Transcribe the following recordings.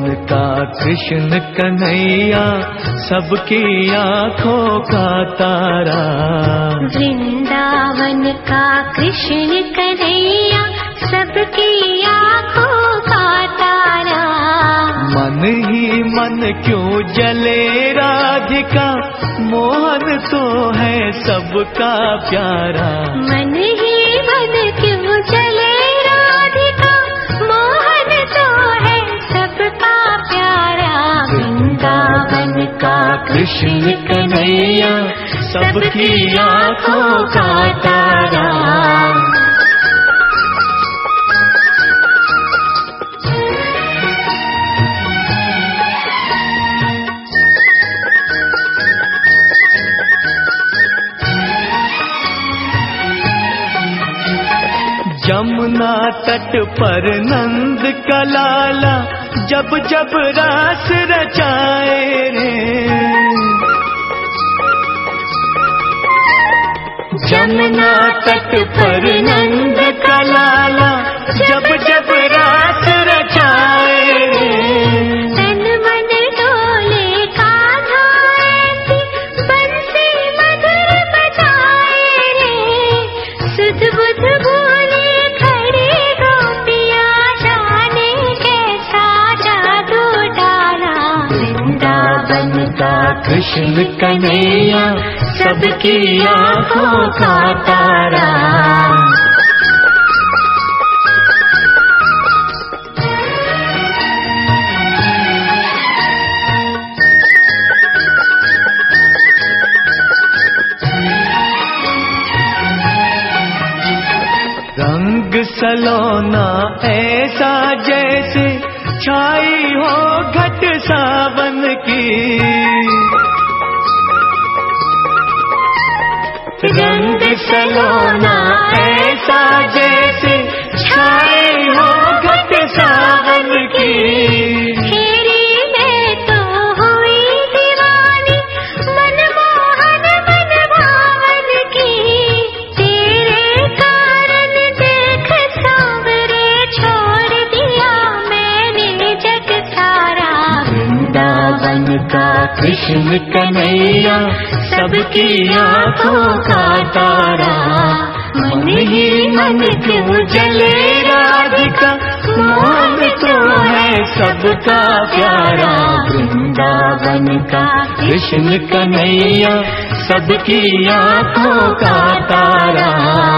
का कृष्ण कन्हैया सबकी आंखों का तारा वृंदावन का कृष्ण कन्हैया सबकी आंखों का तारा मन ही मन क्यों जले राधिका मोहन तो है सबका प्यारा मन ही मन क्यों चले राधिका मोहन तो है सबका प्यारा वृंदावन का कृष्ण कन्हैया सबकी आंखों का तारा जमुना तट पर नंद कलाला जब जब रास रचाए रे जमुना तट पर नंद कलाला जब जब रास रचाए रे तन मन डोले कान्हा ऐसी बंसी मधुर बजाए रे सुध बुध बोले खड़ी गोपियाँ जाने कैसा जादू डाला वृंदावन का कृष्ण कन्हैया सबकी आंखों का तारा रंग सलोना ऐसा जैसे छाई हो घट सावन की रंग सलोना ऐसा जैसे छाई हो घट सावन की तेरी मैं तो हुई दीवानी मनमोहन मन भावन की तेरे कारण देख सांवरे छोड़ दिया मैंने जग सारा वृंदावन का कृष्ण कन्हैया सबकी आंखों का तारा मन ही मन क्यों जले राधिका मोहन तो है सबका प्यारा वृंदावन का कृष्ण कन्हैया सबकी आंखों का तारा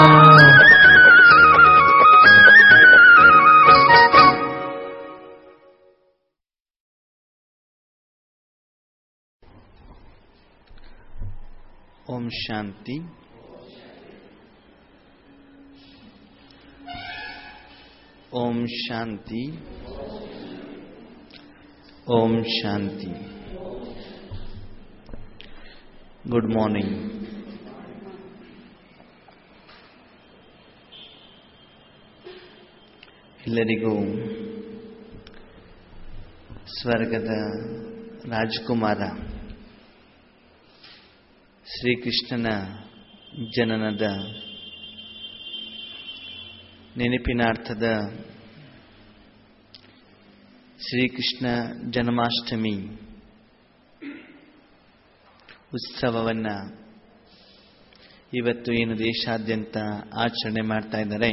ओम शांति ओम शांति ओम शांति गुड मॉर्निंग ಎಲ್ಲರಿಗೂ ಸ್ವರ್ಗದ ರಾಜಕುಮಾರ ಶ್ರೀಕೃಷ್ಣನ ಜನನದ ನೆನಪಿನಾರ್ಥದ ಶ್ರೀಕೃಷ್ಣ ಜನ್ಮಾಷ್ಟಮಿ ಉತ್ಸವವನ್ನು ಇವತ್ತು ಏನು ದೇಶಾದ್ಯಂತ ಆಚರಣೆ ಮಾಡ್ತಾ ಇದ್ದಾರೆ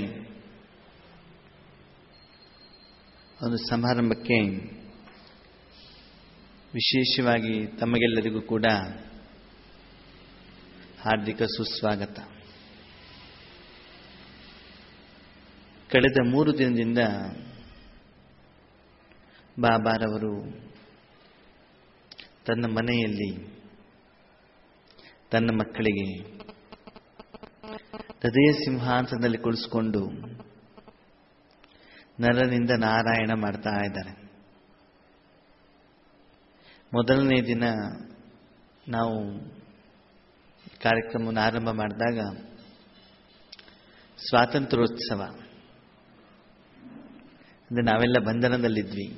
ಒಂದು ಸಮಾರಂಭಕ್ಕೆ ವಿಶೇಷವಾಗಿ ತಮಗೆಲ್ಲರಿಗೂ ಕೂಡ ಹಾರ್ದಿಕ ಸುಸ್ವಾಗತ ಕಳೆದ ಮೂರು ದಿನದಿಂದ ಬಾಬಾರವರು ತನ್ನ ಮನೆಯಲ್ಲಿ ತನ್ನ ಮಕ್ಕಳಿಗೆ ಹೃದಯ ಸಿಂಹಾಸನದಲ್ಲಿ ಕುಳಿಸ್ಕೊಂಡು ನರನಿಂದ ನಾರಾಯಣ ಮಾಡ್ತಾ ಇದ್ದಾರೆ ಮೊದಲನೇ ದಿನ ನಾವು ಕಾರ್ಯಕ್ರಮವನ್ನು ಆರಂಭ ಮಾಡಿದಾಗ ಸ್ವಾತಂತ್ರ್ಯೋತ್ಸವ ಅಂದರೆ ನಾವೆಲ್ಲ ಬಂಧನದಲ್ಲಿದ್ವಿ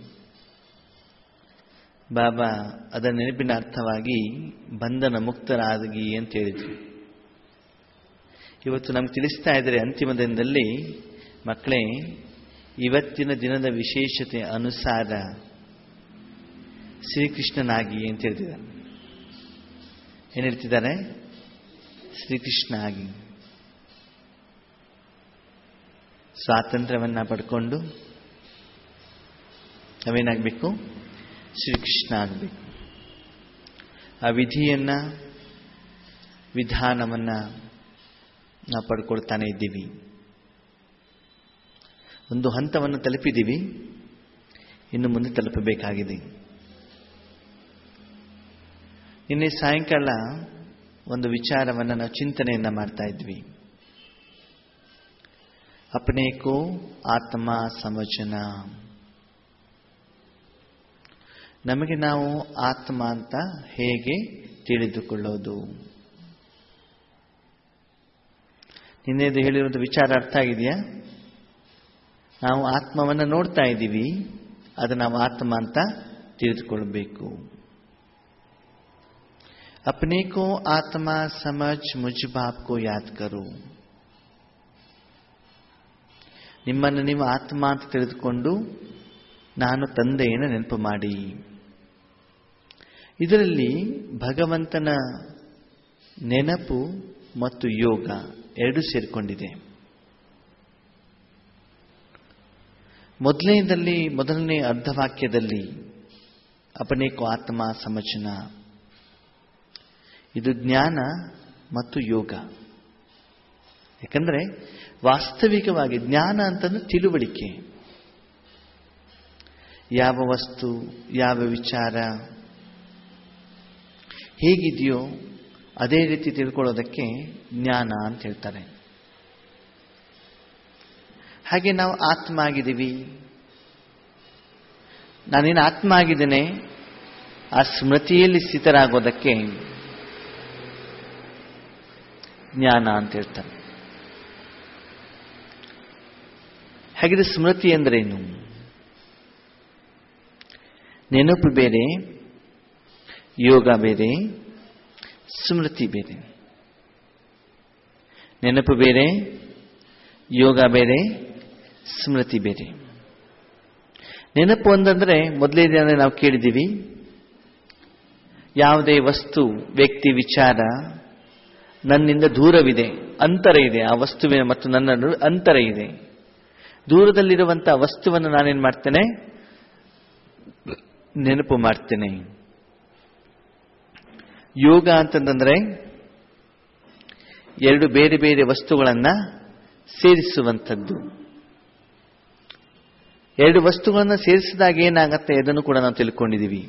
ಬಾಬಾ ಅದರ ನೆನಪಿನ ಅರ್ಥವಾಗಿ ಬಂಧನ ಮುಕ್ತರಾಗಿ ಅಂತ ಹೇಳಿದ್ರು ಇವತ್ತು ನಮ್ಗೆ ತಿಳಿಸ್ತಾ ಇದ್ದಾರೆ ಅಂತಿಮ ದಿನದಲ್ಲಿ ಮಕ್ಕಳೇ ಇವತ್ತಿನ ದಿನದ ವಿಶೇಷತೆ ಅನುಸಾರ ಶ್ರೀಕೃಷ್ಣನಾಗಿ ಅಂತ ಹೇಳ್ತಿದ್ದಾರೆ ಏನು ಹೇಳ್ತಿದ್ದಾರೆ ಶ್ರೀಕೃಷ್ಣ ಆಗಿ ಸ್ವಾತಂತ್ರ್ಯವನ್ನ ಪಡ್ಕೊಂಡು ನಾವೇನಾಗಬೇಕು ಶ್ರೀಕೃಷ್ಣ ಆಗಬೇಕು ಆ ವಿಧಿಯನ್ನ ವಿಧಾನವನ್ನ ನಾವು ಪಡ್ಕೊಳ್ತಾನೆ ಇದ್ದೀವಿ ಒಂದು ಹಂತವನ್ನು ತಲುಪಿದ್ದೀವಿ ಇನ್ನು ಮುಂದೆ ತಲುಪಬೇಕಾಗಿದೆ ನಿನ್ನೆ ಸಾಯಂಕಾಲ ಒಂದು ವಿಚಾರವನ್ನು ನಾವು ಚಿಂತನೆಯನ್ನ ಮಾಡ್ತಾ ಇದ್ವಿ ಅಪನೇಕೋ ಆತ್ಮ ಸಮಜನ ನಮಗೆ ನಾವು ಆತ್ಮ ಅಂತ ಹೇಗೆ ತಿಳಿದುಕೊಳ್ಳೋದು ನಿನ್ನೆದು ಹೇಳಿರೋದು ವಿಚಾರ ಅರ್ಥ ಆಗಿದೆಯಾ ನಾವು ಆತ್ಮವನ್ನು ನೋಡ್ತಾ ಇದ್ದೀವಿ ಅದು ನಾವು ಆತ್ಮ ಅಂತ ತಿಳಿದುಕೊಳ್ಬೇಕು अपने को आत्मा समझ मुझ बाप को याद करो ನಿಮ್ಮನ್ನು ನೀವು ಆತ್ಮ ಅಂತ ತಿಳಿದುಕೊಂಡು ನಾನು ತಂದೆಯನ್ನು ನೆನಪು ಮಾಡಿ ಇದರಲ್ಲಿ ಭಗವಂತನ ನೆನಪು ಮತ್ತು ಯೋಗ ಎರಡು ಸೇರಿಕೊಂಡಿದೆ ಮೊದಲನೇದಲ್ಲಿ ಮೊದಲನೇ ಅರ್ಧವಾಕ್ಯದಲ್ಲಿ ಅಪನೇಕೋ ಆತ್ಮ ಸಮಚನ ಇದು ಜ್ಞಾನ ಮತ್ತು ಯೋಗ ಯಾಕಂದ್ರೆ ವಾಸ್ತವಿಕವಾಗಿ ಜ್ಞಾನ ಅಂತಂದ್ರೆ ತಿಳುವಳಿಕೆ ಯಾವ ವಸ್ತು ಯಾವ ವಿಚಾರ ಹೇಗಿದೆಯೋ ಅದೇ ರೀತಿ ತಿಳ್ಕೊಳ್ಳೋದಕ್ಕೆ ಜ್ಞಾನ ಅಂತ ಹೇಳ್ತಾರೆ ಹಾಗೆ ನಾವು ಆತ್ಮ ಆಗಿದ್ದೀವಿ ನಾನೇನು ಆತ್ಮ ಆಗಿದ್ದೇನೆ ಆ ಸ್ಮೃತಿಯಲ್ಲಿ ಸ್ಥಿತರಾಗೋದಕ್ಕೆ ಜ್ಞಾನ ಅಂತ ಹೇಳ್ತಾರೆ ಹಾಗಿದ್ರೆ ಸ್ಮೃತಿ ಅಂದ್ರೇನು ನೆನಪು ಬೇರೆ ಯೋಗ ಬೇರೆ ಸ್ಮೃತಿ ಬೇರೆ ನೆನಪು ಬೇರೆ ಯೋಗ ಬೇರೆ ಸ್ಮೃತಿ ಬೇರೆ ನೆನಪು ಅಂತಂದ್ರೆ ಮೊದಲೇ ದಿನ ನಾವು ಕೇಳಿದ್ದೀವಿ ಯಾವುದೇ ವಸ್ತು ವ್ಯಕ್ತಿ ವಿಚಾರ ನನ್ನಿಂದ ದೂರವಿದೆ ಅಂತರ ಇದೆ ಆ ವಸ್ತುವಿನ ಮತ್ತು ನನ್ನ ನಡುವೆ ಅಂತರ ಇದೆ ದೂರದಲ್ಲಿರುವಂತಹ ವಸ್ತುವನ್ನು ನಾನೇನು ಮಾಡ್ತೇನೆ ನೆನಪು ಮಾಡ್ತೇನೆ ಯೋಗ ಅಂತಂದ್ರೆ ಎರಡು ಬೇರೆ ಬೇರೆ ವಸ್ತುಗಳನ್ನ ಸೇರಿಸುವಂಥದ್ದು ಎರಡು ವಸ್ತುಗಳನ್ನ ಸೇರಿಸಿದಾಗ ಏನಾಗತ್ತೆ ಅದನ್ನು ಕೂಡ ನಾವು ತಿಳ್ಕೊಂಡಿದ್ದೀವಿ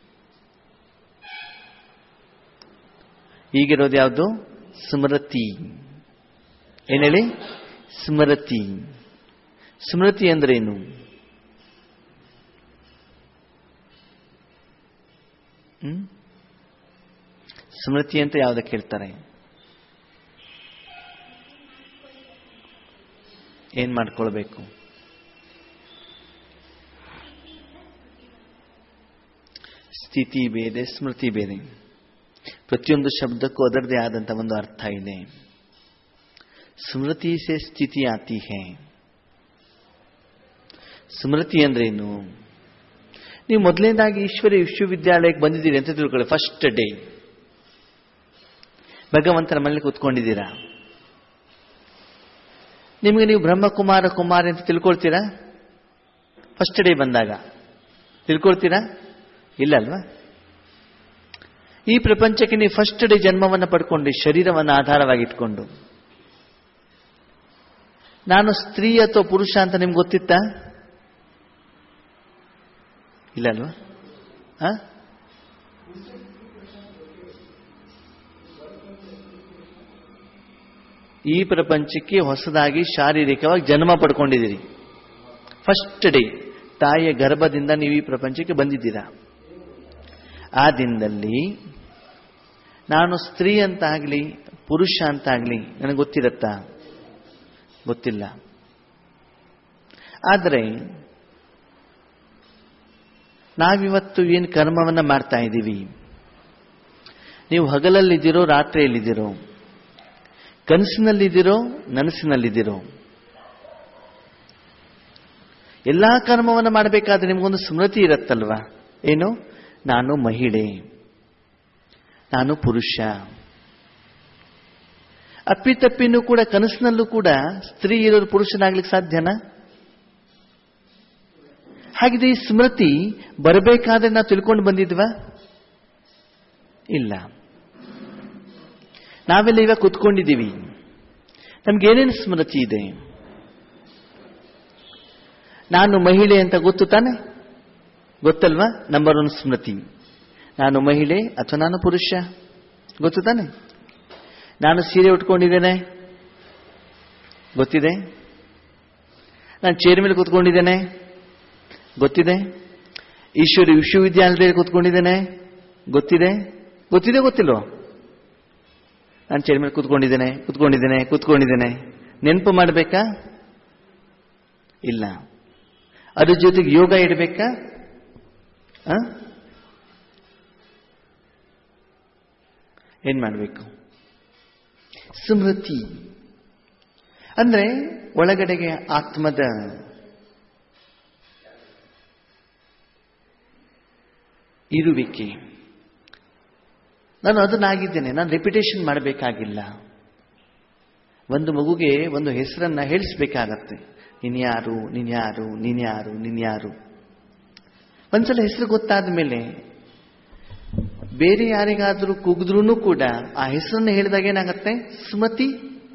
ಈಗಿರೋದು ಯಾವುದು ಸ್ಮೃತಿ ಏನ್ ಹೇಳಿ ಸ್ಮೃತಿ ಸ್ಮೃತಿ ಅಂದ್ರೇನು ಹ್ಮ್ ಸ್ಮೃತಿ ಅಂತ ಯಾವುದಕ್ಕೆ ಹೇಳ್ತಾರೆ ಏನ್ ಮಾಡ್ಕೊಳ್ಬೇಕು ಸ್ಥಿತಿ ಬೇರೆ ಸ್ಮೃತಿ ಬೇರೆ ಪ್ರತಿಯೊಂದು ಶಬ್ದಕ್ಕೂ ಅದರದೇ ಆದಂತ ಒಂದು ಅರ್ಥ ಇದೆ ಸ್ಮೃತಿ ಸೆ ಸ್ಥಿತಿ ಆತಿ ಹೇ ಸ್ಮೃತಿ ಅಂದ್ರೇನು ನೀವು ಮೊದಲನೇದಾಗಿ ಈಶ್ವರಿ ವಿಶ್ವವಿದ್ಯಾಲಯಕ್ಕೆ ಬಂದಿದ್ದೀರಿ ಅಂತ ತಿಳ್ಕೊಳ್ಳಿ ಫಸ್ಟ್ ಡೇ ಭಗವಂತನ ಮನೇಲಿ ಕೂತ್ಕೊಂಡಿದ್ದೀರಾ ನಿಮಗೆ ನೀವು ಬ್ರಹ್ಮಕುಮಾರ ಕುಮಾರಿ ಅಂತ ತಿಳ್ಕೊಳ್ತೀರಾ ಫಸ್ಟ್ ಡೇ ಬಂದಾಗ ತಿಳ್ಕೊಳ್ತೀರಾ ಇಲ್ಲ ಅಲ್ವಾ ಈ ಪ್ರಪಂಚಕ್ಕೆ ನೀವು ಫಸ್ಟ್ ಡೇ ಜನ್ಮವನ್ನು ಪಡ್ಕೊಂಡು ಶರೀರವನ್ನು ಆಧಾರವಾಗಿಟ್ಕೊಂಡು ನಾನು ಸ್ತ್ರೀ ಅಥವಾ ಪುರುಷ ಅಂತ ನಿಮ್ಗೆ ಗೊತ್ತಿತ್ತಾ ಇಲ್ಲ ಅಲ್ವಾ ಆ? ಈ ಪ್ರಪಂಚಕ್ಕೆ ಹೊಸದಾಗಿ ಶಾರೀರಿಕವಾಗಿ ಜನ್ಮ ಪಡ್ಕೊಂಡಿದ್ದೀರಿ ಫಸ್ಟ್ ಡೇ ತಾಯಿಯ ಗರ್ಭದಿಂದ ನೀವು ಈ ಪ್ರಪಂಚಕ್ಕೆ ಬಂದಿದ್ದೀರಾ ಆ ದಿನದಲ್ಲಿ ನಾನು ಸ್ತ್ರೀ ಅಂತಾಗಲಿ ಪುರುಷ ಅಂತಾಗಲಿ ನನಗೆ ಗೊತ್ತಿರತ್ತಾ ಗೊತ್ತಿಲ್ಲ ಆದರೆ ನಾವಿವತ್ತು ಏನು ಕರ್ಮವನ್ನ ಮಾಡ್ತಾ ಇದ್ದೀವಿ ನೀವು ಹಗಲಲ್ಲಿದ್ದೀರೋ ರಾತ್ರಿಯಲ್ಲಿದ್ದೀರೋ ಕನಸಿನಲ್ಲಿದ್ದೀರೋ ನನಸಿನಲ್ಲಿದ್ದೀರೋ ಎಲ್ಲಾ ಕರ್ಮವನ್ನು ಮಾಡಬೇಕಾದ್ರೆ ನಿಮಗೊಂದು ಸ್ಮೃತಿ ಇರತ್ತಲ್ವಾ ಏನು ನಾನು ಮಹಿಳೆ ನಾನು ಪುರುಷ ಅಪ್ಪಿತಪ್ಪಿನೂ ಕೂಡ ಕನಸಿನಲ್ಲೂ ಕೂಡ ಸ್ತ್ರೀ ಇರೋರು ಪುರುಷನಾಗ್ಲಿಕ್ಕೆ ಸಾಧ್ಯನಾ ಹಾಗಿದೆ ಈ ಸ್ಮೃತಿ ಬರಬೇಕಾದ್ರೆ ನಾವು ತಿಳ್ಕೊಂಡು ಬಂದಿದ್ವಾ ಇಲ್ಲ ನಾವೆಲ್ಲ ಇವಾಗ ಕುತ್ಕೊಂಡಿದ್ದೀವಿ ನಮ್ಗೇನೇನು ಸ್ಮೃತಿ ಇದೆ ನಾನು ಮಹಿಳೆ ಅಂತ ಗೊತ್ತು ತಾನೆ ಗೊತ್ತಲ್ವಾ ನಂಬರ್ ಒನ್ ಸ್ಮೃತಿ ನಾನು ಮಹಿಳೆ ಅಥವಾ ನಾನು ಪುರುಷ ಗೊತ್ತು ತಾನೆ ನಾನು ಸೀರೆ ಉಟ್ಕೊಂಡಿದ್ದೇನೆ ಗೊತ್ತಿದೆ ನಾನು ಚೇರ್ ಮೇಲೆ ಕೂತ್ಕೊಂಡಿದ್ದೇನೆ ಗೊತ್ತಿದೆ ಈಶ್ವರಿ ವಿಶ್ವವಿದ್ಯಾಲಯದಲ್ಲಿ ಕೂತ್ಕೊಂಡಿದ್ದೇನೆ ಗೊತ್ತಿದೆ ಗೊತ್ತಿದೆ ಗೊತ್ತಿಲ್ವೋ ನಾನು ಚೇರ್ ಮೇಲೆ ಕೂತ್ಕೊಂಡಿದ್ದೇನೆ ಕೂತ್ಕೊಂಡಿದ್ದೇನೆ ಕೂತ್ಕೊಂಡಿದ್ದೇನೆ ನೆನಪು ಮಾಡಬೇಕಾ ಇಲ್ಲ ಅದ್ರ ಜೊತೆಗೆ ಯೋಗ ಇಡಬೇಕಾ ಆ? ಏನ್ ಮಾಡಬೇಕು ಸ್ಮೃತಿ ಅಂದ್ರೆ ಒಳಗಡೆಗೆ ಆತ್ಮದ ಇರುವಿಕೆ ನಾನು ಅದನ್ನಾಗಿದ್ದೇನೆ ನಾನು ರೆಪಿಟೇಷನ್ ಮಾಡಬೇಕಾಗಿಲ್ಲ ಒಂದು ಮಗುಗೆ ಒಂದು ಹೆಸರನ್ನ ಹೇಳಿಸ್ಬೇಕಾಗತ್ತೆ ನೀನ್ಯಾರು ನೀನ್ಯಾರು ನೀನ್ಯಾರು ನೀನ್ಯಾರು ಒಂದ್ಸಲ ಹೆಸರು ಗೊತ್ತಾದ ಮೇಲೆ ಬೇರೆ ಯಾರಿಗಾದ್ರೂ ಕೂಗಿದ್ರೂ ಕೂಡ ಆ ಹೆಸರನ್ನು ಹೇಳಿದಾಗ ಏನಾಗತ್ತೆ ಸ್ಮೃತಿ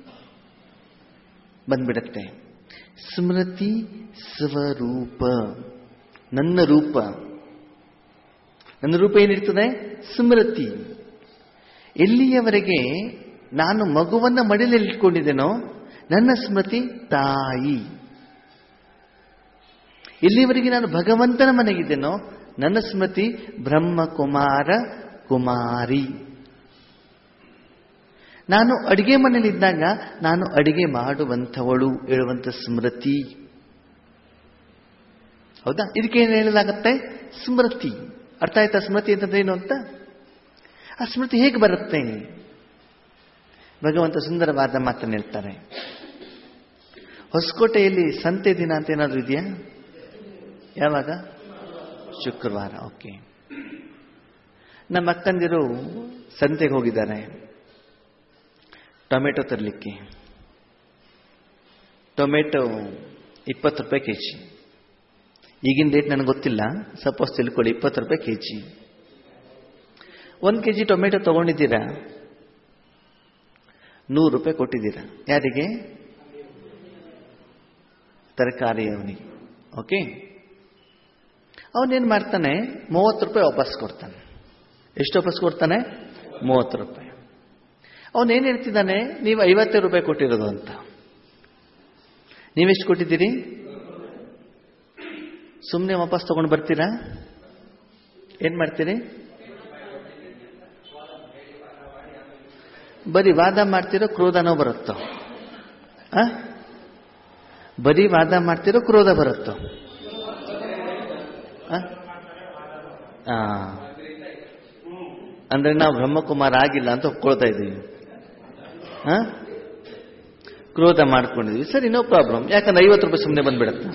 ಬಂದ್ಬಿಡತ್ತೆ ಸ್ಮೃತಿ ಸ್ವರೂಪ ನನ್ನ ರೂಪ ನನ್ನ ರೂಪ ಏನಿರ್ತದೆ ಸ್ಮೃತಿ ಎಲ್ಲಿಯವರೆಗೆ ನಾನು ಮಗುವನ್ನ ಮಡಿಲಲ್ಲಿ ಇಟ್ಕೊಂಡಿದ್ದೇನೋ ನನ್ನ ಸ್ಮೃತಿ ತಾಯಿ ಎಲ್ಲಿವರೆಗೆ ನಾನು ಭಗವಂತನ ಮನೆಗಿದ್ದೇನೋ ನನ್ನ ಸ್ಮೃತಿ ಬ್ರಹ್ಮಕುಮಾರ ಕುಮಾರಿ ನಾನು ಅಡಿಗೆ ಮನೆಯಲ್ಲಿದ್ದಾಗ ನಾನು ಅಡಿಗೆ ಮಾಡುವಂಥವಳು ಹೇಳುವಂಥ ಸ್ಮೃತಿ ಹೌದಾ ಇದಕ್ಕೇನು ಹೇಳಲಾಗತ್ತೆ ಸ್ಮೃತಿ ಅರ್ಥ ಆಯ್ತಾ ಸ್ಮೃತಿ ಅಂತಂದ್ರೆ ಏನು ಅಂತ ಆ ಸ್ಮೃತಿ ಹೇಗೆ ಬರುತ್ತೆ ಭಗವಂತ ಸುಂದರವಾದ ಮಾತನ್ನು ಹೇಳ್ತಾರೆ ಹೊಸಕೋಟೆಯಲ್ಲಿ ಸಂತೆ ದಿನ ಅಂತ ಏನಾದರೂ ಇದೆಯಾ ಯಾವಾಗ ಶುಕ್ರವಾರ ಓಕೆ ನಮ್ಮ ಅಕ್ಕಂದಿರು ಸಂತೆಗೆ ಹೋಗಿದ್ದಾರೆ ಟೊಮೆಟೊ ತರಲಿಕ್ಕೆ ಟೊಮೆಟೊ ಇಪ್ಪತ್ತು ರೂಪಾಯಿ ಕೆ ಜಿ ಈಗಿನ ರೇಟ್ ನನಗೆ ಗೊತ್ತಿಲ್ಲ ಸಪೋಸ್ ತಿಳ್ಕೊಳ್ಳಿ ಇಪ್ಪತ್ತು ರೂಪಾಯಿ ಕೆ ಜಿ ಒಂದು ಕೆ ಜಿ ಟೊಮೆಟೊ ತಗೊಂಡಿದ್ದೀರಾ ನೂರು ರೂಪಾಯಿ ಕೊಟ್ಟಿದ್ದೀರಾ ಯಾರಿಗೆ ತರಕಾರಿ ಅವನಿಗೆ ಓಕೆ ಅವನೇನು ಮಾಡ್ತಾನೆ ಮೂವತ್ತು ರೂಪಾಯಿ ವಾಪಸ್ ಕೊಡ್ತಾನೆ ಎಷ್ಟು ವಾಪಸ್ ಕೊಡ್ತಾನೆ ಮೂವತ್ತು ರೂಪಾಯಿ ಅವನೇನು ಹೇಳ್ತಿದ್ದಾನೆ ನೀವು ಐವತ್ತೇ ರೂಪಾಯಿ ಕೊಟ್ಟಿರೋದು ಅಂತ ನೀವೆಷ್ಟು ಕೊಟ್ಟಿದ್ದೀರಿ ಸುಮ್ಮನೆ ವಾಪಸ್ ತಗೊಂಡು ಬರ್ತೀರಾ ಏನ್ ಮಾಡ್ತೀರಿ ಬರೀ ವಾದ ಮಾಡ್ತಿರೋ ಕ್ರೋಧನೋ ಬರುತ್ತೋ ಆ? ಬರೀ ವಾದ ಮಾಡ್ತಿರೋ ಕ್ರೋಧ ಬರುತ್ತೋ ಆ? ಆ. ಅಂದ್ರೆ ನಾವು ಬ್ರಹ್ಮಕುಮಾರ ಆಗಿಲ್ಲ ಅಂತ ಒಪ್ಕೊಳ್ತಾ ಇದ್ದೀವಿ ಆ? ಕ್ರೋಧ ಮಾಡ್ಕೊಂಡಿದ್ವಿ ಸರಿ ನೋ ಪ್ರಾಬ್ಲಮ್ ಯಾಕಂದ್ರೆ ಐವತ್ತು ರೂಪಾಯಿ ಸುಮ್ಮನೆ ಬಂದ್ಬಿಡತ್ತೆ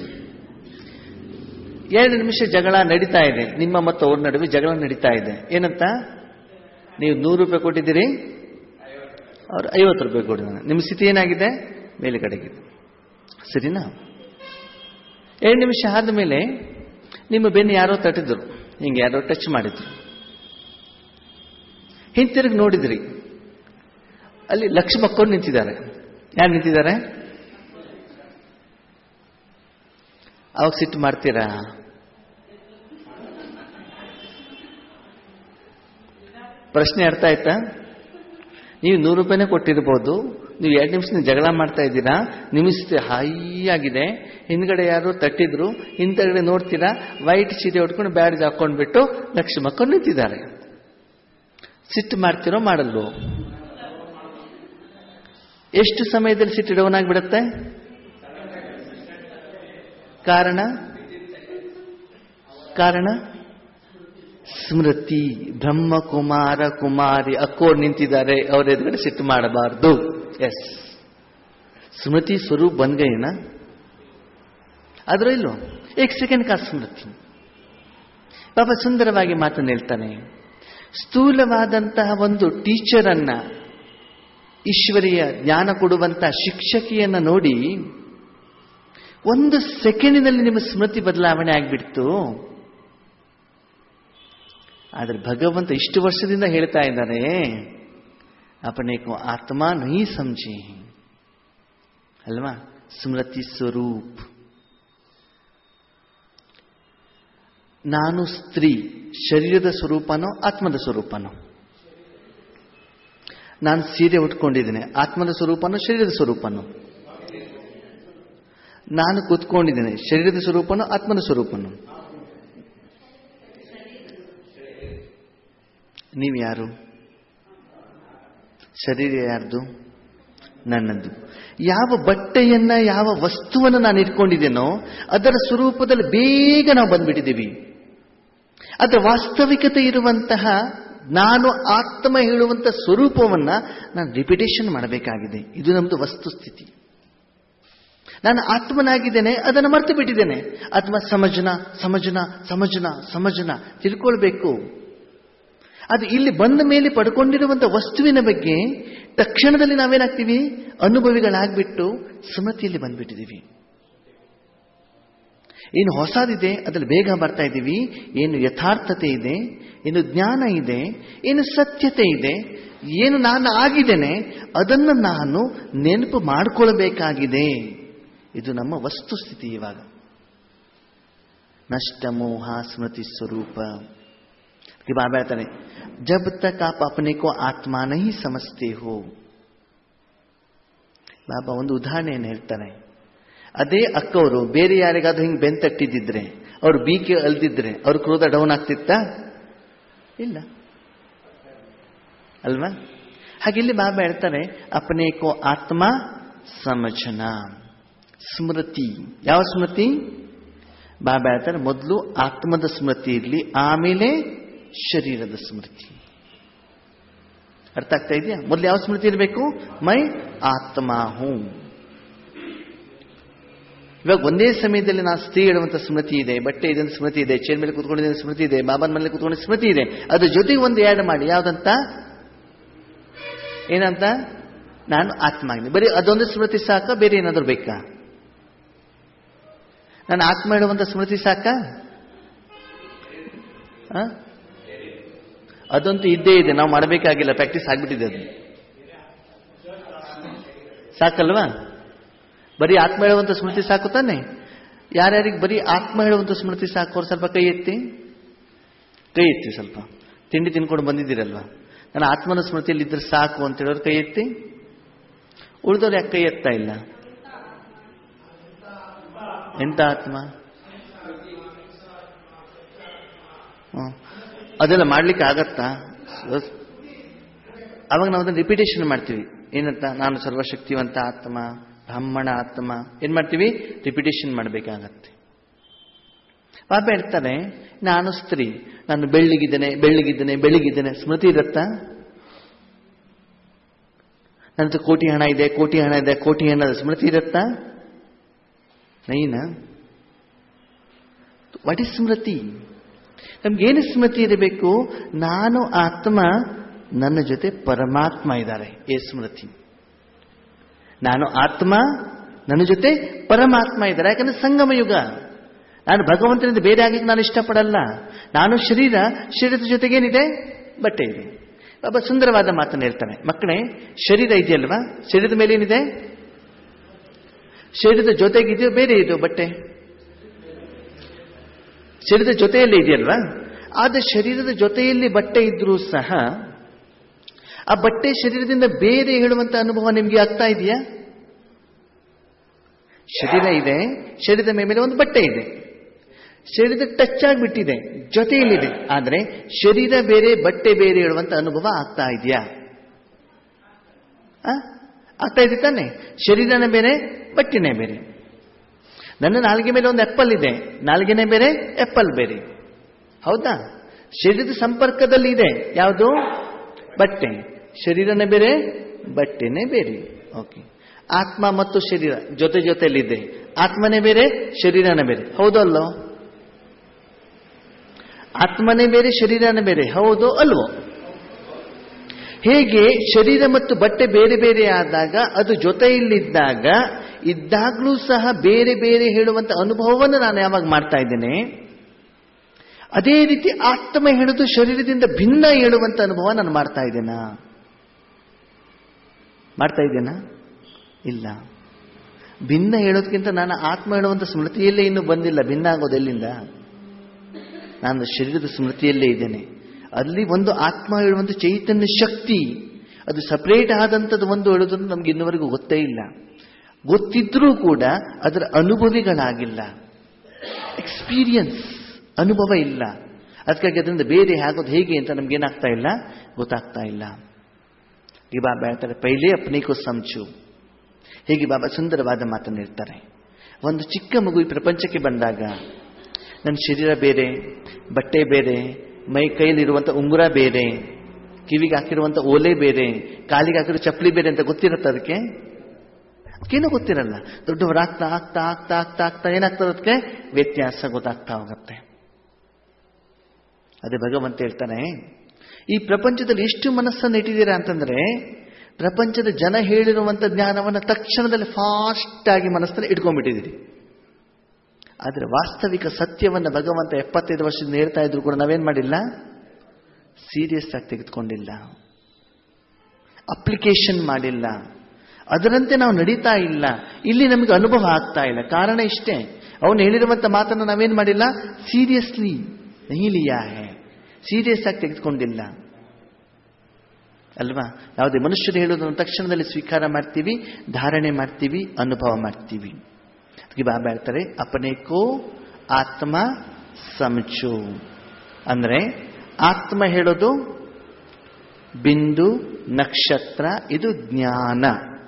ಎರಡು ನಿಮಿಷ ಜಗಳ ನಡೀತಾ ಇದೆ ನಿಮ್ಮ ಮತ್ತು ಅವ್ರ ನಡುವೆ ಜಗಳ ನಡೀತಾ ಇದೆ ಏನಂತ ನೀವು ನೂರು ರೂಪಾಯಿ ಕೊಟ್ಟಿದ್ದೀರಿ ಅವ್ರು ಐವತ್ತು ರೂಪಾಯಿ ಕೊಟ್ಟಿದ್ದಾನೆ ನಿಮ್ಮ ಸ್ಥಿತಿ ಏನಾಗಿದೆ ಮೇಲುಗಡೆಗಿದೆ ಸರಿನಾ ಎರಡು ನಿಮಿಷ ಆದಮೇಲೆ ನಿಮ್ಮ ಬೆನ್ನು ಯಾರೋ ತಟ್ಟಿದ್ರು ಹಿಂಗೆ ಯಾರೋ ಟಚ್ ಮಾಡಿದ್ರು ಹಿಂತಿರುಗಿ ನೋಡಿದ್ರಿ ಅಲ್ಲಿ ಲಕ್ಷ ಮಕ್ಕಳು ನಿಂತಿದ್ದಾರೆ ಯಾರು ನಿಂತಿದ್ದಾರೆ ಅವಾಗ ಸಿಟ್ಟು ಮಾಡ್ತೀರಾ ಪ್ರಶ್ನೆ ಅರ್ಥ ಆಯ್ತಾ ನೀವು ನೂರು ರೂಪಾಯಿನೇ ಕೊಟ್ಟಿರ್ಬೋದು ನೀವು ಎರಡು ನಿಮಿಷ ಜಗಳ ಮಾಡ್ತಾ ಇದ್ದೀರಾ ನಿಮಿಷ ಹೈ ಆಗಿದೆ ಹಿಂದ್ಗಡೆ ಯಾರು ತಟ್ಟಿದ್ರು ಹಿಂದ್ಗಡೆ ನೋಡ್ತೀರಾ ವೈಟ್ ಸೀರೆ ಉಟ್ಕೊಂಡು ಬ್ಯಾಡ್ಜ್ ಹಾಕೊಂಡ್ಬಿಟ್ಟು ಲಕ್ಷ ಮಕ್ಕಳು ನಿಂತಿದ್ದಾರೆ ಸಿಟ್ಟು ಮಾಡ್ತಿರೋ ಮಾಡಲ್ವೋ ಎಷ್ಟು ಸಮಯದಲ್ಲಿ ಸಿಟ್ಟು ಡೌನ್ ಆಗಿಬಿಡುತ್ತೆ ಕಾರಣ ಕಾರಣ ಸ್ಮೃತಿ ಬ್ರಹ್ಮಕುಮಾರ ಕುಮಾರಿ ಅಕ್ಕೋರ್ ನಿಂತಿದ್ದಾರೆ ಅವ್ರ ಎದುರುಗಡೆ ಸಿಟ್ಟು ಮಾಡಬಾರ್ದು ಎಸ್ ಸ್ಮೃತಿ ಸ್ವರೂಪ್ बन गई ना ಆದ್ರೂ ಇಲ್ಲೋ एक सेकंड का स्मृति ಪಾಪ ಸುಂದರವಾಗಿ ಮಾತನ್ನು ಹೇಳ್ತಾನೆ ಸ್ಥೂಲವಾದಂತಹ ಒಂದು ಟೀಚರ್ ಅನ್ನ ಈಶ್ವರಿಯ ಜ್ಞಾನ ಕೊಡುವಂತಹ ಶಿಕ್ಷಕಿಯನ್ನ ನೋಡಿ ಒಂದು ಸೆಕೆಂಡಿನಲ್ಲಿ ನಿಮ್ಮ ಸ್ಮೃತಿ ಬದಲಾವಣೆ ಆಗ್ಬಿಡ್ತು ಆದ್ರೆ ಭಗವಂತ ಇಷ್ಟು ವರ್ಷದಿಂದ ಹೇಳ್ತಾ ಇದ್ದಾರೆ अपने को आत्मा नहीं समझे ಅಲ್ವಾ ಸ್ಮೃತಿ ಸ್ವರೂಪ್ ನಾನು ಸ್ತ್ರೀ ಶರೀರದ ಸ್ವರೂಪನೋ ಆತ್ಮದ ಸ್ವರೂಪನೋ ನಾನು ಸೀರೆ ಉಟ್ಕೊಂಡಿದ್ದೇನೆ ಆತ್ಮದ ಸ್ವರೂಪನೋ ಶರೀರದ ಸ್ವರೂಪನೋ ನಾನು ಕೂತ್ಕೊಂಡಿದ್ದೇನೆ ಶರೀರದ ಸ್ವರೂಪನೋ ಆತ್ಮದ ಸ್ವರೂಪನೋ ನೀವು ಯಾರು ಶರೀರ ಯಾರ್ದು ನನ್ನದು ಯಾವ ಬಟ್ಟೆಯನ್ನ ಯಾವ ವಸ್ತುವನ್ನು ನಾನು ಇಟ್ಕೊಂಡಿದ್ದೇನೋ ಅದರ ಸ್ವರೂಪದಲ್ಲಿ ಬೇಗ ನಾವು ಬಂದ್ಬಿಟ್ಟಿದ್ದೀವಿ ಅದರ ವಾಸ್ತವಿಕತೆ ಇರುವಂತಹ ನಾನು ಆತ್ಮ ಹೇಳುವಂತ ಸ್ವರೂಪವನ್ನ ನಾನು ರಿಪಿಟೇಷನ್ ಮಾಡಬೇಕಾಗಿದೆ ಇದು ನಮ್ದು ವಸ್ತುಸ್ಥಿತಿ ನಾನು ಆತ್ಮನಾಗಿದ್ದೇನೆ ಅದನ್ನು ಮರ್ತು ಬಿಟ್ಟಿದ್ದೇನೆ ಆತ್ಮ ಸಮಜನ ಸಮಜನ ಸಮಜನ ಸಮಜನ ತಿಳ್ಕೊಳ್ಬೇಕು ಅದು ಇಲ್ಲಿ ಬಂದ ಮೇಲೆ ಪಡ್ಕೊಂಡಿರುವಂಥ ವಸ್ತುವಿನ ಬಗ್ಗೆ ತಕ್ಷಣದಲ್ಲಿ ನಾವೇನಾಗ್ತೀವಿ ಅನುಭವಿಗಳಾಗ್ಬಿಟ್ಟು ಸ್ಮೃತಿಯಲ್ಲಿ ಬಂದ್ಬಿಟ್ಟಿದ್ದೀವಿ ಏನು ಹೊಸದಿದೆ ಅದ್ರಲ್ಲಿ ಬೇಗ ಬರ್ತಾ ಇದ್ದೀವಿ ಏನು ಯಥಾರ್ಥತೆ ಇದೆ ಏನು ಜ್ಞಾನ ಇದೆ ಏನು ಸತ್ಯತೆ ಇದೆ ಏನು ನಾನು ಆಗಿದ್ದೇನೆ ಅದನ್ನು ನಾನು ನೆನಪು ಮಾಡಿಕೊಳ್ಳಬೇಕಾಗಿದೆ ಇದು ನಮ್ಮ ವಸ್ತುಸ್ಥಿತಿ ಇವಾಗ ನಷ್ಟ ಮೋಹ ಸ್ಮೃತಿ ಸ್ವರೂಪ कि बाबा ಹೇಳ್ತಾನೆ जब तक आप अपने को आत्मा नहीं समझते हो ಬಾಬಾ ಒಂದು ಉದಾಹರಣೆಯನ್ನು ಹೇಳ್ತಾನೆ ಅದೇ ಅಕ್ಕವರು ಬೇರೆ ಯಾರಿಗಾದ್ರೂ ಹಿಂಗೆ ಬೆಂತಟ್ಟಿದ್ದಿದ್ರೆ ಅವ್ರು ಬೀಕೆ ಅಲ್ದಿದ್ರೆ ಅವ್ರ ಕ್ರೋಧ ಡೌನ್ ಆಗ್ತಿತ್ತಾ ಇಲ್ಲ ಅಲ್ವಾ ಹಾಗೆ ಇಲ್ಲಿ ಬಾಬಾ ಹೇಳ್ತಾರೆ ಅಪನೆ ಕೋ ಆತ್ಮ ಸಮಜನ ಸ್ಮೃತಿ ಯಾವ ಸ್ಮೃತಿ ಬಾಬಾ ಹೇಳ್ತಾರೆ ಮೊದಲು ಆತ್ಮದ ಸ್ಮೃತಿ ಇರಲಿ ಆಮೇಲೆ ಶರೀರದ ಸ್ಮೃತಿ ಅರ್ಥ ಆಗ್ತಾ ಇದೆಯಾ ಮೊದಲು ಯಾವ ಸ್ಮೃತಿ ಇರಬೇಕು ಮೈ ಆತ್ಮ ಹೂ ಇವಾಗ ಒಂದೇ ಸಮಯದಲ್ಲಿ ನಾನು ಸ್ತ್ರೀ ಹೇಳುವಂತ ಸ್ಮೃತಿ ಇದೆ ಬಟ್ಟೆ ಇದೆ ಅಂತ ಸ್ಮೃತಿ ಇದೆ ಚೇರ್ ಮೇಲೆ ಕೂತ್ಕೊಂಡಿದ್ದ ಸ್ಮೃತಿ ಇದೆ ಬಾಬಾನ ಮೇಲೆ ಕೂತ್ಕೊಂಡ ಸ್ಮೃತಿ ಇದೆ ಅದ್ರ ಜೊತೆಗೆ ಒಂದು ಆ್ಯಡ್ ಮಾಡಿ ಯಾವ್ದಂತ ಏನಂತ ನಾನು ಆತ್ಮ ಆಗಿನಿ ಬರೀ ಅದೊಂದು ಸ್ಮೃತಿ ಸಾಕ ಬೇರೆ ಏನಾದರೂ ಬೇಕಾ ನಾನು ಆತ್ಮ ಹೇಳುವಂತ ಸ್ಮೃತಿ ಸಾಕ ಅದಂತೂ ಇದ್ದೇ ಇದೆ ನಾವು ಮಾಡಬೇಕಾಗಿಲ್ಲ ಪ್ರಾಕ್ಟೀಸ್ ಆಗ್ಬಿಟ್ಟಿದೆ ಅದು ಸಾಕಲ್ವಾ ಬರೀ ಆತ್ಮ ಹೇಳುವಂತ ಸ್ಮೃತಿ ಸಾಕು ತಾನೆ ಯಾರ್ಯಾರಿಗೆ ಬರೀ ಆತ್ಮ ಹೇಳುವಂತ ಸ್ಮೃತಿ ಸಾಕು ಅವ್ರು ಸ್ವಲ್ಪ ಕೈ ಎತ್ತಿ ಕೈ ಎತ್ತಿ ಸ್ವಲ್ಪ ತಿಂಡಿ ತಿನ್ಕೊಂಡು ಬಂದಿದ್ದೀರಲ್ವಾ ನಾನು ಆತ್ಮನ ಸ್ಮೃತಿಯಲ್ಲಿ ಇದ್ರೆ ಸಾಕು ಅಂತ ಹೇಳೋರು ಕೈ ಎತ್ತಿ ಉಳಿದವ್ರು ಯಾಕೆ ಕೈ ಎತ್ತಾ ಇಲ್ಲ ಎಂತ ಆತ್ಮ ಹ್ಮ್. ಅದೆಲ್ಲ ಮಾಡ್ಲಿಕ್ಕೆ ಆಗತ್ತಾ ಅವಾಗ ನಾವು ಅದನ್ನ ರಿಪಿಟೇಷನ್ ಮಾಡ್ತೀವಿ ಏನಂತ ನಾನು ಸರ್ವಶಕ್ತಿವಂತ ಆತ್ಮ ಬ್ರಾಹ್ಮಣ ಆತ್ಮ ಏನ್ ಮಾಡ್ತೀವಿ ರಿಪಿಟೇಷನ್ ಮಾಡಬೇಕಾಗತ್ತೆ ಪಾಪ ಹೇಳ್ತಾರೆ ನಾನು ಸ್ತ್ರೀ ನಾನು ಬೆಳ್ಳಿಗಿದ್ದೇನೆ ಬೆಳ್ಳಿಗಿದ್ದೇನೆ ಬೆಳ್ಳಿಗಿದ್ದೇನೆ ಸ್ಮೃತಿ ಇರತ್ತಾ ನನ್ನದು ಕೋಟಿ ಹಣ ಇದೆ ಕೋಟಿ ಹಣ ಇದೆ ಕೋಟಿ ಹಣದ ಸ್ಮೃತಿ ಇರತ್ತಾ ನೈನಾ ವಾಟ್ ಇಸ್ ಸ್ಮೃತಿ ನಮ್ಗೇನು ಸ್ಮೃತಿ ಇರಬೇಕು ನಾನು ಆತ್ಮ ನನ್ನ ಜೊತೆ ಪರಮಾತ್ಮ ಇದ್ದಾರೆ ಏ ಸ್ಮೃತಿ ನಾನು ಆತ್ಮ ನನ್ನ ಜೊತೆ ಪರಮಾತ್ಮ ಇದ್ದಾರೆ ಯಾಕಂದ್ರೆ ಸಂಗಮ ಯುಗ ನಾನು ಭಗವಂತನಿಂದ ಬೇರೆ ಆಗಿದ್ದು ನಾನು ಇಷ್ಟಪಡಲ್ಲ ನಾನು ಶರೀರ ಶರೀರದ ಜೊತೆಗೇನಿದೆ ಬಟ್ಟೆ ಇದೆ ಒಬ್ಬ ಸುಂದರವಾದ ಮಾತನ್ನು ಹೇಳ್ತಾನೆ ಮಕ್ಕಳೇ ಶರೀರ ಇದೆಯಲ್ವಾ ಶರೀರದ ಮೇಲೆ ಏನಿದೆ ಶರೀರದ ಜೊತೆಗಿದೆಯೋ ಬೇರೆ ಇದೆಯೋ ಬಟ್ಟೆ ಶರೀರದ ಜೊತೆಯಲ್ಲಿ ಇದೆಯಲ್ವಾ ಆದ ಶರೀರದ ಜೊತೆಯಲ್ಲಿ ಬಟ್ಟೆ ಇದ್ರೂ ಸಹ ಆ ಬಟ್ಟೆ ಶರೀರದಿಂದ ಬೇರೆ ಹೇಳುವಂತ ಅನುಭವ ನಿಮಗೆ ಆಗ್ತಾ ಇದೆಯಾ ಶರೀರ ಇದೆ ಶರೀರದ ಮೇಲೆ ಒಂದು ಬಟ್ಟೆ ಇದೆ ಶರೀರ ಟಚ್ ಆಗಿಬಿಟ್ಟಿದೆ ಜೊತೆಯಲ್ಲಿದೆ ಆದರೆ ಶರೀರ ಬೇರೆ ಬಟ್ಟೆ ಬೇರೆ ಹೇಳುವಂತ ಅನುಭವ ಆಗ್ತಾ ಇದೆಯಾ ಆ? ಆಗ್ತಾ ಇದೆ ತಾನೆ ಶರೀರನೇ ಬೇರೆ ಬಟ್ಟೆನೇ ಬೇರೆ ನನ್ನ ನಾಲ್ಗೆ ಮೇಲೆ ಒಂದು ಆ್ಯಪಲ್ ಇದೆ ನಾಲ್ಗೆನೇ ಬೇರೆ ಆ್ಯಪಲ್ ಬೇರೆ ಹೌದಾ ಶರೀರದ ಸಂಪರ್ಕದಲ್ಲಿ ಇದೆ ಯಾವುದು ಬಟ್ಟೆ ಶರೀರನೇ ಬೇರೆ ಬಟ್ಟೆನೇ ಬೇರೆ ಓಕೆ ಆತ್ಮ ಮತ್ತು ಶರೀರ ಜೊತೆ ಜೊತೆಯಲ್ಲಿದೆ ಆತ್ಮನೇ ಬೇರೆ ಶರೀರನೇ ಬೇರೆ ಹೌದಲ್ಲೋ ಆತ್ಮನೇ ಬೇರೆ ಶರೀರನೇ ಬೇರೆ ಹೌದು ಅಲ್ವೋ ಹೇಗೆ ಶರೀರ ಮತ್ತು ಬಟ್ಟೆ ಬೇರೆ ಬೇರೆ ಆದಾಗ ಅದು ಜೊತೆಯಲ್ಲಿದ್ದಾಗ ಇದ್ದಾಗಲೂ ಸಹ ಬೇರೆ ಬೇರೆ ಹೇಳುವಂತ ಅನುಭವವನ್ನು ನಾನು ಯಾವಾಗ ಮಾಡ್ತಾ ಇದ್ದೇನೆ ಅದೇ ರೀತಿ ಆತ್ಮ ಹೇಳುದು ಶರೀರದಿಂದ ಭಿನ್ನ ಹೇಳುವಂತ ಅನುಭವ ನಾನು ಮಾಡ್ತಾ ಇದ್ದೇನಾ ಮಾಡ್ತಾ ಇದ್ದೇನಾ ಇಲ್ಲ ಭಿನ್ನ ಹೇಳೋದಕ್ಕಿಂತ ನಾನು ಆತ್ಮ ಹೇಳುವಂತ ಸ್ಮೃತಿಯಲ್ಲೇ ಇನ್ನೂ ಬಂದಿಲ್ಲ ಭಿನ್ನ ಆಗೋದು ಎಲ್ಲಿಂದ ನಾನು ಶರೀರದ ಸ್ಮೃತಿಯಲ್ಲೇ ಇದ್ದೇನೆ ಅಲ್ಲಿ ಒಂದು ಆತ್ಮ ಹೇಳುವಂತ ಚೈತನ್ಯ ಶಕ್ತಿ ಅದು ಸಪರೇಟ್ ಆದಂಥದ್ದು ಒಂದು ಹೇಳೋದನ್ನು ನಮ್ಗೆ ಇನ್ನುವರೆಗೂ ಗೊತ್ತೇ ಇಲ್ಲ ಗೊತ್ತಿದ್ರೂ ಕೂಡ ಅದರ ಅನುಭವಿಗಳಾಗಿಲ್ಲ ಎಕ್ಸ್ಪೀರಿಯನ್ಸ್ ಅನುಭವ ಇಲ್ಲ ಅದಕ್ಕಾಗಿ ಅದರಿಂದ ಬೇರೆ ಆಗೋದು ಹೇಗೆ ಅಂತ ನಮ್ಗೇನಾಗ್ತಾ ಇಲ್ಲ ಗೊತ್ತಾಗ್ತಾ ಇಲ್ಲ ಈ ಬಾಬಾ ಹೇಳ್ತಾರೆ ಪೈಲೇ ಅಪ್ನಿಕೋ ಸಂಚು ಹೀಗೆ ಬಾಬಾ ಸುಂದರವಾದ ಮಾತನ್ನು ಹೇಳ್ತಾರೆ ಒಂದು ಚಿಕ್ಕ ಮಗು ಈ ಪ್ರಪಂಚಕ್ಕೆ ಬಂದಾಗ ನನ್ನ ಶರೀರ ಬೇರೆ ಬಟ್ಟೆ ಬೇರೆ ಮೈ ಕೈಲಿರುವಂಥ ಉಂಗುರ ಬೇರೆ ಕಿವಿಗೆ ಹಾಕಿರುವಂಥ ಓಲೆ ಬೇರೆ ಕಾಲಿಗೆ ಹಾಕಿರೋ ಚಪ್ಪಲಿ ಬೇರೆ ಅಂತ ಗೊತ್ತಿರುತ್ತೆ ಅದಕ್ಕೆ ಅದಕ್ಕೇನೂ ಗೊತ್ತಿರಲ್ಲ ದೊಡ್ಡವರಾಗ್ತಾ ಆಗ್ತಾ ಆಗ್ತಾ ಆಗ್ತಾ ಆಗ್ತಾ ಏನಾಗ್ತದೆ ಅದಕ್ಕೆ ವ್ಯತ್ಯಾಸ ಗೊತ್ತಾಗ್ತಾ ಹೋಗುತ್ತೆ ಅದೇ ಭಗವಂತ ಹೇಳ್ತಾನೆ ಈ ಪ್ರಪಂಚದಲ್ಲಿ ಎಷ್ಟು ಮನಸ್ಸನ್ನು ಇಟ್ಟಿದ್ದೀರಾ ಅಂತಂದ್ರೆ ಪ್ರಪಂಚದ ಜನ ಹೇಳಿರುವಂಥ ಜ್ಞಾನವನ್ನು ತಕ್ಷಣದಲ್ಲಿ ಫಾಸ್ಟ್ ಆಗಿ ಮನಸ್ಸಲ್ಲಿ ಇಟ್ಕೊಂಡ್ಬಿಟ್ಟಿದ್ದೀರಿ ಆದರೆ ವಾಸ್ತವಿಕ ಸತ್ಯವನ್ನು ಭಗವಂತ ಎಪ್ಪತ್ತೈದು ವರ್ಷದಿಂದ ಹೇಳ್ತಾ ಇದ್ರು ಕೂಡ ನಾವೇನ್ ಮಾಡಿಲ್ಲ ಸೀರಿಯಸ್ ಆಗಿ ತೆಗೆದುಕೊಂಡಿಲ್ಲ ಅಪ್ಲಿಕೇಶನ್ ಮಾಡಿಲ್ಲ ಅದರಂತೆ ನಾವು ನಡೀತಾ ಇಲ್ಲ ಇಲ್ಲಿ ನಮಗೆ ಅನುಭವ ಆಗ್ತಾ ಇಲ್ಲ ಕಾರಣ ಇಷ್ಟೇ ಅವನು ಹೇಳಿರುವಂತ ಮಾತನ್ನು ನಾವೇನ್ ಮಾಡಿಲ್ಲ ಸೀರಿಯಸ್ಲಿ ನಹಿಲಿಯಾ ಹೇ ಸೀರಿಯಸ್ ಆಗಿ ತೆಗೆದುಕೊಂಡಿಲ್ಲ ಅಲ್ವಾ ಯಾವುದೇ ಮನುಷ್ಯರು ಹೇಳೋದನ್ನು ತಕ್ಷಣದಲ್ಲಿ ಸ್ವೀಕಾರ ಮಾಡ್ತೀವಿ ಧಾರಣೆ ಮಾಡ್ತೀವಿ ಅನುಭವ ಮಾಡ್ತೀವಿ ಅದಕ್ಕೆ ಬಾಬಾ ಹೇಳ್ತಾರೆ ಅಪನೇಕೋ ಆತ್ಮ ಸಮಚು ಅಂದ್ರೆ ಆತ್ಮ ಹೇಳೋದು ಬಿಂದು ನಕ್ಷತ್ರ ಇದು ಜ್ಞಾನ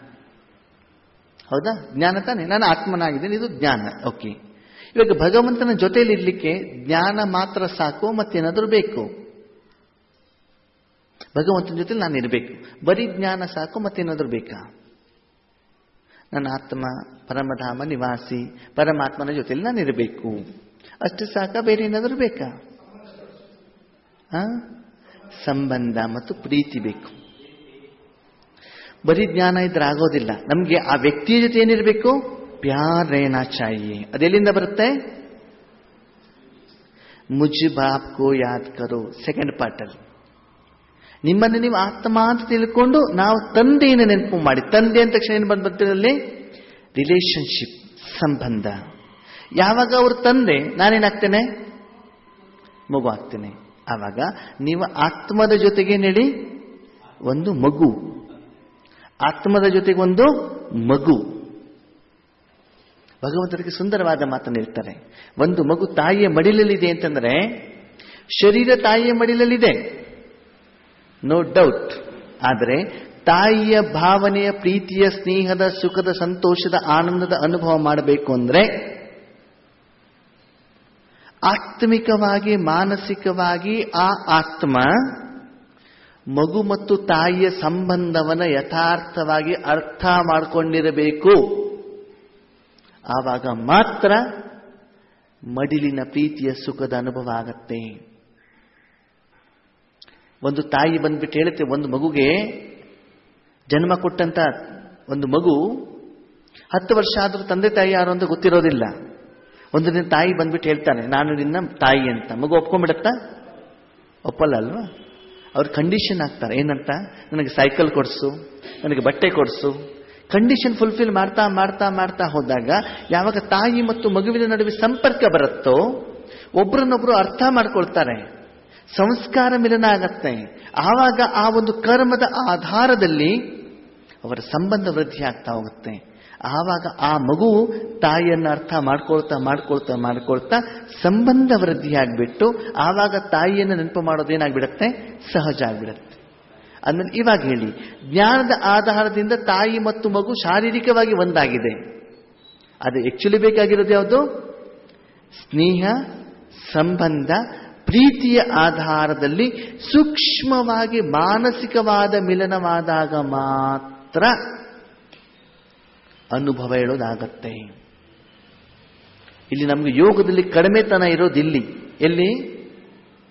ಹೌದಾ ಜ್ಞಾನ ತಾನೆ ನಾನು ಆತ್ಮನಾಗಿದ್ದೇನೆ ಇದು ಜ್ಞಾನ ಓಕೆ ಇವಾಗ ಭಗವಂತನ ಜೊತೆಯಲ್ಲಿ ಇರ್ಲಿಕ್ಕೆ ಜ್ಞಾನ ಮಾತ್ರ ಸಾಕು ಮತ್ತೇನಾದರೂ ಬೇಕು ಭಗವಂತನ ಜೊತೆ ನಾನು ಇರಬೇಕು ಬರೀ ಜ್ಞಾನ ಸಾಕು ಮತ್ತೇನಾದರೂ ಬೇಕಾ ನನ್ನ ಆತ್ಮ ಪರಮಧಾಮ ನಿವಾಸಿ ಪರಮಾತ್ಮನ ಜೊತೆಲಿ ನಾನು ಇರಬೇಕು ಅಷ್ಟು ಸಾಕ ಬೇರೆ ಏನಾದರೂ ಬೇಕಾ ಆ? ಸಂಬಂಧ ಮತ್ತು ಪ್ರೀತಿ ಬೇಕು ಬರೀ ಜ್ಞಾನ ಇದ್ರೆ ಆಗೋದಿಲ್ಲ ನಮಗೆ ಆ ವ್ಯಕ್ತಿಯ ಜೊತೆ ಏನಿರಬೇಕು ಪ್ಯಾರ್ ರೇಣಾ ಚಾಹಿಯೇ ಅದೆಲ್ಲಿಂದ ಬರುತ್ತೆ ಮುಜ್ ಬಾಪ್ ಕೋ ಯಾದ್ ಕರೋ ಸೆಕೆಂಡ್ ಪಾರ್ಟಲ್ಲಿ ನಿಮ್ಮನ್ನು ನೀವು ಆತ್ಮ ಅಂತ ತಿಳ್ಕೊಂಡು ನಾವು ತಂದೆಯನ್ನು ನೆನಪು ಮಾಡಿ ತಂದೆ ಅಂತ ತಕ್ಷಣ ಏನು ಬಂದ್ಬರ್ತೀರಲ್ಲಿ ರಿಲೇಶನ್ಶಿಪ್ ಸಂಬಂಧ ಯಾವಾಗ ಅವ್ರ ತಂದೆ ನಾನೇನಾಗ್ತೇನೆ ಮಗು ಆಗ್ತೇನೆ ಆವಾಗ ನೀವು ಆತ್ಮದ ಜೊತೆಗೆ ನಡಿ ಒಂದು ಮಗು ಆತ್ಮದ ಜೊತೆಗೆ ಒಂದು ಮಗು ಭಗವಂತರಿಗೆ ಸುಂದರವಾದ ಮಾತನ್ನು ಹೇಳ್ತಾರೆ ಒಂದು ಮಗು ತಾಯಿಯ ಮಡಿಲಲ್ಲಿದೆ ಅಂತಂದ್ರೆ ಶರೀರ ತಾಯಿಯ ಮಡಿಲಲ್ಲಿದೆ ನೋ ಡೌಟ್ ಆದರೆ ತಾಯಿಯ ಭಾವನೆಯ ಪ್ರೀತಿಯ ಸ್ನೇಹದ ಸುಖದ ಸಂತೋಷದ ಆನಂದದ ಅನುಭವ ಮಾಡಬೇಕು ಅಂದ್ರೆ ಆತ್ಮಿಕವಾಗಿ ಮಾನಸಿಕವಾಗಿ ಆ ಆತ್ಮ ಮಗು ಮತ್ತು ತಾಯಿಯ ಸಂಬಂಧವನ್ನು ಯಥಾರ್ಥವಾಗಿ ಅರ್ಥ ಮಾಡಿಕೊಂಡಿರಬೇಕು ಆವಾಗ ಮಾತ್ರ ಮಡಿಲಿನ ಪ್ರೀತಿಯ ಸುಖದ ಅನುಭವ ಆಗತ್ತೆ ಒಂದು ತಾಯಿ ಬಂದ್ಬಿಟ್ಟು ಹೇಳುತ್ತೆ ಒಂದು ಮಗುಗೆ ಜನ್ಮ ಕೊಟ್ಟಂತ ಒಂದು ಮಗು ಹತ್ತು ವರ್ಷ ಆದರೂ ತಂದೆ ತಾಯಿ ಯಾರು ಅಂತ ಗೊತ್ತಿರೋದಿಲ್ಲ ಒಂದು ದಿನ ತಾಯಿ ಬಂದ್ಬಿಟ್ಟು ಹೇಳ್ತಾನೆ ನಾನು ನಿನ್ನ ತಾಯಿ ಅಂತ ಮಗು ಒಪ್ಕೊಂಡ್ಬಿಡತ್ತಾ ಒಪ್ಪಲ್ಲ ಅಲ್ವಾ ಅವ್ರು ಕಂಡೀಷನ್ ಆಗ್ತಾರೆ ಏನಂತ ನನಗೆ ಸೈಕಲ್ ಕೊಡಿಸು ನನಗೆ ಬಟ್ಟೆ ಕೊಡಿಸು ಕಂಡೀಷನ್ ಫುಲ್ಫಿಲ್ ಮಾಡ್ತಾ ಮಾಡ್ತಾ ಮಾಡ್ತಾ ಹೋದಾಗ ಯಾವಾಗ ತಾಯಿ ಮತ್ತು ಮಗುವಿನ ನಡುವೆ ಸಂಪರ್ಕ ಬರುತ್ತೋ ಒಬ್ರನ್ನೊಬ್ರು ಅರ್ಥ ಮಾಡ್ಕೊಳ್ತಾರೆ ಸಂಸ್ಕಾರ ಮಿಲನ ಆಗತ್ತೆ ಆವಾಗ ಆ ಒಂದು ಕರ್ಮದ ಆಧಾರದಲ್ಲಿ ಅವರ ಸಂಬಂಧ ವೃದ್ಧಿ ಆಗ್ತಾ ಹೋಗುತ್ತೆ ಆವಾಗ ಆ ಮಗು ತಾಯಿಯನ್ನು ಅರ್ಥ ಮಾಡ್ಕೊಳ್ತಾ ಮಾಡ್ಕೊಳ್ತಾ ಮಾಡ್ಕೊಳ್ತಾ ಸಂಬಂಧ ವೃದ್ಧಿ ಆಗಿಬಿಟ್ಟು ಆವಾಗ ತಾಯಿಯನ್ನು ನೆನಪು ಮಾಡೋದೇನಾಗ್ಬಿಡತ್ತೆ ಸಹಜ ಆಗ್ಬಿಡತ್ತೆ ಅಂದ್ರೆ ಇವಾಗ ಹೇಳಿ ಜ್ಞಾನದ ಆಧಾರದಿಂದ ತಾಯಿ ಮತ್ತು ಮಗು ಶಾರೀರಿಕವಾಗಿ ಒಂದಾಗಿದೆ ಅದು ಆಕ್ಚುಲಿ ಬೇಕಾಗಿರೋದು ಯಾವುದು ಸ್ನೇಹ ಸಂಬಂಧ ಪ್ರೀತಿಯ ಆಧಾರದಲ್ಲಿ ಸೂಕ್ಷ್ಮವಾಗಿ ಮಾನಸಿಕವಾದ ಮಿಲನವಾದಾಗ ಮಾತ್ರ ಅನುಭವ ಹೇಳೋದಾಗತ್ತೆ ಇಲ್ಲಿ ನಮಗೆ ಯೋಗದಲ್ಲಿ ಕಡಿಮೆತನ ಇರೋದಿಲ್ಲಿ ಎಲ್ಲಿ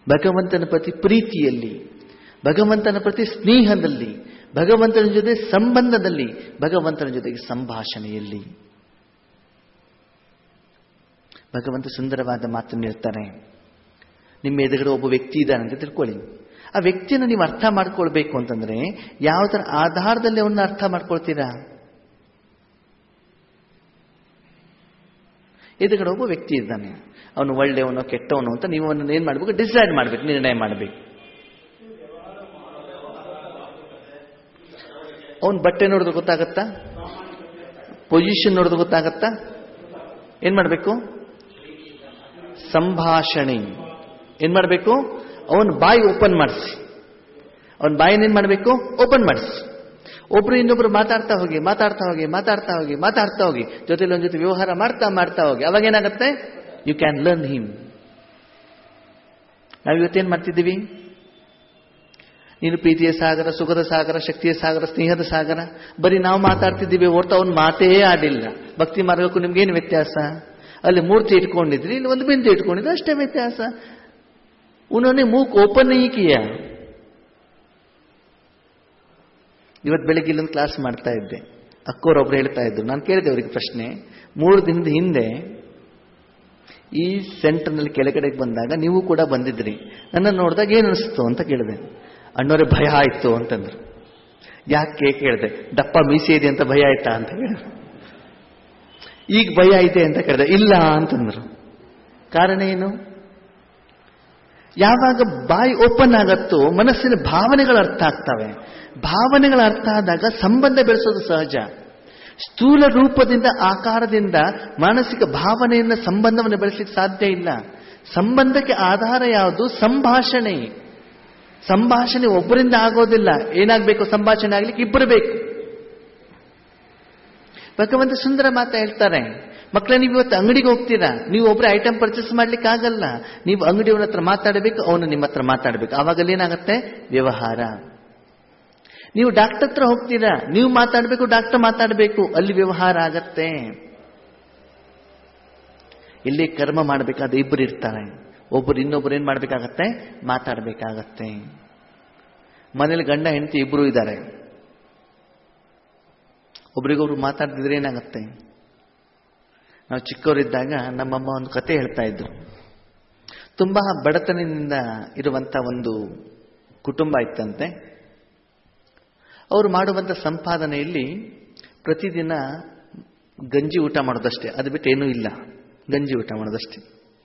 ಭಗವಂತನ ಪ್ರತಿ ಪ್ರೀತಿಯಲ್ಲಿ ಭಗವಂತನ ಪ್ರತಿ ಸ್ನೇಹದಲ್ಲಿ ಭಗವಂತನ ಜೊತೆ ಸಂಬಂಧದಲ್ಲಿ ಭಗವಂತನ ಜೊತೆಗೆ ಸಂಭಾಷಣೆಯಲ್ಲಿ ಭಗವಂತ ಸುಂದರವಾದ ಮಾತನ್ನು ಹೇಳ್ತಾರೆ ನಿಮ್ಮ ಎದುರುಗಡೆ ಒಬ್ಬ ವ್ಯಕ್ತಿ ಇದ್ದಾನೆ ಅಂತ ತಿಳ್ಕೊಳ್ಳಿ ಆ ವ್ಯಕ್ತಿಯನ್ನು ನೀವು ಅರ್ಥ ಮಾಡ್ಕೊಳ್ಬೇಕು ಅಂತಂದ್ರೆ ಯಾವ ಥರ ಆಧಾರದಲ್ಲಿ ಅವನ್ನ ಅರ್ಥ ಮಾಡ್ಕೊಳ್ತೀರಾ ಎದುರುಗಡೆ ಒಬ್ಬ ವ್ಯಕ್ತಿ ಇದ್ದಾನೆ ಅವನು ಒಳ್ಳೆಯವನು ಕೆಟ್ಟವನು ಅಂತ ನೀವು ಅವನನ್ನು ಏನು ಮಾಡಬೇಕು ಡಿಸೈಡ್ ಮಾಡಬೇಕು ನಿರ್ಣಯ ಮಾಡಬೇಕು ಅವನ ಬಟ್ಟೆ ನೋಡಿದ್ರೆ ಗೊತ್ತಾಗತ್ತಾ ಪೊಸಿಷನ್ ನೋಡಿದ್ರೆ ಗೊತ್ತಾಗತ್ತಾ ಏನ್ ಮಾಡಬೇಕು ಸಂಭಾಷಣೆ ಏನ್ ಮಾಡಬೇಕು ಅವನ ಬಾಯಿ ಓಪನ್ ಮಾಡಿಸಿ ಅವನ ಬಾಯಿನ ಏನ್ ಮಾಡಬೇಕು ಓಪನ್ ಮಾಡಿಸಿ ಒಬ್ರು ಇನ್ನೊಬ್ರು ಮಾತಾಡ್ತಾ ಹೋಗಿ ಮಾತಾಡ್ತಾ ಹೋಗಿ ಮಾತಾಡ್ತಾ ಹೋಗಿ ಮಾತಾಡ್ತಾ ಹೋಗಿ ಜೊತೆಲಿ ಒಂದ್ ಜೊತೆ ವ್ಯವಹಾರ ಮಾಡ್ತಾ ಮಾಡ್ತಾ ಹೋಗಿ ಅವಾಗ ಏನಾಗುತ್ತೆ ಯು ಕ್ಯಾನ್ ಲರ್ನ್ ಹಿಮ್ ನಾವು ಇವತ್ತೇನ್ ಮಾಡ್ತಿದ್ದೀವಿ ನೀನು ಪ್ರೀತಿಯ ಸಾಗರ ಸುಖದ ಸಾಗರ ಶಕ್ತಿಯ ಸಾಗರ ಸ್ನೇಹದ ಸಾಗರ ಬರೀ ನಾವು ಮಾತಾಡ್ತಿದ್ದೀವಿ ಹೊರತು ಅವನು ಮಾತೇ ಆಡಿಲ್ಲ ಭಕ್ತಿ ಮಾರ್ಗಕ್ಕೂ ನಿಮ್ಗೇನು ವ್ಯತ್ಯಾಸ ಅಲ್ಲಿ ಮೂರ್ತಿ ಇಟ್ಕೊಂಡಿದ್ರಿ ಇಲ್ಲಿ ಒಂದು ಬಿಂದು ಇಟ್ಕೊಂಡಿದ್ರೆ ಅಷ್ಟೇ ವ್ಯತ್ಯಾಸ ಉನ್ನೋನೆ ಮೂಕ್ ಓಪನ್ ಈ ಕಿಯ ಇವತ್ತು ಬೆಳಿಗ್ಗೆ ಇಲ್ಲೊಂದು ಕ್ಲಾಸ್ ಮಾಡ್ತಾ ಇದ್ದೆ ಅಕ್ಕೋರೊಬ್ರು ಹೇಳ್ತಾ ಇದ್ರು ನಾನು ಕೇಳಿದೆ ಅವರಿಗೆ ಪ್ರಶ್ನೆ ಮೂರು ದಿನದ ಹಿಂದೆ ಈ ಸೆಂಟರ್ನಲ್ಲಿ ಕೆಳಗಡೆಗೆ ಬಂದಾಗ ನೀವು ಕೂಡ ಬಂದಿದ್ರಿ ನನ್ನ ನೋಡಿದಾಗ ಏನು ಅನಿಸ್ತು ಅಂತ ಕೇಳಿದೆ ಅಣ್ಣವ್ರೆ ಭಯ ಆಯ್ತು ಅಂತಂದ್ರು ಯಾಕೆ ಕೇಳಿದೆ ದಪ್ಪ ಮೀಸೆ ಇದೆ ಅಂತ ಭಯ ಆಯ್ತಾ ಅಂತ ಕೇಳಿದ್ರು ಈಗ ಭಯ ಐತೆ ಅಂತ ಕೇಳಿದೆ ಇಲ್ಲ ಅಂತಂದ್ರು ಕಾರಣ ಏನು ಯಾವಾಗ ಬಾಯಿ ಓಪನ್ ಆಗತ್ತೋ ಮನಸ್ಸಿನ ಭಾವನೆಗಳು ಅರ್ಥ ಆಗ್ತವೆ ಭಾವನೆಗಳ ಅರ್ಥ ಆದಾಗ ಸಂಬಂಧ ಬೆಳೆಸೋದು ಸಹಜ ಸ್ಥೂಲ ರೂಪದಿಂದ ಆಕಾರದಿಂದ ಮಾನಸಿಕ ಭಾವನೆಯಿಂದ ಸಂಬಂಧವನ್ನು ಬೆಳೆಸಲಿಕ್ಕೆ ಸಾಧ್ಯ ಇಲ್ಲ ಸಂಬಂಧಕ್ಕೆ ಆಧಾರ ಯಾವುದು ಸಂಭಾಷಣೆ ಸಂಭಾಷಣೆ ಒಬ್ಬರಿಂದ ಆಗೋದಿಲ್ಲ ಏನಾಗಬೇಕು ಸಂಭಾಷಣೆ ಆಗ್ಲಿಕ್ಕೆ ಇಬ್ಬರು ಬೇಕು ಭಗವಂತ ಸುಂದರ ಮಾತ ಹೇಳ್ತಾರೆ ಮಕ್ಕಳ ನೀವು ಇವತ್ತು ಅಂಗಡಿಗೆ ಹೋಗ್ತೀರಾ ನೀವು ಒಬ್ಬರೇ ಐಟಮ್ ಪರ್ಚೇಸ್ ಮಾಡ್ಲಿಕ್ಕೆ ಆಗಲ್ಲ ನೀವು ಅಂಗಡಿಯವನ ಹತ್ರ ಮಾತಾಡಬೇಕು ಅವನು ನಿಮ್ಮ ಹತ್ರ ಮಾತಾಡಬೇಕು ಆವಾಗಲ್ಲಿ ಏನಾಗುತ್ತೆ ವ್ಯವಹಾರ ನೀವು ಡಾಕ್ಟರ್ ಹತ್ರ ಹೋಗ್ತೀರಾ ನೀವು ಮಾತಾಡಬೇಕು ಡಾಕ್ಟರ್ ಮಾತಾಡಬೇಕು ಅಲ್ಲಿ ವ್ಯವಹಾರ ಆಗತ್ತೆ ಇಲ್ಲಿ ಕರ್ಮ ಮಾಡಬೇಕಾದ ಇಬ್ಬರು ಇರ್ತಾರೆ ಒಬ್ಬರು ಇನ್ನೊಬ್ಬರು ಏನ್ ಮಾಡಬೇಕಾಗತ್ತೆ ಮಾತಾಡಬೇಕಾಗತ್ತೆ ಮನೇಲಿ ಗಂಡ ಹೆಂಡತಿ ಇಬ್ಬರು ಇದ್ದಾರೆ ಒಬ್ರಿಗೊಬ್ರು ಮಾತಾಡ್ತಿದ್ರೆ ಏನಾಗುತ್ತೆ ನಾವು ಚಿಕ್ಕವರಿದ್ದಾಗ ನಮ್ಮಮ್ಮ ಒಂದು ಕತೆ ಹೇಳ್ತಾ ಇದ್ರು ತುಂಬಾ ಬಡತನದಿಂದ ಇರುವಂತ ಒಂದು ಕುಟುಂಬ ಇತ್ತಂತೆ ಅವರು ಮಾಡುವಂತ ಸಂಪಾದನೆಯಲ್ಲಿ ಪ್ರತಿದಿನ ಗಂಜಿ ಊಟ ಮಾಡೋದಷ್ಟೇ ಅದು ಬಿಟ್ಟು ಏನೂ ಇಲ್ಲ ಗಂಜಿ ಊಟ ಮಾಡೋದಷ್ಟೇ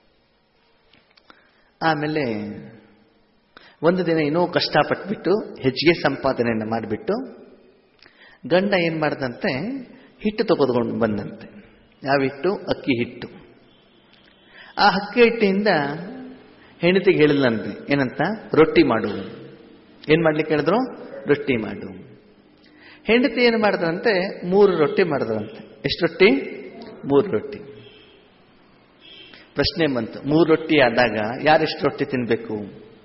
ಆಮೇಲೆ ಒಂದು ದಿನ ಏನೋ ಕಷ್ಟಪಟ್ಬಿಟ್ಟು ಹೆಚ್ಚಿಗೆ ಸಂಪಾದನೆಯನ್ನು ಮಾಡಿಬಿಟ್ಟು ಗಂಡ ಏನು ಮಾಡ್ದಂತೆ ಹಿಟ್ಟು ತೆಗೆದುಕೊಂಡು ಬಂದಂತೆ ಯಾವ ಹಿಟ್ಟು ಅಕ್ಕಿ ಹಿಟ್ಟು ಆ ಅಕ್ಕಿ ಹಿಟ್ಟಿಂದ ಹೆಂಡತಿಗೆ ಹೇಳಿದ್ಲಂತೆ ಏನಂತ ರೊಟ್ಟಿ ಮಾಡು ಏನ್ ಮಾಡ್ಲಿಕ್ಕೆ ಹೇಳಿದ್ರು ರೊಟ್ಟಿ ಮಾಡು ಹೆಂಡತಿ ಏನು ಮಾಡಿದ್ರಂತೆ ಮೂರು ರೊಟ್ಟಿ ಮಾಡಿದ್ರಂತೆ ಎಷ್ಟು ರೊಟ್ಟಿ ಮೂರು ರೊಟ್ಟಿ ಪ್ರಶ್ನೆ ಬಂತು ಮೂರು ರೊಟ್ಟಿ ಆದಾಗ ಯಾರೆಷ್ಟು ರೊಟ್ಟಿ ತಿನ್ಬೇಕು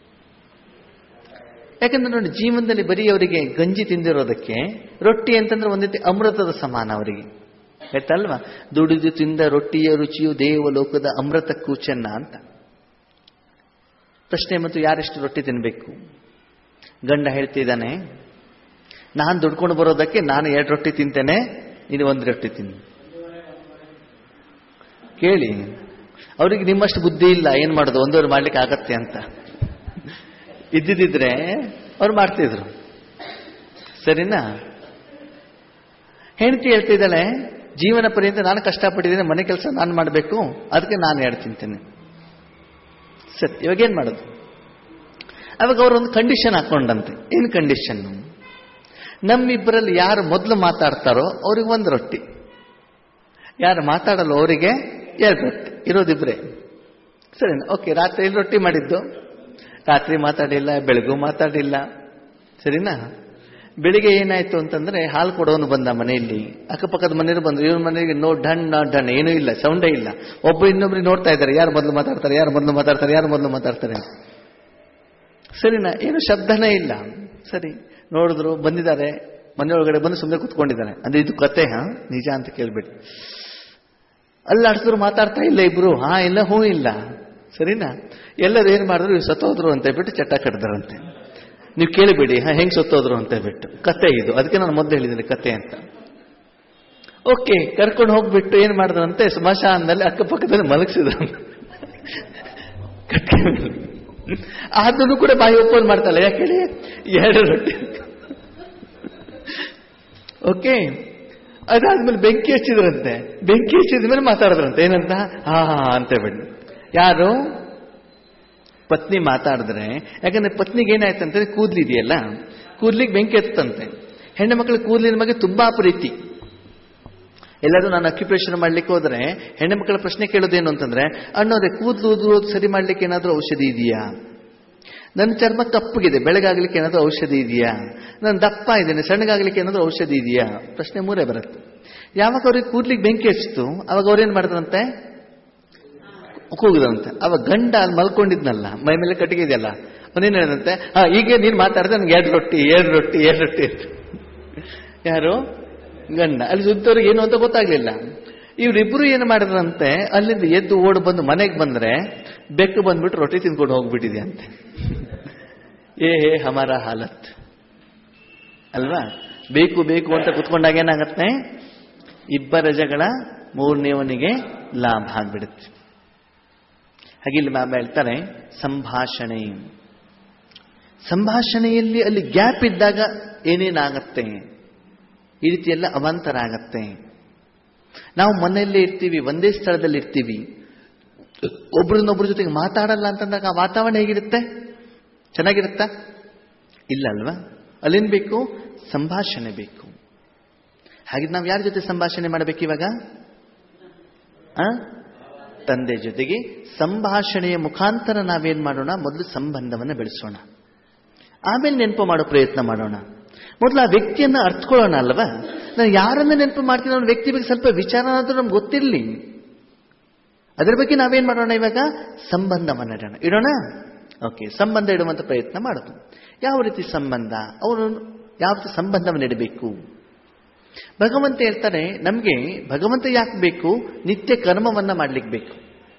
ಯಾಕಂದ್ರೆ ನೋಡಿ ಜೀವನದಲ್ಲಿ ಬರೀ ಅವರಿಗೆ ಗಂಜಿ ತಿಂದಿರೋದಕ್ಕೆ ರೊಟ್ಟಿ ಅಂತಂದ್ರೆ ಒಂದು ರೀತಿ ಅಮೃತದ ಸಮಾನ ಅವರಿಗೆ ಆಯ್ತಲ್ವಾ ದುಡಿದು ತಿಂದ ರೊಟ್ಟಿಯ ರುಚಿಯು ದೇವಲೋಕದ ಅಮೃತಕ್ಕೂ ಚೆನ್ನ ಅಂತ ಪ್ರಶ್ನೆ ಮತ್ತು ಯಾರೆಷ್ಟು ರೊಟ್ಟಿ ತಿನ್ಬೇಕು ಗಂಡ ಹೇಳ್ತಿದ್ದಾನೆ ನಾನು ದುಡ್ಕೊಂಡು ಬರೋದಕ್ಕೆ ನಾನು ಎರಡು ರೊಟ್ಟಿ ತಿಂತೇನೆ ನೀನು ಒಂದು ರೊಟ್ಟಿ ತಿನ್ನು ಕೇಳಿ ಅವರಿಗೆ ನಿಮ್ಮಷ್ಟು ಬುದ್ಧಿ ಇಲ್ಲ ಏನ್ ಮಾಡೋದು ಒಂದೂವರೆ ಮಾಡ್ಲಿಕ್ಕೆ ಆಗತ್ತೆ ಅಂತ ಇದ್ದಿದ್ರೆ ಅವ್ರು ಮಾಡ್ತಿದ್ರು ಸರಿನಾ ಹೆಂಡತಿ ಹೇಳ್ತಿದ್ದಾಳೆ ಜೀವನ ಪರ್ಯಂತ ನಾನು ಕಷ್ಟಪಟ್ಟಿದ್ದೇನೆ ಮನೆ ಕೆಲಸ ನಾನು ಮಾಡಬೇಕು ಅದಕ್ಕೆ ನಾನು ಎರಡು ತಿಂತೇನೆ ಸರಿ ಇವಾಗ ಏನ್ ಮಾಡೋದು ಅವಾಗ ಅವರೊಂದು ಕಂಡೀಷನ್ ಹಾಕೊಂಡಂತೆ ಏನು ಕಂಡೀಷನ್ ನಮ್ಮಿಬ್ಬರಲ್ಲಿ ಯಾರು ಮೊದಲು ಮಾತಾಡ್ತಾರೋ ಅವ್ರಿಗೆ ಒಂದು ರೊಟ್ಟಿ ಯಾರು ಮಾತಾಡಲ್ಲ ಅವರಿಗೆ ಎರಡು ರೊಟ್ಟಿ ಇರೋದಿಬ್ರೆ ಸರಿ ಓಕೆ ರಾತ್ರಿ ರೊಟ್ಟಿ ಮಾಡಿದ್ದು ರಾತ್ರಿ ಮಾತಾಡಿಲ್ಲ ಬೆಳಗೂ ಮಾತಾಡಿಲ್ಲ ಸರಿನಾ ಬೆಳಿಗ್ಗೆ ಏನಾಯ್ತು ಅಂತಂದ್ರೆ ಹಾಲು ಕೊಡೋನು ಬಂದ ಮನೆಯಲ್ಲಿ ಅಕ್ಕಪಕ್ಕದ ಮನೆಯವರು ಬಂದ್ರು ಇವ್ರ ಮನೆಗೆ ನೋ ಡನ್ ಡನ್ ಏನೂ ಇಲ್ಲ ಸೌಂಡೇ ಇಲ್ಲ ಒಬ್ಬ ಇನ್ನೊಬ್ರಿಗೆ ನೋಡ್ತಾ ಇದ್ದಾರೆ ಯಾರು ಮೊದಲು ಮಾತಾಡ್ತಾರೆ ಯಾರು ಮೊದಲು ಮಾತಾಡ್ತಾರೆ ಯಾರು ಮೊದಲು ಮಾತಾಡ್ತಾರೆ ಸರಿನಾ ಏನು ಶಬ್ದನೇ ಇಲ್ಲ ಸರಿ ನೋಡಿದ್ರು ಬಂದಿದ್ದಾರೆ ಮನೆಯೊಳಗಡೆ ಬಂದು ಸುಮ್ಮನೆ ಕುತ್ಕೊಂಡಿದ್ದಾರೆ ಅಂದ್ರೆ ಇದು ಕತೆ ಹಾ ನಿಜ ಅಂತ ಕೇಳ್ಬೇಡಿ ಅಲ್ಲಾಡ್ಸಿದ್ರು ಮಾತಾಡ್ತಾ ಇಲ್ಲ ಇಬ್ರು ಹಾ ಇಲ್ಲ ಹೂ ಇಲ್ಲ ಸರಿನಾ ಎಲ್ಲರೂ ಏನು ಮಾಡಿದ್ರು ಇವ್ರು ಸತ್ತೋದ್ರು ಅಂತ ಹೇಳ್ಬಿಟ್ಟು ಚಟ್ಟ ಕಡ್ದಾರಂತೆ ನೀವು ಕೇಳಿಬಿಡಿ ಹಾ ಹೆಂಗ್ ಸತ್ತೋದ್ರು ಅಂತ ಹೇಳ್ಬಿಟ್ಟು ಕತೆ ಇದು ಅದಕ್ಕೆ ನಾನು ಮೊದಲು ಹೇಳಿದ್ದೀನಿ ಕತೆ ಅಂತ ಓಕೆ ಕರ್ಕೊಂಡು ಹೋಗ್ಬಿಟ್ಟು ಏನ್ ಮಾಡಿದ್ರಂತೆ ಸ್ಮಶಾನದಲ್ಲಿ ಅಕ್ಕಪಕ್ಕದಲ್ಲಿ ಮಲಗಿಸಿದ್ರು ಅದನ್ನು ಕೂಡ ಬಾಯಿ ಓಪನ್ ಮಾಡ್ತಾಳೆ ಯಾಕೆ ಹೇಳಿ ಎರಡು ರೊಟ್ಟಿ ಓಕೆ ಅದಾದ್ಮೇಲೆ ಬೆಂಕಿ ಹಚ್ಚಿದ್ರಂತೆ ಬೆಂಕಿ ಹಚ್ಚಿದ ಮೇಲೆ ಮಾತಾಡಿದ್ರಂತೆ ಏನಂತ ಹಾ ಹಾ ಅಂತ ಹೇಳ್ಬಿಟ್ಟು ಯಾರು ಪತ್ನಿ ಮಾತಾಡಿದ್ರೆ ಯಾಕಂದ್ರೆ ಪತ್ನಿಗೆ ಏನಾಯ್ತಂದ್ರೆ ಕೂದ್ಲಿದೆಯಲ್ಲ ಕೂದ್ಲಿಗೆ ಬೆಂಕಿ ಹತ್ತಂತೆ ಹೆಣ್ಣು ಮಕ್ಕಳ ಕೂದಲಿನ ಬಗ್ಗೆ ತುಂಬಾ ಪ್ರೀತಿ ಎಲ್ಲರೂ ನಾನು ಅಕ್ಯುಪೇಷನ್ ಮಾಡ್ಲಿಕ್ಕೆ ಹೋದ್ರೆ ಹೆಣ್ಣು ಮಕ್ಕಳ ಪ್ರಶ್ನೆ ಕೇಳೋದೇನು ಅಂತಂದ್ರೆ ಅಣ್ಣವ್ರೆ ಕೂದಲು ಉದುರೋದು ಸರಿ ಮಾಡ್ಲಿಕ್ಕೆ ಏನಾದ್ರೂ ಔಷಧಿ ಇದೆಯಾ ನನ್ನ ಚರ್ಮ ಕಪ್ಪಗಿದೆ ಬೆಳಗಾಗ್ಲಿಕ್ಕೆ ಏನಾದ್ರೂ ಔಷಧಿ ಇದೆಯಾ ನಾನು ದಪ್ಪ ಇದ್ದೇನೆ ಸಣ್ಣಗಾಗ್ಲಿಕ್ಕೆ ಏನಾದ್ರೂ ಔಷಧಿ ಇದೆಯಾ ಪ್ರಶ್ನೆ ಮೂರೇ ಬರುತ್ತೆ ಯಾವಾಗ ಅವ್ರಿಗೆ ಕೂದ್ಲಿಗೆ ಬೆಂಕಿ ಹಚ್ಚಿತು ಅವಾಗ ಅವ್ರೇನ್ ಮಾಡಿದ್ರಂತೆ ಕೂಗಿದಂತೆ ಅವ ಗಂಡ ಅಲ್ಲಿ ಮಲ್ಕೊಂಡಿದ್ನಲ್ಲ ಮೈ ಮೇಲೆ ಕಟ್ಟಿಗೆ ಇದೆಯಲ್ಲ ಅವನೇನ್ ಹೇಳಿದಂತೆ ಹಾ ಈಗ ನೀನ್ ಮಾತಾಡಿದ್ರೆ ನನಗೆ ಎರಡು ರೊಟ್ಟಿ ಎರಡು ರೊಟ್ಟಿ ಎರಡು ರೊಟ್ಟಿ ಅಂತ ಯಾರು ಗಂಡ ಅಲ್ಲಿ ಸುತ್ತವ್ರಿಗೆ ಏನು ಅಂತ ಗೊತ್ತಾಗ್ಲಿಲ್ಲ ಇವರಿಬ್ರು ಏನು ಮಾಡಿದ್ರಂತೆ ಅಲ್ಲಿಂದ ಎದ್ದು ಓಡ್ ಬಂದು ಮನೆಗೆ ಬಂದ್ರೆ ಬೆಕ್ಕು ಬಂದ್ಬಿಟ್ಟು ರೊಟ್ಟಿ ತಿಂದ್ಕೊಂಡು ಹೋಗ್ಬಿಟ್ಟಿದೆ ಅಂತೆ ಏ ಹೇ ಹಮಾರ ಹಾಲತ್ ಅಲ್ವಾ ಬೇಕು ಬೇಕು ಅಂತ ಕುತ್ಕೊಂಡಾಗ ಏನಾಗತ್ತೆ ಇಬ್ಬರ ಜಗಳ ಮೂರನೇವನಿಗೆ ಲಾಭ ಆಗ್ಬಿಡುತ್ತೆ ಹಾಗೆ ಇಲ್ಲಿ ಮ್ಯಾಮ್ ಹೇಳ್ತಾರೆ ಸಂಭಾಷಣೆ ಸಂಭಾಷಣೆಯಲ್ಲಿ ಅಲ್ಲಿ ಗ್ಯಾಪ್ ಇದ್ದಾಗ ಏನೇನಾಗತ್ತೆ ಈ ರೀತಿ ಎಲ್ಲ ಅವಾಂತರ ಆಗತ್ತೆ ನಾವು ಮನೆಯಲ್ಲೇ ಇರ್ತೀವಿ ಒಂದೇ ಸ್ಥಳದಲ್ಲಿ ಇರ್ತೀವಿ ಒಬ್ರನ್ನೊಬ್ರ ಜೊತೆಗೆ ಮಾತಾಡಲ್ಲ ಅಂತಂದಾಗ ಆ ವಾತಾವರಣ ಹೇಗಿರುತ್ತೆ ಚೆನ್ನಾಗಿರುತ್ತಾ ಇಲ್ಲ ಅಲ್ವಾ ಅಲ್ಲೇನ್ ಬೇಕು ಸಂಭಾಷಣೆ ಬೇಕು ಹಾಗೆ ನಾವು ಯಾರ ಜೊತೆ ಸಂಭಾಷಣೆ ಮಾಡಬೇಕು ಇವಾಗ ಆ ತಂದೆ ಜೊತೆಗೆ ಸಂಭಾಷಣೆಯ ಮುಖಾಂತರ ನಾವೇನ್ ಮಾಡೋಣ ಮೊದಲು ಸಂಬಂಧವನ್ನು ಬೆಳೆಸೋಣ ಆಮೇಲೆ ನೆನಪು ಮಾಡೋ ಪ್ರಯತ್ನ ಮಾಡೋಣ ಮೊದಲು ಆ ವ್ಯಕ್ತಿಯನ್ನ ಅರ್ಥಕೊಳ್ಳೋಣ ಅಲ್ವಾ ನಾನು ಯಾರನ್ನ ನೆನಪು ಮಾಡ್ತೀನಿ ಅನ್ನೋ ವ್ಯಕ್ತಿ ಬಗ್ಗೆ ಸ್ವಲ್ಪ ವಿಚಾರ ಆದ್ರೂ ನಮ್ಗೆ ಗೊತ್ತಿರಲಿ ಅದರ ಬಗ್ಗೆ ನಾವೇನ್ ಮಾಡೋಣ ಇವಾಗ ಸಂಬಂಧವನ್ನು ಇಡೋಣ ಇಡೋಣ ಓಕೆ ಸಂಬಂಧ ಇಡುವಂತ ಪ್ರಯತ್ನ ಮಾಡೋದು ಯಾವ ರೀತಿ ಸಂಬಂಧ ಅವರು ಯಾವ ರೀತಿ ಸಂಬಂಧವನ್ನು ಇಡಬೇಕು ಭಗವಂತ ಹೇಳ್ತಾರೆ ನಮಗೆ ಭಗವಂತ ಯಾಕೆ ಬೇಕು ನಿತ್ಯ ಕರ್ಮವನ್ನ ಮಾಡ್ಲಿಕ್ಕೆ ಬೇಕು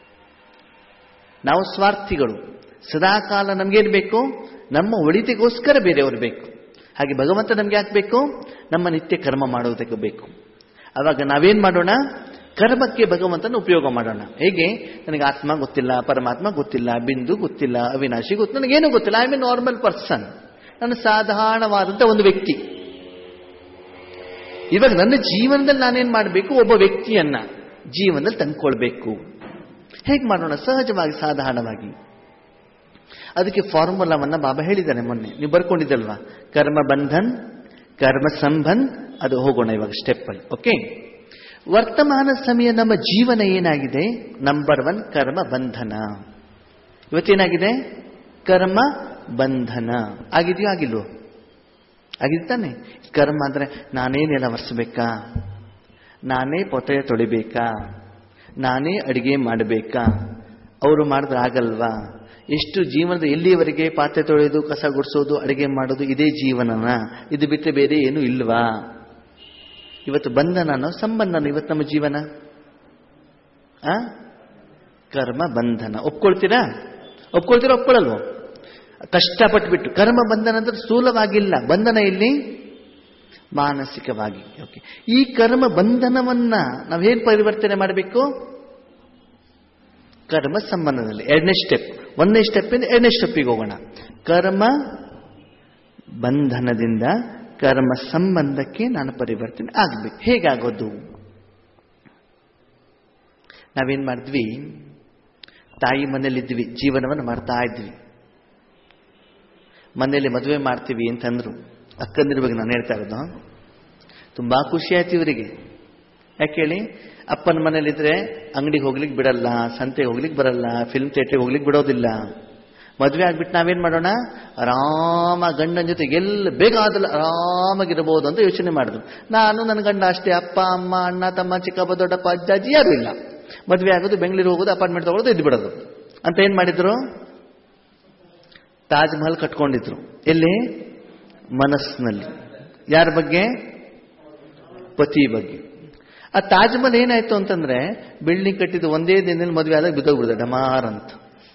ನಾವು ಸ್ವಾರ್ಥಿಗಳು ಸದಾಕಾಲ ನಮ್ಗೇನು ಬೇಕು ನಮ್ಮ ಒಳಿತಿಗೋಸ್ಕರ ಬೇರೆಯವರು ಬೇಕು ಹಾಗೆ ಭಗವಂತ ನಮ್ಗೆ ಯಾಕೆ ಬೇಕು ನಮ್ಮ ನಿತ್ಯ ಕರ್ಮ ಮಾಡುವುದಕ್ಕೆ ಬೇಕು ಅವಾಗ ನಾವೇನ್ ಮಾಡೋಣ ಕರ್ಮಕ್ಕೆ ಭಗವಂತನ ಉಪಯೋಗ ಮಾಡೋಣ ಹೇಗೆ ನನಗೆ ಆತ್ಮ ಗೊತ್ತಿಲ್ಲ ಪರಮಾತ್ಮ ಗೊತ್ತಿಲ್ಲ ಬಿಂದು ಗೊತ್ತಿಲ್ಲ ಅವಿನಾಶಿ ಗೊತ್ತು ನನಗೇನು ಗೊತ್ತಿಲ್ಲ ಐ ಎ ನಾರ್ಮಲ್ ಪರ್ಸನ್ ನಾನು ಸಾಧಾರಣವಾದಂಥ ಒಂದು ವ್ಯಕ್ತಿ ಇವಾಗ ನನ್ನ ಜೀವನದಲ್ಲಿ ನಾನೇನ್ ಮಾಡಬೇಕು ಒಬ್ಬ ವ್ಯಕ್ತಿಯನ್ನ ಜೀವನದಲ್ಲಿ ತಂದ್ಕೊಳ್ಬೇಕು ಹೇಗೆ ಮಾಡೋಣ ಸಹಜವಾಗಿ ಸಾಧಾರಣವಾಗಿ ಅದಕ್ಕೆ ಫಾರ್ಮುಲಾವನ್ನ ಬಾಬಾ ಹೇಳಿದ್ದಾನೆ ಮೊನ್ನೆ ನೀವು ಬರ್ಕೊಂಡಿದ್ದಲ್ವಾ ಕರ್ಮ ಬಂಧನ್ ಕರ್ಮ ಸಂಬಂಧ್ ಅದು ಹೋಗೋಣ ಇವಾಗ ಸ್ಟೆಪ್ ಅಲ್ಲಿ ಓಕೆ ವರ್ತಮಾನ ಸಮಯ ನಮ್ಮ ಜೀವನ ಏನಾಗಿದೆ ನಂಬರ್ ಒನ್ ಕರ್ಮ ಬಂಧನ ಇವತ್ತೇನಾಗಿದೆ ಕರ್ಮ ಬಂಧನ ಆಗಿದೆಯೋ ಆಗಿಲ್ವೋ ಆಗಿದ್ದಾನೆ ಕರ್ಮ ಅಂದ್ರೆ ನಾನೇ ನೆಲ ಒರೆಸ್ಬೇಕಾ ನಾನೇ ಪೊತೆ ತೊಳಿಬೇಕಾ ನಾನೇ ಅಡಿಗೆ ಮಾಡಬೇಕಾ ಅವರು ಮಾಡಿದ್ರೆ ಆಗಲ್ವಾ ಎಷ್ಟು ಜೀವನದ ಎಲ್ಲಿಯವರೆಗೆ ಪಾತ್ರೆ ತೊಳೆಯೋದು ಕಸ ಗುಡಿಸೋದು ಅಡಿಗೆ ಮಾಡೋದು ಇದೇ ಜೀವನನ ಇದು ಬಿಟ್ಟರೆ ಬೇರೆ ಏನು ಇಲ್ವಾ ಇವತ್ತು ಬಂಧನನೋ ಸಂಬಂಧನ ಇವತ್ತು ನಮ್ಮ ಜೀವನ ಆ ಕರ್ಮ ಬಂಧನ ಒಪ್ಕೊಳ್ತೀರಾ ಒಪ್ಕೊಳ್ತೀರಾ ಒಪ್ಕೊಳ್ಳಲ್ವೋ ಕಷ್ಟಪಟ್ಬಿಟ್ಟು ಕರ್ಮ ಬಂಧನ ಅಂದ್ರೆ ಸ್ಥೂಲವಾಗಿಲ್ಲ ಬಂಧನ ಇಲ್ಲಿ ಮಾನಸಿಕವಾಗಿ ಓಕೆ ಈ ಕರ್ಮ ಬಂಧನವನ್ನ ನಾವೇನ್ ಪರಿವರ್ತನೆ ಮಾಡಬೇಕು ಕರ್ಮ ಸಂಬಂಧದಲ್ಲಿ ಎರಡನೇ ಸ್ಟೆಪ್ ಒಂದನೇ ಸ್ಟೆಪ್ ಇಂದ ಎರಡನೇ ಸ್ಟೆಪ್ಪಿಗೆ ಹೋಗೋಣ ಕರ್ಮ ಬಂಧನದಿಂದ ಕರ್ಮ ಸಂಬಂಧಕ್ಕೆ ನಾನು ಪರಿವರ್ತನೆ ಆಗ್ಬೇಕು ಹೇಗಾಗೋದು ನಾವೇನ್ ಮಾಡಿದ್ವಿ ತಾಯಿ ಮನೇಲಿದ್ವಿ ಜೀವನವನ್ನು ಮಾಡ್ತಾ ಇದ್ವಿ ಮನೆಯಲ್ಲಿ ಮದುವೆ ಮಾಡ್ತೀವಿ ಅಂತಂದ್ರು ಅಕ್ಕಂದಿರ ಬಗ್ಗೆ ನಾನು ಹೇಳ್ತಾ ಇರೋದು ತುಂಬಾ ಖುಷಿ ಆಯ್ತು ಇವರಿಗೆ ಯಾಕೆ ಹೇಳಿ ಅಪ್ಪನ ಮನೇಲಿದ್ರೆ ಅಂಗಡಿಗೆ ಹೋಗ್ಲಿಕ್ಕೆ ಬಿಡಲ್ಲ ಸಂತೆಗೆ ಹೋಗ್ಲಿಕ್ಕೆ ಬರಲ್ಲ ಫಿಲ್ಮ್ ಥಿಯೇಟ್ರಿಗೆ ಹೋಗ್ಲಿಕ್ಕೆ ಬಿಡೋದಿಲ್ಲ ಮದುವೆ ಆಗ್ಬಿಟ್ಟು ನಾವೇನ್ ಮಾಡೋಣ ಆರಾಮ ಗಂಡನ ಜೊತೆ ಎಲ್ಲಿ ಬೇಕಾದಲ್ಲ ಆರಾಮಾಗಿರಬಹುದು ಅಂತ ಯೋಚನೆ ಮಾಡಿದ್ರು ನಾನು ನನ್ನ ಗಂಡ ಅಷ್ಟೇ ಅಪ್ಪ ಅಮ್ಮ ಅಣ್ಣ ತಮ್ಮ ಚಿಕ್ಕಪ್ಪ ದೊಡ್ಡಪ್ಪ ಅಜ್ಜ ಅಜ್ಜಿ ಯಾರು ಇಲ್ಲ ಮದುವೆ ಆಗೋದು ಬೆಂಗಳೂರು ಹೋಗೋದು ಅಪಾರ್ಟ್ಮೆಂಟ್ ತಗೊಳ್ಳೋದು ಇದ್ದು ಬಿಡೋದು ಅಂತ ಏನ್ ಮಾಡಿದ್ರು ತಾಜ್ ಮಹಲ್ ಕಟ್ಕೊಂಡಿದ್ರು ಎಲ್ಲಿ ಮನಸ್ಸಿನಲ್ಲಿ ಯಾರ ಬಗ್ಗೆ ಪತಿ ಬಗ್ಗೆ ಆ ತಾಜ್ ಮಹಲ್ ಏನಾಯ್ತು ಅಂತಂದ್ರೆ ಬಿಲ್ಡಿಂಗ್ ಕಟ್ಟಿದ್ದು ಒಂದೇ ದಿನದಲ್ಲಿ ಮದುವೆ ಆದಾಗ ಬಿದ್ದೋಗ್ಬಿಡ್ದೆ ಡಮಾರ್ ಅಂತ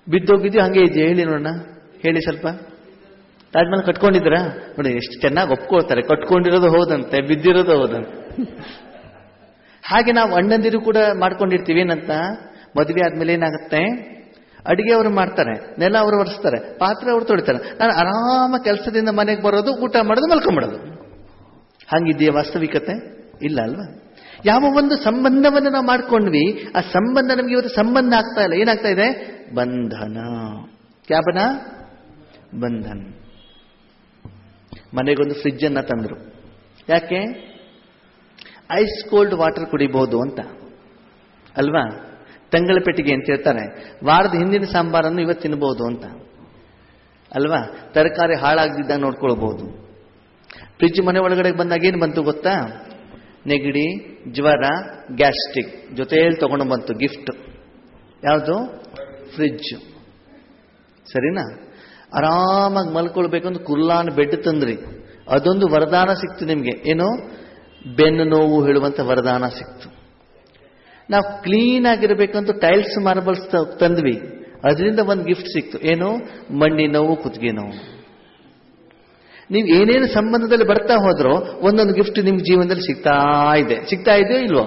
ಬಿದ್ದೋಗಿದ್ಯೋ ಹಂಗೆ ಇದೆಯಾ ಹೇಳಿ ನೋಡೋಣ ಹೇಳಿ ಸ್ವಲ್ಪ ತಾಜ್ಮಹಲ್ ಕಟ್ಕೊಂಡಿದ್ರಾ ನೋಡಿ ಎಷ್ಟು ಚೆನ್ನಾಗಿ ಒಪ್ಕೊಳ್ತಾರೆ ಕಟ್ಕೊಂಡಿರೋದು ಹೌದಂತೆ ಬಿದ್ದಿರೋದು ಹೌದಂತೆ ಹಾಗೆ ನಾವು ಅಣ್ಣಂದಿರು ಕೂಡ ಮಾಡ್ಕೊಂಡಿರ್ತೀವಿ ಏನಂತ ಮದುವೆ ಆದ್ಮೇಲೆ ಏನಾಗುತ್ತೆ ಅಡಿಗೆ ಅವರು ಮಾಡ್ತಾರೆ ನೆಲ ಅವರು ಒರೆಸ್ತಾರೆ ಪಾತ್ರೆ ಅವರು ತೊಳಿತಾರೆ ನಾನು ಆರಾಮ ಕೆಲಸದಿಂದ ಮನೆಗೆ ಬರೋದು ಊಟ ಮಾಡೋದು ಮಲ್ಕೊಂಬಿಡೋದು ಹಂಗಿದೆಯಾ ವಾಸ್ತವಿಕತೆ ಇಲ್ಲ ಅಲ್ವಾ ಯಾವ ಒಂದು ಸಂಬಂಧವನ್ನು ನಾವು ಮಾಡ್ಕೊಂಡ್ವಿ ಆ ಸಂಬಂಧ ನಮಗೆ ಇವತ್ತು ಸಂಬಂಧ ಆಗ್ತಾ ಇಲ್ಲ ಏನಾಗ್ತಾ ಇದೆ ಬಂಧನ ಕ್ಯಾಬನ ಬಂಧನ ಮನೆಗೊಂದು ಫ್ರಿಜ್ ಅನ್ನ ತಂದ್ರು ಯಾಕೆ ಐಸ್ ಕೋಲ್ಡ್ ವಾಟರ್ ಕುಡಿಬಹುದು ಅಂತ ಅಲ್ವಾ ತಂಗಳ ಪೆಟ್ಟಿಗೆ ಅಂತ ಹೇಳ್ತಾರೆ ವಾರದ ಹಿಂದಿನ ಸಾಂಬಾರನ್ನು ಇವತ್ತು ತಿನ್ಬಹುದು ಅಂತ ಅಲ್ವಾ ತರಕಾರಿ ಹಾಳಾಗದಿದ್ದಾಗ ನೋಡ್ಕೊಳ್ಬಹುದು ಫ್ರಿಜ್ ಮನೆ ಒಳಗಡೆ ಬಂದಾಗ ಏನು ಬಂತು ಗೊತ್ತಾ ನೆಗಡಿ ಜ್ವರ ಗ್ಯಾಸ್ಟ್ರಿಕ್ ಜೊತೆಯಲ್ಲಿ ತಗೊಂಡು ಬಂತು ಗಿಫ್ಟ್ ಯಾವುದು ಫ್ರಿಜ್ ಸರಿನಾ ಆರಾಮಾಗಿ ಮಲ್ಕೊಳ್ಬೇಕು ಅಂತ ಕುರ್ಲಾನ್ ಬೆಡ್ ತಂದ್ರಿ ಅದೊಂದು ವರದಾನ ಸಿಕ್ತು ನಿಮಗೆ ಏನು ಬೆನ್ನು ನೋವು ಹೇಳುವಂತ ವರದಾನ ಸಿಕ್ತು ನಾವು ಕ್ಲೀನ್ ಆಗಿರ್ಬೇಕಂತ ಟೈಲ್ಸ್ ಮಾರ್ಬಲ್ಸ್ ತಂದ್ವಿ ಅದರಿಂದ ಒಂದು ಗಿಫ್ಟ್ ಸಿಕ್ತು ಏನು ಮಂಡಿ ನೋವು ಕುತ್ತಿಗೆ ನೋವು ನೀವು ಏನೇನು ಸಂಬಂಧದಲ್ಲಿ ಬರ್ತಾ ಹೋದ್ರೋ ಒಂದೊಂದು ಗಿಫ್ಟ್ ನಿಮ್ ಜೀವನದಲ್ಲಿ ಸಿಗ್ತಾ ಇದೆ ಸಿಗ್ತಾ ಇದೆಯೋ ಇಲ್ವೋ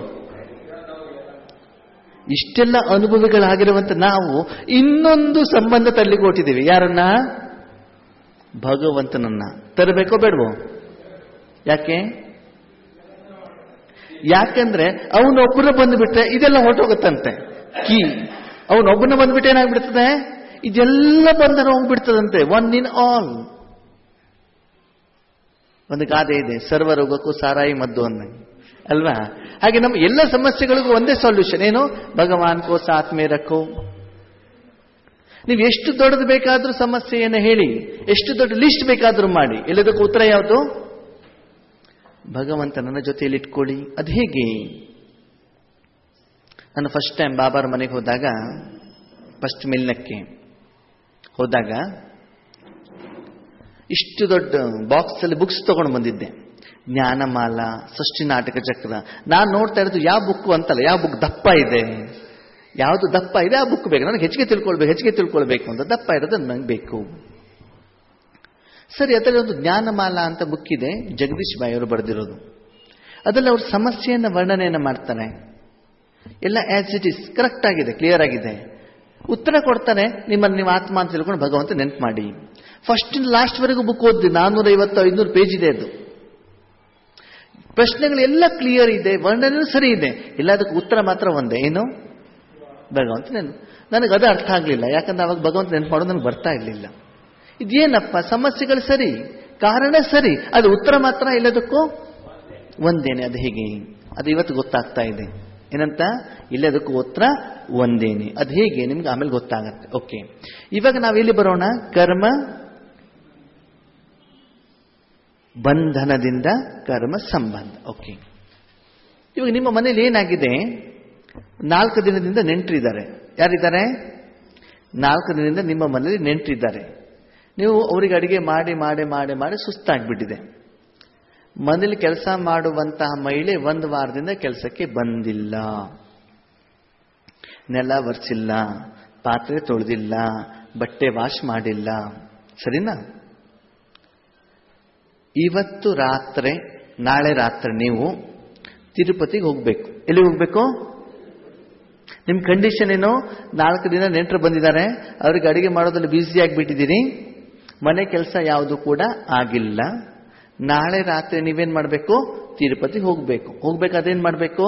ಇಷ್ಟೆಲ್ಲ ಅನುಭವಿಗಳಾಗಿರುವಂತ ನಾವು ಇನ್ನೊಂದು ಸಂಬಂಧ ತರಲಿಕ್ಕೆ ಹೊಟ್ಟಿದ್ದೀವಿ ಯಾರನ್ನ ಭಗವಂತನನ್ನ ತರಬೇಕೋ ಬೇಡವೋ ಯಾಕೆ ಯಾಕಂದ್ರೆ ಅವನೊಬ್ಬನ ಬಂದ್ಬಿಟ್ರೆ ಇದೆಲ್ಲ ಹೊರಟೋಗುತ್ತಂತೆ ಕೀ ಅವನೊಬ್ಬನ ಬಂದ್ಬಿಟ್ಟು ಏನಾಗ್ಬಿಡ್ತದೆ ಇದೆಲ್ಲ ಬಂಧನ ಹೋಗ್ಬಿಡ್ತದಂತೆ ಒನ್ ಇನ್ ಆಲ್ ಒಂದು ಗಾದೆ ಇದೆ ಸರ್ವ ರೋಗಕ್ಕೂ ಸಾರಾಯಿ ಮದ್ದು ಅಂದ ಅಲ್ವಾ ಹಾಗೆ ನಮ್ಮ ಎಲ್ಲ ಸಮಸ್ಯೆಗಳಿಗೂ ಒಂದೇ ಸೊಲ್ಯೂಷನ್ ಏನು ಭಗವಾನ್ ಕೋ ಸಾತ್ ಮೇ ರಖೋ ನೀವು ಎಷ್ಟು ದೊಡ್ಡದು ಬೇಕಾದ್ರೂ ಸಮಸ್ಯೆಯನ್ನು ಹೇಳಿ ಎಷ್ಟು ದೊಡ್ಡ ಲಿಸ್ಟ್ ಬೇಕಾದ್ರೂ ಮಾಡಿ ಎಲ್ಲದಕ್ಕೂ ಉತ್ತರ ಯಾವುದು ಭಗವಂತ ನನ್ನ ಜೊತೆಯಲ್ಲಿ ಇಟ್ಕೊಳ್ಳಿ ಅದು ಹೇಗೆ ನಾನು ಫಸ್ಟ್ ಟೈಮ್ ಬಾಬಾರ ಮನೆಗೆ ಹೋದಾಗ ಫಸ್ಟ್ ಮಿಲ್ನಕ್ಕೆ ಹೋದಾಗ ಇಷ್ಟು ದೊಡ್ಡ ಬಾಕ್ಸ್ ಅಲ್ಲಿ ಬುಕ್ಸ್ ತಗೊಂಡು ಬಂದಿದ್ದೆ ಜ್ಞಾನಮಾಲ ಸೃಷ್ಟಿ ನಾಟಕ ಚಕ್ರ ನಾನು ನೋಡ್ತಾ ಇರೋದು ಯಾವ ಬುಕ್ ಅಂತಲ್ಲ ಯಾವ ಬುಕ್ ದಪ್ಪ ಇದೆ ಯಾವುದು ದಪ್ಪ ಇದೆ ಆ ಬುಕ್ ಬೇಕು ನನಗೆ ಹೆಚ್ಚಿಗೆ ತಿಳ್ಕೊಳ್ಬೇಕು ಹೆಚ್ಚಿಗೆ ತಿಳ್ಕೊಳ್ಬೇಕು ಅಂತ ದಪ್ಪ ಇರೋದು ನನಗೆ ಬೇಕು ಸರಿ ಅದರಲ್ಲಿ ಒಂದು ಜ್ಞಾನಮಾಲ ಅಂತ ಬುಕ್ ಇದೆ ಜಗದೀಶ್ ಬಾಯಿ ಅವರು ಬರೆದಿರೋದು ಅದರಲ್ಲಿ ಅವ್ರ ಸಮಸ್ಯೆಯನ್ನು ವರ್ಣನೆಯನ್ನು ಮಾಡ್ತಾರೆ ಎಲ್ಲ ಆಸ್ ಇಟ್ ಇಸ್ ಕರೆಕ್ಟ್ ಆಗಿದೆ ಕ್ಲಿಯರ್ ಆಗಿದೆ ಉತ್ತರ ಕೊಡ್ತಾನೆ ನಿಮ್ಮನ್ನು ನೀವು ಆತ್ಮ ಅಂತ ತಿಳ್ಕೊಂಡು ಭಗವಂತ ನೆನ್ಪು ಮಾಡಿ ಫಸ್ಟ್ ಲಾಸ್ಟ್ ವರೆಗೂ ಬುಕ್ ಓದಿ ನಾನ್ನೂರ ಐವತ್ತು ಐನೂರು ಪೇಜ್ ಇದೆ ಅದು ಪ್ರಶ್ನೆಗಳೆಲ್ಲ ಕ್ಲಿಯರ್ ಇದೆ ವರ್ಣನೆ ಸರಿ ಇದೆ ಎಲ್ಲದಕ್ಕೂ ಉತ್ತರ ಮಾತ್ರ ಒಂದೇ ಏನು ಭಗವಂತ ನೆನ್ಪು ನನಗೆ ಅದು ಅರ್ಥ ಆಗಲಿಲ್ಲ ಯಾಕಂದ್ರೆ ಅವಾಗ ಭಗವಂತ ನೆನ್ಪು ಮಾಡೋದು ನನಗೆ ಬರ್ತಾ ಇರಲಿಲ್ಲ ಇದೇನಪ್ಪ ಸಮಸ್ಯೆಗಳು ಸರಿ ಕಾರಣ ಸರಿ ಅದು ಉತ್ತರ ಮಾತ್ರ ಎಲ್ಲದಕ್ಕೂ ಒಂದೇನೆ ಅದು ಹೇಗೆ ಅದು ಇವತ್ತು ಗೊತ್ತಾಗ್ತಾ ಇದೆ ಏನಂತ ಇಲ್ಲದಕ್ಕೂ ಉತ್ತರ ಒಂದೇನೆ ಅದು ಹೇಗೆ ನಿಮ್ಗೆ ಆಮೇಲೆ ಗೊತ್ತಾಗತ್ತೆ ಓಕೆ ಇವಾಗ ನಾವೆಲ್ಲಿ ಬರೋಣ ಕರ್ಮ ಬಂಧನದಿಂದ ಕರ್ಮ ಸಂಬಂಧ ಓಕೆ ಇವಾಗ ನಿಮ್ಮ ಮನೇಲಿ ಏನಾಗಿದೆ ನಾಲ್ಕು ದಿನದಿಂದ ನೆಂಟರಿದ್ದಾರೆ ಯಾರಿದ್ದಾರೆ ನಾಲ್ಕು ದಿನದಿಂದ ನಿಮ್ಮ ಮನೇಲಿ ನೆಂಟರಿದ್ದಾರೆ ನೀವು ಅವರಿಗೆ ಅಡಿಗೆ ಮಾಡಿ ಮಾಡಿ ಮಾಡಿ ಮಾಡಿ ಸುಸ್ತಾಗ್ಬಿಟ್ಟಿದೆ ಮನೇಲಿ ಕೆಲಸ ಮಾಡುವಂತಹ ಮಹಿಳೆ ಒಂದು ವಾರದಿಂದ ಕೆಲಸಕ್ಕೆ ಬಂದಿಲ್ಲ ನೆಲ ಒರೆಸಿಲ್ಲ ಪಾತ್ರೆ ತೊಳೆದಿಲ್ಲ ಬಟ್ಟೆ ವಾಶ್ ಮಾಡಿಲ್ಲ ಸರಿನಾ ಇವತ್ತು ರಾತ್ರಿ ನಾಳೆ ರಾತ್ರಿ ನೀವು ತಿರುಪತಿಗೆ ಹೋಗ್ಬೇಕು ಎಲ್ಲಿ ಹೋಗ್ಬೇಕು ನಿಮ್ ಕಂಡೀಷನ್ ಏನು ನಾಲ್ಕು ದಿನ ನೆಂಟರು ಬಂದಿದ್ದಾರೆ ಅವ್ರಿಗೆ ಅಡಿಗೆ ಮಾಡೋದ್ರಲ್ಲಿ ಬ್ಯುಸಿ ಆಗಿಬಿಟ್ಟಿದ್ದೀರಿ ಮನೆ ಕೆಲಸ ಯಾವುದು ಕೂಡ ಆಗಿಲ್ಲ ನಾಳೆ ರಾತ್ರಿ ನೀವೇನ್ ಮಾಡಬೇಕು ತಿರುಪತಿಗೆ ಹೋಗ್ಬೇಕು ಹೋಗ್ಬೇಕಾದೇನ್ ಮಾಡಬೇಕು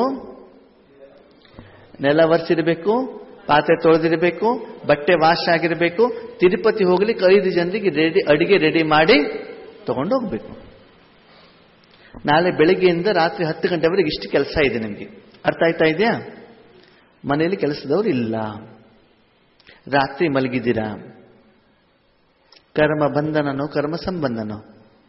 ನೆಲ ಒರೆಸಿರ್ಬೇಕು ಪಾತ್ರೆ ತೊಳೆದಿರಬೇಕು ಬಟ್ಟೆ ವಾಶ್ ಆಗಿರಬೇಕು ತಿರುಪತಿ ಹೋಗ್ಲಿಕ್ಕೆ ಐದು ಜನರಿಗೆ ರೆಡಿ ಅಡಿಗೆ ರೆಡಿ ಮಾಡಿ ತಗೊಂಡು ಹೋಗ್ಬೇಕು ನಾಳೆ ಬೆಳಗ್ಗೆಯಿಂದ ರಾತ್ರಿ ಹತ್ತು ಗಂಟೆವರೆಗೆ ಇಷ್ಟು ಕೆಲಸ ಇದೆ ನಿಮಗೆ ಅರ್ಥ ಆಯ್ತಾ ಇದೆಯಾ ಮನೆಯಲ್ಲಿ ಕೆಲಸದವ್ರು ಇಲ್ಲ ರಾತ್ರಿ ಮಲಗಿದ್ದೀರಾ ಕರ್ಮ ಬಂಧನನೋ ಕರ್ಮ ಸಂಬಂಧನೋ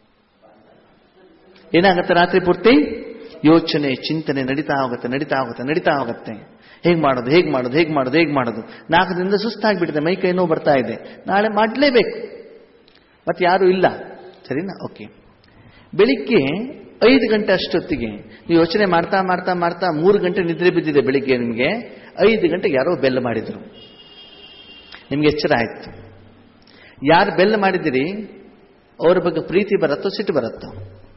ಏನಾಗುತ್ತೆ ರಾತ್ರಿ ಪೂರ್ತಿ ಯೋಚನೆ ಚಿಂತನೆ ನಡೀತಾ ಹೋಗುತ್ತೆ ನಡೀತಾ ಹೋಗುತ್ತೆ ನಡೀತಾ ಹೋಗುತ್ತೆ ಹೇಗ್ ಮಾಡೋದು ಹೇಗ್ ಮಾಡೋದು ಹೇಗ್ ಮಾಡೋದು ಹೇಗ್ ಮಾಡೋದು ನಾಲ್ಕು ದಿನದಿಂದ ಸುಸ್ತಾಗ್ಬಿಟ್ಟಿದೆ ಮೈ ಕೈ ನೋವು ಬರ್ತಾ ಇದೆ ನಾಳೆ ಮಾಡಲೇಬೇಕು ಮತ್ತೆ ಯಾರು ಇಲ್ಲ ಸರಿನಾ ಓಕೆ ಬೆಳಿಗ್ಗೆ ಐದು ಗಂಟೆ ಅಷ್ಟೊತ್ತಿಗೆ ನೀವು ಯೋಚನೆ ಮಾಡ್ತಾ ಮಾಡ್ತಾ ಮಾಡ್ತಾ ಮೂರು ಗಂಟೆ ನಿದ್ರೆ ಬಿದ್ದಿದೆ ಬೆಳಿಗ್ಗೆ ನಿಮಗೆ ಐದು ಗಂಟೆಗೆ ಯಾರೋ ಬೆಲ್ಲ ಮಾಡಿದ್ರು ನಿಮ್ಗೆ ಎಚ್ಚರ ಆಯ್ತು ಯಾರು ಬೆಲ್ಲ ಮಾಡಿದಿರಿ ಅವ್ರ ಬಗ್ಗೆ ಪ್ರೀತಿ ಬರುತ್ತೋ ಸಿಟ್ಟು ಬರುತ್ತೋ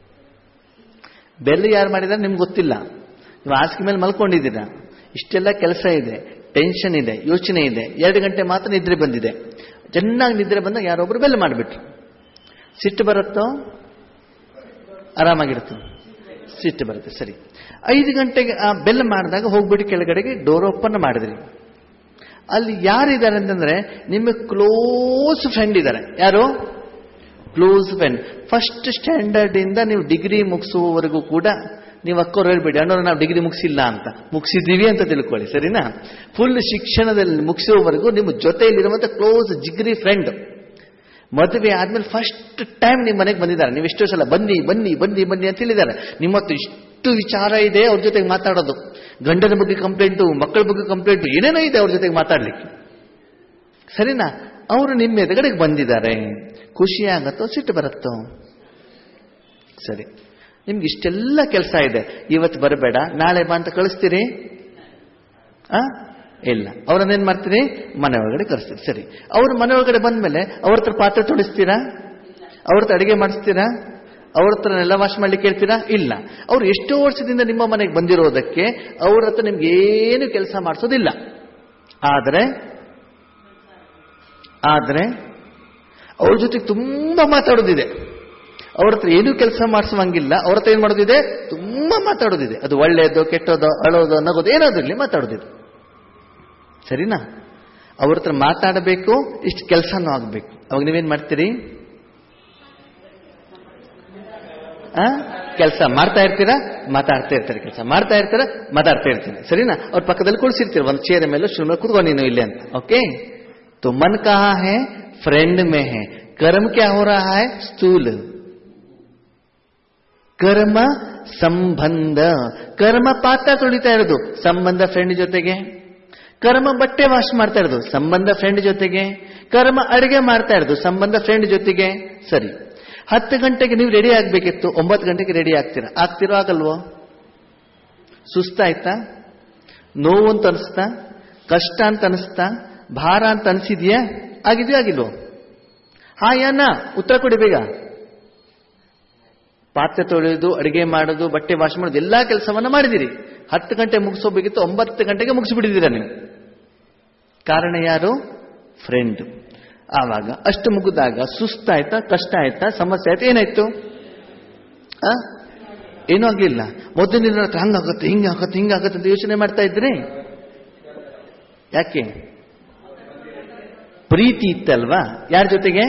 ಬೆಲ್ಲ ಯಾರು ಮಾಡಿದಾರೆ ನಿಮ್ಗೆ ಗೊತ್ತಿಲ್ಲ ನೀವು ಹಾಸಿಗೆ ಮೇಲೆ ಮಲ್ಕೊಂಡಿದ್ದೀರಾ ಇಷ್ಟೆಲ್ಲ ಕೆಲಸ ಇದೆ ಟೆನ್ಷನ್ ಇದೆ ಯೋಚನೆ ಇದೆ ಎರಡು ಗಂಟೆ ಮಾತ್ರ ನಿದ್ರೆ ಬಂದಿದೆ ಚೆನ್ನಾಗಿ ನಿದ್ರೆ ಬಂದಾಗ ಯಾರೊಬ್ರು ಬೆಲ್ಲ ಮಾಡಿಬಿಟ್ರು ಸಿಟ್ಟು ಬರುತ್ತೋ ಆರಾಮಾಗಿರುತ್ತೆ ಸಿಟ್ಟು ಬರುತ್ತೆ ಸರಿ ಐದು ಗಂಟೆಗೆ ಆ ಬೆಲ್ ಮಾಡಿದಾಗ ಹೋಗ್ಬಿಟ್ಟು ಕೆಳಗಡೆಗೆ ಡೋರ್ ಓಪನ್ ಮಾಡಿದ್ರಿ ಅಲ್ಲಿ ಯಾರಿದ್ದಾರೆ ಅಂತಂದ್ರೆ ನಿಮ್ಮ ಕ್ಲೋಸ್ ಫ್ರೆಂಡ್ ಇದ್ದಾರೆ ಯಾರು ಕ್ಲೋಸ್ ಫ್ರೆಂಡ್ ಫಸ್ಟ್ ಸ್ಟ್ಯಾಂಡರ್ಡ್ ಇಂದ ನೀವು ಡಿಗ್ರಿ ಮುಗಿಸುವವರೆಗೂ ಕೂಡ ನೀವು ಅಕ್ಕೋರು ಹೇಳ್ಬೇಡಿ ಅಣ್ಣವ್ರು ನಾವು ಡಿಗ್ರಿ ಮುಗಿಸಿಲ್ಲ ಅಂತ ಮುಗಿಸಿದ್ದೀವಿ ಅಂತ ತಿಳ್ಕೊಳ್ಳಿ ಸರಿನಾ ಫುಲ್ ಶಿಕ್ಷಣದಲ್ಲಿ ಮುಗಿಸುವವರೆಗೂ ನಿಮ್ಮ ಜೊತೆಯಲ್ಲಿರುವಂತ ಕ್ಲೋಸ್ ಜಿಗ್ರಿ ಫ್ರೆಂಡ್ ಮದುವೆ ಆದ್ಮೇಲೆ ಫಸ್ಟ್ ಟೈಮ್ ನಿಮ್ಮ ಮನೆಗೆ ಬಂದಿದ್ದಾರೆ ನೀವು ಎಷ್ಟೋ ಸಲ ಬನ್ನಿ ಬನ್ನಿ ಬನ್ನಿ ಬನ್ನಿ ಅಂತ ಹೇಳಿದ್ದಾರೆ ನಿಮ್ಮ ಹತ್ರ ಇಷ್ಟು ವಿಚಾರ ಇದೆ ಅವ್ರ ಜೊತೆಗೆ ಮಾತಾಡೋದು ಗಂಡನ ಬಗ್ಗೆ ಕಂಪ್ಲೇಂಟು ಮಕ್ಕಳ ಬಗ್ಗೆ ಕಂಪ್ಲೇಂಟು ಏನೇನೋ ಇದೆ ಅವ್ರ ಜೊತೆಗೆ ಮಾತಾಡ್ಲಿಕ್ಕೆ ಸರಿನಾ ಅವರು ನಿಮ್ಮ ಎದುರುಗಡೆಗೆ ಬಂದಿದ್ದಾರೆ ಖುಷಿ ಆಗತ್ತೋ ಸಿಟ್ಟು ಬರುತ್ತೋ ಸರಿ ನಿಮ್ಗೆ ಇಷ್ಟೆಲ್ಲ ಕೆಲಸ ಇದೆ ಇವತ್ತು ಬರಬೇಡ ನಾಳೆ ಬಾ ಅಂತ ಕಳಿಸ್ತೀರಿ ಆ ಇಲ್ಲ ಅವ್ರನ್ನೇನ್ ಮಾಡ್ತೀರಿ ಮನೆ ಒಳಗಡೆ ಕಳಿಸ್ತೀರಿ ಸರಿ ಅವ್ರ ಮನೆ ಒಳಗಡೆ ಬಂದ್ಮೇಲೆ ಅವ್ರ ಹತ್ರ ಪಾತ್ರೆ ತೊಡಿಸ್ತೀರಾ ಅವ್ರ ಹತ್ರ ಅಡಿಗೆ ಮಾಡಿಸ್ತೀರಾ ಅವ್ರ ಹತ್ರ ನೆಲ ವಾಶ್ ಮಾಡ್ಲಿಕ್ಕೆ ಹೇಳ್ತೀರಾ ಇಲ್ಲ ಅವ್ರು ಎಷ್ಟೋ ವರ್ಷದಿಂದ ನಿಮ್ಮ ಮನೆಗೆ ಬಂದಿರೋದಕ್ಕೆ ಅವ್ರ ಹತ್ರ ನಿಮ್ಗೆ ಏನು ಕೆಲಸ ಮಾಡಿಸೋದಿಲ್ಲ ಆದ್ರೆ ಆದ್ರೆ ಅವ್ರ ಜೊತೆಗೆ ತುಂಬಾ ಮಾತಾಡೋದಿದೆ ಅವ್ರ ಹತ್ರ ಏನೂ ಕೆಲಸ ಮಾಡಿಸುವಂಗಿಲ್ಲ ಅವ್ರ ಹತ್ರ ಏನ್ ಮಾಡೋದಿದೆ ತುಂಬಾ ಮಾತಾಡೋದಿದೆ ಅದು ಒಳ್ಳೆಯದು ಕೆಟ್ಟದೋ ಅಳೋದು ನಗೋದು ಏನಾದಿರಲಿ ಮಾತಾಡೋದಿದೆ ಸರಿನಾ ಅವ್ರ ಹತ್ರ ಮಾತಾಡಬೇಕು ಇಷ್ಟು ಕೆಲಸನೂ ಆಗಬೇಕು ಅವಾಗ ನೀವೇನ್ ಮಾಡ್ತೀರಿ ಆ ಕೆಲಸ ಮಾಡ್ತಾ ಇರ್ತೀರಾ ಮಾತಾಡ್ತಾ ಇರ್ತಾರೆ ಕೆಲಸ ಮಾಡ್ತಾ ಇರ್ತೀರಾ ಮಾತಾಡ್ತಾ ಇರ್ತೀನಿ ಸರಿನಾ ಅವ್ರ ಪಕ್ಕದಲ್ಲಿ ಕುಳಿಸಿರ್ತೀರ ಒಂದು ಚೇರ್ ಮೇಲೆ ಸುಮ್ಮನೆ ಕೂತ್ಕೊ ನೀನು ಇಲ್ಲಿ ಅಂತ ಓಕೆ तो मन कहा है फ्रेंड में है कर्म क्या हो रहा है स्थूल ಕರ್ಮ ಸಂಬಂಧ ಕರ್ಮ ಪಾತ್ರ ತೊಳಿತಾ ಇರೋದು ಸಂಬಂಧ ಫ್ರೆಂಡ್ ಜೊತೆಗೆ ಕರ್ಮ ಬಟ್ಟೆ ವಾಶ್ ಮಾಡ್ತಾ ಇರೋದು ಸಂಬಂಧ ಫ್ರೆಂಡ್ ಜೊತೆಗೆ ಕರ್ಮ ಅಡಿಗೆ ಮಾಡ್ತಾ ಇರೋದು ಸಂಬಂಧ ಫ್ರೆಂಡ್ ಜೊತೆಗೆ ಸರಿ ಹತ್ತು ಗಂಟೆಗೆ ನೀವು ರೆಡಿ ಆಗ್ಬೇಕಿತ್ತು ಒಂಬತ್ತು ಗಂಟೆಗೆ ರೆಡಿ ಆಗ್ತೀರಾ ಆಗ್ತಿರೋ ಆಗಲ್ವೋ ಸುಸ್ತಾಯ್ತಾ ನೋವು ಅಂತ ಅನಿಸ್ತಾ ಕಷ್ಟ ಅಂತ ಅನಿಸ್ತಾ ಭಾರ ಅಂತ ಅನಿಸಿದ್ಯಾ ಆಗಿದೆಯೋ ಆಗಿಲ್ವೋ ಹಾಯನ್ನ ಉತ್ತರ ಕೊಡಿ ಬೇಗ ಪಾತ್ರೆ ತೊಳೆಯೋದು ಅಡಿಗೆ ಮಾಡೋದು ಬಟ್ಟೆ ವಾಶ್ ಮಾಡೋದು ಎಲ್ಲಾ ಕೆಲಸವನ್ನ ಮಾಡಿದಿರಿ ಹತ್ತು ಗಂಟೆ ಮುಗಿಸೋಬೇಕಿತ್ತು ಒಂಬತ್ತು ಗಂಟೆಗೆ ಮುಗಿಸ್ಬಿಟ್ಟಿದ್ದೀರಾ ನೀವು ಕಾರಣ ಯಾರು ಫ್ರೆಂಡ್ ಆವಾಗ ಅಷ್ಟು ಮುಗಿದಾಗ ಸುಸ್ತಾಯ್ತಾ ಕಷ್ಟ ಆಯ್ತಾ ಸಮಸ್ಯೆ ಆಯ್ತಾ ಏನಾಯ್ತು ಆ ಏನೂ ಆಗ್ಲಿಲ್ಲ ಮೊದಲಿನ ಹತ್ರ ಹಂಗಾಗತ್ತೆ ಹಿಂಗಾಗತ್ತೆ ಹಿಂಗಾಗತ್ತೆ ಅಂತ ಯೋಚನೆ ಮಾಡ್ತಾ ಇದ್ರಿ ಯಾಕೆ ಪ್ರೀತಿ ಇತ್ತಲ್ವಾ ಯಾರ ಜೊತೆಗೆ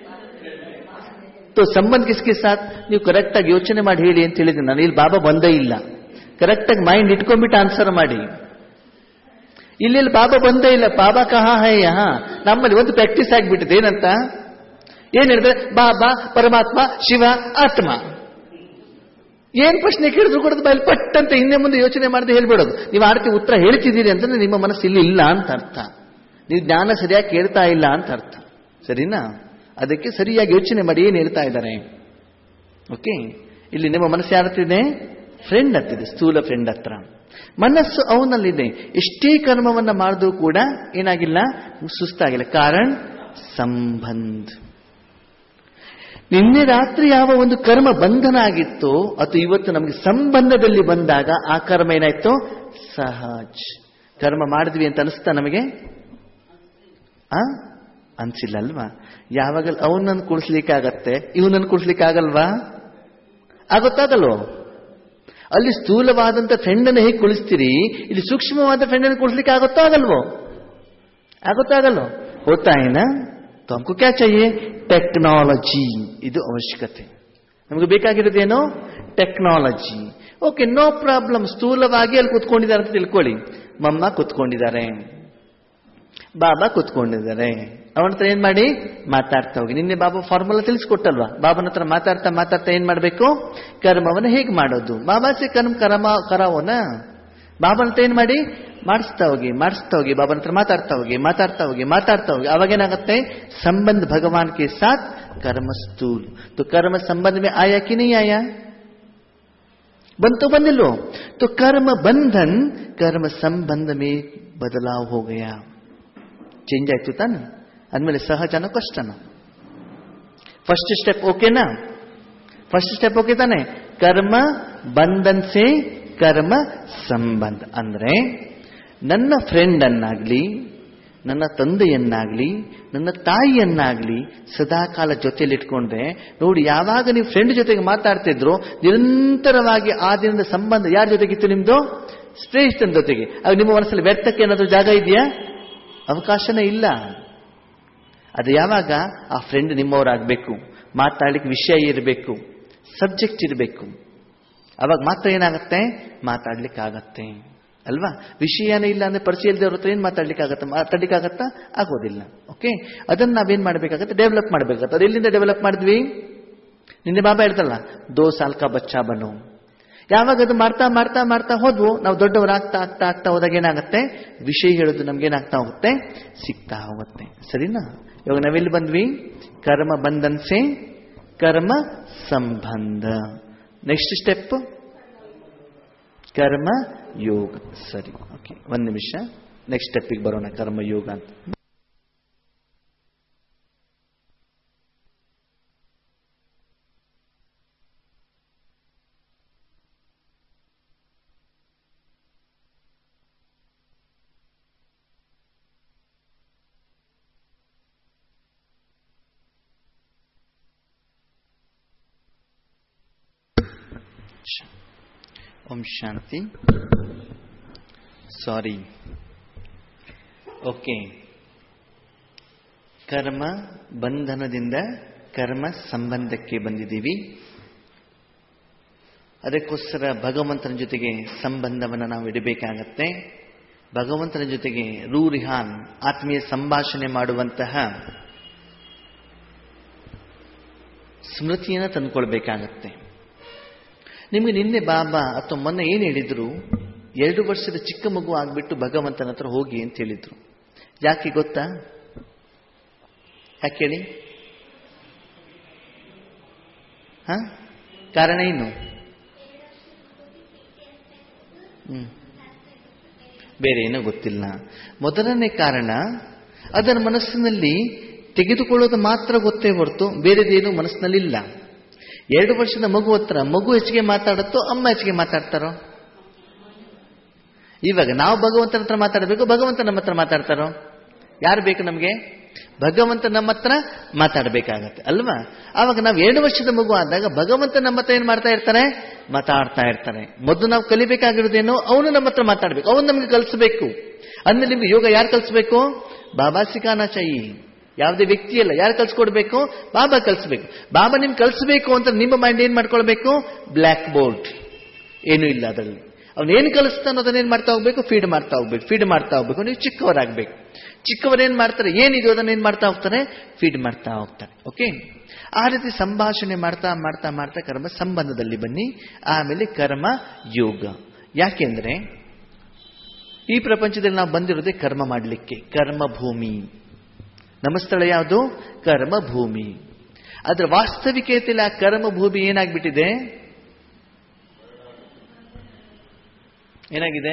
तो संबंध किसके साथ ನೀವು ಕರೆಕ್ಟ್ ಆಗಿ ಯೋಚನೆ ಮಾಡಿ ಹೇಳಿ ಅಂತ ಹೇಳಿದ್ರೆ ನಾನು ಇಲ್ಲಿ ಬಾಬಾ ಬಂದೇ ಇಲ್ಲ ಕರೆಕ್ಟ್ ಆಗಿ ಮೈಂಡ್ ಇಟ್ಕೊಂಡ್ಬಿಟ್ಟು ಆನ್ಸರ್ ಮಾಡಿ ಇಲ್ಲಿ ಇಲ್ಲಿ ಬಾಬಾ ಬಂದೇ ಇಲ್ಲ ಬಾಬಾ ಕಹಾ ಹೈ ಯಹ ನಮ್ಮಲ್ಲಿ ಒಂದು ಪ್ರಾಕ್ಟೀಸ್ ಆಗಿಬಿಟ್ಟಿದೆ ಏನಂತ ಏನ್ ಹೇಳಿದ್ರೆ ಬಾಬಾ ಪರಮಾತ್ಮ ಶಿವ ಆತ್ಮ ಏನ್ ಪ್ರಶ್ನೆ ಕೇಳಿದ್ರು ಕೂಡ ಬಯಲು ಪಟ್ ಅಂತ ಹಿಂದೆ ಮುಂದೆ ಯೋಚನೆ ಮಾಡದೆ ಹೇಳ್ಬಿಡೋದು ನೀವು ಆ ರೀತಿ ಉತ್ತರ ಹೇಳ್ತಿದ್ದೀರಿ ಅಂತಂದ್ರೆ ನಿಮ್ಮ ಮನಸ್ಸು ಇಲ್ಲಿ ಇಲ್ಲ ಅಂತ ಅರ್ಥ ನೀವು ಜ್ಞಾನ ಸರಿಯಾಗಿ ಕೇಳ್ತಾ ಇಲ್ಲ ಅಂತ ಅರ್ಥ ಸರಿನಾ ಅದಕ್ಕೆ ಸರಿಯಾಗಿ ಯೋಚನೆ ಮಾಡಿ ಏನು ಹೇಳ್ತಾ ಇದ್ದಾರೆ ಓಕೆ ಇಲ್ಲಿ ನಿಮ್ಮ ಮನಸ್ಸು ಯಾರತ್ತಿದೆ ಫ್ರೆಂಡ್ ಹತ್ತಿದೆ ಸ್ಥೂಲ ಫ್ರೆಂಡ್ ಹತ್ರ ಮನಸ್ಸು ಅವನಲ್ಲಿದೆ ಎಷ್ಟೇ ಕರ್ಮವನ್ನ ಮಾಡಿದ್ರೂ ಕೂಡ ಏನಾಗಿಲ್ಲ ಸುಸ್ತಾಗಿಲ್ಲ ಕಾರಣ ಸಂಬಂಧ ನಿನ್ನೆ ರಾತ್ರಿ ಯಾವ ಒಂದು ಕರ್ಮ ಬಂಧನ ಆಗಿತ್ತೋ ಅದು ಇವತ್ತು ನಮಗೆ ಸಂಬಂಧದಲ್ಲಿ ಬಂದಾಗ ಆ ಕರ್ಮ ಏನಾಯ್ತು ಸಹಜ್ ಕರ್ಮ ಮಾಡಿದ್ವಿ ಅಂತ ಅನಿಸ್ತಾ ನಮಗೆ ಆ ಅನ್ಸಿಲ್ಲ ಅಲ್ವಾ ಯಾವಾಗ ಅವನನ್ನು ಕೂಡಿಸ್ಲಿಕ್ಕೆ ಆಗತ್ತೆ ಇವನನ್ನು ಕೂಡಿಸ್ಲಿಕ್ಕೆ ಆಗಲ್ವಾ ಆಗುತ್ತಾಗಲ್ವೋ ಅಲ್ಲಿ ಸ್ಥೂಲವಾದಂತ ಫ್ರೆಂಡನ್ನು ಹೇಗೆ ಕುಳಿಸ್ತೀರಿ ಇಲ್ಲಿ ಸೂಕ್ಷ್ಮವಾದ ಫ್ರೆಂಡನ್ನು ಕುಳಿಸ್ಲಿಕ್ಕೆ ಆಗುತ್ತೋ ಆಗಲ್ವೋ ಆಗುತ್ತೋ ಆಗಲ್ವೋ ಹೋತಾ ಏನ तो हमको क्या चाहिए ಟೆಕ್ನಾಲಜಿ ಇದು ಅವಶ್ಯಕತೆ ನಮಗೆ ಬೇಕಾಗಿರೋದೇನು ಟೆಕ್ನಾಲಜಿ ಓಕೆ ನೋ ಪ್ರಾಬ್ಲಮ್ ಸ್ಥೂಲವಾಗಿ ಅಲ್ಲಿ ಕುತ್ಕೊಂಡಿದ್ದಾರೆ ಅಂತ ತಿಳ್ಕೊಳ್ಳಿ ಮಮ್ಮ ಕುತ್ಕೊಂಡಿದ್ದಾರೆ ಬಾಬಾ ಕುತ್ಕೊಂಡಿದ್ದಾರೆ ಅವನ ಹತ್ರ ಏನ್ ಮಾಡಿ ಮಾತಾಡ್ತಾ ಹೋಗಿ ನಿನ್ನೆ ಬಾಬಾ ಫಾರ್ಮುಲಾ ತಿಳಿಸ್ಕೊಟ್ಟಲ್ವಾ ಬಾಬನ ಹತ್ರ ಮಾತಾಡ್ತಾ ಮಾತಾಡ್ತಾ ಏನ್ ಮಾಡ್ಬೇಕು ಕರ್ಮವನ್ನು ಹೇಗೆ ಮಾಡೋದು ಬಾಬಾ ಸೆ ಕರ್ಮ ಕರ್ಮ ಕರಾವೋನ ಬಾಬನ ಹತ್ರ ಏನ್ ಮಾಡಿ ಮಾಡಿಸ್ತಾ ಹೋಗಿ ಮಾಡಿಸ್ತಾ ಹೋಗಿ ಬಾಬನ ಹತ್ರ ಮಾತಾಡ್ತಾ ಹೋಗಿ ಮಾತಾಡ್ತಾ ಹೋಗಿ ಮಾತಾಡ್ತಾ ಹೋಗಿ ಅವಾಗೇನಾಗತ್ತೆ ಸಂಬಂಧ ಭಗವಾನ್ के साथ कर्म स्थूल तो कर्म संबंध में आया कि नहीं आया ಬಂತು ಬಂದಿಲ್ವೋ तो कर्म बंधन कर्म संबंध में बदलाव हो गया ಚೇಂಜ್ ಆಯ್ತು ತಾನೆ ಅಂದಮೇಲೆ ಸಹಜನೋ ಕಷ್ಟನೋ ಫಸ್ಟ್ ಸ್ಟೆಪ್ ಓಕೆನಾ ಫಸ್ಟ್ ಸ್ಟೆಪ್ ಓಕೆ ತಾನೆ ಕರ್ಮ ಬಂಧನ್ ಸೇ ಕರ್ಮ ಸಂಬಂಧ ಅಂದ್ರೆ ನನ್ನ ಫ್ರೆಂಡ್ ಅನ್ನಾಗ್ಲಿ ನನ್ನ ತಂದೆಯನ್ನಾಗ್ಲಿ ನನ್ನ ತಾಯಿಯನ್ನಾಗ್ಲಿ ಸದಾಕಾಲ ಜೊತೆಯಲ್ಲಿ ಇಟ್ಕೊಂಡ್ರೆ ನೋಡಿ ಯಾವಾಗ ನೀವು ಫ್ರೆಂಡ್ ಜೊತೆಗೆ ಮಾತಾಡ್ತಿದ್ರು ನಿರಂತರವಾಗಿ ಆ ದಿನದ ಸಂಬಂಧ ಯಾರ ಜೊತೆಗಿತ್ತು ನಿಮ್ದು ಶ್ರೇಷ್ಠನ ಜೊತೆಗೆ ಆಗ ನಿಮ್ಮ ಮನಸ್ಸಲ್ಲಿ ವ್ಯರ್ಥಕ್ಕೆ ಏನಾದರೂ ಜಾಗ ಇದೆಯಾ ಅವಕಾಶನೇ ಇಲ್ಲ ಅದು ಯಾವಾಗ ಆ ಫ್ರೆಂಡ್ ನಿಮ್ಮವರಾಗಬೇಕು ಮಾತಾಡ್ಲಿಕ್ಕೆ ವಿಷಯ ಇರಬೇಕು ಸಬ್ಜೆಕ್ಟ್ ಇರಬೇಕು ಅವಾಗ ಮಾತ್ರ ಏನಾಗುತ್ತೆ ಮಾತಾಡ್ಲಿಕ್ಕೆ ಆಗತ್ತೆ ಅಲ್ವಾ ವಿಷಯನೇ ಇಲ್ಲ ಅಂದ್ರೆ ಪರಿಚಯ ಇಲ್ಲದೆ ಅವ್ರ ಹತ್ರ ಏನು ಮಾತಾಡ್ಲಿಕ್ಕಾಗತ್ತೆ ಮಾತಾಡ್ಲಿಕ್ಕಾಗತ್ತಾ ಆಗೋದಿಲ್ಲ ಓಕೆ ಅದನ್ನ ನಾವೇನ್ ಮಾಡಬೇಕಾಗತ್ತೆ ಡೆವಲಪ್ ಮಾಡಬೇಕಾಗತ್ತೆ ಅದು ಎಲ್ಲಿಂದ ಡೆವಲಪ್ ಮಾಡಿದ್ವಿ ನಿನ್ನೆ ಬಾಬಾ ಹೇಳ್ತಲ್ಲ ದೋ ಸಾಲ್ ಕಾ ಬಚ್ಚಾ ಬನು ಯಾವಾಗ ಅದು ಮಾಡ್ತಾ ಮಾಡ್ತಾ ಮಾಡ್ತಾ ಹೋದ್ವು ನಾವು ದೊಡ್ಡವರಾಗ್ತಾ ಆಗ್ತಾ ಆಗ್ತಾ ಹೋದಾಗ ಏನಾಗುತ್ತೆ ವಿಷಯ ಹೇಳೋದು ನಮ್ಗೆ ಏನಾಗ್ತಾ ಹೋಗುತ್ತೆ ಸಿಗ್ತಾ ಹೋಗುತ್ತೆ ಸರಿನಾ ಇವಾಗ ನಾವೆಲ್ಲಿ ಬಂದ್ವಿ ಕರ್ಮ ಬಂಧನ್ಸೆ ಕರ್ಮ ಸಂಬಂಧ ನೆಕ್ಸ್ಟ್ ಸ್ಟೆಪ್ ಕರ್ಮ ಯೋಗ ಸರಿ ಓಕೆ ಒಂದು ನಿಮಿಷ ನೆಕ್ಸ್ಟ್ ಸ್ಟೆಪ್ಪಿಗೆ ಬರೋಣ ಕರ್ಮ ಯೋಗ ಅಂತ ಓಂ ಶಾಂತಿ ಸಾರಿ ಓಕೆ ಕರ್ಮ ಬಂಧನದಿಂದ ಕರ್ಮ ಸಂಬಂಧಕ್ಕೆ ಬಂದಿದ್ದೀವಿ ಅದಕ್ಕೋಸ್ಕರ ಭಗವಂತನ ಜೊತೆಗೆ ಸಂಬಂಧವನ್ನು ನಾವು ಇಡಬೇಕಾಗತ್ತೆ ಭಗವಂತನ ಜೊತೆಗೆ ರೂರಿಹಾನ್ ಆತ್ಮೀಯ ಸಂಭಾಷಣೆ ಮಾಡುವಂತಹ ಸ್ಮೃತಿಯನ್ನು ತಂದುಕೊಳ್ಬೇಕಾಗತ್ತೆ ನಿಮಗೆ ನಿನ್ನೆ ಬಾಬಾ ಅಥವಾ ಮೊನ್ನೆ ಏನು ಹೇಳಿದ್ರು ಎರಡು ವರ್ಷದ ಚಿಕ್ಕ ಮಗು ಆಗ್ಬಿಟ್ಟು ಭಗವಂತನ ಹತ್ರ ಹೋಗಿ ಅಂತ ಹೇಳಿದ್ರು ಯಾಕೆ ಗೊತ್ತಾ ಯಾಕೆ ಹೇಳಿ ಹ ಕಾರಣ ಏನು ಹ್ಮ್ ಬೇರೆ ಏನೋ ಗೊತ್ತಿಲ್ಲ ಮೊದಲನೇ ಕಾರಣ ಅದರ ಮನಸ್ಸಿನಲ್ಲಿ ತೆಗೆದುಕೊಳ್ಳೋದು ಮಾತ್ರ ಗೊತ್ತೇ ಹೊರತು ಬೇರೆದೇನು ಮನಸ್ಸಿನಲ್ಲಿ ಇಲ್ಲ ಎರಡು ವರ್ಷದ ಮಗು ಹತ್ರ ಮಗು ಹೆಚ್ಚಿಗೆ ಮಾತಾಡುತ್ತೋ ಅಮ್ಮ ಹೆಚ್ಚಿಗೆ ಮಾತಾಡ್ತಾರೋ ಇವಾಗ ನಾವು ಭಗವಂತನ ಹತ್ರ ಮಾತಾಡಬೇಕು ಭಗವಂತ ನಮ್ಮ ಹತ್ರ ಮಾತಾಡ್ತಾರೋ ಯಾರು ಬೇಕು ನಮಗೆ ಭಗವಂತ ನಮ್ಮ ಹತ್ರ ಮಾತಾಡಬೇಕಾಗತ್ತೆ ಅಲ್ವಾ ಆವಾಗ ನಾವು ಎರಡು ವರ್ಷದ ಮಗು ಆದಾಗ ಭಗವಂತ ನಮ್ಮ ಹತ್ರ ಏನ್ ಮಾಡ್ತಾ ಇರ್ತಾರೆ ಮಾತಾಡ್ತಾ ಇರ್ತಾರೆ ಮೊದಲು ನಾವು ಕಲಿಬೇಕಾಗಿರೋದೇನು ಅವನು ನಮ್ಮ ಹತ್ರ ಮಾತಾಡ್ಬೇಕು ಅವನು ನಮಗೆ ಕಲಿಸಬೇಕು ಅಂದ್ರೆ ನಿಮ್ಗೆ ಯೋಗ ಯಾರು ಕಲಿಸ್ಬೇಕು ಬಾಬಾ ಸಿಖಾನ chahiye ಯಾವುದೇ ವ್ಯಕ್ತಿ ಅಲ್ಲ ಯಾರು ಕಲ್ಸ್ಕೊಡ್ಬೇಕು ಬಾಬಾ ಕಲಿಸ್ಬೇಕು ಬಾಬಾ ನಿಮ್ಗೆ ಕಲಿಸ್ಬೇಕು ಅಂತ ನಿಮ್ಮ ಮೈಂಡ್ ಏನ್ ಮಾಡ್ಕೊಳ್ಬೇಕು ಬ್ಲ್ಯಾಕ್ ಬೋರ್ಡ್ ಏನೂ ಇಲ್ಲ ಅದರಲ್ಲಿ ಅವನೇನು ಕಲಿಸ್ತಾನೋ ಅದನ್ನೇನು ಮಾಡ್ತಾ ಹೋಗ್ಬೇಕು ಫೀಡ್ ಮಾಡ್ತಾ ಹೋಗ್ಬೇಕು ಫೀಡ್ ಮಾಡ್ತಾ ಹೋಗ್ಬೇಕು ನೀವು ಚಿಕ್ಕವರಾಗಬೇಕು ಚಿಕ್ಕವರೇನ್ ಮಾಡ್ತಾರೆ ಏನಿದೆಯೋ ಅದನ್ನೇನು ಮಾಡ್ತಾ ಹೋಗ್ತಾರೆ ಫೀಡ್ ಮಾಡ್ತಾ ಹೋಗ್ತಾರೆ ಓಕೆ ಆ ರೀತಿ ಸಂಭಾಷಣೆ ಮಾಡ್ತಾ ಮಾಡ್ತಾ ಮಾಡ್ತಾ ಕರ್ಮ ಸಂಬಂಧದಲ್ಲಿ ಬನ್ನಿ ಆಮೇಲೆ ಕರ್ಮ ಯೋಗ ಯಾಕೆಂದ್ರೆ ಈ ಪ್ರಪಂಚದಲ್ಲಿ ನಾವು ಬಂದಿರೋದೇ ಕರ್ಮ ಮಾಡಲಿಕ್ಕೆ ಕರ್ಮ ಭೂಮಿ ನಮ್ಮ ಸ್ಥಳ ಯಾವುದು ಕರ್ಮ ಭೂಮಿ ಅದರ ವಾಸ್ತವಿಕತೆಯಲ್ಲಿ ಆ ಕರ್ಮ ಭೂಮಿ ಏನಾಗ್ಬಿಟ್ಟಿದೆ ಏನಾಗಿದೆ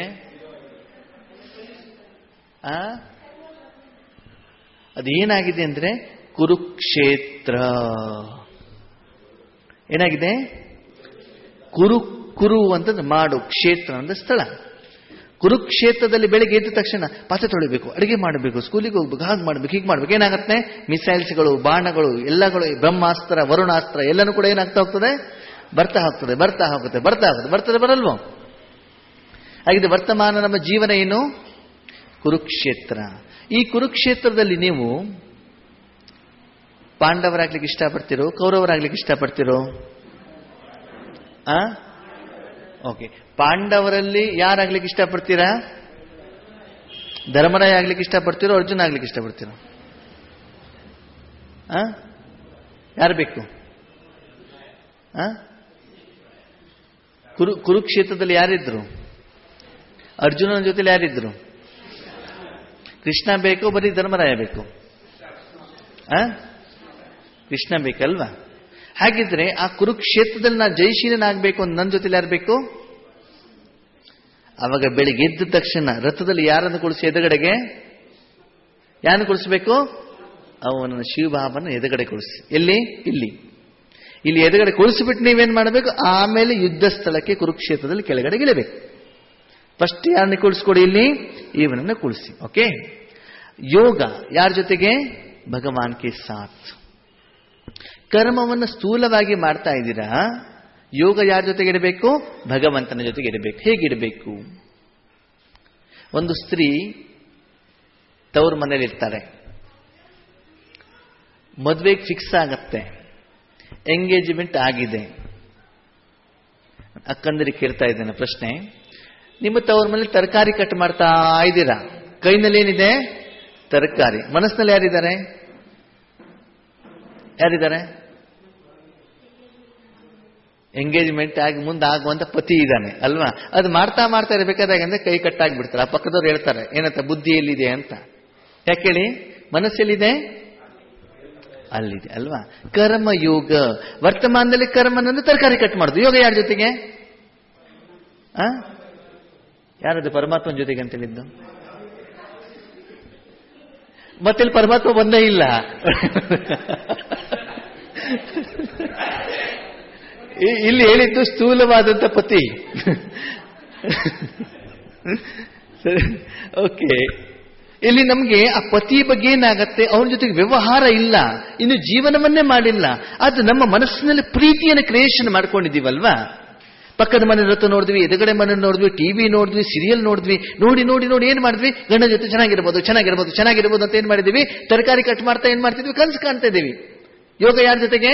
ಆ ಅದು ಏನಾಗಿದೆ ಅಂದ್ರೆ ಕುರುಕ್ಷೇತ್ರ ಏನಾಗಿದೆ ಕುರು ಕುರು ಅಂತಂದ್ರೆ ಮಾಡು ಕ್ಷೇತ್ರ ಅಂದ್ರೆ ಸ್ಥಳ ಕುರುಕ್ಷೇತ್ರದಲ್ಲಿ ಬೆಳಿಗ್ಗೆ ಎದ್ದ ತಕ್ಷಣ ಪಾತ್ರೆ ತೊಳಿಬೇಕು ಅಡುಗೆ ಮಾಡಬೇಕು ಸ್ಕೂಲಿಗೆ ಹೋಗ್ಬೇಕು ಹಾಗೆ ಮಾಡ್ಬೇಕು ಹೀಗೆ ಮಾಡ್ಬೇಕು ಏನಾಗುತ್ತೆ ಮಿಸೈಲ್ಸ್ಗಳು ಬಾಣಗಳು ಎಲ್ಲಗಳು ಬ್ರಹ್ಮಾಸ್ತ್ರ ವರುಣಾಸ್ತ್ರ ಎಲ್ಲನೂ ಕೂಡ ಏನಾಗ್ತಾ ಹೋಗ್ತದೆ ಬರ್ತಾ ಹೋಗ್ತದೆ ಬರ್ತಾ ಹೋಗುತ್ತೆ ಬರ್ತಾ ಹೋಗುತ್ತೆ ಬರ್ತದೆ ಬರಲ್ವೋ ಹಾಗಿದ್ರೆ ವರ್ತಮಾನ ನಮ್ಮ ಜೀವನ ಏನು ಕುರುಕ್ಷೇತ್ರ ಈ ಕುರುಕ್ಷೇತ್ರದಲ್ಲಿ ನೀವು ಪಾಂಡವರಾಗ್ಲಿಕ್ಕೆ ಇಷ್ಟಪಡ್ತಿರೋ ಕೌರವರಾಗ್ಲಿಕ್ಕೆ ಇಷ್ಟಪಡ್ತಿರೋ ಆ ಓಕೆ ಪಾಂಡವರಲ್ಲಿ ಯಾರಾಗ್ಲಿಕ್ಕೆ ಇಷ್ಟಪಡ್ತೀರಾ ಧರ್ಮರಾಯ ಆಗ್ಲಿಕ್ಕೆ ಇಷ್ಟಪಡ್ತಿರೋ ಅರ್ಜುನ ಆಗ್ಲಿಕ್ಕೆ ಇಷ್ಟಪಡ್ತಿರೋ ಆ ಯಾರು ಬೇಕು ಆ ಕುರು ಕುರುಕ್ಷೇತ್ರದಲ್ಲಿ ಯಾರಿದ್ರು ಅರ್ಜುನನ ಜೊತೆಲಿ ಯಾರಿದ್ರು ಕೃಷ್ಣ ಬೇಕು ಬರೀ ಧರ್ಮರಾಯ ಬೇಕು ಆ ಕೃಷ್ಣ ಬೇಕಲ್ವಾ ಹಾಗಿದ್ರೆ ಆ ಕುರುಕ್ಷೇತ್ರದಲ್ಲಿ ನಾ ಜಯಶೀಲನಾಗಬೇಕು ಅಂತ ನನ್ನ ಜೊತೆಲಿ ಯಾರು ಬೇಕು ಅವಾಗ ಬೆಳಿಗ್ಗೆ ಎದ್ದ ತಕ್ಷಣ ರಥದಲ್ಲಿ ಯಾರನ್ನು ಕುಳಿಸಿ ಎದುರುಗಡೆಗೆ ಯಾರನ್ನು ಕುಳಿಸ್ಬೇಕು ಅವನನ್ನು ಶಿವಭಾವನ ಎದುಗಡೆ ಕುಳಿಸಿ ಎಲ್ಲಿ ಇಲ್ಲಿ ಇಲ್ಲಿ ಎದುಗಡೆ ಕುಳಿಸಿಬಿಟ್ಟು ನೀವೇನ್ ಮಾಡಬೇಕು ಆಮೇಲೆ ಯುದ್ಧ ಸ್ಥಳಕ್ಕೆ ಕುರುಕ್ಷೇತ್ರದಲ್ಲಿ ಕೆಳಗಡೆ ಇಳಿಬೇಕು ಫಸ್ಟ್ ಯಾರನ್ನ ಕುಳಿಸ್ಕೊಡಿ ಇಲ್ಲಿ ಇವನನ್ನ ಕುಳಿಸಿ ಓಕೆ ಯೋಗ ಯಾರ ಜೊತೆಗೆ ಭಗವಾನ್ ಕೆ ಸಾಥ್ ಕರ್ಮವನ್ನು ಸ್ಥೂಲವಾಗಿ ಮಾಡ್ತಾ ಇದ್ದೀರಾ ಯೋಗ ಯಾರ ಜೊತೆಗೆ ಇಡಬೇಕು ಭಗವಂತನ ಜೊತೆಗೆ ಇಡಬೇಕು ಹೇಗಿಡಬೇಕು ಒಂದು ಸ್ತ್ರೀ ತವ್ರ ಮನೇಲಿ ಇರ್ತಾರೆ ಮದುವೆಗೆ ಫಿಕ್ಸ್ ಆಗತ್ತೆ ಎಂಗೇಜ್ಮೆಂಟ್ ಆಗಿದೆ ಅಕ್ಕಂದರಿಗೆ ಕೇಳ್ತಾ ಇದ್ದೇನೆ ಪ್ರಶ್ನೆ ನಿಮ್ಮ ತವ್ರ ಮನೇಲಿ ತರಕಾರಿ ಕಟ್ ಮಾಡ್ತಾ ಇದ್ದೀರಾ ಕೈನಲ್ಲಿ ಏನಿದೆ ತರಕಾರಿ ಮನಸ್ಸಿನಲ್ಲಿ ಯಾರಿದ್ದಾರೆ ಯಾರಿದ್ದಾರೆ ಎಂಗೇಜ್ಮೆಂಟ್ ಆಗಿ ಮುಂದೆ ಆಗುವಂತ ಪತಿ ಇದ್ದಾನೆ ಅಲ್ವಾ ಅದು ಮಾಡ್ತಾ ಮಾಡ್ತಾ ಇರಬೇಕಾದಾಗ ಅಂದ್ರೆ ಕೈ ಕಟ್ಟಾಗ್ಬಿಡ್ತಾರೆ ಆ ಪಕ್ಕದವ್ರು ಹೇಳ್ತಾರೆ ಏನಂತ ಬುದ್ಧಿ ಎಲ್ಲಿದೆ ಅಂತ ಯಾಕೆ ಹೇಳಿ ಮನಸ್ಸೆಲ್ಲಿದೆ ಅಲ್ಲಿದೆ ಅಲ್ವಾ ಕರ್ಮ ಯೋಗ ವರ್ತಮಾನದಲ್ಲಿ ಕರ್ಮನಂದು ತರಕಾರಿ ಕಟ್ ಮಾಡುದು ಯೋಗ ಯಾರ ಜೊತೆಗೆ ಆ ಯಾರದು ಪರಮಾತ್ಮನ ಜೊತೆಗೆ ಅಂತ ಹೇಳಿದ್ದು ಮತ್ತೆ ಪರಮಾತ್ಮ ಬಂದೇ ಇಲ್ಲ ಇ- ಇಲ್ಲಿ ಹೇಳಿದ್ದು ಸ್ಥೂಲವಾದಂತ ಪತಿ ಸರಿ ಓಕೆ ಇಲ್ಲಿ ನಮಗೆ ಆ ಪತಿ ಬಗ್ಗೆ ಏನಾಗತ್ತೆ ಅವನ ಜೊತೆಗೆ ವ್ಯವಹಾರ ಇಲ್ಲ ಇನ್ನು ಜೀವನವನ್ನೇ ಮಾಡಿಲ್ಲ ಅದು ನಮ್ಮ ಮನಸ್ಸಿನಲ್ಲಿ ಪ್ರೀತಿಯನ್ನು ಕ್ರಿಯೇಷನ್ ಮಾಡ್ಕೊಂಡಿದ್ದೀವಲ್ವಾ ಪಕ್ಕದ ಮನೆ ಹೊತ್ತು ನೋಡಿದ್ವಿ ಎದುಗಡೆ ಮನೆ ನೋಡಿದ್ವಿ ಟಿವಿ ನೋಡಿದ್ವಿ ಸೀರಿಯಲ್ ನೋಡಿದ್ವಿ ನೋಡಿ ನೋಡಿ ನೋಡಿ ಏನ್ ಮಾಡಿದ್ವಿ ಗಂಡ ಜೊತೆ ಚೆನ್ನಾಗಿರ್ಬೋದು ಚೆನ್ನಾಗಿರ್ಬೋದು ಚೆನ್ನಾಗಿರ್ಬೋದು ಅಂತ ಏನ್ ಮಾಡಿದ್ವಿ ತರಕಾರಿ ಕಟ್ ಮಾಡ್ತಾ ಏನ್ ಮಾಡ್ತಿದ್ವಿ ಕನಸು ಕಾಣ್ತಾ ಇದೀವಿ ಯೋಗ ಯಾರ ಜೊತೆಗೆ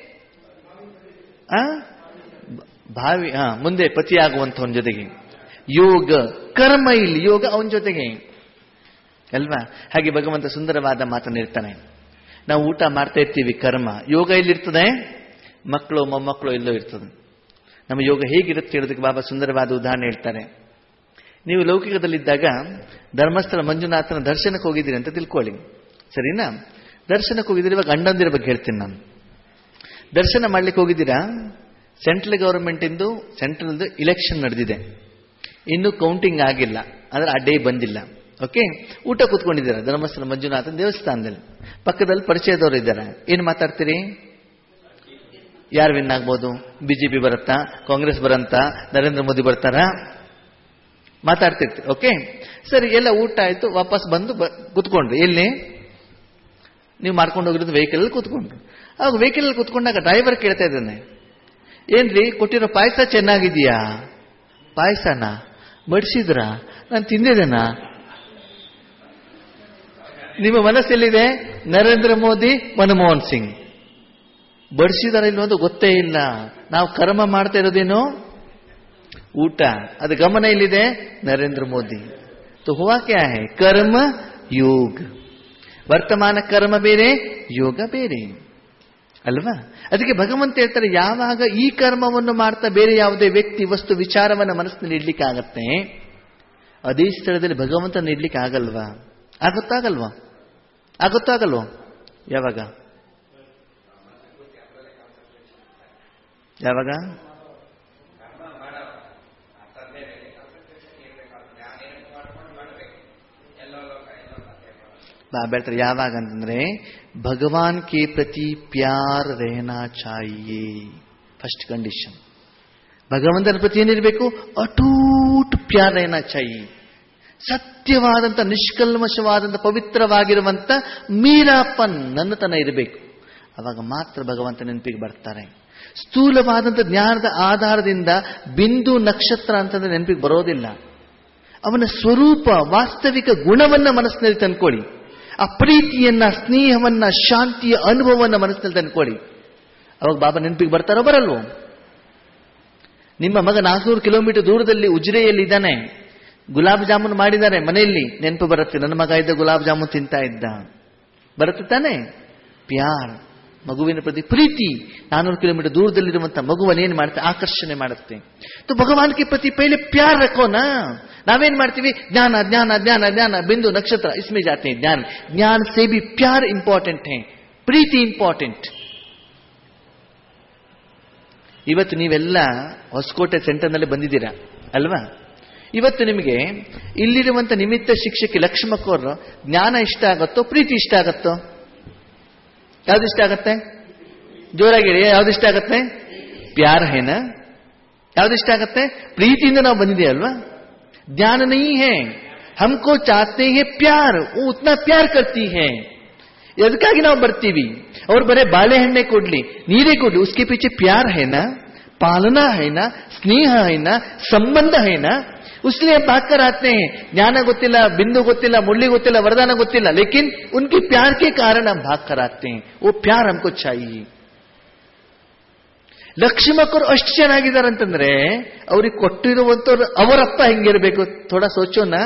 ಆ ಭಾವಿ ಹಾ ಮುಂದೆ ಪತಿ ಆಗುವಂತವನ ಜೊತೆಗೆ ಯೋಗ ಕರ್ಮ ಇಲ್ಲಿ ಯೋಗ ಅವನ ಜೊತೆಗೆ ಅಲ್ವಾ ಹಾಗೆ ಭಗವಂತ ಸುಂದರವಾದ ಮಾತನ್ನು ಇರ್ತಾನೆ ನಾವು ಊಟ ಮಾಡ್ತಾ ಇರ್ತೀವಿ ಕರ್ಮ ಯೋಗ ಎಲ್ಲಿರ್ತದೆ ಮಕ್ಕಳು ಮೊಮ್ಮಕ್ಕಳು ಎಲ್ಲೋ ಇರ್ತದೆ ನಮ್ಮ ಯೋಗ ಹೇಗಿರುತ್ತೆ ಹೇಳೋದಕ್ಕೆ ಬಾಬಾ ಸುಂದರವಾದ ಉದಾಹರಣೆ ಹೇಳ್ತಾರೆ ನೀವು ಲೌಕಿಕದಲ್ಲಿದ್ದಾಗ ಧರ್ಮಸ್ಥಳ ಮಂಜುನಾಥನ ದರ್ಶನಕ್ಕೆ ಹೋಗಿದ್ದೀರಿ ಅಂತ ತಿಳ್ಕೊಳ್ಳಿ ಸರಿನಾ ದರ್ಶನಕ್ಕೆ ಹೋಗಿದ್ದೀರಿ ಇವಾಗ ಅಣ್ಣಂದಿರ ಬಗ್ಗೆ ಹೇಳ್ತೀನಿ ನಾನು ದರ್ಶನ ಮಾಡ್ಲಿಕ್ಕೆ ಹೋಗಿದ್ದೀರಾ ಸೆಂಟ್ರಲ್ ಗವರ್ಮೆಂಟ್ ಇಂದು ಸೆಂಟ್ರಲ್ ಇಲೆಕ್ಷನ್ ನಡೆದಿದೆ ಇನ್ನು ಕೌಂಟಿಂಗ್ ಆಗಿಲ್ಲ ಅಂದ್ರೆ ಆ ಡೇ ಬಂದಿಲ್ಲ ಓಕೆ ಊಟ ಕೂತ್ಕೊಂಡಿದ್ದೀರಾ ಧರ್ಮಸ್ಥಳ ಮಂಜುನಾಥನ್ ದೇವಸ್ಥಾನದಲ್ಲಿ ಪಕ್ಕದಲ್ಲಿ ಪರಿಚಯದವರು ಇದ್ದಾರೆ ಏನ್ ಮಾತಾಡ್ತೀರಿ ಯಾರು ವಿನ್ ಆಗ್ಬೋದು ಬಿಜೆಪಿ ಬರುತ್ತಾ ಕಾಂಗ್ರೆಸ್ ಬರಂತ ನರೇಂದ್ರ ಮೋದಿ ಬರ್ತಾರಾ ಮಾತಾಡ್ತಿರ್ತೀವಿ ಓಕೆ ಸರಿ ಎಲ್ಲ ಊಟ ಆಯ್ತು ವಾಪಸ್ ಬಂದು ಬ- ಕೂತ್ಕೊಂಡ್ರಿ ಎಲ್ಲಿ ನೀವು ಮಾಡ್ಕೊಂಡು ಹೋಗಿರೋದು ವೆಹಿಕಲ್ ಅಲ್ಲಿ ಕೂತ್ಕೊಂಡ್ರು ಆಗ ವೆಹಿಕಲ್ ಅಲ್ಲಿ ಕೂತ್ಕೊಂಡಾಗ ಡ್ರೈವರ್ ಕೇಳ್ತಾ ಇದ್ದಾನೆ ಏನ್ರಿ ಕೊಟ್ಟಿರೋ ಪಾಯಸ ಚೆನ್ನಾಗಿದೆಯಾ ಪಾಯಸನ ಬಡಿಸಿದ್ರ ನಾನು ತಿಂದಿದ್ದೇನಾ ನಿಮ್ಮ ಮನಸ್ಸೆಲ್ಲಿದೆ ನರೇಂದ್ರ ಮೋದಿ ಮನಮೋಹನ್ ಸಿಂಗ್ ಬಡಿಸಿದಾರ ಇಲ್ವೋ ಅಂತ ಗೊತ್ತೇ ಇಲ್ಲ ನಾವು ಕರ್ಮ ಮಾಡ್ತಾ ಇರೋದೇನು ಊಟ ಅದು ಗಮನ ಎಲ್ಲಿದೆ ನರೇಂದ್ರ ಮೋದಿ तो हुआ क्या है कर्म योग ವರ್ತಮಾನ ಕರ್ಮ ಬೇರೆ ಯೋಗ ಬೇರೆ ಅಲ್ವಾ ಅದಕ್ಕೆ ಭಗವಂತ ಹೇಳ್ತಾರೆ ಯಾವಾಗ ಈ ಕರ್ಮವನ್ನು ಮಾಡ್ತಾ ಬೇರೆ ಯಾವುದೇ ವ್ಯಕ್ತಿ ವಸ್ತು ವಿಚಾರವನ್ನ ಮನಸ್ಸಿನಲ್ಲಿ ಇಡ್ಲಿಕ್ಕೆ ಆಗತ್ತೆ ಅದೇ ಸ್ಥಳದಲ್ಲಿ ಭಗವಂತನ ಇಡ್ಲಿಕ್ಕೆ ಆಗಲ್ವಾ ಆಗುತ್ತಾಗಲ್ವಾ ಆಗುತ್ತಾಗಲ್ವಾ ಯಾವಾಗ ಯಾವಾಗ ಬಾ- ಹೇಳ್ತಾರೆ ಯಾವಾಗ ಅಂತಂದ್ರೆ ಭಗವಾನ್ ಕೆ ಪ್ರತಿ ಪ್ಯಾರ್ ರೆಹನಾ ಚಾಹಿಯೇ ಫಸ್ಟ್ ಕಂಡೀಷನ್ ಭಗವಂತನ ಪ್ರತಿ ಏನಿರಬೇಕು ಅಟೂಟ್ ಪ್ಯಾರ್ ರೆಹನಾ ಚಾಹಿಯೇ ಸತ್ಯವಾದಂತ ನಿಷ್ಕಲ್ಮಶವಾದಂತ ಪವಿತ್ರವಾಗಿರುವಂತ ಮೀರಾಪನ್ ನನ್ನತನ ಇರಬೇಕು ಅವಾಗ ಮಾತ್ರ ಭಗವಂತ ನೆನಪಿಗೆ ಬರ್ತಾರೆ ಸ್ಥೂಲವಾದಂತ ಜ್ಞಾನದ ಆಧಾರದಿಂದ ಬಿಂದು ನಕ್ಷತ್ರ ಅಂತಂದ್ರೆ ನೆನಪಿಗೆ ಬರೋದಿಲ್ಲ ಅವನ ಸ್ವರೂಪ ವಾಸ್ತವಿಕ ಗುಣವನ್ನ ಮನಸ್ಸಿನಲ್ಲಿ ತಂದ್ಕೊಳ್ಳಿ ಆ ಪ್ರೀತಿಯನ್ನ ಸ್ನೇಹವನ್ನ ಶಾಂತಿಯ ಅನುಭವವನ್ನ ಮನಸ್ಸಿನಲ್ಲಿ ತಂದ್ಕೊಳ್ಳಿ ಅವಾಗ ಬಾಬಾ ನೆನಪಿಗೆ ಬರ್ತಾರೋ ಬರಲ್ವೋ ನಿಮ್ಮ ಮಗ ನಾಲ್ಕುನೂರು ಕಿಲೋಮೀಟರ್ ದೂರದಲ್ಲಿ ಉಜಿರೆಯಲ್ಲಿ ಇದ್ದಾನೆ ಗುಲಾಬ್ ಜಾಮೂನ್ ಮಾಡಿದ್ದಾರೆ ಮನೆಯಲ್ಲಿ ನೆನಪು ಬರುತ್ತೆ ನನ್ನ ಮಗ ಇದ್ದ ಗುಲಾಬ್ ಜಾಮೂನ್ ತಿಂತಾ ಇದ್ದ ಬರುತ್ತೆ ತಾನೆ ಪ್ಯಾರ್ ಮಗುವಿನ ಪ್ರತಿ ಪ್ರೀತಿ ನಾನೂರು ಕಿಲೋಮೀಟರ್ ದೂರದಲ್ಲಿರುವಂತ ಮಗುವನ್ನೇನು ಮಾಡುತ್ತೆ ಆಕರ್ಷಣೆ ಮಾಡುತ್ತೆ तो भगवान के प्रति पहले प्यार रखो ना ನಾವೇನ್ ಮಾಡ್ತೀವಿ ಜ್ಞಾನ ಜ್ಞಾನ ಜ್ಞಾನ ಜ್ಞಾನ ಬಿಂದು ನಕ್ಷತ್ರ इसमें जाते हैं ಜ್ಞಾನ ಜ್ಞಾನ से भी प्यार इंपॉर्टेंट है ಪ್ರೀತಿ ಇಂಪಾರ್ಟೆಂಟ್ ಇವತ್ತು ನೀವೆಲ್ಲ ಹೊಸಕೋಟೆ ಸೆಂಟರ್ನಲ್ಲಿ ಬಂದಿದ್ದೀರಾ ಅಲ್ವಾ ಇವತ್ತು ನಿಮಗೆ ಇಲ್ಲಿರುವಂತ ನಿಮಿತ್ತ ಶಿಕ್ಷಕಿ ಲಕ್ಷ್ಮಕ್ಕವರು ಜ್ಞಾನ ಇಷ್ಟ ಆಗತ್ತೋ ಪ್ರೀತಿ ಇಷ್ಟ ಆಗತ್ತೋ ಯಾವ್ದು ಇಷ್ಟ ಆಗತ್ತೆ ಜೋರಾಗಿ ಹೇಳಿ ಯಾವ್ದು ಇಷ್ಟ ಆಗತ್ತೆ ಪ್ಯಾರ ಹೇನ ಯಾವ್ದು ಇಷ್ಟ ಆಗತ್ತೆ ಪ್ರೀತಿಯಿಂದ ನಾವು ಬಂದಿದೆ ಅಲ್ವಾ ಧ್ಯಾನ नहीं है हमको चाहते हैं प्यार वो उतना प्यार करती है ಎದಕ್ಕಾಗಿ ನಾವು ಬರ್ತೀವಿ ಅವ್ರು ಬರೇ ಬಾಳೆಹಣ್ಣೆ ಕೊಡ್ಲಿ ನೀರೇ ಕೊಡ್ಲಿ ಉಸ್ಕೆ ಪೀಚೆ ಪ್ಯಾರ್ ಹೇನಾ पालना है ना स्नेह है ना ಸಂಬಂಧ है ना उसलिए भाग कर आते हैं ज्ञान ಗೊತ್ತಿಲ್ಲ बिंदु ಗೊತ್ತಿಲ್ಲ मुरली ಗೊತ್ತಿಲ್ಲ वरदान ಗೊತ್ತಿಲ್ಲ लेकिन उनके प्यार के कारण हम भाग कर आते हैं वो प्यार हमको चाहिए ಲಕ್ಷ್ಮಕ್ಕರು ಅಷ್ಟು ಚೆನ್ನಾಗಿದ್ದಾರಂತಂದ್ರೆ ಅವ್ರಿಗೆ ಕೊಟ್ಟಿರುವಂತವ್ರು ಅವರಪ್ಪ ಹೆಂಗಿರ್ಬೇಕು ಥೋಡಾ ಸೋಚೋಣ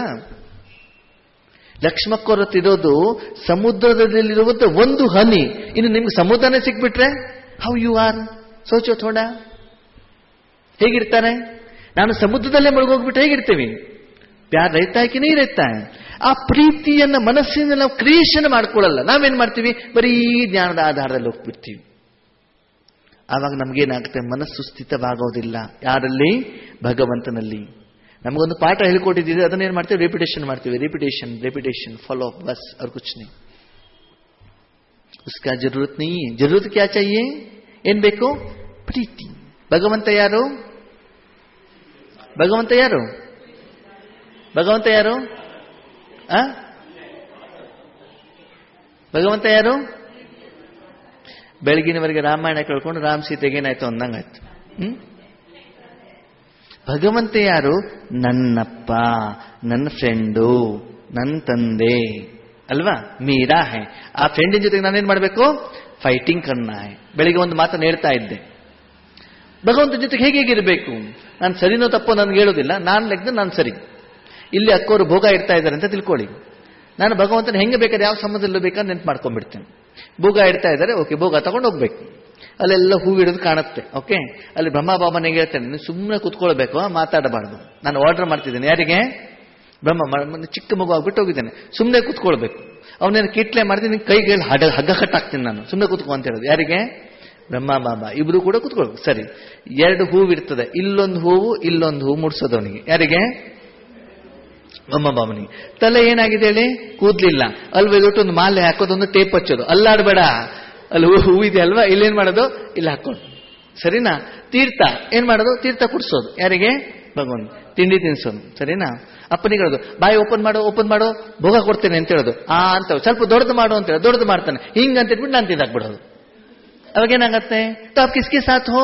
ಲಕ್ಷ್ಮಕ್ಕವರತ್ತಿರೋದು ಸಮುದ್ರದಲ್ಲಿರುವಂತ ಒಂದು ಹನಿ ಇನ್ನು ನಿಮ್ಗೆ ಸಮುದ್ರನೇ ಸಿಕ್ಬಿಟ್ರೆ ಹೌ ಯು ಆರ್ ಸೋಚೋ ಥೋಡ ಹೇಗಿರ್ತಾರೆ ನಾನು ಸಮುದ್ರದಲ್ಲೇ ಮುಳುಗೋಗ್ಬಿಟ್ಟು ಹೇಗಿರ್ತೀವಿ ಪ್ಯಾರ್ ರೈತಾ ಕಿ ನೀ ರೈತಾ ಆ ಪ್ರೀತಿಯನ್ನ ಮನಸ್ಸಿನ ನಾವು ಕ್ರಿಯೇಷನ್ ಮಾಡ್ಕೊಳ್ಳಲ್ಲ ನಾವೇನ್ ಮಾಡ್ತೀವಿ ಬರೀ ಜ್ಞಾನದ ಆಧಾರದಲ್ಲಿ ಹೋಗ್ಬಿಡ್ತೀವಿ ಆವಾಗ ನಮಗೇನಾಗುತ್ತೆ ಮನಸ್ಸು ಸ್ಥಿತವಾಗೋದಿಲ್ಲ ಯಾರಲ್ಲಿ ಭಗವಂತನಲ್ಲಿ ನಮಗೊಂದು ಪಾಠ ಹೇಳ್ಕೊಟ್ಟಿದ್ದೀವಿ ಅದನ್ನೇನು ಮಾಡ್ತೀವಿ ರಿಪಿಟೇಷನ್ ಮಾಡ್ತೀವಿ ರಿಪಿಟೇಷನ್ ರಿಪಿಟೇಷನ್ ಫಾಲೋ ಅಪ್ ಬಸ್ ಅವ್ರ ಕುಚ್ नहीं उसका जरूरत नहीं है जरूरत क्या चाहिए ಏನ್ ಬೇಕು ಪ್ರೀತಿ ಭಗವಂತ ಯಾರು ಭಗವಂತ ಯಾರು ಭಗವಂತ ಯಾರು ಆ ಭಗವಂತ ಯಾರು ಬೆಳಗಿನವರೆಗೆ ರಾಮಾಯಣ ಕೇಳ್ಕೊಂಡು ರಾಮ್ ಸೀತೆಗೇನಾಯ್ತು ಅಂದಂಗಾಯ್ತು ಹ್ಮ್ ಭಗವಂತ ಯಾರು ನನ್ನಪ್ಪ ನನ್ನ ಫ್ರೆಂಡು ನನ್ನ ತಂದೆ ಅಲ್ವಾ ಮೀರಾ ಹೇ ಆ ಫ್ರೆಂಡಿನ ಜೊತೆಗೆ ನಾನೇನ್ ಮಾಡಬೇಕು ಫೈಟಿಂಗ್ ಕರ್ನ ಹೇ ಬೆಳಿಗ್ಗೆ ಒಂದು ಮಾತನ್ನು ಹೇಳ್ತಾ ಇದ್ದೆ ಭಗವಂತನ ಜೊತೆಗೆ ಹೇಗೆ ಹೇಗಿರಬೇಕು ನಾನು ಸರಿನೋ ತಪ್ಪೋ ನನ್ಗೆ ಹೇಳೋದಿಲ್ಲ ನಾನು ಲೆಕ್ಕದ ನಾನು ಸರಿ ಇಲ್ಲಿ ಅಕ್ಕೋರು ಭೋಗ ಇಡ್ತಾ ಇದ್ದಾರೆ ಅಂತ ತಿಳ್ಕೊಳ್ಳಿ ನಾನು ಭಗವಂತನ ಹೆಂಗೆ ಬೇಕಾದ್ರೆ ಯಾವ ಸಂಬಂಧದಲ್ಲೂ ಬೇಕಾದ್ರೆ ನೆನ್ಪು ಮಾಡ್ಕೊಂಡ್ಬಿಡ್ತೇನೆ ಭೋಗ ಇಡ್ತಾ ಇದ್ದಾರೆ ಓಕೆ ಭೋಗ ತಗೊಂಡು ಹೋಗ್ಬೇಕು ಅಲ್ಲೆಲ್ಲ ಹೂ ಹಿಡಿದು ಕಾಣುತ್ತೆ ಓಕೆ ಅಲ್ಲಿ ಬ್ರಹ್ಮ ಬಾಬನಿಗೆ ಹೇಳ್ತೇನೆ ನೀವು ಸುಮ್ಮನೆ ಕುತ್ಕೊಳ್ಬೇಕು ಮಾತಾಡಬಾರ್ದು ನಾನು ಆರ್ಡರ್ ಮಾಡ್ತಿದ್ದೇನೆ ಯಾರಿಗೆ ಬ್ರಹ್ಮ ಮ- ಚಿಕ್ಕ ಮಗು ಆಗ್ಬಿಟ್ಟು ಹೋಗಿದ್ದೇನೆ ಸುಮ್ಮನೆ ಕುತ್ಕೊಳ್ಬೇಕು ಅವನೇನು ಕಿಟ್ಲೆ ಮಾಡ್ತೀನಿ ನಿನ್ ಕೈಗೆ ಹಡ ಹಗ್ಗ ಕಟ್ಟಾಕ್ತೀನಿ ನಾನು ಸುಮ್ಮನೆ ಕುತ್ಕೊ ಅಂತ ಹೇಳೋದು ಯಾರಿಗೆ ಬ್ರಹ್ಮ ಬಾಬಾ ಇಬ್ರು ಕೂಡ ಕುತ್ಕೊಳ್ಬೇಕು ಸರಿ ಎರಡು ಹೂವು ಇರ್ತದೆ ಇಲ್ಲೊಂದು ಹೂವು ಇಲ್ಲೊಂದು ಹೂವು ಮುಡ್ಸೋದು ಅವನಿಗೆ ಯಾರಿಗೆ ಅಮ್ಮ ಬಾಬನಿಗೆ ತಲೆ ಏನಾಗಿದೆ ಹೇಳಿ ಕೂದ್ಲಿಲ್ಲ ಅಲ್ಲಿ ಒಯ್ದೊಟ್ಟು ಒಂದು ಮಾಲೆ ಹಾಕೋದು ಒಂದು ಟೇಪ್ ಹಚ್ಚೋದು ಅಲ್ಲಾಡ್ಬೇಡ ಅಲ್ಲಿ ಹೂ- ಹೂ ಇದೆ ಅಲ್ವಾ ಇಲ್ಲೇನ್ ಮಾಡೋದು ಇಲ್ಲಿ ಹಾಕೋದು ಸರಿನಾ ತೀರ್ಥ ಏನ್ ಮಾಡೋದು ತೀರ್ಥ ಕುಡಿಸೋದು ಯಾರಿಗೆ ಭಗವಂತ ತಿಂಡಿ ತಿನ್ಸೋದು ಸರಿನಾ ಅಪ್ಪನಿಗೆ ಹೇಳೋದು ಬಾಯಿ ಓಪನ್ ಮಾಡು ಓಪನ್ ಮಾಡು ಭೋಗ ಕೊಡ್ತೇನೆ ಅಂತ ಹೇಳೋದು ಆ ಅಂತ ಸ್ವಲ್ಪ ದೊಡ್ಡದು ಮಾಡು ಅಂತ ಹೇಳಿ ದೊಡ್ಡದು ಮಾಡ್ತಾನೆ ಹಿಂಗ ಅಂತ ಹೇಳ್ಬಿಟ್ಟು ನಾನು ತಿಂದಾಕ್ಬಿಡೋದು ಅವಾಗ ಏನಾಗತ್ತೆ तो आप किसके साथ हो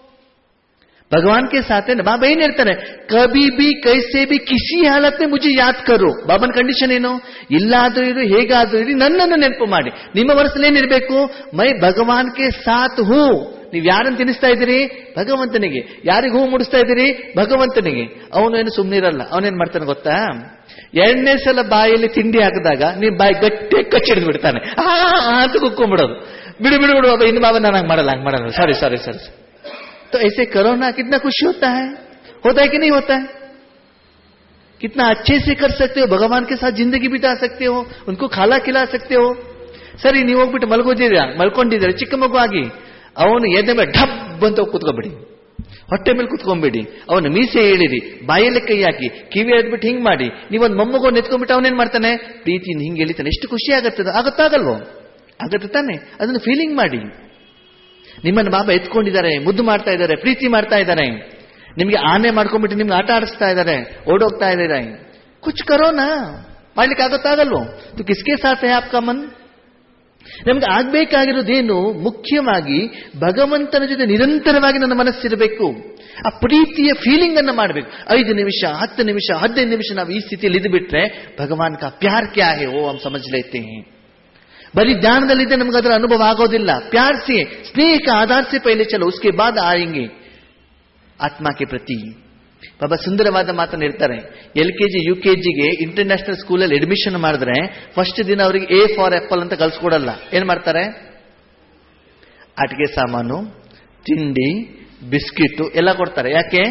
भगवान के साथ है ना बाबा ಏನ್ ಹೇಳ್ತಾರೆ ಕಬಿ ಬಿ ಕೈಸೆ ಬಿ ಕಿಸಿ ಹಾಲತ್ में मुझे याद करो ಬಾಬನ ಕಂಡೀಷನ್ ಏನು ಇಲ್ಲಾದ್ರೂ ಇರು ಹೇಗಾದ್ರೂ ಇರಿ ನನ್ನನ್ನು ನೆನಪು ಮಾಡಿ ನಿಮ್ಮ ಮನಸ್ಸಲ್ಲಿ ಏನಿರಬೇಕು ಮೈ ಭಗವಾನ್ ಕೆ ಸಾಥ್ ಹೂ ನೀವು ಯಾರನ್ನು ತಿನ್ನಿಸ್ತಾ ಇದ್ದೀರಿ ಭಗವಂತನಿಗೆ ಯಾರಿಗೆ ಹೂ ಮುಡಿಸ್ತಾ ಇದ್ದೀರಿ ಭಗವಂತನಿಗೆ ಅವನು ಏನು ಸುಮ್ಮನಿರಲ್ಲ ಅವನೇನ್ ಮಾಡ್ತಾನೆ ಗೊತ್ತಾ ಎರಡನೇ ಸಲ ಬಾಯಲ್ಲಿ ತಿಂಡಿ ಹಾಕಿದಾಗ ನೀವು ಬಾಯಿ ಗಟ್ಟಿ ಕಚ್ಚಿಡಿದು ಬಿಡ್ತಾನೆ ಆ ಆ ಅಂತ ಕುಕ್ಕೊಂಡ್ಬಿಡೋದು ಬಿಡು ಬಿಡು ಬಿಡು ಬಾಬಾ ಇನ್ನು ಬಾಬಾ ನಾನು ಹಂಗೆ ಮಾಡಲ್ಲ ಹಂಗೆ ಮಾಡಲ್ಲ ಸಾರಿ ಸಾರಿ ಸಾರಿ तो ऐसे करो ना कितना खुशी होता है होता है कि नहीं होता है कितना अच्छे से कर सकते हो भगवान के साथ जिंदगी बिता सकते हो उनको खाला खिला सकते हो ಸರಿ ನೀವು ಹೋಗ್ಬಿಟ್ಟು ಮಲ್ಗೋದಿದ್ದೀರಾ ಮಲ್ಕೊಂಡಿದ್ದೀರಾ ಚಿಕ್ಕ ಮಗು ಆಗಿ ಅವನು ಎದೆ ಮೇಲೆ ಢಬ್ ಅಂತ ಹೋಗ್ ಕೂತ್ಕೊಬಿಡಿ ಹೊಟ್ಟೆ ಮೇಲೆ ಕುತ್ಕೊಂಡ್ಬಿಡಿ ಅವನು ಮೀಸೆ ಹೇಳಿರಿ ಬಾಯಲ್ಲಿ ಕೈ ಹಾಕಿ ಕಿವಿ ಎದ್ಬಿಟ್ಟು ಹಿಂಗ್ ಮಾಡಿ ನೀವೊಂದು ಮೊಮ್ಮಗು ನೆತ್ಕೊಂಡ್ಬಿಟ್ಟು ಅವನೇನ್ ಮಾಡ್ತಾನೆ ಪ್ರೀತಿಯಿಂದ ಹಿಂಗೆ ಎಳಿತಾನೆ ಎಷ್ಟು ಖುಷಿ ಆಗತ್ತದ ಆಗತ್ತಾಗಲ್ವೋ ಆಗತ್ತೆ ತಾನೆ ಅದನ್ನು ಫೀಲಿಂಗ್ ಮಾಡಿ ನಿಮ್ಮನ್ನು ಬಾಬಾ ಎತ್ಕೊಂಡಿದ್ದಾರೆ ಮುದ್ದು ಮಾಡ್ತಾ ಇದ್ದಾರೆ ಪ್ರೀತಿ ಮಾಡ್ತಾ ಇದ್ದಾರೆ ನಿಮಗೆ ಆನೆ ಮಾಡ್ಕೊಂಡ್ಬಿಟ್ಟು ನಿಮ್ಗೆ ಆಟ ಆಡಿಸ್ತಾ ಇದ್ದಾರೆ ಓಡೋಗ್ತಾ ಇದ್ದಾರೆ ಕುಚ್ ಕರೋನಾ ಮಾಡ್ಲಿಕ್ಕೆ ಆಗುತ್ತಾಗಲ್ವೋ ತು ಕಿಸ್ಕೆ ಸಾಥ್ ಹೈ ಆಪ್ಕಾ ಮನ್ ನಮ್ಗೆ ಆಗ್ಬೇಕಾಗಿರೋದೇನು ಮುಖ್ಯವಾಗಿ ಭಗವಂತನ ಜೊತೆ ನಿರಂತರವಾಗಿ ನನ್ನ ಮನಸ್ಸಿರಬೇಕು ಆ ಪ್ರೀತಿಯ ಫೀಲಿಂಗ್ ಅನ್ನ ಮಾಡಬೇಕು ಐದು ನಿಮಿಷ ಹತ್ತು ನಿಮಿಷ ಹದಿನೈದು ನಿಮಿಷ ನಾವು ಈ ಸ್ಥಿತಿಯಲ್ಲಿ ಇದ್ದು ಬಿಟ್ರೆ ಭಗವಾನ್ ಕಾ ಪ್ಯಾರ್ ಕ್ಯಾ ಹೇ ಓ ಹಮ್ ಸಮझ लेते हैं बड़ी ध्यानದಲ್ಲಿದ್ದರೆ ನಮಗೆ ಅದರ ಅನುಭವ ಆಗೋದಿಲ್ಲ प्यार से स्नेह का आधार से पहले चलो उसके बाद आएंगे ಆತ್ಮ ಕೆ ಪ್ರತಿ ಬಾಬಾ ಸುಂದರವಾದ ಮಾತನ್ನು ಹೇಳ್ತಾರೆ L K G U K ಜಿಗೆ ಇಂಟರ್ನ್ಯಾಷನಲ್ ಸ್ಕೂಲಲ್ಲಿ ಅಡ್ಮಿಷನ್ ಮಾಡಿದ್ರೆ ಫಸ್ಟ್ ದಿನ ಅವರಿಗೆ ಎ ಫಾರ್ ಆಪಲ್ ಅಂತ ಕಲ್ಸ್ಕೊಡಲ್ಲ ಏನ್ ಮಾಡ್ತಾರೆ ಆಟಿಕೆ ಸಾಮಾನು ತಿಂಡಿ ಬಿಸ್ಕಿಟ್ ಎಲ್ಲ ಕೊಡ್ತಾರೆ ಯಾಕೆ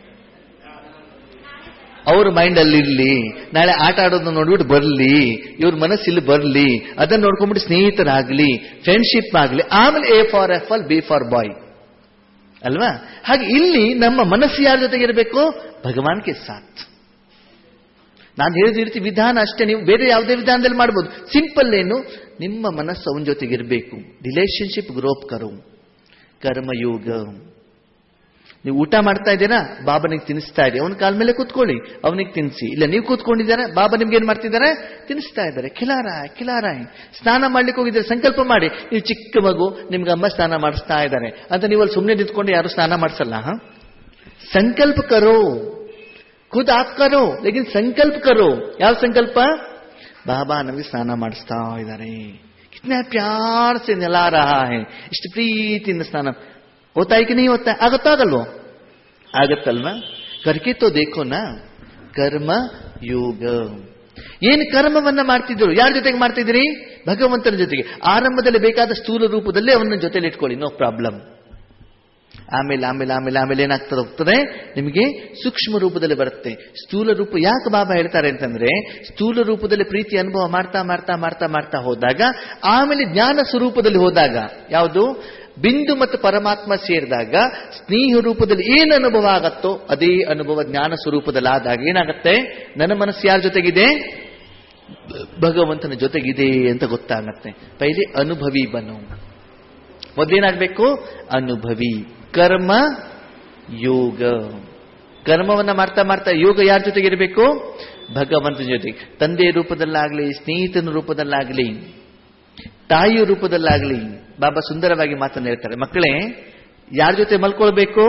ಅವ್ರ ಮೈಂಡ್ ಅಲ್ಲಿ ಇರ್ಲಿ ನಾಳೆ ಆಟ ಆಡೋದನ್ನ ನೋಡ್ಬಿಟ್ಟು ಬರ್ಲಿ ಇವ್ರ ಮನಸ್ಸು ಇಲ್ಲಿ ಬರ್ಲಿ ಅದನ್ನ ನೋಡ್ಕೊಂಡ್ಬಿಟ್ಟು ಸ್ನೇಹಿತರಾಗ್ಲಿ ಫ್ರೆಂಡ್ಶಿಪ್ ಆಗ್ಲಿ ಆಮೇಲೆ A for apple B for boy ಅಲ್ವಾ ಹಾಗೆ ಇಲ್ಲಿ ನಮ್ಮ ಮನಸ್ಸು ಯಾರ ಜೊತೆಗೆ ಇರಬೇಕು ಭಗವಾನ್ ಕೆ ಸಾಥ್ ನಾನು ಹೇಳಿದ ರೀತಿ ವಿಧಾನ ಅಷ್ಟೇ ನೀವು ಬೇರೆ ಯಾವುದೇ ವಿಧಾನದಲ್ಲಿ ಮಾಡ್ಬೋದು ಸಿಂಪಲ್ ಏನು ನಿಮ್ಮ ಮನಸ್ಸು ಅವನ ಜೊತೆಗೆ ಇರಬೇಕು ರಿಲೇಶನ್ಶಿಪ್ ಗ್ರೋಪ್ ಕರು ಕರ್ಮಯೋಗ ನೀವು ಊಟ ಮಾಡ್ತಾ ಇದ್ದೀರಾ ಬಾಬನಿಗೆ ತಿನ್ನಿಸ್ತಾ ಇದೆ ಅವನ ಕಾಲ ಮೇಲೆ ಕೂತ್ಕೊಳ್ಳಿ ಅವನಿಗೆ ತಿನ್ನಿಸಿ ಇಲ್ಲ ನೀವು ಕೂತ್ಕೊಂಡಿದ್ದಾರೆ ಬಾಬಾ ನಿಮ್ಗೆ ಏನ್ ಮಾಡ್ತಿದ್ದಾರೆ ತಿನ್ನಿಸ್ತಾ ಇದ್ದಾರೆ ಕಿಲಾರಾಯ್ ಕಿಲಾರಾಯ್ ಸ್ನಾನ ಮಾಡ್ಲಿಕ್ಕೆ ಹೋಗಿದ್ದಾರೆ ಸಂಕಲ್ಪ ಮಾಡಿ ನೀವು ಚಿಕ್ಕ ಮಗು ನಿಮ್ಗೆ ಅಮ್ಮ ಸ್ನಾನ ಮಾಡಿಸ್ತಾ ಇದ್ದಾರೆ ಅಂತ ನೀವು ಅಲ್ಲಿ ಸುಮ್ಮನೆ ನಿಂತ್ಕೊಂಡು ಯಾರು ಸ್ನಾನ ಮಾಡಿಸಲ್ಲ ಹ ಸಂಕಲ್ಪ ಕರೋ ಖುದ್ ಆಪ್ ಕರೋ ಲೇಕಿನ್ ಸಂಕಲ್ಪ ಕರೋ ಯಾವ ಸಂಕಲ್ಪ ಬಾಬಾ ನಮಗೆ ಸ್ನಾನ ಮಾಡಿಸ್ತಾ ಇದ್ದಾರೆ ಕಿತ್ನೆ ಪ್ಯಾರ್ ಸೆ ನೆಲಾ ರಹಾ ಹೈ ಇಷ್ಟು ಪ್ರೀತಿಯಿಂದ ಸ್ನಾನ ಹೋತಾ है कि नहीं होता है ಆಗುತ್ತಾಗಲ್ವೋ ಆಗತ್ತಲ್ವಾ ಕರ್ಕೆ ತೋ ದೇಖೋ ನಾ ಕರ್ಮ ಯೋಗ ಏನು ಕರ್ಮವನ್ನ ಮಾಡ್ತಿದ್ರು ಯಾರ ಜೊತೆಗೆ ಮಾಡ್ತಿದ್ರಿ ಭಗವಂತನ ಜೊತೆಗೆ ಆರಂಭದಲ್ಲಿ ಬೇಕಾದ ಸ್ಥೂಲ ರೂಪದಲ್ಲೇ ಅವನ ಜೊತೆಲಿ ಇಟ್ಕೊಳ್ಳಿ ನೋ ಪ್ರಾಬ್ಲಮ್ ಆಮೇಲೆ ಆಮೇಲೆ ಆಮೇಲೆ ಆಮೇಲೆ ಏನಾಗ್ತದೆ ಹೋಗ್ತದೆ ನಿಮಗೆ ಸೂಕ್ಷ್ಮ ರೂಪದಲ್ಲಿ ಬರುತ್ತೆ ಸ್ಥೂಲ ರೂಪ ಯಾಕೆ ಬಾಬಾ ಹೇಳ್ತಾರೆ ಅಂತಂದ್ರೆ ಸ್ಥೂಲ ರೂಪದಲ್ಲಿ ಪ್ರೀತಿ ಅನುಭವ ಮಾಡ್ತಾ ಮಾಡ್ತಾ ಮಾಡ್ತಾ ಮಾಡ್ತಾ ಹೋದಾಗ ಆಮೇಲೆ ಜ್ಞಾನ ಸ್ವರೂಪದಲ್ಲಿ ಹೋದಾಗ ಯಾವುದು ಬಿಂದು ಮತ್ತು ಪರಮಾತ್ಮ ಸೇರಿದಾಗ ಸ್ನೇಹ ರೂಪದಲ್ಲಿ ಏನು ಅನುಭವ ಆಗತ್ತೋ ಅದೇ ಅನುಭವ ಜ್ಞಾನ ಸ್ವರೂಪದಲ್ಲಿ ಆದಾಗ ಏನಾಗತ್ತೆ ನನ್ನ ಮನಸ್ಸು ಯಾರ ಜೊತೆಗಿದೆ ಭಗವಂತನ ಜೊತೆಗಿದೆ ಅಂತ ಗೊತ್ತಾಗತ್ತೆ ಪೈಲಿ ಅನುಭವಿ ಬನು ಮೊದಲೇನಾಗಬೇಕು ಅನುಭವಿ ಕರ್ಮ ಯೋಗ ಕರ್ಮವನ್ನ ಮಾಡ್ತಾ ಮಾಡ್ತಾ ಯೋಗ ಯಾರ ಜೊತೆಗೆ ಇರಬೇಕು ಭಗವಂತನ ಜೊತೆಗೆ ತಂದೆಯ ರೂಪದಲ್ಲಾಗ್ಲಿ ಸ್ನೇಹಿತನ ರೂಪದಲ್ಲಾಗ್ಲಿ ತಾಯಿಯ ರೂಪದಲ್ಲಾಗ್ಲಿ ಬಾಬಾ ಸುಂದರವಾಗಿ ಮಾತನ್ನು ಹೇಳ್ತಾರೆ ಮಕ್ಕಳೇ ಯಾರ ಜೊತೆ ಮಲ್ಕೊಳ್ಬೇಕು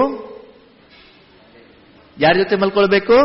ಯಾರ ಜೊತೆ ಮಲ್ಕೊಳ್ಬೇಕು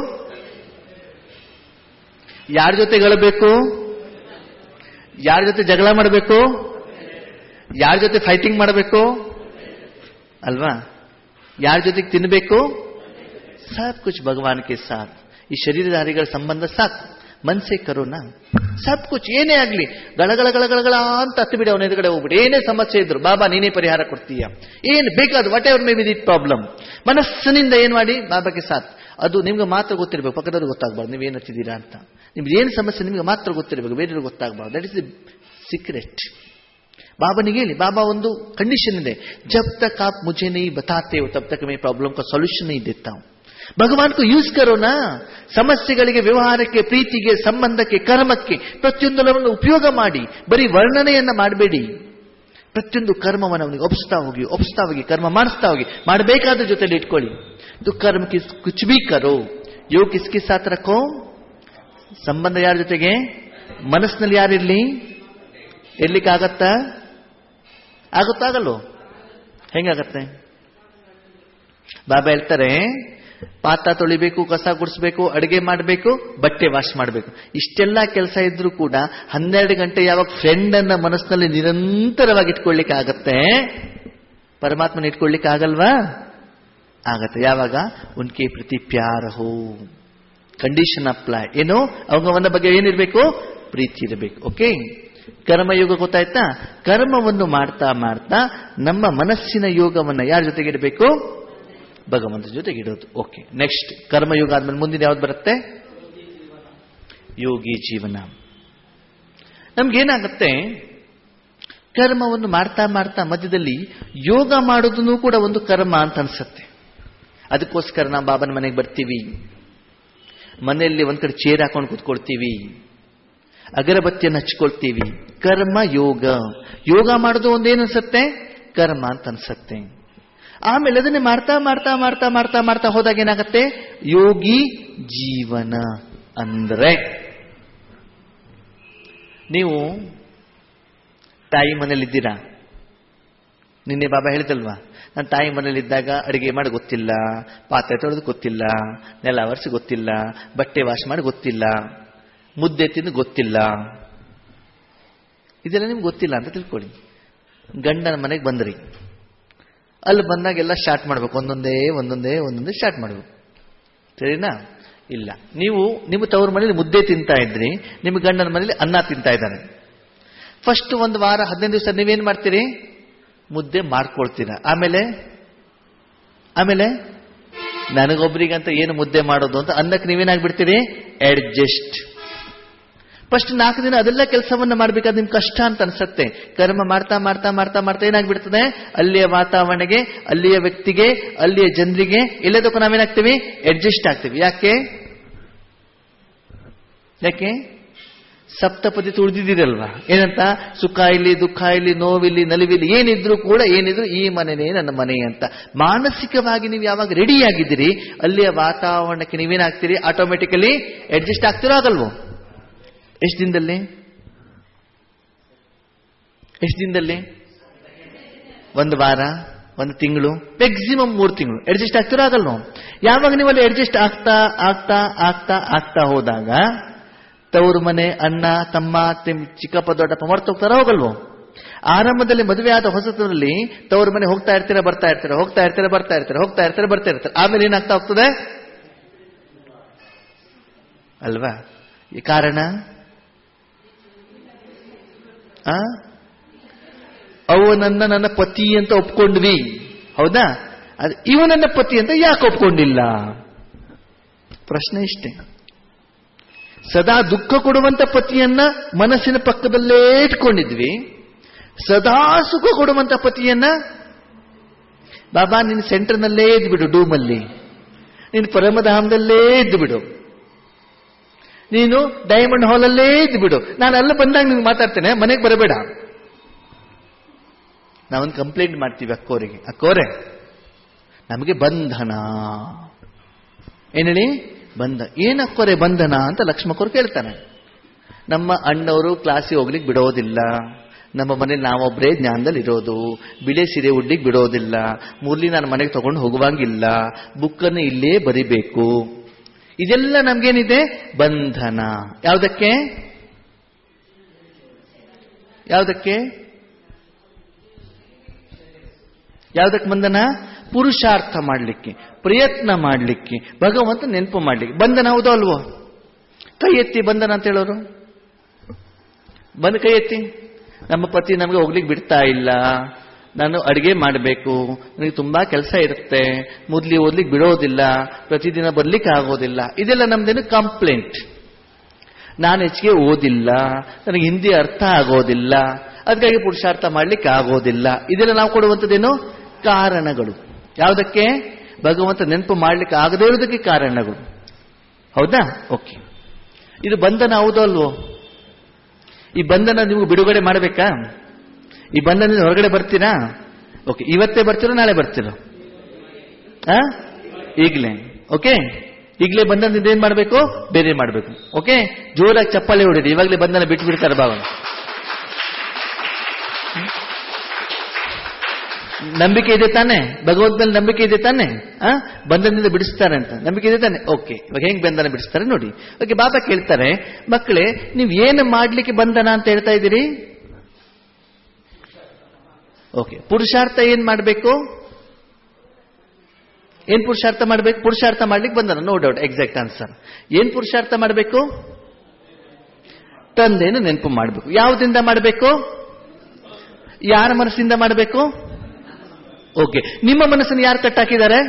ಯಾರ ಜೊತೆ ಗಳಬೇಕು ಯಾರ ಜೊತೆ ಜಗಳ ಮಾಡಬೇಕು ಯಾರ ಜೊತೆ ಫೈಟಿಂಗ್ ಮಾಡಬೇಕು ಅಲ್ವಾ ಯಾರ ಜೊತೆಗೆ ತಿನ್ನಬೇಕು ಸಬ್ ಕುಚ್ ಭಗವಾನ್ ಕೆ ಸಾಥ್ ಈ ಶರೀರಧಾರಿಗಳ ಸಂಬಂಧ ಸಾಕು ಮನ್ಸೆ ಕರೋನ ಸಬ್ ಕುಚ್ ಏನೇ ಆಗ್ಲಿ ಗಳಗಳ ಗಳಗಳ ಅಂತ ಹತ್ತು ಬಿಡಿ ಅವನ ಎದುರುಗಡೆ ಹೋಗ್ಬಿಡಿ ಏನೇ ಸಮಸ್ಯೆ ಇದ್ರು ಬಾಬಾ ನೀನೇ ಪರಿಹಾರ ಕೊಡ್ತೀಯ ಏನ್ ಬೇಕಾದ್ರು whatever may be that problem ಮನಸ್ಸಿನಿಂದ ಏನ್ ಮಾಡಿ ಬಾಬಾಗೆ ಸಾಥ್ ಅದು ನಿಮ್ಗೆ ಮಾತ್ರ ಗೊತ್ತಿರಬೇಕು ಪಕ್ಕದವ್ರಿಗೆ ಗೊತ್ತಾಗಬಾರ್ದು ನೀವೇನು ಹಚ್ಚಿದ್ದೀರಾ ಅಂತ ನಿಮ್ಗೆ ಏನು ಸಮಸ್ಯೆ ನಿಮ್ಗೆ ಮಾತ್ರ ಗೊತ್ತಿರಬೇಕು ಬೇರೆಯವ್ರಿಗೆ ಗೊತ್ತಾಗಬಾರ್ದು ದಟ್ ಇಸ್ ದಿ ಸೀಕ್ರೆಟ್ ಬಾಬನಿಗೆ ಹೇಳಿ ಬಾಬಾ ಒಂದು ಕಂಡೀಷನ್ ಇದೆ ಜಬ್ ತಕ್ ಆಪ್ ಮುझे नहीं बताते हो तब तक मैं प्रॉब्लम का सॉल्यूशन नहीं देता हूं ಭಗವಾನ್ ಕು ಯೂಸ್ ಕರೋನಾ ಸಮಸ್ಯೆಗಳಿಗೆ ವ್ಯವಹಾರಕ್ಕೆ ಪ್ರೀತಿಗೆ ಸಂಬಂಧಕ್ಕೆ ಕರ್ಮಕ್ಕೆ ಪ್ರತಿಯೊಂದನ್ನು ಉಪಯೋಗ ಮಾಡಿ ಬರೀ ವರ್ಣನೆಯನ್ನ ಮಾಡಬೇಡಿ ಪ್ರತಿಯೊಂದು ಕರ್ಮವನ್ನು ಅವನಿಗೆ ಒಪ್ಪಿಸ್ತಾ ಹೋಗಿ ಒಪ್ಪಿಸ್ತಾ ಹೋಗಿ ಕರ್ಮ ಮಾಡಿಸ್ತಾ ಹೋಗಿ ಮಾಡಬೇಕಾದ ಜೊತೆಲಿ ಇಟ್ಕೊಳ್ಳಿ ತು ಕರ್ಮ ಕಿಸ್ ಕುಚ್ ಬಿ ಕರೋ ಯೋ ಕಿಸ್ಕಿ ಸಾತ್ ರಖೋ ಸಂಬಂಧ ಯಾರ ಜೊತೆಗೆ ಮನಸ್ಸಿನಲ್ಲಿ ಯಾರಿರ್ಲಿ ಇರ್ಲಿಕ್ಕೆ ಆಗತ್ತಾ ಆಗುತ್ತಾಗಲ್ಲೋ ಹೆಂಗಾಗತ್ತೆ ಬಾಬಾ ಹೇಳ್ತಾರೆ ಪಾತ್ರ ತೊಳಿಬೇಕು ಕಸ ಗುಡಿಸ್ಬೇಕು ಅಡಿಗೆ ಮಾಡಬೇಕು ಬಟ್ಟೆ ವಾಶ್ ಮಾಡಬೇಕು ಇಷ್ಟೆಲ್ಲ ಕೆಲಸ ಇದ್ರೂ ಕೂಡ ಹನ್ನೆರಡು ಗಂಟೆ ಯಾವಾಗ ಫ್ರೆಂಡ್ ಅನ್ನ ಮನಸ್ಸಿನಲ್ಲಿ ನಿರಂತರವಾಗಿ ಇಟ್ಕೊಳ್ಳಿಕ್ಕೆ ಆಗತ್ತೆ ಪರಮಾತ್ಮನ ಇಟ್ಕೊಳ್ಳಿಕ್ಕೆ ಆಗಲ್ವಾ ಆಗತ್ತೆ ಯಾವಾಗ ಉನ್ಕೆ ಪ್ರತಿ ಪ್ಯಾರ ಹೋ ಕಂಡೀಷನ್ ಅಪ್ಲೈ ಏನು ಅವನ ಬಗ್ಗೆ ಏನಿರಬೇಕು ಪ್ರೀತಿ ಇರಬೇಕು ಓಕೆ ಕರ್ಮಯೋಗ ಗೊತ್ತಾಯ್ತಾ ಕರ್ಮವನ್ನು ಮಾಡ್ತಾ ಮಾಡ್ತಾ ನಮ್ಮ ಮನಸ್ಸಿನ ಯೋಗವನ್ನ ಯಾರ ಜೊತೆಗೆ ಇಡಬೇಕು ಭಗವಂತ ಜೊತೆಗೆ ಇಡೋದು ಓಕೆ ನೆಕ್ಸ್ಟ್ ಕರ್ಮಯೋಗ ಆದ್ಮೇಲೆ ಮುಂದಿನ ಯಾವ್ದು ಬರುತ್ತೆ ಯೋಗಿ ಜೀವನ ನಮ್ಗೇನಾಗತ್ತೆ ಕರ್ಮವನ್ನು ಮಾಡ್ತಾ ಮಾಡ್ತಾ ಮಧ್ಯದಲ್ಲಿ ಯೋಗ ಮಾಡೋದನ್ನು ಕೂಡ ಒಂದು ಕರ್ಮ ಅಂತ ಅನ್ಸುತ್ತೆ ಅದಕ್ಕೋಸ್ಕರ ನಾವು ಬಾಬನ ಮನೆಗೆ ಬರ್ತೀವಿ ಮನೆಯಲ್ಲಿ ಒಂದ್ ಕಡೆ ಚೇರ್ ಹಾಕೊಂಡು ಕೂತ್ಕೊಳ್ತೀವಿ ಅಗರಬತ್ತಿಯನ್ನು ಹಚ್ಕೊಳ್ತೀವಿ ಕರ್ಮ ಯೋಗ ಯೋಗ ಮಾಡೋದು ಒಂದೇನು ಅನ್ಸುತ್ತೆ ಕರ್ಮ ಅಂತ ಅನ್ಸುತ್ತೆ ಆಮೇಲೆ ಅದನ್ನೇ ಮಾಡ್ತಾ ಮಾಡ್ತಾ ಮಾಡ್ತಾ ಮಾಡ್ತಾ ಮಾಡ್ತಾ ಹೋದಾಗ ಏನಾಗತ್ತೆ ಯೋಗಿ ಜೀವನ ಅಂದ್ರೆ ನೀವು ತಾಯಿ ಮನೇಲಿದ್ದೀರಾ ನಿನ್ನೆ ಬಾಬಾ ಹೇಳಿದಲ್ವಾ ನಾನು ತಾಯಿ ಮನೇಲಿದ್ದಾಗ ಅಡಿಗೆ ಮಾಡಿ ಗೊತ್ತಿಲ್ಲ ಪಾತ್ರೆ ತೊಳೆದು ಗೊತ್ತಿಲ್ಲ ನೆಲ ಒರೆಸಿ ಗೊತ್ತಿಲ್ಲ ಬಟ್ಟೆ ವಾಶ್ ಮಾಡಿ ಗೊತ್ತಿಲ್ಲ ಮುದ್ದೆ ತಿಂದು ಗೊತ್ತಿಲ್ಲ ಇದೆಲ್ಲ ನಿಮ್ಗೆ ಗೊತ್ತಿಲ್ಲ ಅಂತ ತಿಳ್ಕೊಳ್ಳಿ ಗಂಡನ ಮನೆಗೆ ಬಂದ್ರಿ ಅಲ್ಲಿ ಬಂದಾಗ ಎಲ್ಲ ಸ್ಟಾರ್ಟ್ ಮಾಡ್ಬೇಕು ಒಂದೊಂದೇ ಒಂದೊಂದೇ ಒಂದೊಂದೇ ಸ್ಟಾರ್ಟ್ ಮಾಡ್ಬೇಕು ಸರಿನಾ ಇಲ್ಲ ನೀವು ನಿಮ್ಮ ತವ್ರ ಮನೇಲಿ ಮುದ್ದೆ ತಿಂತಾ ಇದ್ರಿ ನಿಮ್ಮ ಗಂಡನ ಮನೇಲಿ ಅನ್ನ ತಿಂತಾ ಇದ್ದಾನೆ ಫಸ್ಟ್ ಒಂದು ವಾರ ಹದಿನೈದು ದಿವಸ ನೀವೇನ್ ಮಾಡ್ತೀರಿ ಮುದ್ದೆ ಮಾಡ್ಕೊಳ್ತೀರಾ ಆಮೇಲೆ ಆಮೇಲೆ ನನಗೊಬ್ರಿಗಂತ ಏನು ಮುದ್ದೆ ಮಾಡೋದು ಅಂತ ಅನ್ನಕ್ಕೆ ನೀವೇನಾಗ್ಬಿಡ್ತೀರಿ ಅಡ್ಜಸ್ಟ್ ಫಸ್ಟ್ ನಾಲ್ಕು ದಿನ ಅದೆಲ್ಲ ಕೆಲಸವನ್ನ ಮಾಡ್ಬೇಕಾದ್ರೆ ನಿಮ್ಗೆ ಕಷ್ಟ ಅಂತ ಅನ್ಸತ್ತೆ ಕರ್ಮ ಮಾಡ್ತಾ ಮಾಡ್ತಾ ಮಾಡ್ತಾ ಮಾಡ್ತಾ ಏನಾಗ್ಬಿಡ್ತದೆ ಅಲ್ಲಿಯ ವಾತಾವರಣೆಗೆ ಅಲ್ಲಿಯ ವ್ಯಕ್ತಿಗೆ ಅಲ್ಲಿಯ ಜನರಿಗೆ ಎಲ್ಲದಕ್ಕೂ ನಾವೇನಾಗ್ತೀವಿ ಅಡ್ಜಸ್ಟ್ ಆಗ್ತೀವಿ ಯಾಕೆ ಯಾಕೆ ಸಪ್ತಪದಿ ತುಳಿದಿದ್ದೀರಲ್ವಾ ಏನಂತ ಸುಖ ಇಲ್ಲಿ ದುಃಖ ಇಲ್ಲಿ ನೋವಿಲ್ಲಿ ನಲಿವಿಲ್ಲಿ ಏನಿದ್ರು ಕೂಡ ಏನಿದ್ರು ಈ ಮನೆನೇ ನನ್ನ ಮನೆ ಅಂತ ಮಾನಸಿಕವಾಗಿ ನೀವು ಯಾವಾಗ ರೆಡಿ ಆಗಿದ್ದೀರಿ ಅಲ್ಲಿಯ ವಾತಾವರಣಕ್ಕೆ ನೀವೇನಾಗ್ತೀರಿ ಆಟೋಮೆಟಿಕಲಿ ಅಡ್ಜಸ್ಟ್ ಆಗ್ತಿರೋ ಆಗಲ್ವೋ ಎಷ್ಟು ದಿನದಲ್ಲಿ ಎಷ್ಟು ದಿನದಲ್ಲಿ ಒಂದು ವಾರ ಒಂದು ತಿಂಗಳು ಮ್ಯಾಕ್ಸಿಮಮ್ ಮೂರು ತಿಂಗಳು ಅಡ್ಜಸ್ಟ್ ಆಗ್ತಿರೋ ಆಗಲ್ವೋ ಯಾವಾಗ ನೀವು ಅಲ್ಲಿ ಅಡ್ಜಸ್ಟ್ ಆಗ್ತಾ ಆಗ್ತಾ ಆಗ್ತಾ ಆಗ್ತಾ ಹೋದಾಗ ತವರು ಮನೆ ಅಣ್ಣ ತಮ್ಮ ತಿಮ್ ಚಿಕ್ಕಪ್ಪ ದೊಡ್ಡಪ್ಪ ಮರ್ತು ಹೋಗ್ತಾರ ಹೋಗಲ್ವೋ ಆರಂಭದಲ್ಲಿ ಮದುವೆ ಆದ ಹೊಸತರಲ್ಲಿ ತವರು ಮನೆ ಹೋಗ್ತಾ ಇರ್ತೀರಾ ಬರ್ತಾ ಇರ್ತೀರಾ ಹೋಗ್ತಾ ಇರ್ತೀರಾ ಬರ್ತಾ ಇರ್ತೀರಾ ಹೋಗ್ತಾ ಇರ್ತೀರಾ ಬರ್ತಾ ಇರ್ತಾರೆ ಆಮೇಲೆ ಏನಾಗ್ತಾ ಹೋಗ್ತದೆ ಅಲ್ವಾ ಈ ಕಾರಣ ಆ ಅವನನ್ನ ನನ್ನ ಪತಿ ಅಂತ ಒಪ್ಕೊಂಡ್ವಿ ಹೌದಾ ಅದು ಇವನನ್ನ ಪತಿ ಅಂತ ಯಾಕೆ ಒಪ್ಕೊಂಡಿಲ್ಲ ಪ್ರಶ್ನೆ ಇಷ್ಟೇ ಸದಾ ದುಃಖ ಕೊಡುವಂತ ಪತಿಯನ್ನ ಮನಸ್ಸಿನ ಪಕ್ಕದಲ್ಲೇ ಇಟ್ಕೊಂಡಿದ್ವಿ ಸದಾ ಸುಖ ಕೊಡುವಂತ ಪತಿಯನ್ನ ಬಾಬಾ ನಿನ್ನ ಸೆಂಟರ್ನಲ್ಲೇ ಇದ್ದು ಬಿಡು ಡೂಮಲ್ಲಿ ನೀನು ಪರಮಧಾಮದಲ್ಲೇ ಇದ್ದು ಬಿಡು ನೀನು ಡೈಮಂಡ್ ಹಾಲಲ್ಲೇ ಇದ್ದು ಬಿಡು ನಾನು ಅಲ್ಲ ಬಂದಾಗ ನಿನ್ಗೆ ಮಾತಾಡ್ತೇನೆ ಮನೆಗೆ ಬರಬೇಡ ನಾವೊಂದು ಕಂಪ್ಲೇಂಟ್ ಮಾಡ್ತೀವಿ ಅಕ್ಕೋರಿಗೆ ಅಕ್ಕೋರೆ ನಮಗೆ ಬಂಧನ ಏನ್ ಹೇಳಿ ಬಂಧ ಏನ್ ಅಕ್ಕೋರೆ ಬಂಧನ ಅಂತ ಲಕ್ಷ್ಮಕ್ಕವ್ರು ಕೇಳ್ತಾನೆ ನಮ್ಮ ಅಣ್ಣವರು ಕ್ಲಾಸಿಗೆ ಹೋಗ್ಲಿಕ್ಕೆ ಬಿಡೋದಿಲ್ಲ ನಮ್ಮ ಮನೇಲಿ ನಾವೊಬ್ಬರೇ ಜ್ಞಾನದಲ್ಲಿ ಇರೋದು ಬಿಳೆ ಸೀರೆ ಉಡ್ಲಿಕ್ಕೆ ಬಿಡೋದಿಲ್ಲ ಮುರಳಿ ನಾನು ಮನೆಗೆ ತಗೊಂಡು ಹೋಗುವಂಗಿಲ್ಲ ಬುಕ್ಕನ್ನು ಇಲ್ಲೇ ಬರಿಬೇಕು ಇದೆಲ್ಲ ನಮ್ಗೇನಿದೆ ಬಂಧನ ಯಾವುದಕ್ಕೆ ಯಾವುದಕ್ಕೆ ಯಾವುದಕ್ಕೆ ಬಂಧನ ಪುರುಷಾರ್ಥ ಮಾಡಲಿಕ್ಕೆ ಪ್ರಯತ್ನ ಮಾಡಲಿಕ್ಕೆ ಭಗವಂತ ನೆನಪು ಮಾಡಲಿಕ್ಕೆ ಬಂಧನ ಹೌದೋ ಅಲ್ವೋ ಕೈ ಎತ್ತಿ ಬಂಧನ ಅಂತ ಹೇಳೋರು ಬಂದು ಕೈ ಎತ್ತಿ ನಮ್ಮ ಪತಿ ನಮಗೆ ಹೋಗ್ಲಿಕ್ಕೆ ಬಿಡ್ತಾ ಇಲ್ಲ ನಾನು ಅಡಿಗೆ ಮಾಡಬೇಕು ನನಗೆ ತುಂಬಾ ಕೆಲಸ ಇರುತ್ತೆ ಮೊದ್ಲಿ ಓದ್ಲಿಕ್ಕೆ ಬಿಡೋದಿಲ್ಲ ಪ್ರತಿದಿನ ಬರ್ಲಿಕ್ಕೆ ಆಗೋದಿಲ್ಲ ಇದೆಲ್ಲ ನಮ್ದೇನು ಕಂಪ್ಲೇಂಟ್ ನಾನು ಹೆಚ್ಚಿಗೆ ಓದಿಲ್ಲ ನನಗೆ ಹಿಂದಿ ಅರ್ಥ ಆಗೋದಿಲ್ಲ ಅದಕ್ಕಾಗಿ ಪುರುಷಾರ್ಥ ಮಾಡ್ಲಿಕ್ಕೆ ಆಗೋದಿಲ್ಲ ಇದೆಲ್ಲ ನಾವು ಕೊಡುವಂಥದ್ದೇನು ಕಾರಣಗಳು ಯಾವುದಕ್ಕೆ ಭಗವಂತ ನೆನಪು ಮಾಡ್ಲಿಕ್ಕೆ ಆಗದೇ ಇರೋದಕ್ಕೆ ಕಾರಣಗಳು ಹೌದಾ ಓಕೆ ಇದು ಬಂಧನ ಹೌದೋ ಅಲ್ವೋ ಈ ಬಂಧನ ನೀವು ಬಿಡುಗಡೆ ಮಾಡಬೇಕಾ ಈ ಬಂಧನದಿಂದ ಹೊರಗಡೆ ಬರ್ತೀರಾ ಓಕೆ ಇವತ್ತೇ ಬರ್ತೀರೋ ನಾಳೆ ಬರ್ತೀರೋ ಆ ಈಗಲೇ ಓಕೆ ಈಗಲೇ ಬಂಧನದಿಂದ ಏನ್ ಮಾಡಬೇಕು ಬೇರೆ ಮಾಡಬೇಕು ಓಕೆ ಜೋರಾಗಿ ಚಪ್ಪಾಳೆ ಹೊಡಿರಿ ಇವಾಗಲೇ ಬಂಧನ ಬಿಟ್ಟು ಬಿಡ್ತಾರೆ ಭಾವನ ನಂಬಿಕೆ ಇದೆ ತಾನೆ ಭಗವಂತ ಮೇಲೆ ನಂಬಿಕೆ ಇದೆ ತಾನೆ ಆ ಬಂಧನದಿಂದ ಬಿಡಿಸ್ತಾರೆ ಅಂತ ನಂಬಿಕೆ ಇದೆ ತಾನೆ ಓಕೆ ಇವಾಗ ಹೆಂಗ್ ಬಂಧನ ಬಿಡಿಸ್ತಾರೆ ನೋಡಿ ಓಕೆ ಬಾಬಾ ಕೇಳ್ತಾರೆ ಮಕ್ಕಳೇ ನೀವು ಏನು ಮಾಡ್ಲಿಕ್ಕೆ ಬಂಧನ ಅಂತ ಹೇಳ್ತಾ ಇದ್ದೀರಿ ಓಕೆ ಪುರುಷಾರ್ಥ ಏನ್ ಮಾಡಬೇಕು ಏನ್ ಪುರುಷಾರ್ಥ ಮಾಡಬೇಕು ಪುರುಷಾರ್ಥ ಮಾಡ್ಲಿಕ್ಕೆ ಬಂಧನ ನೋ ಡೌಟ್ ಎಕ್ಸಾಕ್ಟ್ ಆನ್ಸರ್ ಏನ್ ಪುರುಷಾರ್ಥ ಮಾಡಬೇಕು ತಂದೆಯನ್ನು ನೆನಪು ಮಾಡಬೇಕು ಯಾವುದರಿಂದ ಮಾಡಬೇಕು ಯಾರ ಮನಸ್ಸಿಂದ ಮಾಡಬೇಕು ಓಕೆ ನಿಮ್ಮ ಮನಸ್ಸನ್ನು ಯಾರು ಕಟ್ಟಾಕಿದ್ದಾರೆ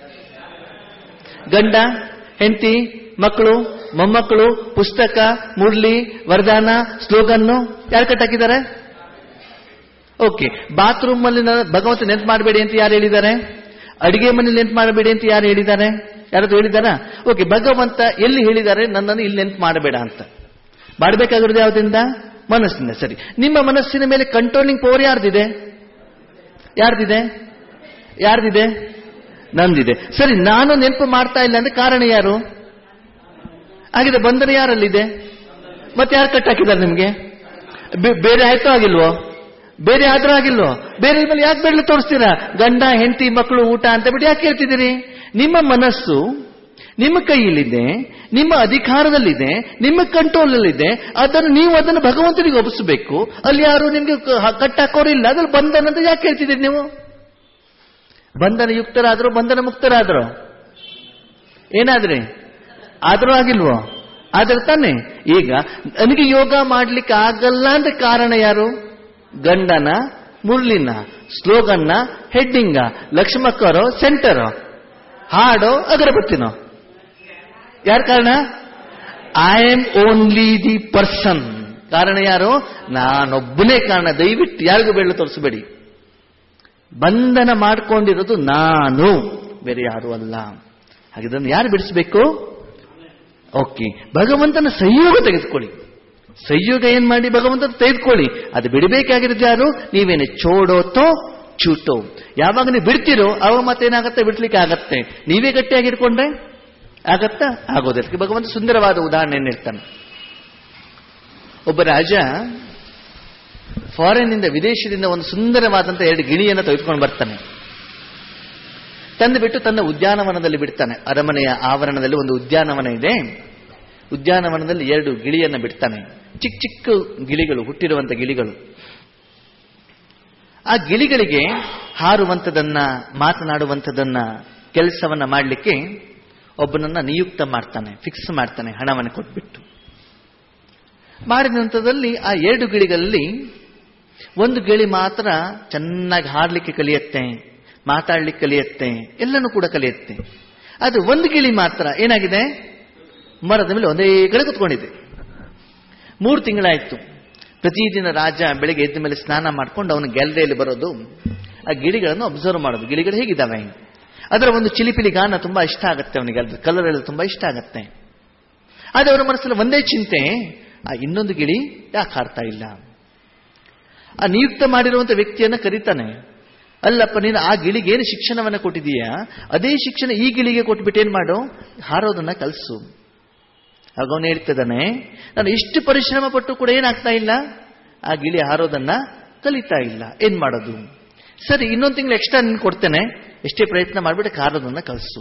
ಗಂಡ ಹೆಂಡತಿ ಮಕ್ಕಳು ಮೊಮ್ಮಕ್ಕಳು ಪುಸ್ತಕ ಮುರಳಿ ವರದಾನ ಸ್ಲೋಗನ್ನು ಯಾರು ಕಟ್ಟಾಕಿದ್ದಾರೆ ಓಕೆ ಬಾತ್ರೂಮ್ ಅಲ್ಲಿ ನಾನು ಭಗವಂತ ನೆನ್ಪು ಮಾಡಬೇಡಿ ಅಂತ ಯಾರು ಹೇಳಿದ್ದಾರೆ ಅಡಿಗೆ ಮನೇಲಿ ನೆನ್ಪು ಮಾಡಬೇಡಿ ಅಂತ ಯಾರು ಹೇಳಿದ್ದಾರೆ ಯಾರಾದ್ರೂ ಹೇಳಿದಾರಾ ಓಕೆ ಭಗವಂತ ಎಲ್ಲಿ ಹೇಳಿದ್ದಾರೆ ನನ್ನನ್ನು ಇಲ್ಲಿ ನೆನ್ಪು ಮಾಡಬೇಡ ಅಂತ ಮಾಡಬೇಕಾಗಿರೋದು ಯಾವುದರಿಂದ ಮನಸ್ಸಿಂದ ಸರಿ ನಿಮ್ಮ ಮನಸ್ಸಿನ ಮೇಲೆ ಕಂಟ್ರೋಲಿಂಗ್ ಪವರ್ ಯಾರ್ದಿದೆ ಯಾರ್ದಿದೆ ಯಾರ್ದಿದೆ ನಂದಿದೆ ಸರಿ ನಾನು ನೆನಪು ಮಾಡ್ತಾ ಇಲ್ಲ ಅಂದ್ರೆ ಕಾರಣ ಯಾರು ಹಾಗಿದ್ರೆ ಬಂಧನ ಯಾರಲ್ಲಿದೆ ಮತ್ತೆ ಯಾರು ಕಟ್ಟಾಕಿದ್ದಾರೆ ನಿಮ್ಗೆ ಬೆ- ಬೇರೆ ಆಯ್ತೋ ಆಗಿಲ್ವೋ ಬೇರೆ ಆದ್ರೂ ಆಗಿಲ್ವೋ ಬೇರೆ ಮೇಲೆ ಯಾಕೆ ಬೇಡಲು ತೋರಿಸ್ತೀರಾ ಗಂಡ ಹೆಂಡತಿ ಮಕ್ಕಳು ಊಟ ಅಂತ ಬಿಟ್ಟು ಯಾಕೆ ಹೇಳ್ತಿದ್ದೀರಿ ನಿಮ್ಮ ಮನಸ್ಸು ನಿಮ್ಮ ಕೈಯಲ್ಲಿದೆ ನಿಮ್ಮ ಅಧಿಕಾರದಲ್ಲಿದೆ ನಿಮ್ಮ ಕಂಟ್ರೋಲಲ್ಲಿದೆ ಅದನ್ನು ನೀವು ಅದನ್ನು ಭಗವಂತನಿಗೆ ಒಪ್ಪಿಸಬೇಕು ಅಲ್ಲಿ ಯಾರು ನಿಮ್ಗೆ ಕ- ಕಟ್ಟಾಕೋರಿಲ್ಲ ಅದ್ರಲ್ಲಿ ಬಂಧನ ಅಂತ ಯಾಕೆ ಹೇಳ್ತಿದ್ದೀರಿ ನೀವು ಬಂಧನ ಯುಕ್ತರಾದ್ರು ಬಂಧನ ಮುಕ್ತರಾದ್ರು ಏನಾದ್ರಿ ಆದ್ರೂ ಆಗಿಲ್ವೋ ಆದ್ರೆ ತಾನೆ ಈಗ ನನಗೆ ಯೋಗ ಮಾಡ್ಲಿಕ್ಕೆ ಆಗಲ್ಲ ಅಂತ ಕಾರಣ ಯಾರು ಗಂಡನ ಮುರ್ಲಿನ ಸ್ಲೋಗನ್ನ ಹೆಡ್ಡಿಂಗ ಲಕ್ಷ್ಮಕ್ಕರೋ ಸೆಂಟರೋ ಹಾಡೋ ಅಗರಬತ್ತಿನೋ ಯಾರ ಕಾರಣ I am only the person ಕಾರಣ ಯಾರು ನಾನೊಬ್ಬನೇ ಕಾರಣ ದಯವಿಟ್ಟು ಯಾರಿಗೂ ಬೇಡ ತೋರಿಸಬೇಡಿ ಬಂಧನ ಮಾಡ್ಕೊಂಡಿರೋದು ನಾನು ಬೇರೆ ಯಾರು ಅಲ್ಲ ಹಾಗಿದ್ದನ್ನು ಯಾರು ಬಿಡಿಸ್ಬೇಕು ಓಕೆ ಭಗವಂತನ ಸಂಯೋಗ ತೆಗೆದುಕೊಳ್ಳಿ ಸಂಯೋಗ ಏನ್ ಮಾಡಿ ಭಗವಂತನ ತೆಗೆದುಕೊಳ್ಳಿ ಅದು ಬಿಡಬೇಕಾಗಿರೋದು ಯಾರು ನೀವೇನೆ ಚೋಡೋತೋ ಚೂಟೋ ಯಾವಾಗ ನೀವು ಬಿಡ್ತೀರೋ ಅವಾಗ ಮತ್ತೇನಾಗತ್ತೆ ಬಿಡ್ಲಿಕ್ಕೆ ಆಗತ್ತೆ ನೀವೇ ಗಟ್ಟಿಯಾಗಿರ್ಕೊಂಡ್ರೆ ಆಗತ್ತಾ ಆಗೋದಿಲ್ಲ ಅದಕ್ಕೆ ಭಗವಂತ ಸುಂದರವಾದ ಉದಾಹರಣೆಯನ್ನು ಹೇಳ್ತಾನೆ ಒಬ್ಬ ರಾಜ ಫಾರಿನ್ನಿಂದ ವಿದೇಶದಿಂದ ಒಂದು ಸುಂದರವಾದಂಥ ಎರಡು ಗಿಣಿಯನ್ನು ತೆಗೆದುಕೊಂಡು ಬರ್ತಾನೆ ತಂದು ಬಿಟ್ಟು ತನ್ನ ಉದ್ಯಾನವನದಲ್ಲಿ ಬಿಡ್ತಾನೆ ಅರಮನೆಯ ಆವರಣದಲ್ಲಿ ಒಂದು ಉದ್ಯಾನವನ ಇದೆ ಉದ್ಯಾನವನದಲ್ಲಿ ಎರಡು ಗಿಳಿಯನ್ನು ಬಿಡ್ತಾನೆ ಚಿಕ್ಕ ಚಿಕ್ಕ ಗಿಳಿಗಳು ಹುಟ್ಟಿರುವಂತ ಗಿಳಿಗಳು ಆ ಗಿಳಿಗಳಿಗೆ ಹಾರುವಂಥದನ್ನ ಮಾತನಾಡುವಂಥದನ್ನ ಕೆಲಸವನ್ನ ಮಾಡಲಿಕ್ಕೆ ಒಬ್ಬನನ್ನ ನಿಯುಕ್ತ ಮಾಡ್ತಾನೆ ಫಿಕ್ಸ್ ಮಾಡ್ತಾನೆ ಹಣವನ್ನು ಕೊಟ್ಬಿಟ್ಟು ಮಾಡಿದ ನಂತರದಲ್ಲಿ ಆ ಎರಡು ಗಿಳಿಗಳಲ್ಲಿ ಒಂದು ಗಿಳಿ ಮಾತ್ರ ಚೆನ್ನಾಗಿ ಹಾಡ್ಲಿಕ್ಕೆ ಕಲಿಯತ್ತೆ ಮಾತಾಡ್ಲಿಕ್ಕೆ ಕಲಿಯತ್ತೆ ಎಲ್ಲನೂ ಕೂಡ ಕಲಿಯತ್ತೆ ಅದು ಒಂದು ಗಿಳಿ ಮಾತ್ರ ಏನಾಗಿದೆ ಮರದ ಮೇಲೆ ಒಂದೇ ಕಡೆ ಕುತ್ಕೊಂಡಿದೆ ಮೂರು ತಿಂಗಳಾಯ್ತು ಪ್ರತಿದಿನ ರಾಜ ಬೆಳಿಗ್ಗೆ ಎದ್ದ ಮೇಲೆ ಸ್ನಾನ ಮಾಡ್ಕೊಂಡು ಅವನ ಗ್ಯಾಲರಿಯಲ್ಲಿ ಬರೋದು ಆ ಗಿಳಿಗಳನ್ನು ಅಬ್ಸರ್ವ್ ಮಾಡೋದು ಗಿಳಿಗಳು ಹೇಗಿದ್ದಾವೆ ಅದರ ಒಂದು ಚಿಲಿಪಿಲಿ ಗಾನ ತುಂಬಾ ಇಷ್ಟ ಆಗುತ್ತೆ ಅವನಿಗೆ ಅದ್ರ ಕಲರ್ ಎಲ್ಲ ತುಂಬಾ ಇಷ್ಟ ಆಗುತ್ತೆ ಆದ್ರೆ ಅವರ ಮನಸ್ಸಲ್ಲಿ ಒಂದೇ ಚಿಂತೆ ಆ ಇನ್ನೊಂದು ಗಿಳಿ ಯಾಕೆ ಹಾರ್ತಾ ಇಲ್ಲ ಆ ನಿಯುಕ್ತ ಮಾಡಿರುವಂತ ವ್ಯಕ್ತಿಯನ್ನ ಕರೀತಾನೆ ಅಲ್ಲಪ್ಪ ನೀನು ಆ ಗಿಳಿಗೆ ಏನು ಶಿಕ್ಷಣವನ್ನ ಕೊಟ್ಟಿದೀಯಾ ಅದೇ ಶಿಕ್ಷಣ ಈ ಗಿಳಿಗೆ ಕೊಟ್ಬಿಟ್ಟು ಏನ್ ಮಾಡು ಹಾರೋದನ್ನ ಕಲಿಸು ಆಗ ಅವನು ಹೇಳ್ತಿದ್ದಾನೆ ನಾನು ಇಷ್ಟು ಪರಿಶ್ರಮ ಪಟ್ಟು ಕೂಡ ಏನಾಗ್ತಾ ಇಲ್ಲ ಆ ಗಿಳಿ ಹಾರೋದನ್ನ ಕಲಿತಾ ಇಲ್ಲ ಏನ್ ಮಾಡೋದು ಸರಿ ಇನ್ನೊಂದು ತಿಂಗಳು ಎಕ್ಸ್ಟ್ರಾ ನಿನ್ ಕೊಡ್ತೇನೆ ಎಷ್ಟೇ ಪ್ರಯತ್ನ ಮಾಡ್ಬಿಟ್ಟು ಹಾರೋದನ್ನ ಕಲಿಸು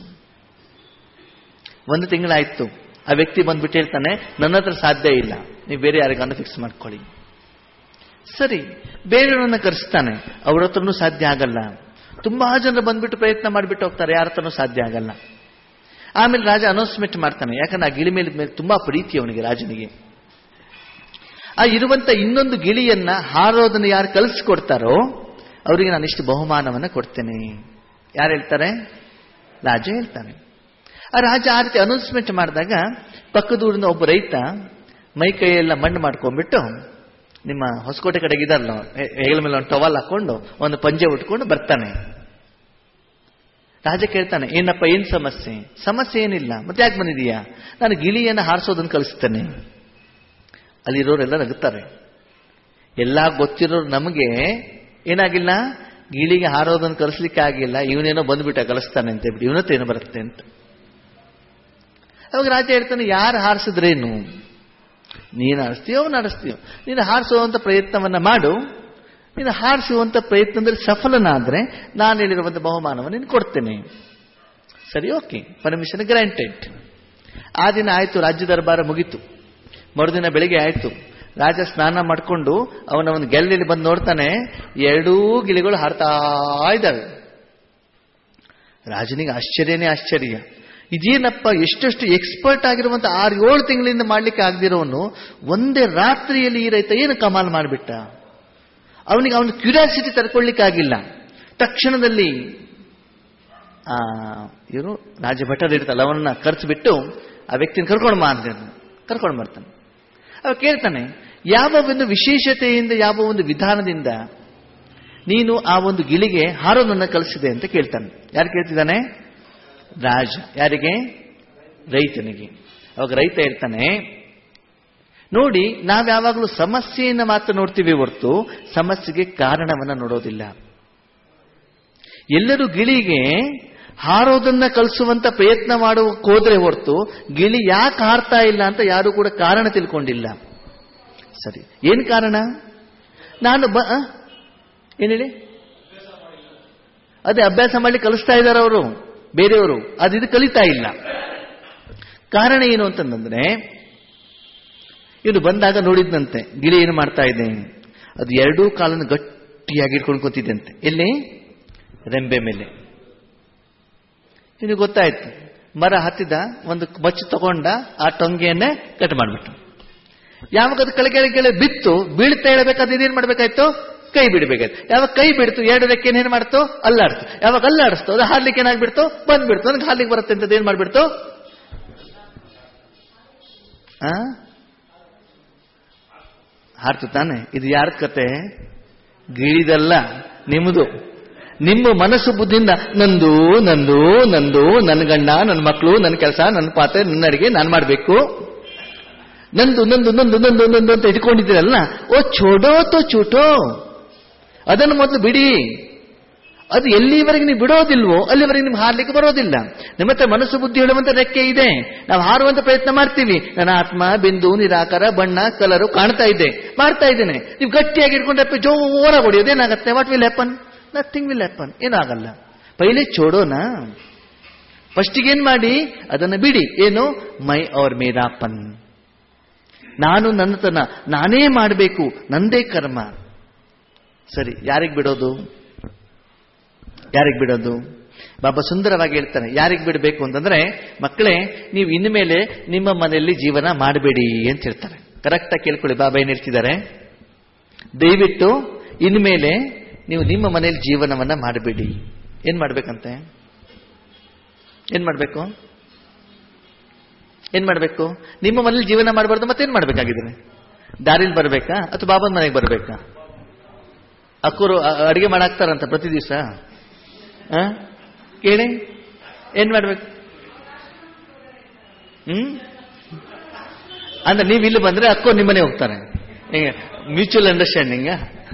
ಒಂದು ತಿಂಗಳಾಯ್ತು ಆ ವ್ಯಕ್ತಿ ಬಂದ್ಬಿಟ್ಟು ಹೇಳ್ತಾನೆ ನನ್ನ ಹತ್ರ ಸಾಧ್ಯ ಇಲ್ಲ ನೀವು ಬೇರೆ ಯಾರಿಗಾನ ಫಿಕ್ಸ್ ಮಾಡ್ಕೊಳ್ಳಿ ಸರಿ ಬೇರೆಯವರನ್ನ ಕರೆಸ್ತಾನೆ ಅವ್ರ ಹತ್ರನೂ ಸಾಧ್ಯ ಆಗಲ್ಲ ತುಂಬಾ ಜನರು ಬಂದ್ಬಿಟ್ಟು ಪ್ರಯತ್ನ ಮಾಡಿಬಿಟ್ಟು ಹೋಗ್ತಾರೆ ಯಾರ ಹತ್ರನೂ ಸಾಧ್ಯ ಆಗಲ್ಲ ಆಮೇಲೆ ರಾಜ ಅನೌನ್ಸ್ಮೆಂಟ್ ಮಾಡ್ತಾನೆ ಯಾಕಂದ್ರೆ ಆ ಗಿಳಿ ಮೇಲೆ ಮೇಲೆ ತುಂಬಾ ಪ್ರೀತಿ ಅವನಿಗೆ ರಾಜನಿಗೆ ಆ ಇರುವಂತ ಇನ್ನೊಂದು ಗಿಳಿಯನ್ನ ಹಾರೋದನ್ನು ಯಾರು ಕಲಿಸ್ಕೊಡ್ತಾರೋ ಅವರಿಗೆ ನಾನು ಇಷ್ಟು ಬಹುಮಾನವನ್ನ ಕೊಡ್ತೇನೆ ಯಾರು ಹೇಳ್ತಾರೆ ರಾಜ ಹೇಳ್ತಾನೆ ಆ ರಾಜ ಆ ರೀತಿ ಅನೌನ್ಸ್ಮೆಂಟ್ ಮಾಡಿದಾಗ ಪಕ್ಕದೂರಿನ ಒಬ್ಬ ರೈತ ಮೈ ಕೈಯೆಲ್ಲ ಮಣ್ಣು ಮಾಡ್ಕೊಂಡ್ಬಿಟ್ಟು ನಿಮ್ಮ ಹೊಸಕೋಟೆ ಕಡೆಗೆ ಇದಾರಲ್ಲ ಹೆಗಲ ಮೇಲೆ ಒಂದು ಟವಲ್ ಹಾಕೊಂಡು ಒಂದು ಪಂಜೆ ಉಟ್ಕೊಂಡು ಬರ್ತಾನೆ ರಾಜ ಕೇಳ್ತಾನೆ ಏನಪ್ಪ ಏನ್ ಸಮಸ್ಯೆ ಸಮಸ್ಯೆ ಏನಿಲ್ಲ ಮತ್ತೆ ಯಾಕೆ ಬಂದಿದೀಯಾ ನಾನು ಗಿಳಿಯನ್ನು ಹಾರಿಸೋದನ್ನು ಕಲಿಸ್ತೇನೆ ಅಲ್ಲಿರೋರೆಲ್ಲ ನಗುತ್ತಾರೆ ಎಲ್ಲ ಗೊತ್ತಿರೋರು ನಮಗೆ ಏನಾಗಿಲ್ಲ ಗಿಳಿಗೆ ಹಾರೋದನ್ನು ಕಲಿಸ್ಲಿಕ್ಕೆ ಆಗಿಲ್ಲ ಇವನೇನೋ ಬಂದ್ಬಿಟ್ಟ ಕಲಿಸ್ತಾನೆ ಅಂತ ಹೇಳ್ಬಿಟ್ಟು ಇವನತ್ತೇನು ಬರುತ್ತೆ ಅಂತ ಅವಾಗ ರಾಜ ಹೇಳ್ತಾನೆ ಯಾರು ಹಾರಿಸಿದ್ರೇನು ನೀನು ಹಾರಿಸ್ತೀಯೋ ಅವನು ಹಾರಿಸ್ತೀಯೋ ನೀನು ಹಾರಿಸುವಂತ ಪ್ರಯತ್ನವನ್ನ ಮಾಡು ನೀನು ಹಾರಿಸುವಂತ ಪ್ರಯತ್ನದಲ್ಲಿ ಸಫಲನಾದ್ರೆ ನಾನು ಹೇಳಿರುವಂತ ಬಹುಮಾನವನ್ನು ನೀನು ಕೊಡ್ತೇನೆ ಸರಿ ಓಕೆ ಪರ್ಮಿಷನ್ ಗ್ರಾಂಟೆಡ್ ಆ ದಿನ ಆಯ್ತು ರಾಜ್ಯ ದರ್ಬಾರ ಮುಗೀತು ಮರುದಿನ ಬೆಳಿಗ್ಗೆ ಆಯ್ತು ರಾಜ ಸ್ನಾನ ಮಾಡಿಕೊಂಡು ಅವನ ಒಂದು ಗೆಲ್ಲಲ್ಲಿ ಬಂದು ನೋಡ್ತಾನೆ ಎರಡೂ ಗಿಳಿಗಳು ಹಾರ್ತಾ ಇದ್ದಾವೆ ರಾಜನಿಗೆ ಆಶ್ಚರ್ಯನೇ ಆಶ್ಚರ್ಯ ಇದೇನಪ್ಪ ಎಷ್ಟೆಷ್ಟು ಎಕ್ಸ್ಪರ್ಟ್ ಆಗಿರುವಂತ ಆರು ಏಳು ತಿಂಗಳಿಂದ ಮಾಡ್ಲಿಕ್ಕೆ ಆಗದಿರೋನು ಒಂದೇ ರಾತ್ರಿಯಲ್ಲಿ ಈ ರೈತ ಏನು ಕಮಾಲ್ ಮಾಡಿಬಿಟ್ಟ ಅವನಿಗೆ ಅವನ ಕ್ಯೂರಿಯಾಸಿಟಿ ತಡ್ಕೊಳ್ಳಿಕ್ಕಾಗಿಲ್ಲ ತಕ್ಷಣದಲ್ಲಿ ಆ ಇವರು ರಾಜ ಭಟರ್ ಇರ್ತಲ್ಲ ಅವನನ್ನ ಖರ್ಚು ಆ ವ್ಯಕ್ತಿನ ಕರ್ಕೊಂಡು ಬಾ ಅಂತ ಕರ್ಕೊಂಡು ಬರ್ತಾನೆ ಅವ ಕೇಳ್ತಾನೆ ಯಾವ ಒಂದು ವಿಶೇಷತೆಯಿಂದ ಯಾವ ಒಂದು ವಿಧಾನದಿಂದ ನೀನು ಆ ಒಂದು ಗಿಳಿಗೆ ಹಾರೋದನ್ನ ಕಲಿಸಿದೆ ಅಂತ ಕೇಳ್ತಾನೆ ಯಾರು ಕೇಳ್ತಿದ್ದಾನೆ ರಾಜ ಯಾರಿಗೆ ರೈತನಿಗೆ ಅವಾಗ ರೈತ ಹೇಳ್ತಾನೆ ನೋಡಿ ನಾವು ಯಾವಾಗಲೂ ಸಮಸ್ಯೆಯನ್ನು ಮಾತ್ರ ನೋಡ್ತೀವಿ ಹೊರತು ಸಮಸ್ಯೆಗೆ ಕಾರಣವನ್ನ ನೋಡೋದಿಲ್ಲ ಎಲ್ಲರೂ ಗಿಳಿಗೆ ಹಾರೋದನ್ನ ಕಲಿಸುವಂತ ಪ್ರಯತ್ನ ಮಾಡೋಕೆ ಹೋದ್ರೆ ಹೊರತು ಗಿಳಿ ಯಾಕೆ ಹಾರ್ತಾ ಇಲ್ಲ ಅಂತ ಯಾರು ಕೂಡ ಕಾರಣ ತಿಳ್ಕೊಂಡಿಲ್ಲ ಸರಿ ಏನ್ ಕಾರಣ ನಾನು ಬ ಆ? ಏನ್ ಹೇಳಿ ಅದೇ ಅಭ್ಯಾಸ ಮಾಡಿ ಕಲಿಸ್ತಾ ಇದ್ದಾರೆ ಅವರು ಬೇರೆಯವರು ಅದು ಇದು ಕಲಿತಾ ಇಲ್ಲ ಕಾರಣ ಏನು ಅಂತಂದ್ರೆ ಇವನು ಬಂದಾಗ ನೋಡಿದ್ನಂತೆ ಗಿಳಿ ಏನು ಮಾಡ್ತಾ ಇದೆ ಅದು ಎರಡೂ ಕಾಲನ್ನು ಗಟ್ಟಿಯಾಗಿ ಇಟ್ಕೊಂಡು ಕೂತಿದ್ದಂತೆ ಎಲ್ಲಿ ರೆಂಬೆ ಮೇಲೆ ಇವನಿಗೆ ಗೊತ್ತಾಯ್ತು ಮರ ಹತ್ತಿದ ಒಂದು ಮಚ್ಚು ತಗೊಂಡ ಆ ಟೊಂಗೆಯನ್ನೇ ಕಟ್ ಮಾಡಿಬಿಟ್ಟು ಯಾವಾಗ ಅದು ಕೆಳಗೆ ಕೆಳಗೆ ಬಿತ್ತು ಬೀಳ್ತಾ ಹೇಳಬೇಕಾದ್ರೆ ಇದೇನ್ ಮಾಡ್ಬೇಕಾಯ್ತು ಕೈ ಬಿಡಬೇಕಾಯ್ತು ಯಾವಾಗ ಕೈ ಬಿಡ್ತು ಎರಡು ರೆಕ್ಕೆ ಏನ್ ಮಾಡ್ತು ಅಲ್ಲಾಡ್ತು ಯಾವಾಗ ಅಲ್ಲಾಡಿಸ್ತು ಅದು ಹಾರ್ಲಿಕ್ಕೆ ಏನಾಗ್ಬಿಡ್ತು ಬಂದ್ಬಿಡ್ತು ನನಗೆ ಹಾರ್ಲಿಕ್ಕೆ ಬರುತ್ತೆ ಅಂತ ಏನ್ ಮಾಡ್ಬಿಡ್ತು ಆ ಹಾರ್ತು ತಾನೆ ಇದು ಯಾರ ಕತೆ ಗಿಳಿದಲ್ಲ ನಿಮ್ಮದು ನಿಮ್ಮ ಮನಸ್ಸು ಬುದ್ಧಿಯಿಂದ ನಂದು ನಂದು ನಂದು ನನ್ನ ಗಂಡ ನನ್ನ ಮಕ್ಕಳು ನನ್ನ ಕೆಲಸ ನನ್ನ ಪಾತ್ರೆ ನನ್ನ ಅಡಿಗೆ ನಾನು ಮಾಡಬೇಕು ನಂದು ನಂದು ನಂದು ನಂದು ನಂದು ಅಂತ ಇಟ್ಕೊಂಡಿದ್ದೀರಲ್ಲ ಓ ಚೋಡೋ ತೋ ಚೂಟೋ ಅದನ್ನು ಮೊದಲು ಬಿಡಿ ಅದು ಎಲ್ಲಿವರೆಗೆ ನೀವು ಬಿಡೋದಿಲ್ವೋ ಅಲ್ಲಿವರೆಗೆ ನಿಮ್ಗೆ ಹಾರ್ಲಿಕ್ಕೆ ಬರೋದಿಲ್ಲ ನಿಮ್ಮ ಹತ್ರ ಮನಸ್ಸು ಬುದ್ಧಿ ಹೇಳುವಂತ ರೆಕ್ಕೆ ಇದೆ ನಾವು ಹಾರುವಂತ ಪ್ರಯತ್ನ ಮಾಡ್ತೀವಿ ನನ್ನ ಆತ್ಮ ಬಿಂದು ನಿರಾಕಾರ ಬಣ್ಣ ಕಲರು ಕಾಣ್ತಾ ಇದೆ ಮಾಡ್ತಾ ಇದ್ದೇನೆ ನೀವು ಗಟ್ಟಿಯಾಗಿ ಇಟ್ಕೊಂಡ್ರೆ ಜೋರಾಗಿ ಹೊಡಿಯೋದು ಏನಾಗುತ್ತೆ what will happen nothing will happen ಏನಾಗಲ್ಲ ಪೈಲೆ ಚೋಡೋನಾ ಫಸ್ಟಿಗೆ ಏನ್ ಮಾಡಿ ಅದನ್ನು ಬಿಡಿ ಏನು ಮೈ ಅವ್ರ ಮೇರಾಪನ್ ನಾನು ನನ್ನತನ ನಾನೇ ಮಾಡಬೇಕು ನಂದೇ ಕರ್ಮ ಸರಿ ಯಾರಿಗೆ ಬಿಡೋದು ಯಾರಿಗೆ ಬಿಡೋದು ಬಾಬಾ ಸುಂದರವಾಗಿ ಹೇಳ್ತಾನೆ ಯಾರಿಗೆ ಬಿಡಬೇಕು ಅಂತಂದ್ರೆ ಮಕ್ಕಳೇ ನೀವು ಇನ್ಮೇಲೆ ನಿಮ್ಮ ಮನೆಯಲ್ಲಿ ಜೀವನ ಮಾಡಬೇಡಿ ಅಂತ ಹೇಳ್ತಾರೆ ಕರೆಕ್ಟಾಗಿ ಕೇಳ್ಕೊಳ್ಳಿ ಬಾಬಾ ಏನ್ ಹೇಳ್ತಿದ್ದಾರೆ ದಯವಿಟ್ಟು ಇನ್ಮೇಲೆ ನೀವು ನಿಮ್ಮ ಮನೆಯಲ್ಲಿ ಜೀವನವನ್ನ ಮಾಡಬೇಡಿ ಏನ್ ಮಾಡ್ಬೇಕಂತೆ ಏನ್ ಮಾಡ್ಬೇಕು ಏನ್ ಮಾಡ್ಬೇಕು ನಿಮ್ಮ ಮನೇಲಿ ಜೀವನ ಮಾಡಬಾರ್ದು ಮತ್ತೇನ್ ಮಾಡ್ಬೇಕಾಗಿದ್ರೆ ದಾರಿಲಿ ಬರ್ಬೇಕಾ ಅಥವಾ ಬಾಬನ್ ಮನೆಗೆ ಬರ್ಬೇಕಾ ಅಕ್ಕರು ಅಡಿಗೆ ಮಾಡಾಕ್ತಾರಂತ ಪ್ರತಿ ದಿವಸ ಕೇಳಿ ಏನ್ ಮಾಡ್ಬೇಕು ಹ್ಮ್ ಅಂದ್ರೆ ನೀವು ಇಲ್ಲಿ ಬಂದ್ರೆ ಅಕ್ಕೋ ನಿಮ್ಮನೆ ಹೋಗ್ತಾರೆ ಹಿಂಗೆ ಮ್ಯೂಚುವಲ್ ಅಂಡರ್ಸ್ಟ್ಯಾಂಡಿಂಗ್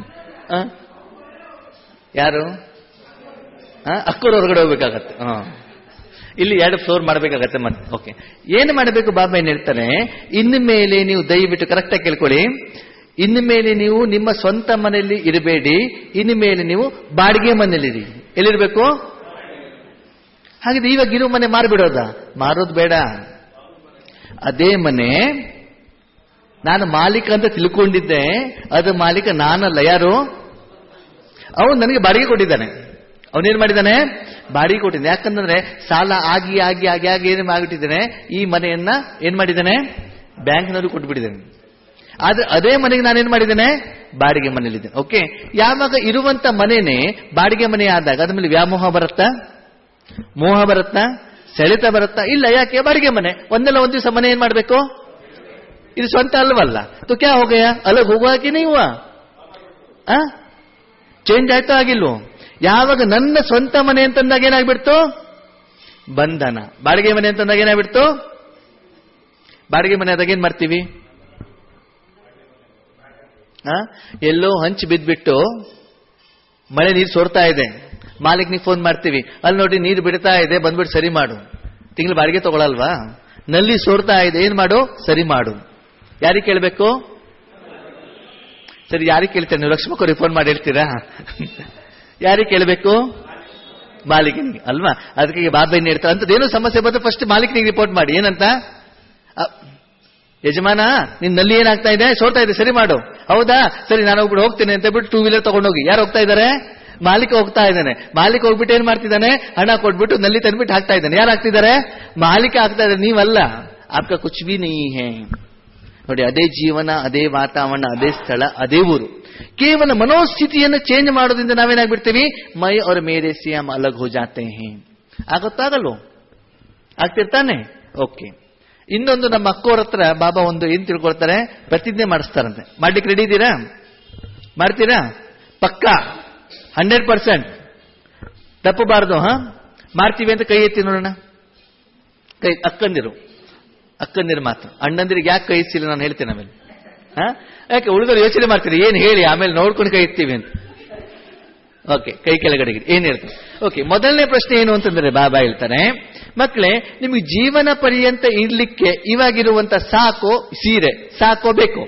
ಯಾರು ಅಕ್ಕರು ಹೊರಗಡೆ ಹೋಗ್ಬೇಕಾಗತ್ತೆ ಹ ಇಲ್ಲಿ ಎರಡು ಫ್ಲೋರ್ ಮಾಡಬೇಕಾಗತ್ತೆ ಮತ್ತೆ ಓಕೆ ಏನು ಮಾಡಬೇಕು ಬಾಬಾ ಏನ್ ಹೇಳ್ತಾರೆ ಇನ್ನು ಮೇಲೆ ನೀವು ದಯವಿಟ್ಟು ಕರೆಕ್ಟಾಗಿ ಕೇಳ್ಕೊಳ್ಳಿ ಇನ್ನು ಮೇಲೆ ನೀವು ನಿಮ್ಮ ಸ್ವಂತ ಮನೆಯಲ್ಲಿ ಇರಬೇಡಿ ಇನ್ನು ಮೇಲೆ ನೀವು ಬಾಡಿಗೆ ಮನೆಯಲ್ಲಿರಿ ಎಲ್ಲಿರ್ಬೇಕು ಹಾಗಿದ್ರೆ ಇವಾಗ ಇರೋ ಮನೆ ಮಾರ್ಬಿಡೋದ ಮಾರೋದು ಬೇಡ ಅದೇ ಮನೆ ನಾನು ಮಾಲೀಕ ಅಂತ ತಿಳ್ಕೊಂಡಿದ್ದೆ ಅದು ಮಾಲೀಕ ನಾನಲ್ಲ ಯಾರು ಅವನು ನನಗೆ ಬಾಡಿಗೆ ಕೊಟ್ಟಿದ್ದಾನೆ ಅವನೇನ್ ಮಾಡಿದ್ದಾನೆ ಬಾಡಿಗೆ ಕೊಟ್ಟಿದ್ದಾನೆ ಯಾಕಂತಂದ್ರೆ ಸಾಲ ಆಗಿ ಆಗಿ ಆಗಿ ಆಗಿ ಏನು ಆಗಿಟ್ಟಿದ್ದಾನೆ ಈ ಮನೆಯನ್ನ ಏನ್ ಮಾಡಿದ್ದಾನೆ ಬ್ಯಾಂಕ್ನವ್ರಿಗೆ ಕೊಟ್ಬಿಟ್ಟಿದ್ದಾನೆ ಆದ್ರೆ ಅದೇ ಮನೆಗೆ ನಾನೇನ್ ಮಾಡಿದ್ದೇನೆ ಬಾಡಿಗೆ ಮನೆಯಲ್ಲಿದ್ದೇನೆ ಓಕೆ ಯಾವಾಗ ಇರುವಂತ ಮನೆನೇ ಬಾಡಿಗೆ ಮನೆ ಆದಾಗ ಅದ್ರ ಮೇಲೆ ವ್ಯಾಮೋಹ ಬರುತ್ತಾ ಮೋಹ ಬರುತ್ತಾ ಸೆಳೆತ ಬರುತ್ತಾ ಇಲ್ಲ ಯಾಕೆ ಬಾಡಿಗೆ ಮನೆ ಒಂದಲ್ಲ ಒಂದ್ ದಿವಸ ಮನೆ ಏನ್ ಮಾಡ್ಬೇಕು ಇದು ಸ್ವಂತ ಅಲ್ವಲ್ಲ ತು ಕ್ಯಾ ಹೋಗಯ ಅಲಗ್ ಹೋಗುವಾಕಿ ನೀವು ಚೇಂಜ್ ಆಯ್ತೋ ಆಗಿಲ್ವೋ ಯಾವಾಗ ನನ್ನ ಸ್ವಂತ ಮನೆ ಅಂತಂದಾಗ ಏನಾಗ್ಬಿಡ್ತು ಬಂಧನ ಬಾಡಿಗೆ ಮನೆ ಅಂತಂದಾಗ ಏನಾಗ್ಬಿಡ್ತು ಬಾಡಿಗೆ ಮನೆ ಆದಾಗ ಏನ್ ಮಾಡ್ತೀವಿ ಎಲ್ಲೋ ಹಂಚು ಬಿದ್ಬಿಟ್ಟು ಮಳೆ ನೀರು ಸೋರ್ತಾ ಇದೆ ಮಾಲಿಕ್ನಿಗೆ ಫೋನ್ ಮಾಡ್ತೀವಿ ಅಲ್ಲಿ ನೋಡಿ ನೀರು ಬಿಡ್ತಾ ಇದೆ ಬಂದ್ಬಿಟ್ಟು ಸರಿ ಮಾಡು ತಿಂಗಳು ಬಾಡಿಗೆ ತಗೊಳಲ್ವಾ ನಲ್ಲಿ ಸೋರ್ತಾ ಇದೆ ಏನ್ ಮಾಡು ಸರಿ ಮಾಡು ಯಾರಿಗೆ ಕೇಳಬೇಕು ಸರಿ ಯಾರಿಗೆ ಕೇಳ್ತೇನೆ ನೀವು ಲಕ್ಷ್ಮಕ್ಕವ್ರಿಗೆ ಫೋನ್ ಮಾಡಿ ಹೇಳ್ತೀರಾ ಯಾರಿಗೆ ಕೇಳಬೇಕು ಮಾಲೀಕನಿಗೆ ಅಲ್ವಾ ಅದಕ್ಕೆ ಬಾಬಾ ಏನ್ ಹೇಳ್ತಾರೆ ಅಂತದೇನೋ ಸಮಸ್ಯೆ ಬಂದ್ರೆ ಫಸ್ಟ್ ಮಾಲೀಕನಿಗೆ ರಿಪೋರ್ಟ್ ಮಾಡಿ ಏನಂತ ಯಜಮಾನ ನಿನ್ ನಲ್ಲಿ ಏನಾಗ್ತಾ ಇದೆ ಸೋರ್ತಾ ಇದೆ ಸರಿ ಮಾಡು ಹೌದಾ ಸರಿ ನಾನು ಹೋಗ್ಬಿಟ್ಟು ಹೋಗ್ತೇನೆ ಅಂತ ಬಿಟ್ಟು ಟೂ ವೀಲರ್ ತಗೊಂಡೋಗಿ ಯಾರು ಹೋಗ್ತಾ ಇದ್ದಾರೆ ಮಾಲೀಕ ಹೋಗ್ತಾ ಇದ್ದಾನೆ ಮಾಲೀಕ ಹೋಗ್ಬಿಟ್ಟು ಏನ್ ಮಾಡ್ತಿದ್ದಾನೆ ಹಣ ಕೊಟ್ಬಿಟ್ಟು ನಲ್ಲಿ ತಂದ್ಬಿಟ್ಟು ಹಾಕ್ತಾ ಇದ್ದಾನೆ ಯಾರು ಹಾಕ್ತಿದ್ದಾರೆ ಮಾಲೀಕ ಹಾಕ್ತಾ ಇದ್ದಾರೆ ನೀವಲ್ಲ ಆಪ್ಕ ಕುಚ್ ಬಿ ನೀ ಹೇ ನೋಡಿ ಅದೇ ಜೀವನ ಅದೇ ವಾತಾವರಣ ಅದೇ ಸ್ಥಳ ಅದೇ ಊರು ಕೇವಲ ಮನೋಸ್ಥಿತಿಯನ್ನು ಚೇಂಜ್ ಮಾಡೋದ್ರಿಂದ ನಾವೇನಾಗ್ಬಿಡ್ತೀವಿ ಮೈ ಅವ್ರ ಮೇರೆ ಸಿಎಂ ಅಲಗ್ ಹೋ ಜಾತೆ ಹೇ ಆಗುತ್ತಾಗಲ್ವೋ ಆಗ್ತಿರ್ತಾನೆ ಓಕೆ ಇನ್ನೊಂದು ನಮ್ಮ ಅಕ್ಕೋರ ಹತ್ರ ಬಾಬಾ ಒಂದು ಏನ್ ತಿಳ್ಕೊಳ್ತಾರೆ ಪ್ರತಿಜ್ಞೆ ಮಾಡಿಸ್ತಾರಂತೆ ಮಾಡ್ಲಿಕ್ಕೆ ರೆಡಿ ಇದ್ದೀರಾ ಮಾಡ್ತೀರಾ ಪಕ್ಕಾ ಹಂಡ್ರೆಡ್ ಪರ್ಸೆಂಟ್ ತಪ್ಪಬಾರ್ದು ಹಾ ಮಾಡ್ತೀವಿ ಅಂತ ಕೈ ಎತ್ತಿ ನೋಡೋಣ ಕೈ ಅಕ್ಕಂದಿರು ಅಕ್ಕಂದಿರು ಮಾತ್ರ ಅಣ್ಣಂದಿರಿಗೆ ಯಾಕೆ ಕೈ ಎತ್ತಿಲ್ಲ ನಾನು ಹೇಳ್ತೇನೆ ಆಮೇಲೆ ಹಾ ಯಾಕೆ ಉಳಿದವರು ಯೋಚನೆ ಮಾಡ್ತೀರಿ ಏನ್ ಹೇಳಿ ಆಮೇಲೆ ನೋಡ್ಕೊಂಡು ಕೈ ಎತ್ತೀವಿ ಅಂತ ಓಕೆ ಕೈ ಕೆಳಗಡೆ ಏನ್ ಹೇಳ್ತಾರೆ ಓಕೆ ಮೊದಲನೇ ಪ್ರಶ್ನೆ ಏನು ಅಂತಂದ್ರೆ ಬಾಬಾ ಹೇಳ್ತಾರೆ ಮಕ್ಕಳೇ ನಿಮಗೆ ಜೀವನ ಪರ್ಯಂತ ಇರ್ಲಿಕ್ಕೆ ಇವಾಗಿರುವಂತ ಸಾಕೋ ಸೀರೆ ಸಾಕೋ ಬೇಕು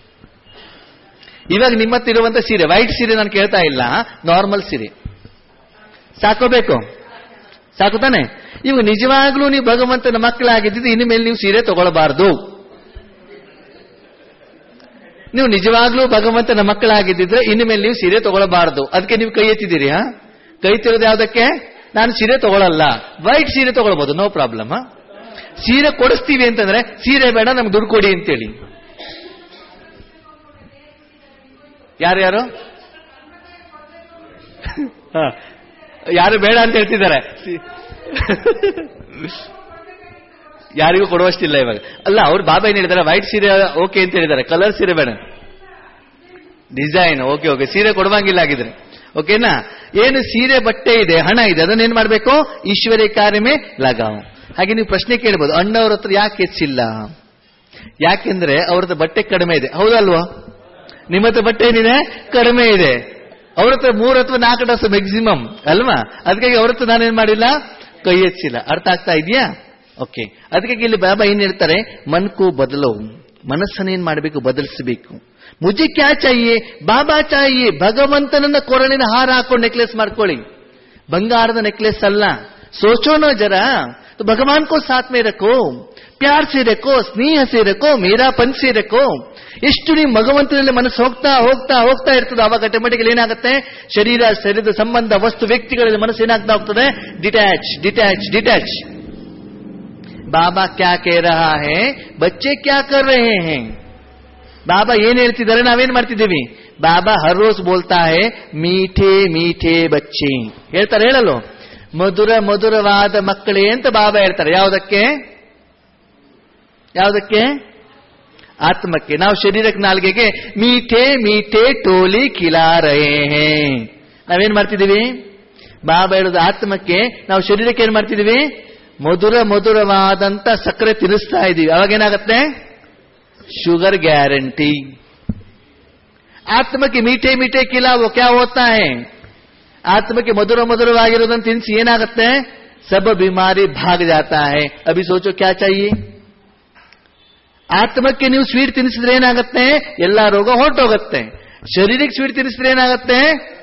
ಇವಾಗ ನಿಮ್ಮತ್ತಿರುವಂತ ಸೀರೆ ವೈಟ್ ಸೀರೆ ನಾನು ಕೇಳ್ತಾ ಇಲ್ಲ ನಾರ್ಮಲ್ ಸೀರೆ ಸಾಕೋಬೇಕು ಸಾಕು ತಾನೆ ಇವಾಗ ನಿಜವಾಗ್ಲೂ ನೀವು ಭಗವಂತನ ಮಕ್ಕಳಾಗಿದ್ದು ಇನ್ನು ಮೇಲೆ ನೀವು ಸೀರೆ ತಗೊಳ್ಬಾರ್ದು ನೀವು ನಿಜವಾಗ್ಲೂ ಭಗವಂತನ ಮಕ್ಕಳಾಗಿದ್ದಿದ್ರೆ ಇನ್ನು ಮೇಲೆ ನೀವು ಸೀರೆ ತಗೊಳ್ಬಾರ್ದು ಅದಕ್ಕೆ ನೀವು ಕೈ ಎತ್ತಿದ್ದೀರಿ ಹಾ ಕೈ ತಿರೋದು ಯಾವ್ದಕ್ಕೆ ನಾನು ಸೀರೆ ತಗೊಳ್ಳಲ್ಲ ವೈಟ್ ಸೀರೆ ತಗೊಳ್ಬಹುದು ನೋ ಪ್ರಾಬ್ಲಮ್ ಸೀರೆ ಕೊಡಿಸ್ತೀವಿ ಅಂತಂದ್ರೆ ಸೀರೆ ಬೇಡ ನಮ್ಗೆ ದುಡ್ಡು ಕೊಡಿ ಅಂತೇಳಿ ಯಾರ್ಯಾರು ಹ. ಯಾರು ಬೇಡ ಅಂತ ಹೇಳ್ತಿದ್ದಾರೆ ಯಾರಿಗೂ ಕೊಡುವಷ್ಟಿಲ್ಲ ಇವಾಗ ಅಲ್ಲ ಅವ್ರು ಬಾಬಾ ಏನ್ ಹೇಳಿದ್ದಾರೆ ವೈಟ್ ಸೀರೆ ಓಕೆ ಅಂತ ಹೇಳಿದ್ದಾರೆ ಕಲರ್ ಸೀರೆ ಬೇಡ ಡಿಸೈನ್ ಓಕೆ ಓಕೆ ಸೀರೆ ಕೊಡುವಂಗಿಲ್ಲ ಆಗಿದ್ರೆ ಓಕೆನಾ ಏನು ಸೀರೆ ಬಟ್ಟೆ ಇದೆ ಹಣ ಇದೆ ಅದನ್ನೇನ್ ಮಾಡಬೇಕು ಈಶ್ವರ್ಯ ಕಾರ್യമೇ ಲಗಾವ್ ಹಾಗೆ ನೀವು ಪ್ರಶ್ನೆ ಕೇಳ್ಬೋದು ಅಣ್ಣವ್ರ ಹತ್ರ ಯಾಕೆ ಹೆಚ್ಚಿಲ್ಲ ಯಾಕೆಂದ್ರೆ ಅವ್ರದ್ದು ಬಟ್ಟೆ ಕಡಿಮೆ ಇದೆ ಹೌದಲ್ವಾ ನಿಮ್ಮ ಹತ್ರ ಬಟ್ಟೆ ಏನಿದೆ ಕಡಿಮೆ ಇದೆ ಅವ್ರ ಹತ್ರ ಮೂರ್ ಅಥವಾ ನಾಲ್ಕು ಡಸ್ ಮ್ಯಾಕ್ಸಿಮಮ್ ಅಲ್ವಾ ಅದಕ್ಕಾಗಿ ಅವ್ರ ಹತ್ರ ನಾನೇನ್ ಮಾಡಿಲ್ಲ ಕೈ ಹೆಚ್ಚಿಲ್ಲ ಅರ್ಥ ಆಗ್ತಾ ಇದೆಯಾ ಓಕೆ ಅದಕ್ಕಾಗಿ ಇಲ್ಲಿ ಬಾಬಾ ಏನ್ ಹೇಳ್ತಾರೆ ಮನ್ಕು ಬದಲೋ ಮನಸ್ಸನ್ನೇನ್ ಮಾಡಬೇಕು ಬದಲಿಸಬೇಕು ಮುಜೆ ಕ್ಯಾ ಚಾಹಿಯೇ ಬಾಬಾ ಚಾಹಿಯೇ ಭಗವಂತನನ್ನ ಕೊರಳಿನ ಹಾರ ಹಾಕೊಂಡು ನೆಕ್ಲೆಸ್ ಮಾಡ್ಕೊಳ್ಳಿ ಬಂಗಾರದ ನೆಕ್ಲೆಸ್ ಅಲ್ಲ ಸೋಚೋಣ ಜರ तो भगवान को साथ में रखो प्यार से रखो स्नेह से रखो ಮೇರಾಪನ್ से रखो ಎಷ್ಟು ನೀವು ಭಗವಂತನಲ್ಲಿ ಮನಸ್ಸು ಹೋಗ್ತಾ ಹೋಗ್ತಾ ಹೋಗ್ತಾ ಇರ್ತದೆ ಅವಾಗ ಆಟೋಮೆಟಿಕಲಿ ಏನಾಗುತ್ತೆ ಶರೀರ ಶರೀರದ ಸಂಬಂಧ ವಸ್ತು ವ್ಯಕ್ತಿಗಳಲ್ಲಿ ಮನಸ್ಸು ಏನಾಗ್ತಾ ಹೋಗ್ತದೆ ಡಿಟ್ಯಾಚ್ ಡಿಟ್ಯಾಚ್ ಡಿಟ್ಯಾಚ್ ಬಾಬಾ ಕ್ಯಾ ಕೇ ರಹಾ ಹೇ ಬಚ್ಚೆ ಕ್ಯಾ ಕರ್ ರಹೆ ಹೇ ಬಾಬಾ ಏನ್ ಹೇಳ್ತಿದ್ದಾರೆ ನಾವೇನ್ ಮಾಡ್ತಿದ್ದೀವಿ ಬಾಬಾ ಹರ್ ರೋಸ್ ಬೋಲ್ತಾ ಹೇ ಮೀಠೆ ಮೀಠೆ ಬಚ್ಚೆ ಹೇಳ್ತಾರೆ ಹೇಳಲು ಮಧುರ ಮಧುರವಾದ ಮಕ್ಕಳೇ ಅಂತ ಬಾಬಾ ಹೇಳ್ತಾರೆ ಯಾವುದಕ್ಕೆ ಯಾವುದಕ್ಕೆ ಆತ್ಮಕ್ಕೆ ನಾವು ಶರೀರಕ್ಕೆ ನಾಲ್ಗೆಗೆ ಮೀಠೆ ಮೀಠೆ ಟೋಲಿ ಕಿಲಾ ರಹೆ ಹೇ ನಾವೇನ್ ಮಾಡ್ತಿದೀವಿ ಬಾಬಾ ಹೇಳೋದು ಆತ್ಮಕ್ಕೆ ನಾವು ಶರೀರಕ್ಕೆ ಏನ್ ಮಾಡ್ತಿದೀವಿ ಮಧುರ ಮಧುರವಾದಂತ ಸಕ್ಕರೆ ತಿನ್ನಿಸ್ತಾ ಇದೀವಿ ಅವಾಗ ಏನಾಗತ್ತೆ ಶುಗರ್ ಗ್ಯಾರಂಟಿ ಆತ್ಮಕ್ಕೆ ಮೀಠೆ ಮೀಠೆ ಕಿಲಾ वो क्या होता है ಆತ್ಮಕ್ಕೆ ಮಧುರ ಮಧುರವಾಗಿರೋದನ್ನು ತಿನ್ಸಿ ಏನಾಗುತ್ತೆ ಸಬ ಬಿಮಾರಿ ಭಾಗ ಜಾತಾ है ಅಭಿ ಸೋಚೋ ಕ್ಯಾ चाहिए ಆತ್ಮಕ್ಕೆ ನೀವು ಸ್ವೀಟ್ ತಿನ್ನಿಸಿದ್ರೆ ಏನಾಗುತ್ತೆ ಎಲ್ಲಾ ರೋಗ ಹೊರಟೋಗುತ್ತೆ ಶರೀರಕ್ಕೆ ಸ್ವೀಟ್ ತಿನ್ನಿಸಿದ್ರೆ ಏನಾಗುತ್ತೆ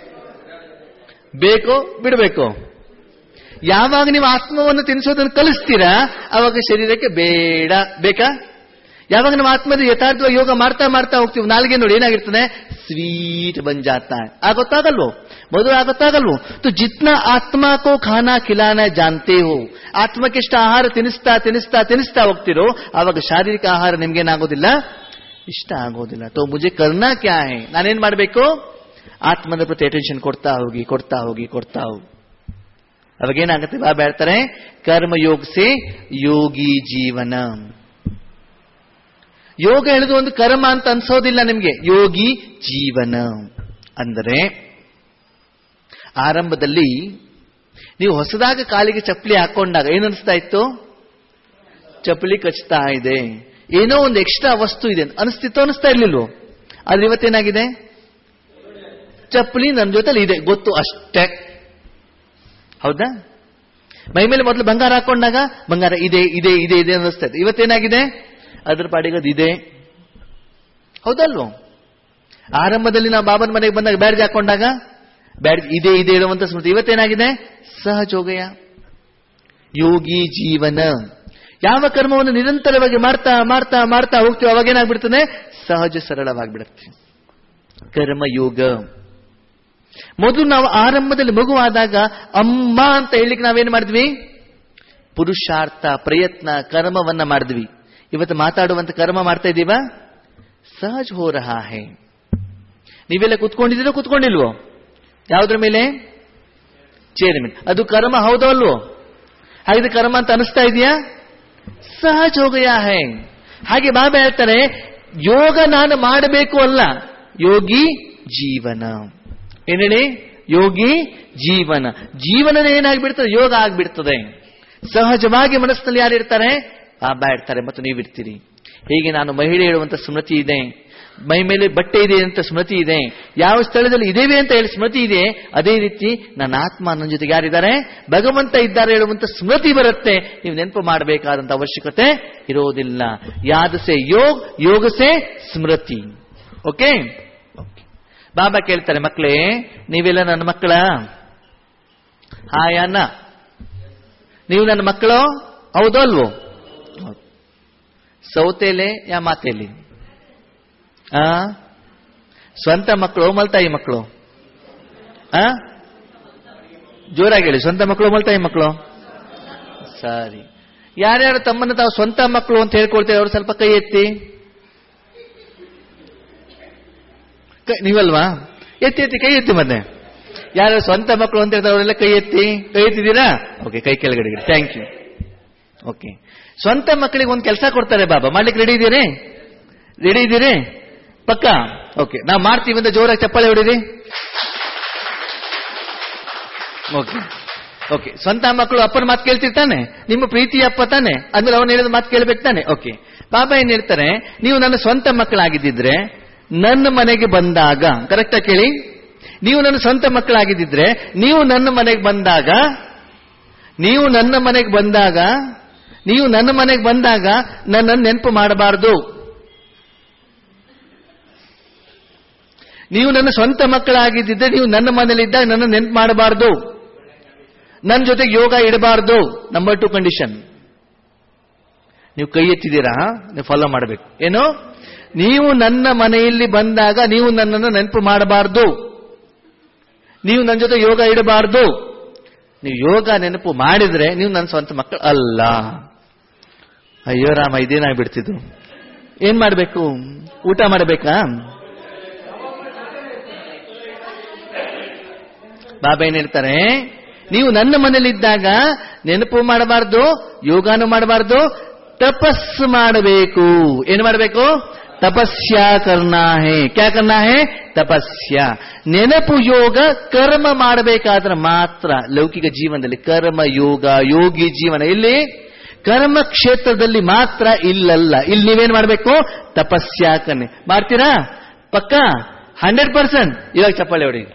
ಬೇಕೋ ಬಿಡಬೇಕು ಯಾವಾಗ ನೀವು ಆತ್ಮವನ್ನು ತಿನ್ನಿಸೋದನ್ನು ಕಲಿಸ್ತೀರಾ ಅವಾಗ ಶರೀರಕ್ಕೆ ಬೇಡ ಬೇಕಾ ಯಾವಾಗ ನಾವು ಆತ್ಮದ ಯಥಾರ್ಥವಾಗಿ ಯೋಗ ಮಾಡ್ತಾ ಮಾಡ್ತಾ ಹೋಗ್ತೀವಿ ನಾಲ್ಗೆ ನೋಡಿ ಏನಾಗಿರ್ತದೆ ಸ್ವೀಟ್ ಬನ್ ಜಾತಾ है ಆಗೊತ್ತಾಗಲ್ವೋ ಮಧುರ ಆಗೊತ್ತಾಗಲ್ವೋ तो जितना ಆತ್ಮ को खाना खिलाना जानते हो ಆತ್ಮಕ್ಕೆ ಎಷ್ಟು ಆಹಾರ ತಿನ್ನಿಸ್ತಾ ತಿನ್ನಿಸ್ತಾ ತಿನ್ನಿಸ್ತಾ ಹೋಗ್ತಿರೋ ಆವಾಗ ಶಾರೀರಿಕ ಆಹಾರ ನಿಮ್ಗೇನಾಗೋದಿಲ್ಲ ಇಷ್ಟ ಆಗೋದಿಲ್ಲ तो मुझे करना क्या है ನಾನೇನ್ ಮಾಡಬೇಕು ಆತ್ಮದ ಪ್ರತಿ ಅಟೆನ್ಷನ್ ಕೊಡ್ತಾ ಹೋಗಿ ಕೊಡ್ತಾ ಹೋಗಿ ಕೊಡ್ತಾ ಹೋಗಿ ಅವಾಗ ಏನಾಗುತ್ತೆ ಬಾಬಾ ಹೇಳ್ತಾರೆ ಕರ್ಮಯೋಗ ಸೆ ಯೋಗಿ ಜೀವನ ಯೋಗ ಹೇಳುದು ಒಂದು ಕರ್ಮ ಅಂತ ಅನ್ಸೋದಿಲ್ಲ ನಿಮ್ಗೆ ಯೋಗಿ ಜೀವನ ಅಂದರೆ ಆರಂಭದಲ್ಲಿ ನೀವು ಹೊಸದಾಗ ಕಾಲಿಗೆ ಚಪ್ಪಲಿ ಹಾಕೊಂಡಾಗ ಏನ್ ಅನಿಸ್ತಾ ಇತ್ತು ಚಪ್ಪಲಿ ಕಚ್ತಾ ಇದೆ ಏನೋ ಒಂದು ಎಕ್ಸ್ಟ್ರಾ ವಸ್ತು ಇದೆ ಅನಿಸ್ತಿತ್ತು ಅನಿಸ್ತಾ ಇರ್ಲಿಲ್ವೋ ಆದ್ರೆ ಇವತ್ತೇನಾಗಿದೆ ಚಪ್ಪಲಿ ನನ್ನ ಜೊತೆಲಿ ಇದೆ ಗೊತ್ತು ಅಷ್ಟೇ ಹೌದಾ ಮೈ ಮೇಲೆ ಮೊದಲು ಬಂಗಾರ ಹಾಕೊಂಡಾಗ ಬಂಗಾರ ಇದೆ ಇದೆ ಇದೆ ಇದೆ ಅನ್ನಿಸ್ತಾ ಇತ್ತು ಇವತ್ತೇನಾಗಿದೆ ಅದ್ರ ಪಾಡಿಗೆ ಅದು ಇದೆ ಹೌದಲ್ವೋ ಆರಂಭದಲ್ಲಿ ನಾವು ಬಾಬನ ಮನೆಗೆ ಬಂದಾಗ ಬ್ಯಾಡ್ಜ್ ಹಾಕೊಂಡಾಗ ಬ್ಯಾಡ್ಜ್ ಇದೆ ಇದೆ ಹೇಳುವಂತ ಸ್ಮೃತಿ ಇವತ್ತೇನಾಗಿದೆ ಸಹಜೋಗಯ ಯೋಗಿ ಜೀವನ ಯಾವ ಕರ್ಮವನ್ನು ನಿರಂತರವಾಗಿ ಮಾಡ್ತಾ ಮಾಡ್ತಾ ಮಾಡ್ತಾ ಹೋಗ್ತೀವಿ ಅವಾಗ ಏನಾಗ್ಬಿಡ್ತದೆ ಸಹಜ ಸರಳವಾಗಿಬಿಡುತ್ತೆ ಕರ್ಮಯೋಗ ಮೊದಲು ನಾವು ಆರಂಭದಲ್ಲಿ ಮಗುವಾದಾಗ ಅಮ್ಮ ಅಂತ ಹೇಳಿಕ್ಕೆ ನಾವೇನ್ ಮಾಡಿದ್ವಿ ಪುರುಷಾರ್ಥ ಪ್ರಯತ್ನ ಕರ್ಮವನ್ನ ಮಾಡಿದ್ವಿ ಇವತ್ತು ಮಾತಾಡುವಂತ ಕರ್ಮ ಮಾಡ್ತಾ ಇದ್ದೀವಾ ಸಹಜ ಹೋ ರಹಾ ಹೇ ನೀವೆಲ್ಲ ಕುತ್ಕೊಂಡಿದ್ದೀರೋ ಕುತ್ಕೊಂಡಿಲ್ವೋ ಯಾವುದ್ರ ಮೇಲೆ ಚೇರ್ ಮೇಲೆ ಅದು ಕರ್ಮ ಹೌದೋ ಅಲ್ವೋ ಹಾಗಿದ್ರೆ ಕರ್ಮ ಅಂತ ಅನಿಸ್ತಾ ಇದೆಯಾ ಸಹಜ ಹೋಗಯಾ ಹೇ ಹಾಗೆ ಬಾಬಾ ಹೇಳ್ತಾರೆ ಯೋಗ ನಾನು ಮಾಡಬೇಕು ಅಲ್ಲ ಯೋಗಿ ಜೀವನ ಏನ್ ಹೇಳಿ ಯೋಗಿ ಜೀವನ ಜೀವನನೇ ಏನಾಗ್ಬಿಡ್ತದೆ ಯೋಗ ಆಗ್ಬಿಡ್ತದೆ ಸಹಜವಾಗಿ ಮನಸ್ಸಿನಲ್ಲಿ ಯಾರಿರ್ತಾರೆ ಬಾಬಾ ಇರ್ತಾರೆ ಮತ್ತು ನೀವಿರ್ತೀರಿ ಹೀಗೆ ನಾನು ಮಹಿಳೆ ಹೇಳುವಂತ ಸ್ಮೃತಿ ಇದೆ ಮೈ ಮೇಲೆ ಬಟ್ಟೆ ಇದೆ ಅಂತ ಸ್ಮೃತಿ ಇದೆ ಯಾವ ಸ್ಥಳದಲ್ಲಿ ಇದೇವೆ ಅಂತ ಹೇಳಿ ಸ್ಮೃತಿ ಇದೆ ಅದೇ ರೀತಿ ನನ್ನ ಆತ್ಮ ನನ್ನ ಜೊತೆಗೆ ಯಾರಿದ್ದಾರೆ ಭಗವಂತ ಇದ್ದಾರೆ ಹೇಳುವಂತ ಸ್ಮೃತಿ ಬರುತ್ತೆ ನೀವು ನೆನಪು ಮಾಡಬೇಕಾದಂತ ಅವಶ್ಯಕತೆ ಇರೋದಿಲ್ಲ ಯಾದಸೆ ಯೋಗ್ ಯೋಗಸೆ ಸ್ಮೃತಿ ಓಕೆ ಬಾಬಾ ಕೇಳ್ತಾರೆ ಮಕ್ಕಳೇ ನೀವೆಲ್ಲ ನನ್ನ ಮಕ್ಕಳ ಹಾಯ್ ಅನ್ನ ನೀವು ನನ್ನ ಮಕ್ಕಳು ಹೌದೋ ಅಲ್ವೋ ಸೌತೆಲೆ ಯಾ ಮಾತೆಲಿ ಆ ಸ್ವಂತ ಮಕ್ಕಳು ಮಲ್ತಾಯಿ ಮಕ್ಕಳು ಆ ಜೋರಾಗಿ ಹೇಳಿ ಸ್ವಂತ ಮಕ್ಕಳು ಮಲ್ತಾಯಿ ಮಕ್ಕಳು ಸರಿ ಯಾರ್ಯಾರು ತಮ್ಮನ್ನು ತಾವು ಸ್ವಂತ ಮಕ್ಕಳು ಅಂತ ಹೇಳ್ಕೊಳ್ತೇವೆ ಅವ್ರು ಸ್ವಲ್ಪ ಕೈ ಎತ್ತಿ ಕೈ- ನೀವಲ್ವಾ ಎತ್ತಿ ಎತ್ತಿ ಕೈ ಎತ್ತಿ ಮತ್ತೆ ಯಾರು ಸ್ವಂತ ಮಕ್ಕಳು ಅಂತ ಹೇಳ್ತಾರೆ ಅವರೆಲ್ಲ ಕೈ ಎತ್ತಿ ಕೈ ಎತ್ತಿದ್ದೀರಾ ಓಕೆ ಕೈ ಕೆಳಗಡೆ ಥ್ಯಾಂಕ್ ಯು ಓಕೆ ಸ್ವಂತ ಮಕ್ಕಳಿಗೆ ಒಂದು ಕೆಲಸ ಕೊಡ್ತಾರೆ ಬಾಬಾ ಮಾಡ್ಲಿಕ್ಕೆ ರೆಡಿ ಇದ್ದೀರಿ ರೆಡಿ ಇದ್ದೀರಿ ಪಕ್ಕ ಓಕೆ ನಾವು ಮಾಡ್ತೀವಿ ಅಂತ ಜೋರಾಗಿ ಚಪ್ಪಾಳೆ ಹೊಡೀರಿ ಓಕೆ ಓಕೆ ಸ್ವಂತ ಮಕ್ಕಳು ಅಪ್ಪನ ಮಾತು ಕೇಳ್ತಿರ್ತಾನೆ ನಿಮ್ಮ ಪ್ರೀತಿ ಅಪ್ಪ ತಾನೆ ಆದ್ಮೇಲೆ ಅವನು ಹೇಳಿದ ಮಾತು ಕೇಳ್ಬೇಕು ತಾನೆ ಓಕೆ ಬಾಬಾ ಏನ್ ಹೇಳ್ತಾರೆ ನೀವು ನನ್ನ ಸ್ವಂತ ಮಕ್ಕಳಾಗಿದ್ದಿದ್ರೆ ನನ್ನ ಮನೆಗೆ ಬಂದಾಗ ಕರೆಕ್ಟಾ ಕೇಳಿ ನೀವು ನನ್ನ ಸ್ವಂತ ಮಕ್ಕಳಾಗಿದ್ದಿದ್ರೆ ನೀವು ನನ್ನ ಮನೆಗೆ ಬಂದಾಗ ನೀವು ನನ್ನ ಮನೆಗೆ ಬಂದಾಗ ನೀವು ನನ್ನ ಮನೆಗೆ ಬಂದಾಗ ನನ್ನನ್ನು ನೆನಪು ಮಾಡಬಾರದು ನೀವು ನನ್ನ ಸ್ವಂತ ಮಕ್ಕಳಾಗಿದ್ದಿದ್ರೆ ನೀವು ನನ್ನ ಮನೇಲಿದ್ದಾಗ ನನ್ನ ನೆನಪು ಮಾಡಬಾರದು ನನ್ನ ಜೊತೆಗೆ ಯೋಗ ಇಡಬಾರ್ದು ನಂಬರ್ ಟು ಕಂಡೀಷನ್ ನೀವು ಕೈ ಎತ್ತಿದ್ದೀರಾ ನೀವು ಫಾಲೋ ಮಾಡಬೇಕು ಏನು ನೀವು ನನ್ನ ಮನೆಯಲ್ಲಿ ಬಂದಾಗ ನೀವು ನನ್ನನ್ನು ನೆನಪು ಮಾಡಬಾರ್ದು ನೀವು ನನ್ನ ಜೊತೆ ಯೋಗ ಇಡಬಾರ್ದು ನೀವು ಯೋಗ ನೆನಪು ಮಾಡಿದ್ರೆ ನೀವು ನನ್ನ ಸ್ವಂತ ಮಕ್ಕಳು ಅಲ್ಲ ಅಯ್ಯೋ ರಾಮ ಇದೇನಾಗ್ಬಿಡ್ತಿದ್ದು ಏನ್ ಮಾಡಬೇಕು ಊಟ ಮಾಡಬೇಕಾ ಬಾಬಾ ಏನ್ ಹೇಳ್ತಾರೆ ನೀವು ನನ್ನ ಮನೇಲಿದ್ದಾಗ ನೆನಪು ಮಾಡಬಾರ್ದು ಯೋಗಾನು ಮಾಡಬಾರ್ದು ತಪಸ್ಸು ಮಾಡಬೇಕು ಏನು ಮಾಡಬೇಕು ತಪಸ್ಯ ಕರ್ನಾ ಹೇ ಕ್ಯಾ ಕರ್ನಾ ಹೇ ತಪಸ್ಯ ನೆನಪು ಯೋಗ ಕರ್ಮ ಮಾಡಬೇಕಾದ್ರೆ ಮಾತ್ರ ಲೌಕಿಕ ಜೀವನದಲ್ಲಿ ಕರ್ಮ ಯೋಗ ಯೋಗಿ ಜೀವನ ಇಲ್ಲಿ ಕರ್ಮ ಕ್ಷೇತ್ರದಲ್ಲಿ ಮಾತ್ರ ಇಲ್ಲಲ್ಲ ಇಲ್ಲಿ ನೀವೇನ್ ಮಾಡಬೇಕು ತಪಸ್ಯಾಕನೆ ಮಾಡ್ತೀರಾ ಪಕ್ಕ ಹಂಡ್ರೆಡ್ ಪರ್ಸೆಂಟ್ ಇವಾಗ ಚಪ್ಪಾಳೆ ಹೊಡಿ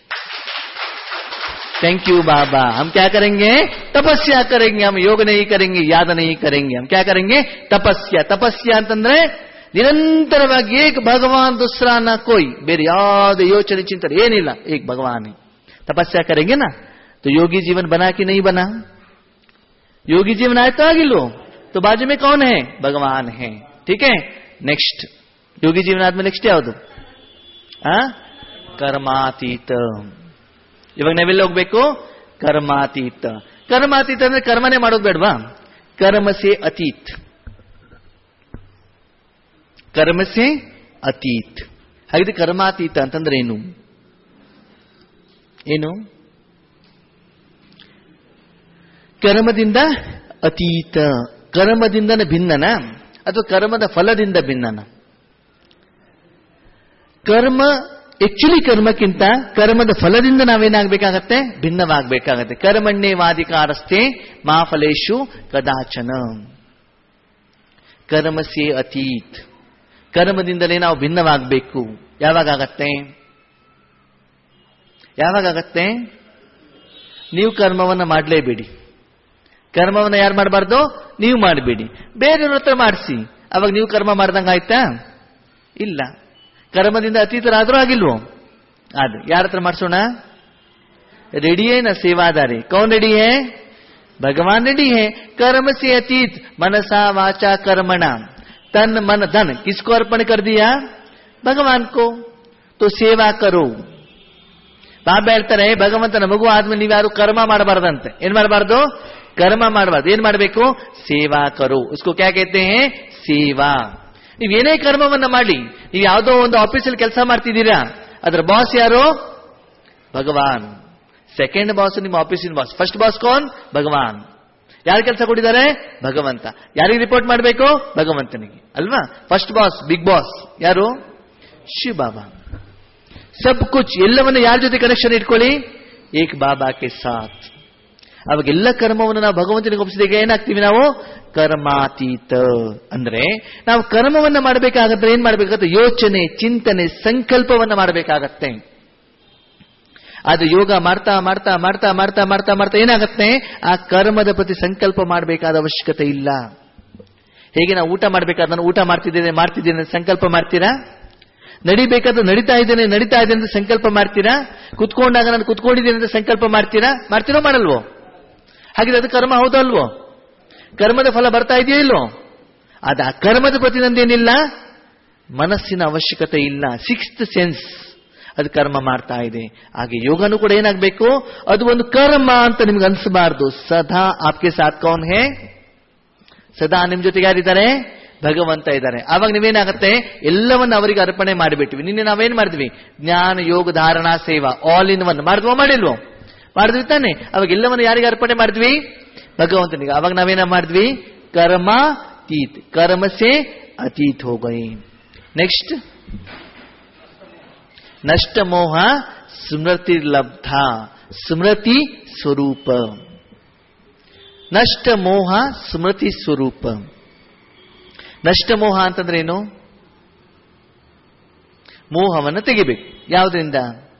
थैंक यू बाबा हम क्या करेंगे तपस्या करेंगे हम योग नहीं करेंगे याद नहीं करेंगे हम क्या करेंगे ತಪಸ್ಯ ತಪಸ್ಯ ಅಂತಂದ್ರೆ ನಿರಂತರವಾಗಿ ಏಕ್ ಭಗವಾನ್ ದುಸ್ರಾನ ಕೋಯ್ ಬೇರೆ ಯಾವುದೇ ಯೋಚನೆ ಚಿಂತನೆ ಏನಿಲ್ಲ ಏಕ್ ಭಗವಾನ್ है तपस्या करेंगे ना तो योगी जीवन बना कि नहीं बना योगी जीवन आए तो आगिलो तो बाजू में कौन है भगवान है ठीक है नेक्स्ट योगी जीवन आದ್ಮೇಲೆ ನೆಕ್ಸ್ಟ್ ಯಾವುದು ಆ ಕರ್ಮಾತೀತ ಇವಾಗ ನಾವೆಲ್ಲ ಹೋಗ್ಬೇಕು ಕರ್ಮಾತೀತ ಕರ್ಮಾತೀತ ಅಂದ್ರೆ ಕರ್ಮನೇ ಮಾಡೋದು ಬೇಡವಾ ಕರ್ಮಸೆ ಅತೀತ್ ಕರ್ಮಸೆ ಅತೀತ್ ಹಾಗಿದ್ರೆ ಕರ್ಮಾತೀತ ಅಂತಂದ್ರೆ ಏನು ಏನು ಕರ್ಮದಿಂದ ಅತೀತ ಕರ್ಮದಿಂದನೇ ಭಿನ್ನನ ಅಥವಾ ಕರ್ಮದ ಫಲದಿಂದ ಭಿನ್ನನ ಕರ್ಮ ಆಕ್ಚುಲಿ ಕರ್ಮಕ್ಕಿಂತ ಕರ್ಮದ ಫಲದಿಂದ ನಾವೇನಾಗಬೇಕಾಗತ್ತೆ ಭಿನ್ನವಾಗಬೇಕಾಗತ್ತೆ ಕರ್ಮಣ್ಯೇ ವಾದಿಕಾರಸ್ಥೆ ಮಾ ಫಲೇಶು ಕದಾಚನ ಕರ್ಮಸೇ ಅತೀತ್ ಕರ್ಮದಿಂದಲೇ ನಾವು ಭಿನ್ನವಾಗಬೇಕು ಯಾವಾಗತ್ತೆ ಯಾವಾಗತ್ತೆ ನೀವು ಕರ್ಮವನ್ನ ಮಾಡಲೇಬೇಡಿ ಕರ್ಮವನ್ನ ಯಾರು ಮಾಡಬಾರ್ದು ನೀವು ಮಾಡಬೇಡಿ ಬೇರೆಯವ್ರ ಹತ್ರ ಮಾಡಿಸಿ ಅವಾಗ ನೀವು ಕರ್ಮ ಮಾಡ್ದಂಗ ಆಯ್ತಾ ಇಲ್ಲ ಕರ್ಮದಿಂದ ಅತೀತರಾದ್ರೂ ಆಗಿಲ್ವೋ ಅದು ಯಾರ ಹತ್ರ ಮಾಡಿಸೋಣ ರೆಡಿ है ना सेवादारी कौन रेडी है भगवान रेडी है कर्म से अतीत मनसा वाचा कर्मणा तन मन धन किसको अर्पण कर दिया भगवान को तो ಸೇವಾ ಕರೋ ಬಾಬಾ ಹೇಳ್ತಾರೆ ಭಗವಂತನ ಮಗು ಆದ್ಮೇಲೆ ನೀವ್ಯಾರು ಕರ್ಮ ಮಾಡಬಾರ್ದಂತೆ ಏನ್ ಮಾಡಬಾರ್ದು ಕರ್ಮ ಮಾಡಬಾರ್ದು ಏನ್ ಮಾಡಬೇಕು ಸೇವಾ ಕರೋ ಉಸ್ಕೋ ಕ್ಯಾ ಕೇತೆ ಹೇ ಸೇವಾ ನೀವೇನೇ ಕರ್ಮವನ್ನ ಮಾಡಿ ನೀವು ಯಾವುದೋ ಒಂದು ಆಫೀಸಲ್ಲಿ ಕೆಲಸ ಮಾಡ್ತಿದ್ದೀರಾ ಅದರ ಬಾಸ್ ಯಾರು ಭಗವಾನ್ ಸೆಕೆಂಡ್ ಬಾಸ್ ನಿಮ್ಮ ಆಫೀಸಿನ ಬಾಸ್ ಫಸ್ಟ್ ಬಾಸ್ ಕೋನ್ ಭಗವಾನ್ ಯಾರು ಕೆಲಸ ಕೊಟ್ಟಿದ್ದಾರೆ ಭಗವಂತ ಯಾರಿಗೆ ರಿಪೋರ್ಟ್ ಮಾಡಬೇಕು ಭಗವಂತನಿಗೆ ಅಲ್ವಾ ಫಸ್ಟ್ ಬಾಸ್ ಬಿಗ್ ಬಾಸ್ ಯಾರು ಶಿವ ಬಾಬಾ ಸಬ್ ಕುಚ್ ಎಲ್ಲವನ್ನ ಯಾರ ಜೊತೆ ಕನೆಕ್ಷನ್ ಇಟ್ಕೊಳ್ಳಿ ಏಕ್ ಬಾಬಾ ಕೆ ಸಾಥ್ ಅವಾಗ ಎಲ್ಲ ಕರ್ಮವನ್ನು ನಾವು ಭಗವಂತನಿಗೆ ಒಪ್ಪಿಸಿದಾಗ ಏನಾಗ್ತೀವಿ ನಾವು ಕರ್ಮಾತೀತ ಅಂದ್ರೆ ನಾವು ಕರ್ಮವನ್ನ ಮಾಡಬೇಕಾಗತ್ತೆ ಏನ್ ಮಾಡಬೇಕಾಗತ್ತೆ ಯೋಚನೆ ಚಿಂತನೆ ಸಂಕಲ್ಪವನ್ನ ಮಾಡಬೇಕಾಗತ್ತೆ ಅದು ಯೋಗ ಮಾಡ್ತಾ ಮಾಡ್ತಾ ಮಾಡ್ತಾ ಮಾಡ್ತಾ ಮಾಡ್ತಾ ಮಾಡ್ತಾ ಏನಾಗತ್ತೆ ಆ ಕರ್ಮದ ಪ್ರತಿ ಸಂಕಲ್ಪ ಮಾಡಬೇಕಾದ ಅವಶ್ಯಕತೆ ಇಲ್ಲ ಹೇಗೆ ನಾವು ಊಟ ಮಾಡಬೇಕಾದ್ರೆ ನಾನು ಊಟ ಮಾಡ್ತಿದ್ದೇನೆ ಮಾಡ್ತಿದ್ದೇನೆ ಅಂತ ಸಂಕಲ್ಪ ಮಾಡ್ತೀರಾ ನಡಿಬೇಕಾದ್ರೆ ನಡೀತಾ ಇದ್ದೇನೆ ನಡೀತಾ ಇದ್ದೇನೆ ಅಂತ ಸಂಕಲ್ಪ ಮಾಡ್ತೀರಾ ಕುತ್ಕೊಂಡಾಗ ನಾನು ಕುತ್ಕೊಂಡಿದ್ದೇನೆ ಅಂತ ಸಂಕಲ್ಪ ಮಾಡ್ತೀರಾ ಮಾಡ್ತೀರೋ ಮಾಡಲ್ವೋ ಹಾಗಿದ್ರೆ ಅದು ಕರ್ಮ ಹೌದಲ್ವೋ ಕರ್ಮದ ಫಲ ಬರ್ತಾ ಇದೆಯೋ ಇಲ್ವೋ ಅದು ಆ ಕರ್ಮದ ಪ್ರತಿ ನಂದೇನಿಲ್ಲ ಮನಸ್ಸಿನ ಅವಶ್ಯಕತೆ ಇಲ್ಲ ಸಿಕ್ಸ್ತ್ ಸೆನ್ಸ್ ಅದು ಕರ್ಮ ಮಾಡ್ತಾ ಇದೆ ಹಾಗೆ ಯೋಗನೂ ಕೂಡ ಏನಾಗಬೇಕು ಅದು ಒಂದು ಕರ್ಮ ಅಂತ ನಿಮ್ಗೆ ಅನ್ಸಬಾರ್ದು ಸದಾ ಆಪ್ಗೆ ಸಾಥ್ ಕೌನ್ ಹೇ ಸದಾ ನಿಮ್ ಜೊತೆಗೆ ಯಾರಿದ್ದಾರೆ ಭಗವಂತ ಇದ್ದಾರೆ ಆವಾಗ ನೀವೇನಾಗತ್ತೆ ಎಲ್ಲವನ್ನ ಅವರಿಗೆ ಅರ್ಪಣೆ ಮಾಡಿಬಿಟ್ವಿ ನಿನ್ನೆ ನಾವೇನ್ ಮಾಡಿದ್ವಿ ಜ್ಞಾನ ಯೋಗ ಧಾರಣಾ ಸೇವಾ ಆಲ್ ಇನ್ ಒನ್ ಮಾಡಿದ್ವೋ ಮಾಡಿಲ್ವೋ ಮಾಡಿದ್ವಿ ತಾನೆ ಅವಾಗ ಎಲ್ಲವನ್ನ ಯಾರಿಗೆ ಅರ್ಪಣೆ ಮಾಡಿದ್ವಿ ಭಗವಂತನಿಗೆ ಅವಾಗ ನಾವೇನ ಮಾಡಿದ್ವಿ ಕರ್ಮ ತೀತ್ ಕರ್ಮ ಸೆ ಅತೀತ್ ಹೋಗೈ ನೆಕ್ಸ್ಟ್ ನಷ್ಟ ಮೋಹ ಸ್ಮೃತಿ ಲಬ್ಧ ಸ್ಮೃತಿ ಸ್ವರೂಪ ನಷ್ಟ ಮೋಹ ಸ್ಮೃತಿ ಸ್ವರೂಪ ನಷ್ಟ ಮೋಹ ಅಂತಂದ್ರೆ ಏನು ಮೋಹವನ್ನು ತೆಗಿಬೇಕು ಯಾವುದರಿಂದ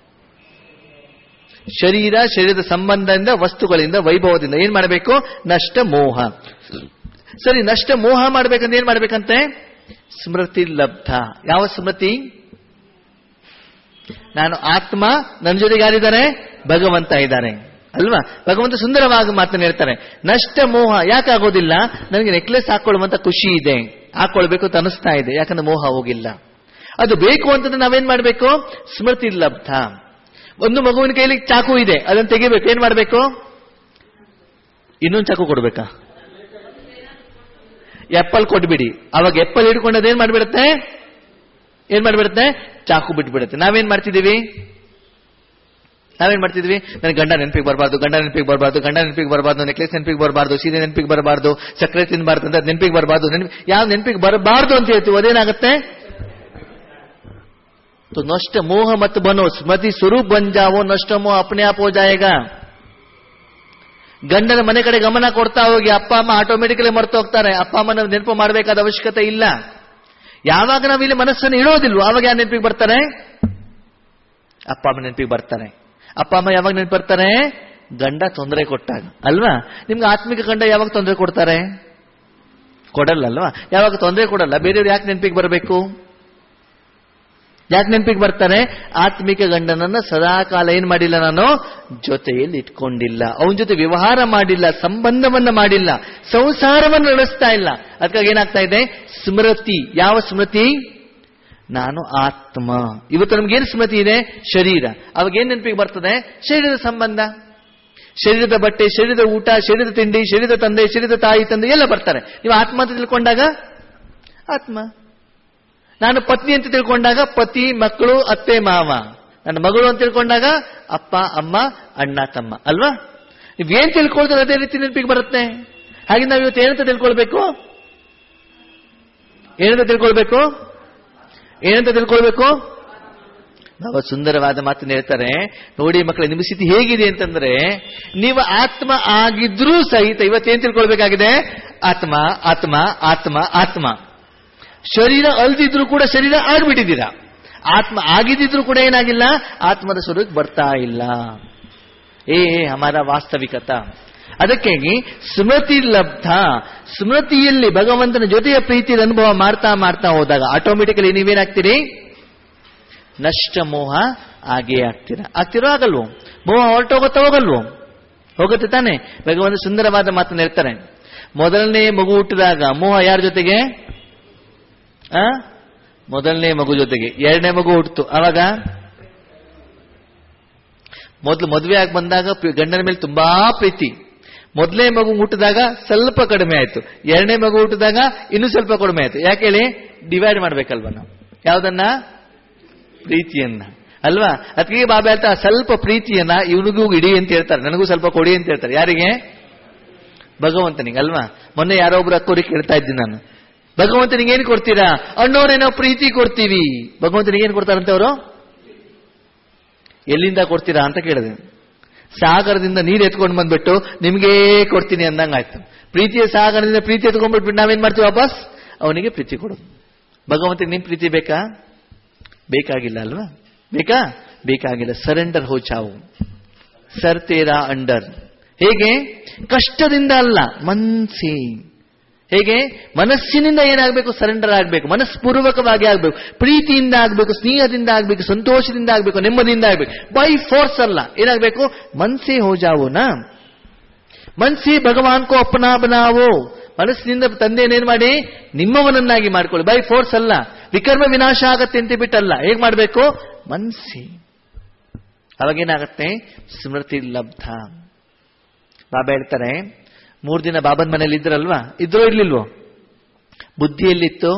ಶರೀರ ಶರೀರದ ಸಂಬಂಧದಿಂದ ವಸ್ತುಗಳಿಂದ ವೈಭವದಿಂದ ಏನ್ ಮಾಡಬೇಕು ನಷ್ಟ ಮೋಹ ಸರಿ ನಷ್ಟ ಮೋಹ ಮಾಡ್ಬೇಕಂದ್ರೆ ಏನ್ ಮಾಡ್ಬೇಕಂತೆ ಸ್ಮೃತಿ ಲಬ್ಧ ಯಾವ ಸ್ಮೃತಿ ನಾನು ಆತ್ಮ ನನ್ನ ಜೊತೆಗೆ ಯಾರಿದ್ದಾರೆ ಭಗವಂತ ಇದ್ದಾರೆ ಅಲ್ವಾ ಭಗವಂತ ಸುಂದರವಾಗಿ ಮಾತನ್ನು ಹೇಳ್ತಾರೆ ನಷ್ಟ ಮೋಹ ಯಾಕೆ ಆಗೋದಿಲ್ಲ ನನಗೆ ನೆಕ್ಲೆಸ್ ಹಾಕೊಳ್ಳುವಂತ ಖುಷಿ ಇದೆ ಹಾಕೊಳ್ಬೇಕು ಅಂತ ಅನಿಸ್ತಾ ಇದೆ ಯಾಕಂದ್ರೆ ಮೋಹ ಹೋಗಿಲ್ಲ ಅದು ಬೇಕು ಅಂತಂದ್ರೆ ನಾವೇನ್ ಮಾಡಬೇಕು ಸ್ಮೃತಿ ಲಬ್ಧ ಒಂದು ಮಗುವಿನ ಕೈಲಿ ಚಾಕು ಇದೆ ಅದನ್ನು ತೆಗಿಬೇಕು ಏನ್ ಮಾಡಬೇಕು ಇನ್ನೊಂದು ಚಾಕು ಕೊಡ್ಬೇಕಾ ಎಪ್ಪಲ್ ಕೊಟ್ಬಿಡಿ ಅವಾಗ ಎಪ್ಪಲ್ ಹಿಡ್ಕೊಂಡು ಅದೇನ್ ಮಾಡ್ಬಿಡುತ್ತೆ ಏನ್ ಮಾಡ್ಬಿಡುತ್ತೆ ಚಾಕು ಬಿಟ್ಬಿಡುತ್ತೆ ನಾವೇನ್ ಮಾಡ್ತಿದೀವಿ ನಾವೇನ್ ಮಾಡ್ತಿದ್ವಿ ನನಗೆ ಗಂಡ ನೆನಪಿಗೆ ಬರಬಾರ್ದು ಗಂಡ ನೆನಪಿಗೆ ಬರಬಾರ್ದು ಗಂಡ ನೆನಪಿಗೆ ಬರಬಾರ್ದು ನೆಕ್ಲೆಸ್ ನೆನಪಿಗೆ ಬರಬಾರ್ದು ಸೀರೆ ನೆನಪಿಗೆ ಬರಬಾರ್ದು ಸಕ್ಕರೆ ತಿನ್ನಬಾರ್ದು ಅಂತ ನೆನಪಿಗೆ ಬರಬಾರ್ದು ನೆನಪಿ ಯಾವ ನೆನಪಿಗೆ ಬರಬಾರ್ದು ಅಂತ ಹೇಳ್ತೀವಿ ಅದೇನಾಗುತ್ತೆ तो नष्ट मोह मत बनो स्मृति स्वरूप बन जाओ नष्ट मोह अपने आप हो जाएगा ಗಂಡನ ಮನೆ ಕಡೆ ಗಮನ ಕೊಡ್ತಾ ಹೋಗಿ ಅಪ್ಪ ಅಮ್ಮ ಆಟೋಮೆಟಿಕಲಿ ಮರ್ತು ಹೋಗ್ತಾರೆ ಅಪ್ಪ ಅಮ್ಮನ ನೆನಪು ಮಾಡಬೇಕಾದ ಅವಶ್ಯಕತೆ ಇಲ್ಲ ಯಾವಾಗ ನಾವು ಇಲ್ಲಿ ಮನಸ್ಸನ್ನು ಇಡೋದಿಲ್ವೋ ಆವಾಗ ಯಾರು ನೆನಪಿಗೆ ಬರ್ತಾರೆ ಅಪ್ಪ ಅಮ್ಮ ನೆನಪಿಗೆ ಬರ್ತಾರೆ ಅಪ್ಪ ಅಮ್ಮ ಯಾವಾಗ ನೆನಪು ಬರ್ತಾರೆ ಗಂಡ ತೊಂದರೆ ಕೊಟ್ಟಾಗ ಅಲ್ವಾ ನಿಮ್ಗೆ ಆತ್ಮಿಕ ಗಂಡ ಯಾವಾಗ ತೊಂದರೆ ಕೊಡ್ತಾರೆ ಕೊಡಲ್ಲ ಅಲ್ವಾ ಯಾವಾಗ ತೊಂದರೆ ಕೊಡಲ್ಲ ಬೇರೆಯವ್ರು ಯಾಕೆ ನೆನಪಿಗೆ ಬರಬೇಕು ಯಾಕೆ ನೆನಪಿಗೆ ಬರ್ತಾನೆ ಆತ್ಮಿಕ ಗಂಡನನ್ನ ಸದಾಕಾಲ ಏನ್ ಮಾಡಿಲ್ಲ ನಾನು ಜೊತೆಯಲ್ಲಿ ಇಟ್ಕೊಂಡಿಲ್ಲ ಅವನ ಜೊತೆ ವ್ಯವಹಾರ ಮಾಡಿಲ್ಲ ಸಂಬಂಧವನ್ನ ಮಾಡಿಲ್ಲ ಸಂಸಾರವನ್ನು ನಡೆಸ್ತಾ ಇಲ್ಲ ಅದಕ್ಕಾಗಿ ಏನಾಗ್ತಾ ಇದೆ ಸ್ಮೃತಿ ಯಾವ ಸ್ಮೃತಿ ನಾನು ಆತ್ಮ ಇವತ್ತು ನಮ್ಗೇನು ಸ್ಮೃತಿ ಇದೆ ಶರೀರ ಅವಾಗ ಏನ್ ನೆನಪಿಗೆ ಬರ್ತದೆ ಶರೀರದ ಸಂಬಂಧ ಶರೀರದ ಬಟ್ಟೆ ಶರೀರದ ಊಟ ಶರೀರದ ತಿಂಡಿ ಶರೀರದ ತಂದೆ ಶರೀರದ ತಾಯಿ ತಂದೆ ಎಲ್ಲ ಬರ್ತಾರೆ ನೀವು ಆತ್ಮ ಅಂತ ತಿಳ್ಕೊಂಡಾಗ ಆತ್ಮ ನಾನು ಪತ್ನಿ ಅಂತ ತಿಳ್ಕೊಂಡಾಗ ಪತಿ ಮಕ್ಕಳು ಅತ್ತೆ ಮಾವ ನನ್ನ ಮಗಳು ಅಂತ ತಿಳ್ಕೊಂಡಾಗ ಅಪ್ಪ ಅಮ್ಮ ಅಣ್ಣ ತಮ್ಮ ಅಲ್ವಾ ನೀವೇನ್ ತಿಳ್ಕೊಳ್ತಾರೆ ಅದೇ ರೀತಿ ನೆನಪಿಗೆ ಬರುತ್ತೆ ಹಾಗೆ ನಾವು ಇವತ್ತು ಏನಂತ ತಿಳ್ಕೊಳ್ಬೇಕು ಏನಂತ ತಿಳ್ಕೊಳ್ಬೇಕು ಏನಂತ ತಿಳ್ಕೊಳ್ಬೇಕು ನಾವು ಸುಂದರವಾದ ಮಾತನ್ನು ಹೇಳ್ತಾರೆ ನೋಡಿ ಮಕ್ಕಳ ನಿಮ್ಮ ಸ್ಥಿತಿ ಹೇಗಿದೆ ಅಂತಂದ್ರೆ ನೀವು ಆತ್ಮ ಆಗಿದ್ರೂ ಸಹಿತ ಇವತ್ತೇನ್ ತಿಳ್ಕೊಳ್ಬೇಕಾಗಿದೆ ಆತ್ಮ ಆತ್ಮ ಆತ್ಮ ಆತ್ಮ ಶರೀರ ಅಲ್ದಿದ್ರು ಕೂಡ ಶರೀರ ಆಗ್ಬಿಟ್ಟಿದ್ದೀರಾ ಆತ್ಮ ಆಗಿದ್ದಿದ್ರು ಕೂಡ ಏನಾಗಿಲ್ಲ ಆತ್ಮದ ಸ್ವರೂಪಕ್ಕೆ ಬರ್ತಾ ಇಲ್ಲ ಏ ಹಮಾರ ವಾಸ್ತವಿಕತ ಅದಕ್ಕಾಗಿ ಸ್ಮೃತಿ ಲಬ್ಧ ಸ್ಮೃತಿಯಲ್ಲಿ ಭಗವಂತನ ಜೊತೆಯ ಪ್ರೀತಿಯ ಅನುಭವ ಮಾಡ್ತಾ ಮಾಡ್ತಾ ಹೋದಾಗ ಆಟೋಮೆಟಿಕಲಿ ನೀವೇನಾಗ್ತೀರಿ ನಷ್ಟ ಮೋಹ ಆಗೇ ಆಗ್ತೀರಾ ಆಗ್ತಿರೋ ಆಗಲ್ವೋ ಮೋಹ ಹೊರಟೋಗುತ್ತಾ ಹೋಗಲ್ವೋ ಹೋಗುತ್ತೆ ತಾನೆ ಭಗವಂತ ಸುಂದರವಾದ ಮಾತನ್ನು ಹೇಳ್ತಾರೆ ಮೊದಲನೇ ಮಗು ಹುಟ್ಟಿದಾಗ ಮೋಹ ಯಾರ ಜೊತೆಗೆ ಆ ಮೊದಲನೇ ಮಗು ಜೊತೆಗೆ ಎರಡನೇ ಮಗು ಹುಟ್ಟಿತು ಅವಾಗ ಮೊದಲು ಮದುವೆ ಆಗಿ ಬಂದಾಗ ಪ್ರಿ- ಗಂಡನ ಮೇಲೆ ತುಂಬಾ ಪ್ರೀತಿ ಮೊದಲನೇ ಮಗು ಹುಟ್ಟಿದಾಗ ಸ್ವಲ್ಪ ಕಡಿಮೆ ಆಯ್ತು ಎರಡನೇ ಮಗು ಹುಟ್ಟಿದಾಗ ಇನ್ನೂ ಸ್ವಲ್ಪ ಕಡಿಮೆ ಆಯ್ತು ಯಾಕೆ ಹೇಳಿ ಡಿವೈಡ್ ಮಾಡ್ಬೇಕಲ್ವ ನಾವು ಯಾವ್ದನ್ನ ಪ್ರೀತಿಯನ್ನ ಅಲ್ವಾ ಅದಕ್ಕೆ ಬಾಬಾ ಹೇಳ್ತಾ ಸ್ವಲ್ಪ ಪ್ರೀತಿಯನ್ನ ಇವನಿಗೂ ಇಡಿ ಅಂತ ಹೇಳ್ತಾರೆ ನನಗೂ ಸ್ವಲ್ಪ ಕೊಡಿ ಅಂತ ಹೇಳ್ತಾರೆ ಯಾರಿಗೆ ಭಗವಂತನಿಗೆ ಅಲ್ವಾ ಮೊನ್ನೆ ಯಾರೋ ಒಬ್ರು ಅಕ್ಕೋರಿಗೆ ಕೇಳ್ತಾ ಇದ್ದೀನಿ ನಾನು ಭಗವಂತನಿಗೆ ಏನು ಕೊಡ್ತೀರಾ ಅಣ್ಣವ್ರೆ ನಾವು ಪ್ರೀತಿ ಕೊಡ್ತೀವಿ ಭಗವಂತನಿಗೆ ಏನು ಕೊಡ್ತಾರಂತೆ ಅವರು ಎಲ್ಲಿಂದ ಕೊಡ್ತೀರಾ ಅಂತ ಕೇಳಿದೆ ಸಾಗರದಿಂದ ನೀರು ಎತ್ಕೊಂಡು ಬಂದ್ಬಿಟ್ಟು ನಿಮ್ಗೇ ಕೊಡ್ತೀನಿ ಅಂದಂಗಾಯ್ತು ಪ್ರೀತಿಯ ಸಾಗರದಿಂದ ಪ್ರೀತಿ ಎತ್ಕೊಂಡ್ಬಿಟ್ಬಿಟ್ಟು ನಾವೇನ್ ಮಾಡ್ತೀವಿ ವಾಪಸ್ ಅವನಿಗೆ ಪ್ರೀತಿ ಕೊಡೋದು ಭಗವಂತನಿಗೆ ನಿಮ್ ಪ್ರೀತಿ ಬೇಕಾ ಬೇಕಾಗಿಲ್ಲ ಅಲ್ವಾ ಬೇಕಾ ಬೇಕಾಗಿಲ್ಲ ಸರೆಂಡರ್ ಹೋ ಚಾವು ಸರ್ ತೇರಾ ಅಂಡರ್ ಹೇಗೆ ಕಷ್ಟದಿಂದ ಅಲ್ಲ ಮನ್ಸಿ ಹೇಗೆ ಮನಸ್ಸಿನಿಂದ ಏನಾಗಬೇಕು ಸರೆಂಡರ್ ಆಗಬೇಕು ಮನಸ್ಪೂರ್ವಕವಾಗಿ ಆಗಬೇಕು ಪ್ರೀತಿಯಿಂದ ಆಗಬೇಕು ಸ್ನೇಹದಿಂದ ಆಗಬೇಕು ಸಂತೋಷದಿಂದ ಆಗಬೇಕು ನೆಮ್ಮದಿಯಿಂದ ಆಗಬೇಕು ಬೈ ಫೋರ್ಸ್ ಅಲ್ಲ ಏನಾಗಬೇಕು ಮನ್ಸೇ ಹೋ ಜಾವೋನಾ ಮನ್ಸಿ ಭಗವಾನ್ ಕೋ ಅಪ್ಪನಾ ಬನಾವೋ ಮನಸ್ಸಿನಿಂದ ತಂದೆಯನ್ನೇನ್ ಮಾಡಿ ನಿಮ್ಮವನನ್ನಾಗಿ ಮಾಡ್ಕೊಳ್ಳಿ ಬೈ ಫೋರ್ಸ್ ಅಲ್ಲ ವಿಕರ್ಮ ವಿನಾಶ ಆಗತ್ತೆ ಅಂತ ಬಿಟ್ಟಲ್ಲ ಹೇಗ್ ಮಾಡಬೇಕು ಮನ್ಸಿ ಅವಾಗೇನಾಗತ್ತೆ ಸ್ಮೃತಿ ಲಬ್ಧ ಬಾಬಾ ಹೇಳ್ತಾರೆ ಮೂರ್ ದಿನ ಬಾಬನ್ ಮನೇಲಿ ಇದ್ರಲ್ವಾ ಇದ್ರೋ ಇರ್ಲಿಲ್ವೋ ಬುದ್ಧಿಯಲ್ಲಿತ್ತು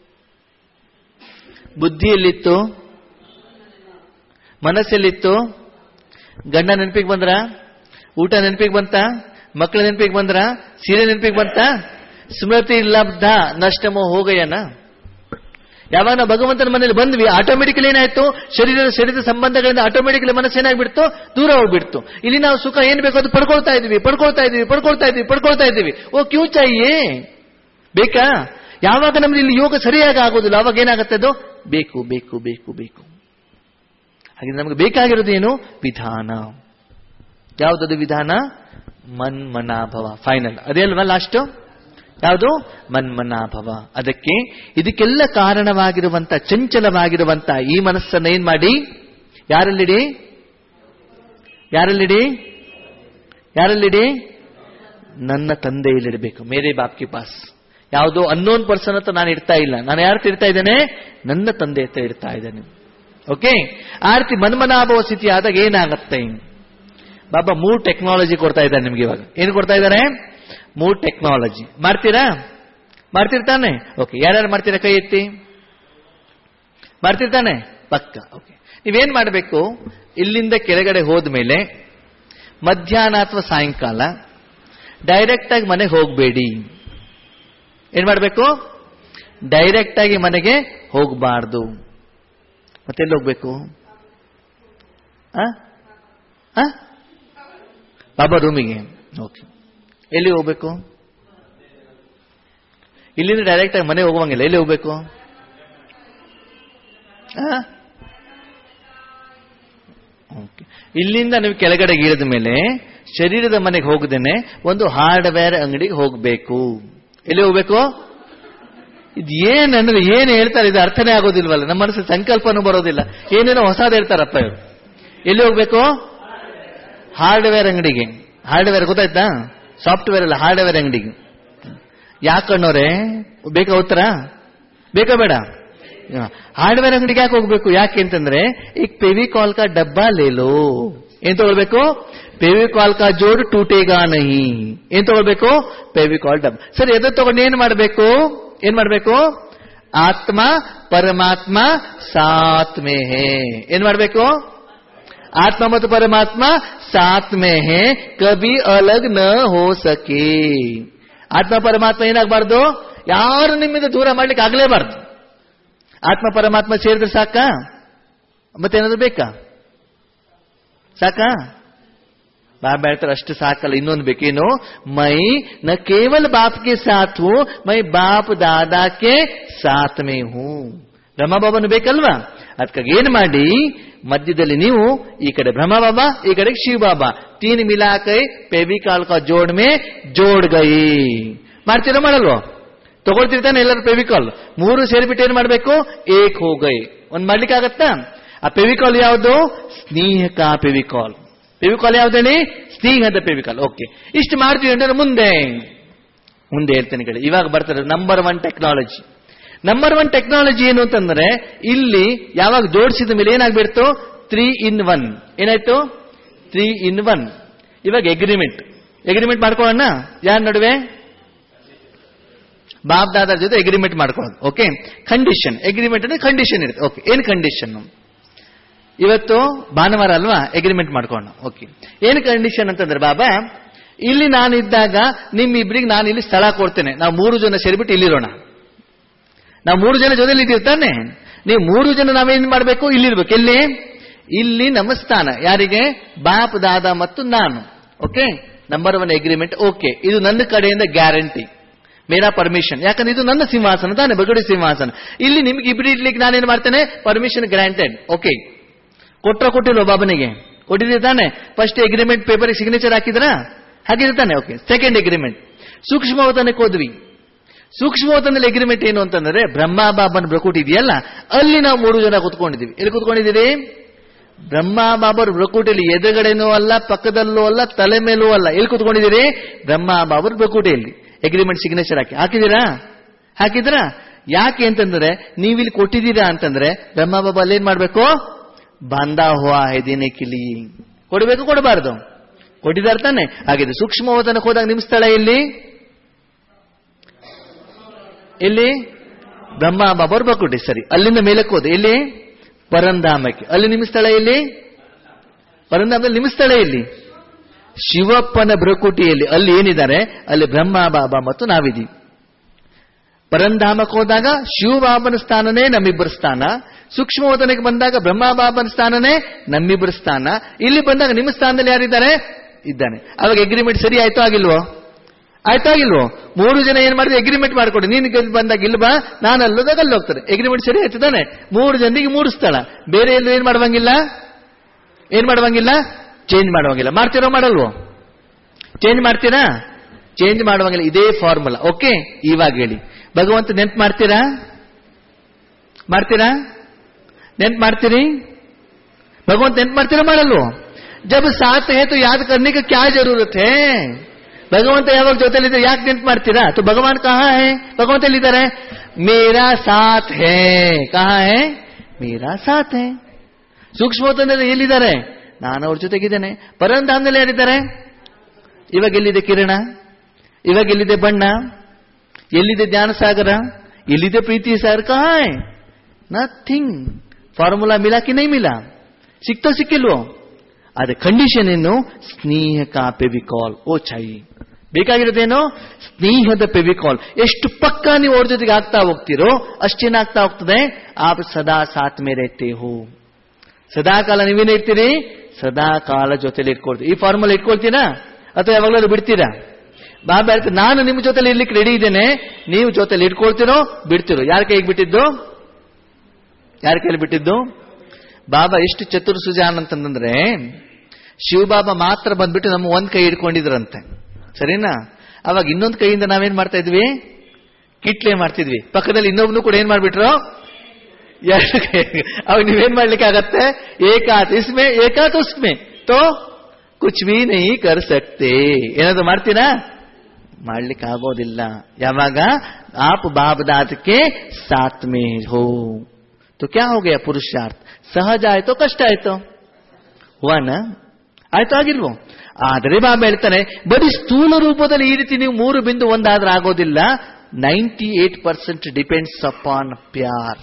ಬುದ್ಧಿಯಲ್ಲಿತ್ತು ಮನಸ್ಸೆಲ್ಲಿತ್ತು ಗಂಡ ನೆನಪಿಗೆ ಬಂದ್ರ ಊಟ ನೆನಪಿಗೆ ಬಂತ ಮಕ್ಕಳ ನೆನಪಿಗೆ ಬಂದ್ರ ಸೀರೆ ನೆನಪಿಗೆ ಬಂತ ಸ್ಮೃತಿ ಲಬ್ಧ ನಷ್ಟಮೋ ಹೋಗಯ್ಯನ ಯಾವಾಗ ನಾವು ಭಗವಂತನ ಮನೇಲಿ ಬಂದ್ವಿ ಆಟೋಮೆಟಿಕಲಿ ಏನಾಯ್ತು ಶರೀರದ ಶರೀರದ ಸಂಬಂಧಗಳಿಂದ ಆಟೋಮೆಟಿಕಲಿ ಮನಸ್ಸು ಏನಾಗ್ಬಿಡ್ತು ದೂರ ಹೋಗ್ಬಿಡ್ತು ಇಲ್ಲಿ ನಾವು ಸುಖ ಏನ್ ಬೇಕು ಅದು ಪಡ್ಕೊಳ್ತಾ ಇದೀವಿ ಪಡ್ಕೊಳ್ತಾ ಇದೀವಿ ಪಡ್ಕೊಳ್ತಾ ಇದೀವಿ ಪಡ್ಕೊಳ್ತಾ ಇದೀವಿ ಓ ಕ್ಯೂ ಚಾಯಿಯೇ ಬೇಕಾ ಯಾವಾಗ ನಮ್ಗೆ ಇಲ್ಲಿ ಯೋಗ ಸರಿಯಾಗಿ ಆಗೋದಿಲ್ಲ ಅವಾಗ ಏನಾಗುತ್ತೆ ಅದು ಬೇಕು ಬೇಕು ಬೇಕು ಬೇಕು ಹಾಗೆ ನಮಗೆ ಬೇಕಾಗಿರೋದು ಏನು ವಿಧಾನ ಯಾವುದದು ವಿಧಾನ ಮನ್ಮನಾಭವ ಫೈನಲ್ ಅದೇ ಅಲ್ವಾ ಲಾಸ್ಟ್ ಯಾವುದು ಮನ್ಮನಾಭವ ಅದಕ್ಕೆ ಇದಕ್ಕೆಲ್ಲ ಕಾರಣವಾಗಿರುವಂತ ಚಂಚಲವಾಗಿರುವಂತ ಈ ಮನಸ್ಸನ್ನ ಏನ್ ಮಾಡಿ ಯಾರಲ್ಲಿಡಿ ಯಾರಲ್ಲಿಡಿ ಯಾರಲ್ಲಿಡಿ ನನ್ನ ತಂದೆಯಲ್ಲಿಡಬೇಕು ಮೇರೆ ಬಾಪ್ ಕಿ ಪಾಸ್ ಯಾವುದೋ ಅನ್ನೋನ್ ಪರ್ಸನ್ ಹತ್ರ ನಾನು ಇಡ್ತಾ ಇಲ್ಲ ನಾನು ಯಾರ ಹತ್ರ ಇಡ್ತಾ ಇದ್ದೇನೆ ನನ್ನ ತಂದೆ ಹತ್ರ ಇಡ್ತಾ ಇದ್ದೇನೆ ಓಕೆ ಆ ರೀತಿ ಮನ್ಮನಾಭವ ಸ್ಥಿತಿ ಆದಾಗ ಏನಾಗತ್ತೆ ಬಾಬಾ ಮೂರ್ ಟೆಕ್ನಾಲಜಿ ಕೊಡ್ತಾ ಇದ್ದಾರೆ ನಿಮ್ಗೆ ಇವಾಗ ಏನು ಕೊಡ್ತಾ ಇದ್ದಾರೆ ಮೂರ್ ಟೆಕ್ನಾಲಜಿ ಮಾಡ್ತೀರಾ ಮಾಡ್ತಿರ್ತಾನೆ ಓಕೆ ಯಾರ್ಯಾರು ಮಾಡ್ತೀರಾ ಕೈ ಎತ್ತಿ ಮಾಡ್ತಿರ್ತಾನೆ ಪಕ್ಕ ಓಕೆ ನೀವೇನ್ ಮಾಡಬೇಕು ಇಲ್ಲಿಂದ ಕೆಳಗಡೆ ಹೋದ್ಮೇಲೆ ಮಧ್ಯಾಹ್ನ ಅಥವಾ ಸಾಯಂಕಾಲ ಡೈರೆಕ್ಟ್ ಆಗಿ ಮನೆಗೆ ಹೋಗಬೇಡಿ ಏನ್ ಮಾಡಬೇಕು ಡೈರೆಕ್ಟ್ ಆಗಿ ಮನೆಗೆ ಹೋಗಬಾರ್ದು ಮತ್ತೆಲ್ಲಿ ಹೋಗ್ಬೇಕು ಆ? ಆ? ಬಾಬಾ ರೂಮಿಗೆ ಓಕೆ ಎಲ್ಲಿ ಹೋಗ್ಬೇಕು ಇಲ್ಲಿಂದ ಡೈರೆಕ್ಟ್ ಆಗಿ ಮನೆ ಹೋಗುವಂಗಿಲ್ಲ ಎಲ್ಲಿ ಹೋಗ್ಬೇಕು ಆ? ಓಕೆ ಇಲ್ಲಿಂದ ನೀವು ಕೆಳಗಡೆ ಇಳಿದ ಮೇಲೆ ಶರೀರದ ಮನೆಗೆ ಹೋಗದೇನೆ ಒಂದು ಹಾರ್ಡ್ವೇರ್ ಅಂಗಡಿಗೆ ಹೋಗಬೇಕು ಎಲ್ಲಿ ಹೋಗ್ಬೇಕು ಇದು ಏನ್ ಅಂದ್ರೆ ಏನ್ ಹೇಳ್ತಾರೆ ಇದು ಅರ್ಥನೇ ಆಗೋದಿಲ್ವಲ್ಲ ನಮ್ಮ ಮನಸ್ಸು ಸಂಕಲ್ಪನೂ ಬರೋದಿಲ್ಲ ಏನೇನೋ ಹೊಸದು ಹೇಳ್ತಾರಪ್ಪ ಇವರು ಎಲ್ಲಿ ಹೋಗ್ಬೇಕು ಹಾರ್ಡ್ವೇರ್ ಅಂಗಡಿಗೆ ಹಾರ್ಡ್ವೇರ್ ಗೊತ್ತಾಯ್ತಾ ಸಾಫ್ಟ್ವೇರ್ ಅಲ್ಲ ಹಾರ್ಡ್ವೇರ್ ಅಂಗಡಿಗೆ ಯಾಕಣ್ಣೋರೆ ಬೇಕಾ ಉತ್ತರ ಬೇಕಾ ಬೇಡ ಹಾರ್ಡ್ವೇರ್ ಅಂಗಡಿಗೆ ಯಾಕೆ ಹೋಗ್ಬೇಕು ಯಾಕೆ ಅಂತಂದ್ರೆ ಈಗ ಪೆವಿಕಾಲ್ ಕಾ ಡಬ್ಬಾ ಲೇಲೋ ಏನ್ ತಗೊಳ್ಬೇಕು ಪೆವಿಕಾಲ್ ಕಾ ಜೋಡ್ ಟೂಟೇಗಾ ನಹಿ ಏನ್ ತಗೊಳ್ಬೇಕು ಪೆವಿಕಾಲ್ ಡಬ್ಬ ಸರಿ ಎದು ತಗೊಂಡು ಏನ್ ಮಾಡ್ಬೇಕು ಏನ್ ಮಾಡ್ಬೇಕು ಆತ್ಮ ಪರಮಾತ್ಮ ಸಾತ್ ಮೇ ಹೇ ಏನ್ ಮಾಡ್ಬೇಕು ಆತ್ಮ ಮತ್ತು ಪರಮಾತ್ಮ ಸಾತ್ ಮೇ ಹೇ ಕಭಿ ಅಲಗ್ ನ ಹೋ ಸಕೆ ಆತ್ಮ ಪರಮಾತ್ಮ ಏನಾಗಬಾರ್ದು ಯಾರು ನಿಮ್ಮಿಂದ ದೂರ ಮಾಡ್ಲಿಕ್ಕೆ ಆಗ್ಲೇಬಾರ್ದು ಆತ್ಮ ಪರಮಾತ್ಮ ಸೇರಿದ್ರೆ ಸಾಕಾ ಮತ್ತೇನಾದ್ರು ಬೇಕಾ ಸಾಕಾ ಬಾಬಾ ಹೇಳ್ತಾರೆ ಅಷ್ಟು ಸಾಕಲ್ಲ ಇನ್ನೊಂದು ಬೇಕೇನು ಮೈ ನ ಕೇವಲ ಬಾಪ್ ಕೆ ಸಾಥ್ ಹೂ ಮೈ ಬಾಪ್ ದಾದಾ ಕೆ ಸಾತ್ ಮೇ ಹೂ ಬ್ರಹ್ಮ ಬಾಬಾನು ಬೇಕಲ್ವಾ ಅದಕ್ಕಾಗಿ ಏನ್ ಮಾಡಿ ಮಧ್ಯದಲ್ಲಿ ನೀವು ಈ ಕಡೆ ಬ್ರಹ್ಮ ಬಾಬಾ ಈ ಕಡೆ ಶಿವ ಬಾಬಾ ತೀನ್ ಮಿಲಾಕೈ ಪೆವಿಕಾಲ್ ಕಾ ಜೋಡ್ ಮೇ ಜೋಡ್ ಗೈ ಮಾಡ್ತೀರಾ ಮಾಡಲ್ವೋ ತಗೊಳ್ತಿರ್ತಾನೆ ಎಲ್ಲರೂ ಪೆವಿಕಾಲ್ ಮೂರು ಸೇರಿಬಿಟ್ಟು ಏನ್ ಮಾಡ್ಬೇಕು ಏಕ್ ಹೋಗೈ ಒಂದ್ ಮಾಡ್ಲಿಕ್ಕೆ ಆಗತ್ತಾ ಆ ಪೆವಿಕಾಲ್ ಯಾವುದು ಸ್ನೇಹಕ ಪೆವಿಕಾಲ್ ಪೆವಿಕಾಲ್ ಯಾವ್ದೇಳಿ ಸ್ನೇಹದ ಪೆವಿಕಾಲ್ ಓಕೆ ಇಷ್ಟು ಮಾಡ್ತೀವಿ ಅಂದ್ರೆ ಮುಂದೆ ಮುಂದೆ ಹೇಳ್ತೇನೆ ಕೇಳಿ ಇವಾಗ ಬರ್ತಾರೆ number one technology number one technology ಏನು ಅಂತಂದ್ರೆ ಇಲ್ಲಿ ಯಾವಾಗ ಜೋಡಿಸಿದ ಮೇಲೆ ಏನಾಗ್ಬಿಡ್ತು ತ್ರೀ ಇನ್ ಒನ್ ಏನಾಯ್ತು ತ್ರೀ ಇನ್ ಒನ್ ಇವಾಗ ಎಗ್ರಿಮೆಂಟ್ ಎಗ್ರಿಮೆಂಟ್ ಮಾಡ್ಕೊಳ್ಳೋಣ ಯಾರ ನಡುವೆ ಬಾಬ್ ದಾದಾ ಜೊತೆ ಎಗ್ರಿಮೆಂಟ್ ಮಾಡ್ಕೊಳ್ಳೋದು ಓಕೆ ಕಂಡೀಷನ್ ಎಗ್ರಿಮೆಂಟ್ ಅಂದ್ರೆ ಕಂಡೀಷನ್ ಇರುತ್ತೆ ಓಕೆ ಏನ್ ಕಂಡೀಷನ್ ಇವತ್ತು ಭಾನುವಾರ ಅಲ್ವಾ ಎಗ್ರಿಮೆಂಟ್ ಮಾಡ್ಕೊಳ್ಳೋಣ ಓಕೆ ಏನ್ ಕಂಡೀಷನ್ ಅಂತಂದ್ರೆ ಬಾಬಾ ಇಲ್ಲಿ ನಾನು ಇದ್ದಾಗ ನಿಮ್ಮಿಬ್ರಿಗೆ ನಾನು ಇಲ್ಲಿ ಸ್ಥಳ ಕೊಡ್ತೇನೆ ನಾವು ಮೂರು ಜನ ಸೇರಿಬಿಟ್ಟು ಇಲ್ಲಿರೋಣ ನಾವು ಮೂರು ಜನ ಜೊತೆಲಿ ಇದ್ದಿರ್ತಾನೆ ನೀವು ಮೂರು ಜನ ನಾವೇನ್ ಮಾಡಬೇಕು ಇಲ್ಲಿರ್ಬೇಕು ಎಲ್ಲಿ ಇಲ್ಲಿ ನಮ್ಮ ಸ್ಥಾನ ಯಾರಿಗೆ ಬಾಪ್ ದಾದಾ ಮತ್ತು ನಾನು okay number one agreement okay ಇದು ನನ್ನ ಕಡೆಯಿಂದ ಗ್ಯಾರಂಟಿ ಮೇರಾ ಪರ್ಮಿಷನ್ ಯಾಕಂದ್ರೆ ಇದು ನನ್ನ ಸಿಂಹಾಸನ ತಾನೆ ಬಗಡಿ ಸಿಂಹಾಸನ ಇಲ್ಲಿ ನಿಮ್ಗೆ ಇಬ್ರು ಇಡ್ಲಿಕ್ಕೆ ನಾನೇನ್ ಮಾಡ್ತೇನೆ ಪರ್ಮಿಷನ್ ಗ್ರಾಂಟೆಡ್ ಓಕೆ ಕೊಟ್ರ ಕೊಟ್ಟಿಲ್ವ ಬಾಬನಿಗೆ ಕೊಟ್ಟಿದ್ದೀರಿ ತಾನೆ ಫಸ್ಟ್ ಅಗ್ರಿಮೆಂಟ್ ಪೇಪರ್ ಸಿಗ್ನೇಚರ್ ಹಾಕಿದ್ರಾ ಹಾಕಿದ್ರೆ ತಾನೆ ಓಕೆ ಸೆಕೆಂಡ್ ಅಗ್ರಿಮೆಂಟ್ ಸೂಕ್ಷ್ಮವತನಕ್ಕೆ ಹೋದ್ವಿ ಸೂಕ್ಷ್ಮವತನಲ್ಲಿ ಅಗ್ರಿಮೆಂಟ್ ಏನು ಅಂತಂದ್ರೆ ಬ್ರಹ್ಮ ಬಾಬನ್ ಬ್ರಕೂಟ್ ಇದೆಯಲ್ಲ ಅಲ್ಲಿ ನಾವು ಮೂರು ಜನ ಕುತ್ಕೊಂಡಿದ್ದೀವಿ ಎಲ್ಲಿ ಕುತ್ಕೊಂಡಿದ್ದೀರಿ ಬ್ರಹ್ಮ ಬಾಬರ್ ಬ್ರಕೂಟಿಯಲ್ಲಿ ಎದುರುಗಡೆನೂ ಅಲ್ಲ ಪಕ್ಕದಲ್ಲೂ ಅಲ್ಲ ತಲೆ ಮೇಲೂ ಅಲ್ಲ ಎಲ್ಲಿ ಕುತ್ಕೊಂಡಿದ್ದೀರಿ ಬ್ರಹ್ಮ ಬಾಬರ್ ಬ್ರಕೂಟಿಯಲ್ಲಿ ಅಗ್ರಿಮೆಂಟ್ ಸಿಗ್ನೇಚರ್ ಹಾಕಿ ಹಾಕಿದ್ದೀರಾ ಹಾಕಿದ್ರಾ ಯಾಕೆ ಅಂತಂದ್ರೆ ನೀವಿಲ್ಲಿ ಕೊಟ್ಟಿದ್ದೀರಾ ಅಂತಂದ್ರೆ ಬ್ರಹ್ಮ ಬಾಬಾ ಅಲ್ಲಿ ಏನ್ ಮಾಡ್ಬೇಕು ಬಾಂಧಾ ಹುವಾ ಹೆದಿನೆ ಕಿಲಿ ಕೊಡಬೇಕು ಕೊಡಬಾರ್ದು ಕೊಟ್ಟಿದ್ದಾರೆ ತಾನೆ ಹಾಗಿದೆ ಸೂಕ್ಷ್ಮವತನಕ್ಕೆ ಹೋದಾಗ ನಿಮ್ಮ ಸ್ಥಳ ಎಲ್ಲಿ ಎಲ್ಲಿ ಬ್ರಹ್ಮ ಬಾಬರ್ ಬಕುಟಿ ಸರಿ ಅಲ್ಲಿಂದ ಮೇಲಕ್ಕೆ ಹೋದ ಎಲ್ಲಿ ಪರಂಧಾಮಕ್ಕೆ ಅಲ್ಲಿ ನಿಮ್ಮ ಸ್ಥಳ ಎಲ್ಲಿ ಪರಂಧಾಮದಲ್ಲಿ ನಿಮ್ಮ ಸ್ಥಳ ಎಲ್ಲಿ ಶಿವಪ್ಪನ ಬ್ರಕುಟಿಯಲ್ಲಿ ಅಲ್ಲಿ ಏನಿದ್ದಾರೆ ಅಲ್ಲಿ ಬ್ರಹ್ಮ ಬಾಬಾ ಮತ್ತು ನಾವಿದ್ದೀವಿ ಪರಂಧಾಮಕ್ಕೆ ಹೋದಾಗ ಶಿವಬಾಬನ ಸ್ಥಾನನೇ ನಮ್ಮಿಬ್ಬರ ಸ್ಥಾನ ಸೂಕ್ಷ್ಮವತನಕ್ಕೆ ಬಂದಾಗ ಬ್ರಹ್ಮಬಾಬನ ಸ್ಥಾನನೇ ನಮ್ಮಿಬ್ಬರ ಸ್ಥಾನ ಇಲ್ಲಿ ಬಂದಾಗ ನಿಮ್ಮ ಸ್ಥಾನದಲ್ಲಿ ಯಾರಿದ್ದಾರೆ ಇದ್ದಾನೆ ಅವಾಗ ಅಗ್ರಿಮೆಂಟ್ ಸರಿ ಆಯ್ತೋ ಆಗಿಲ್ವೋ ಆಯ್ತೋ ಆಗಿಲ್ವೋ ಮೂರು ಜನ ಏನ್ ಮಾಡಿದ್ರೆ ಅಗ್ರಿಮೆಂಟ್ ಮಾಡ್ಕೊಡಿ ನೀನು ಗೆದ್ದು ಬಂದಾಗ ಇಲ್ಲಿ ಬಾ ನಾನು ಅಲ್ಲೋದಾಗ ಅಲ್ಲಿ ಹೋಗ್ತಾರೆ ಅಗ್ರಿಮೆಂಟ್ ಸರಿ ಆಯ್ತು ತಾನೆ ಮೂರು ಜನರಿಗೆ ಮೂರು ಸ್ಥಳ ಬೇರೆ ಎಲ್ಲೂ ಏನ್ ಮಾಡುವಂಗಿಲ್ಲ ಏನ್ ಮಾಡುವಂಗಿಲ್ಲ ಚೇಂಜ್ ಮಾಡುವಂಗಿಲ್ಲ ಮಾಡ್ತೀರೋ ಮಾಡಲ್ವೋ ಚೇಂಜ್ ಮಾಡ್ತೀರಾ ಚೇಂಜ್ ಮಾಡುವಂಗಿಲ್ಲ ಇದೇ ಫಾರ್ಮುಲಾ ಓಕೆ ಇವಾಗ ಹೇಳಿ ಭಗವಂತ ನೆನ್ಪು ಮಾಡ್ತೀರಾ ಮಾಡ್ತೀರಾ ನೆನ್ಪು ಮಾಡ್ತೀರಿ भगवान नेन्प ಮಾಡ್ತೀರಾ ಮಾಡಲ್ವೋ ಜब ಸಾಥ್ ಹೇ तो याद करने का क्या जरूरत है ಭಗವಂತ ಯಾವಾಗ ಜೊತೆಲಿದ್ರೆ ಯಾಕೆ ನೆನ್ಪು ಮಾಡ್ತೀರಾ तो भगवान कहाँ है ಭಗವಂತ ಎಲ್ಲಿದ್ದಾರೆ ಮೇರಾ ಸಾಥ್ ಹೇ ಕಹಾ ಹೇ ಮೇರಾ ಸಾಥ್ ಹೇ ಸೂಕ್ಷ್ಮೋತ್ತನಲ್ಲಿ ಎಲ್ಲಿದ್ದಾರೆ ನಾನು ಅವ್ರ ಜೊತೆಗಿದ್ದೇನೆ ಪರಂಧಾಮದಲ್ಲಿ ಯಾರಿದ್ದಾರೆ ಇವಾಗ ಎಲ್ಲಿದೆ ಕಿರಣ ಇವಾಗ ಎಲ್ಲಿದೆ ಬಣ್ಣ ಎಲ್ಲಿದೆ ಜ್ಞಾನ ಸಾಗರ ಎಲ್ಲಿದೆ ಪ್ರೀತಿ ಸಾಗರ ಕಹಾ ಹೈ ನಥಿಂಗ್ ಫಾರ್ಮುಲಾ ಮಿಲಾ ಕಿ ನೈ ಮಿಲಾ ಸಿಕ್ತೋ ಸಿಕ್ಕಿಲ್ವೋ ಅದೇ ಕಂಡೀಷನ್ ಏನು ಸ್ನೇಹ ಕಾ ಪೆವಿಕಾಲ್ ಓ ಚಾಯಿ ಬೇಕಾಗಿರೋದೇನು ಸ್ನೇಹದ ಪೆವಿಕಾಲ್ ಎಷ್ಟು ಪಕ್ಕ ನೀವು ಅವ್ರ ಜೊತೆಗೆ ಆಗ್ತಾ ಹೋಗ್ತೀರೋ ಅಷ್ಟೇನಾಗ್ತಾ ಹೋಗ್ತದೆ ಆಪ್ ಸದಾ ಸಾತ್ ಮೇ ರೇತೆ ಹೋ ಸದಾ ಕಾಲ ನೀವೇನೇ ಇರ್ತೀರಿ ಸದಾ ಕಾಲ ಜೊತೆಲಿ ಇಟ್ಕೊಳ್ತೀರಿ ಈ ಫಾರ್ಮುಲಾ ಇಟ್ಕೊಳ್ತೀರಾ ಅಥವಾ ಯಾವಾಗಲೂ ಬಿಡ್ತೀರಾ ಬಾಬಾ ಹೇಳ್ತಾರೆ ನಾನು ನಿಮ್ಮ ಜೊತೆಲಿ ಇರ್ಲಿಕ್ಕೆ ರೆಡಿ ಇದ್ದೇನೆ ನೀವು ಜೊತೆಲಿ ಇಟ್ಕೊಳ್ತೀರೋ ಬಿಡ್ತಿರೋ ಯಾರ ಕೈಗೆ ಬಿಟ್ಟಿದ್ದು ಯಾರ ಕೈಲಿ ಬಿಟ್ಟಿದ್ದು ಬಾಬಾ ಎಷ್ಟು ಚತುರ್ ಸುಜಾನ್ ಅಂತಂದ್ರೆ ಶಿವಬಾಬಾ ಮಾತ್ರ ಬಂದ್ಬಿಟ್ಟು ನಮ್ಮ ಒಂದ್ ಕೈ ಹಿಡ್ಕೊಂಡಿದ್ರಂತೆ ಸರಿನಾ ಅವಾಗ ಇನ್ನೊಂದು ಕೈಯಿಂದ ನಾವೇನ್ ಮಾಡ್ತಾ ಇದ್ವಿ ಕಿಟ್ಲೆ ಮಾಡ್ತಿದ್ವಿ ಪಕ್ಕದಲ್ಲಿ ಇನ್ನೊಬ್ನು ಕೂಡ ಏನ್ ಮಾಡ್ಬಿಟ್ರು ಎರಡು ಕೈ ಅವಾಗ ನೀವೇನ್ ಮಾಡ್ಲಿಕ್ಕೆ ಆಗತ್ತೆ ಏಕಾತ್ ಇಸ್ಮೆ ಏಕಾತ್ ಉಸ್ಮೆ ತೋ ಕುಚ್ ಭೀ ನಹಿ ಕರ್ ಸಕ್ತೆ ಏನಾದ್ರು ಮಾಡ್ತೀರಾ ಮಾಡ್ಲಿಕ್ಕೆ ಆಗೋದಿಲ್ಲ ಯಾವಾಗ ಆಪ್ ಬಾಬದಾದಕ್ಕೆ ಸಾತ್ ಮೇ ಹೋ तो क्या हो गया पुरुषार्थ ಸಹಜ ಆಯ್ತೋ ಕಷ್ಟ ಆಯ್ತೋ ಹುವಾನ ಆಯ್ತೋ ಆಗಿಲ್ವೋ ಆದರೆ ಬಾಬಾ ಹೇಳ್ತಾನೆ ಬರೀ ಸ್ಥೂಲ ರೂಪದಲ್ಲಿ ಈ ರೀತಿ ನೀವು ಮೂರು ಬಿಂದು ಒಂದಾದ್ರೆ ಆಗೋದಿಲ್ಲ ninety eight percent depends upon ಪ್ಯಾರ್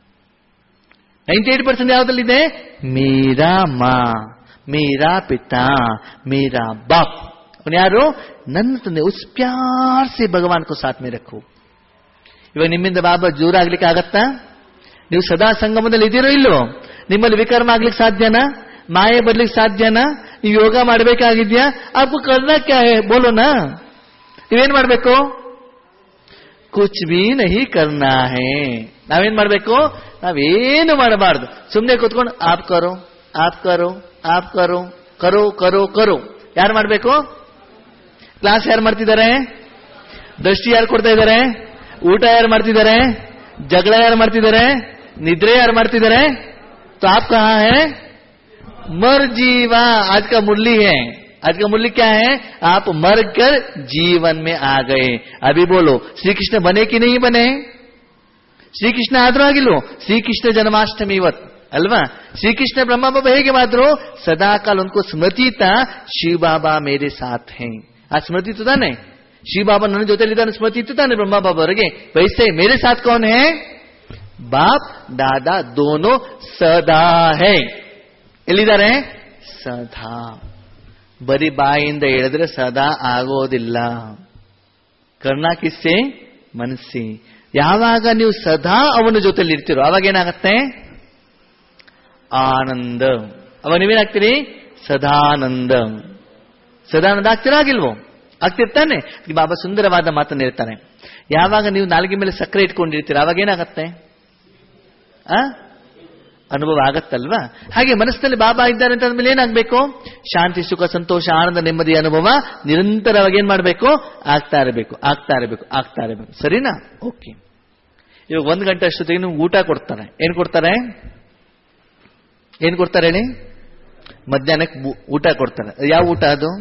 ನೈಂಟಿ ಏಟ್ ಪರ್ಸೆಂಟ್ ಯಾವ್ದಲ್ಲಿದೆ ಮೀರಾ ಮಾ ಮೀರಾ ಪಿತಾ ಮೀರಾ ಬಾಪ್ ಅವನು ಯಾರು ನನ್ನ ತಂದೆ ಉಸ್ ಪ್ಯಾರ್ ಸೆ ಭಗವಾನ್ ಕೋ ಸಾಥ್ ಮೇ ರಖು ಇವಾಗ ನಿಮ್ಮಿಂದ ಬಾಬಾ ಜೂರ ಆಗ್ಲಿಕ್ಕೆ ಆಗತ್ತಾ ನೀವು ಸದಾ ಸಂಗಮದಲ್ಲಿ ಇದ್ದೀರೋ ಇಲ್ಲೋ ನಿಮ್ಮಲ್ಲಿ ವಿಕರ್ಮ ಆಗ್ಲಿಕ್ಕೆ ಸಾಧ್ಯನಾ ಮಾಯೆ ಬರ್ಲಿಕ್ಕೆ ಸಾಧ್ಯನಾ ನೀವು ಯೋಗ ಮಾಡಬೇಕಾಗಿದ್ಯಾ आपको करना क्या है बोलो ना ನೀವೇನ್ ಮಾಡ್ಬೇಕು ಕುಚ್ ಬಿ ನಹಿ ಕರ್ನಾ ಹೇ ನಾವೇನ್ ಮಾಡ್ಬೇಕು ನಾವೇನು ಮಾಡಬಾರ್ದು ಸುಮ್ಮನೆ ಕೂತ್ಕೊಂಡು ಆಪ್ ಕರೋ ಆಪ್ ಕರೋ ಆಪ್ ಕರೋ ಕರೋ ಕರೋ ಕರೋ ಯಾರು ಮಾಡ್ಬೇಕು ಕ್ಲಾಸ್ ಯಾರು ಮಾಡ್ತಿದ್ದಾರೆ ದೃಷ್ಟಿ ಯಾರು ಕೊಡ್ತಾ ಇದ್ದಾರೆ ಊಟ ಯಾರು ಮಾಡ್ತಿದ್ದಾರೆ ಜಗಳ ಯಾರು ಮಾಡ್ತಿದ್ದಾರೆ निद्रे यार ಮಾಡ್ತಿದ್ದಾರೆ तो आप कहा है मर जीवा आज का मुरली है आज का मुरली क्या है आप मर कर जीवन में आ गए अभी बोलो श्री कृष्ण बने कि नहीं बने श्री कृष्ण ಆದ್ರೂ ಆಗಿಲ್ವೋ ಶ್ರೀಕೃಷ್ಣ ಜನ್ಮಾಷ್ಟಮಿ ಇವತ್ತು ಅಲ್ವಾ ಶ್ರೀಕೃಷ್ಣ ಬ್ರಹ್ಮ ಬಾಬಾ ಹೇಗೆ ಮಾಡಿದ್ರು ಸದಾ ಕಾಲ ಉनको ಸ್ಮೃತಿ ತಾ ಶಿವ ಬಾಬಾ ಮೇರೆ ಸಾಥ್ ಹೇ ಆ ಸ್ಮೃತಿ ಇತ್ತು ತಾನೆ ಶಿವ ಬಾಬಾ ನನ್ನ ಜೊತೆಲಿದ್ದಾನೆ ಸ್ಮೃತಿ ಇತ್ತು ತಾನೆ ಬ್ರಹ್ಮ ಬಾಬಾ ಅವರಿಗೆ ವೈಸೆ ಮೇರೆ ಸಾಥ್ ಕೌನ್ ಹೇ ಬಾಪ್ ದಾದಾ ದೋನೋ ಸದಾ ಹೇ ಎಲ್ಲಿದ್ದಾರೆ ಸದಾ ಬರೀ ಬಾಯಿಂದ ಹೇಳಿದ್ರೆ ಸದಾ ಆಗೋದಿಲ್ಲ ಕರ್ಣ ಕಿಸ್ಸೆ ಮನಸ್ಸಿ ಯಾವಾಗ ನೀವು ಸದಾ ಅವನ ಜೊತೆಲಿ ಇರ್ತೀರೋ ಅವಾಗ ಏನಾಗತ್ತೆ ಆನಂದ ಅವಾಗ ನೀವೇನಾಗ್ತೀರಿ ಸದಾನಂದ ಸದಾನಂದ ಆಗ್ತೀರಾ ಆಗಿಲ್ವೋ ಆಗ್ತಿರ್ತಾನೆ ಬಾಬಾ ಸುಂದರವಾದ ಮಾತನ್ನು ಹೇಳ್ತಾನೆ ಯಾವಾಗ ನೀವು ನಾಲ್ಗೆ ಮೇಲೆ ಸಕ್ಕರೆ ಇಟ್ಕೊಂಡಿರ್ತೀರ ಅವಾಗ ಏನಾಗತ್ತೆ ಆ ಅನುಭವ ಆಗತ್ತಲ್ವಾ ಹಾಗೆ ಮನಸ್ಸಿನಲ್ಲಿ ಬಾಬಾ ಇದ್ದಾರೆ ಅಂತ ಅಂದ್ಮೇಲೆ ಏನಾಗಬೇಕು ಶಾಂತಿ ಸುಖ ಸಂತೋಷ ಆನಂದ ನೆಮ್ಮದಿ ಅನುಭವ ನಿರಂತರವಾಗಿ ಏನ್ ಮಾಡಬೇಕು ಆಗ್ತಾ ಇರಬೇಕು ಆಗ್ತಾ ಇರಬೇಕು ಆಗ್ತಾ ಇರಬೇಕು ಸರಿನಾ ಓಕೆ ಇವಾಗ ಒಂದು ಗಂಟೆ ಅಷ್ಟೊತ್ತಿಗೆ ನಿಮ್ಗೆ ಊಟ ಕೊಡ್ತಾರೆ ಏನ್ ಕೊಡ್ತಾರೆ ಏನ್ ಕೊಡ್ತಾರೆ ಹೇಳಿ ಮಧ್ಯಾಹ್ನಕ್ಕೆ ಊ- ಊಟ ಕೊಡ್ತಾರೆ ಅದು ಯಾವ ಊಟ ಅದು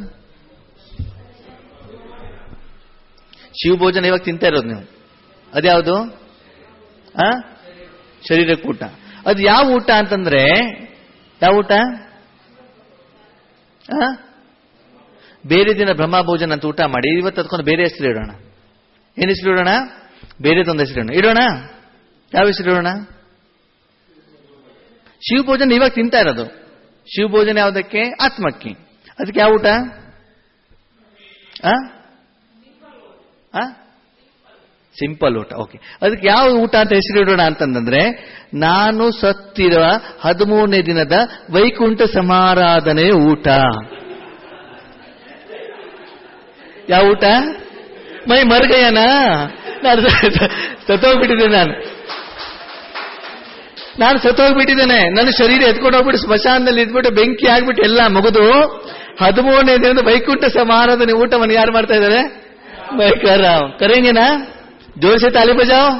ಶಿವ ಭೋಜನ ಇವಾಗ ತಿಂತಾ ಇರೋದು ನೀವು ಅದ್ಯಾವುದು ಆ ಶರೀರಕ್ಕೆ ಊಟ ಅದು ಯಾವ ಊಟ ಅಂತಂದ್ರೆ ಯಾವ ಊಟ ಆ? ಬೇರೆ ದಿನ ಬ್ರಹ್ಮ ಭೋಜನ ಅಂತ ಊಟ ಮಾಡಿ ಇವತ್ತು ಅದಕ್ಕೊಂದು ಬೇರೆ ಹೆಸರು ಇಡೋಣ ಏನ್ ಹೆಸರು ಇಡೋಣ ಬೇರೆದೊಂದು ಹೆಸರು ಇಡೋಣ ಇಡೋಣ ಯಾವ ಹೆಸರು ಇಡೋಣ ಶಿವ ಭೋಜನ ಇವಾಗ ತಿಂತಾ ಇರೋದು ಶಿವ ಭೋಜನ ಯಾವುದಕ್ಕೆ ಆತ್ಮಕ್ಕೆ ಅದಕ್ಕೆ ಯಾವ ಊಟ ಆ? ಆ? ಸಿಂಪಲ್ ಊಟ ಓಕೆ ಅದಕ್ಕೆ ಯಾವ ಊಟ ಅಂತ ಹೆಸರಿಡೋಣ ಅಂತಂದ್ರೆ ನಾನು ಸತ್ತಿರುವ ಹದಿಮೂರನೇ ದಿನದ ವೈಕುಂಠ ಸಮಾರಾಧನೆ ಊಟ ಯಾವ ಊಟ ಮೈ ಮರ್ಗಯ್ಯನಾ ನಾನು ಸತ್ತೋಗ್ಬಿಟ್ಟಿದ್ದೆ ನಾನು ನಾನು ಸತ್ತೋಗ್ಬಿಟ್ಟಿದ್ದೇನೆ ನನ್ನ ಶರೀರ ಎತ್ಕೊಂಡು ಹೋಗ್ಬಿಟ್ಟು ಸ್ಮಶಾನದಲ್ಲಿ ಇದ್ಬಿಟ್ಟು ಬೆಂಕಿ ಆಗ್ಬಿಟ್ಟು ಎಲ್ಲ ಮುಗಿದು ಹದಿಮೂರನೇ ದಿನದ ವೈಕುಂಠ ಸಮಾರಾಧನೆ ಊಟವನ್ನು ಯಾರು ಮಾಡ್ತಾ ಇದ್ದಾರೆ ಬೈಕರಾವ್ ಕರೆಂಗೆನಾ जोर से ताली बजाओ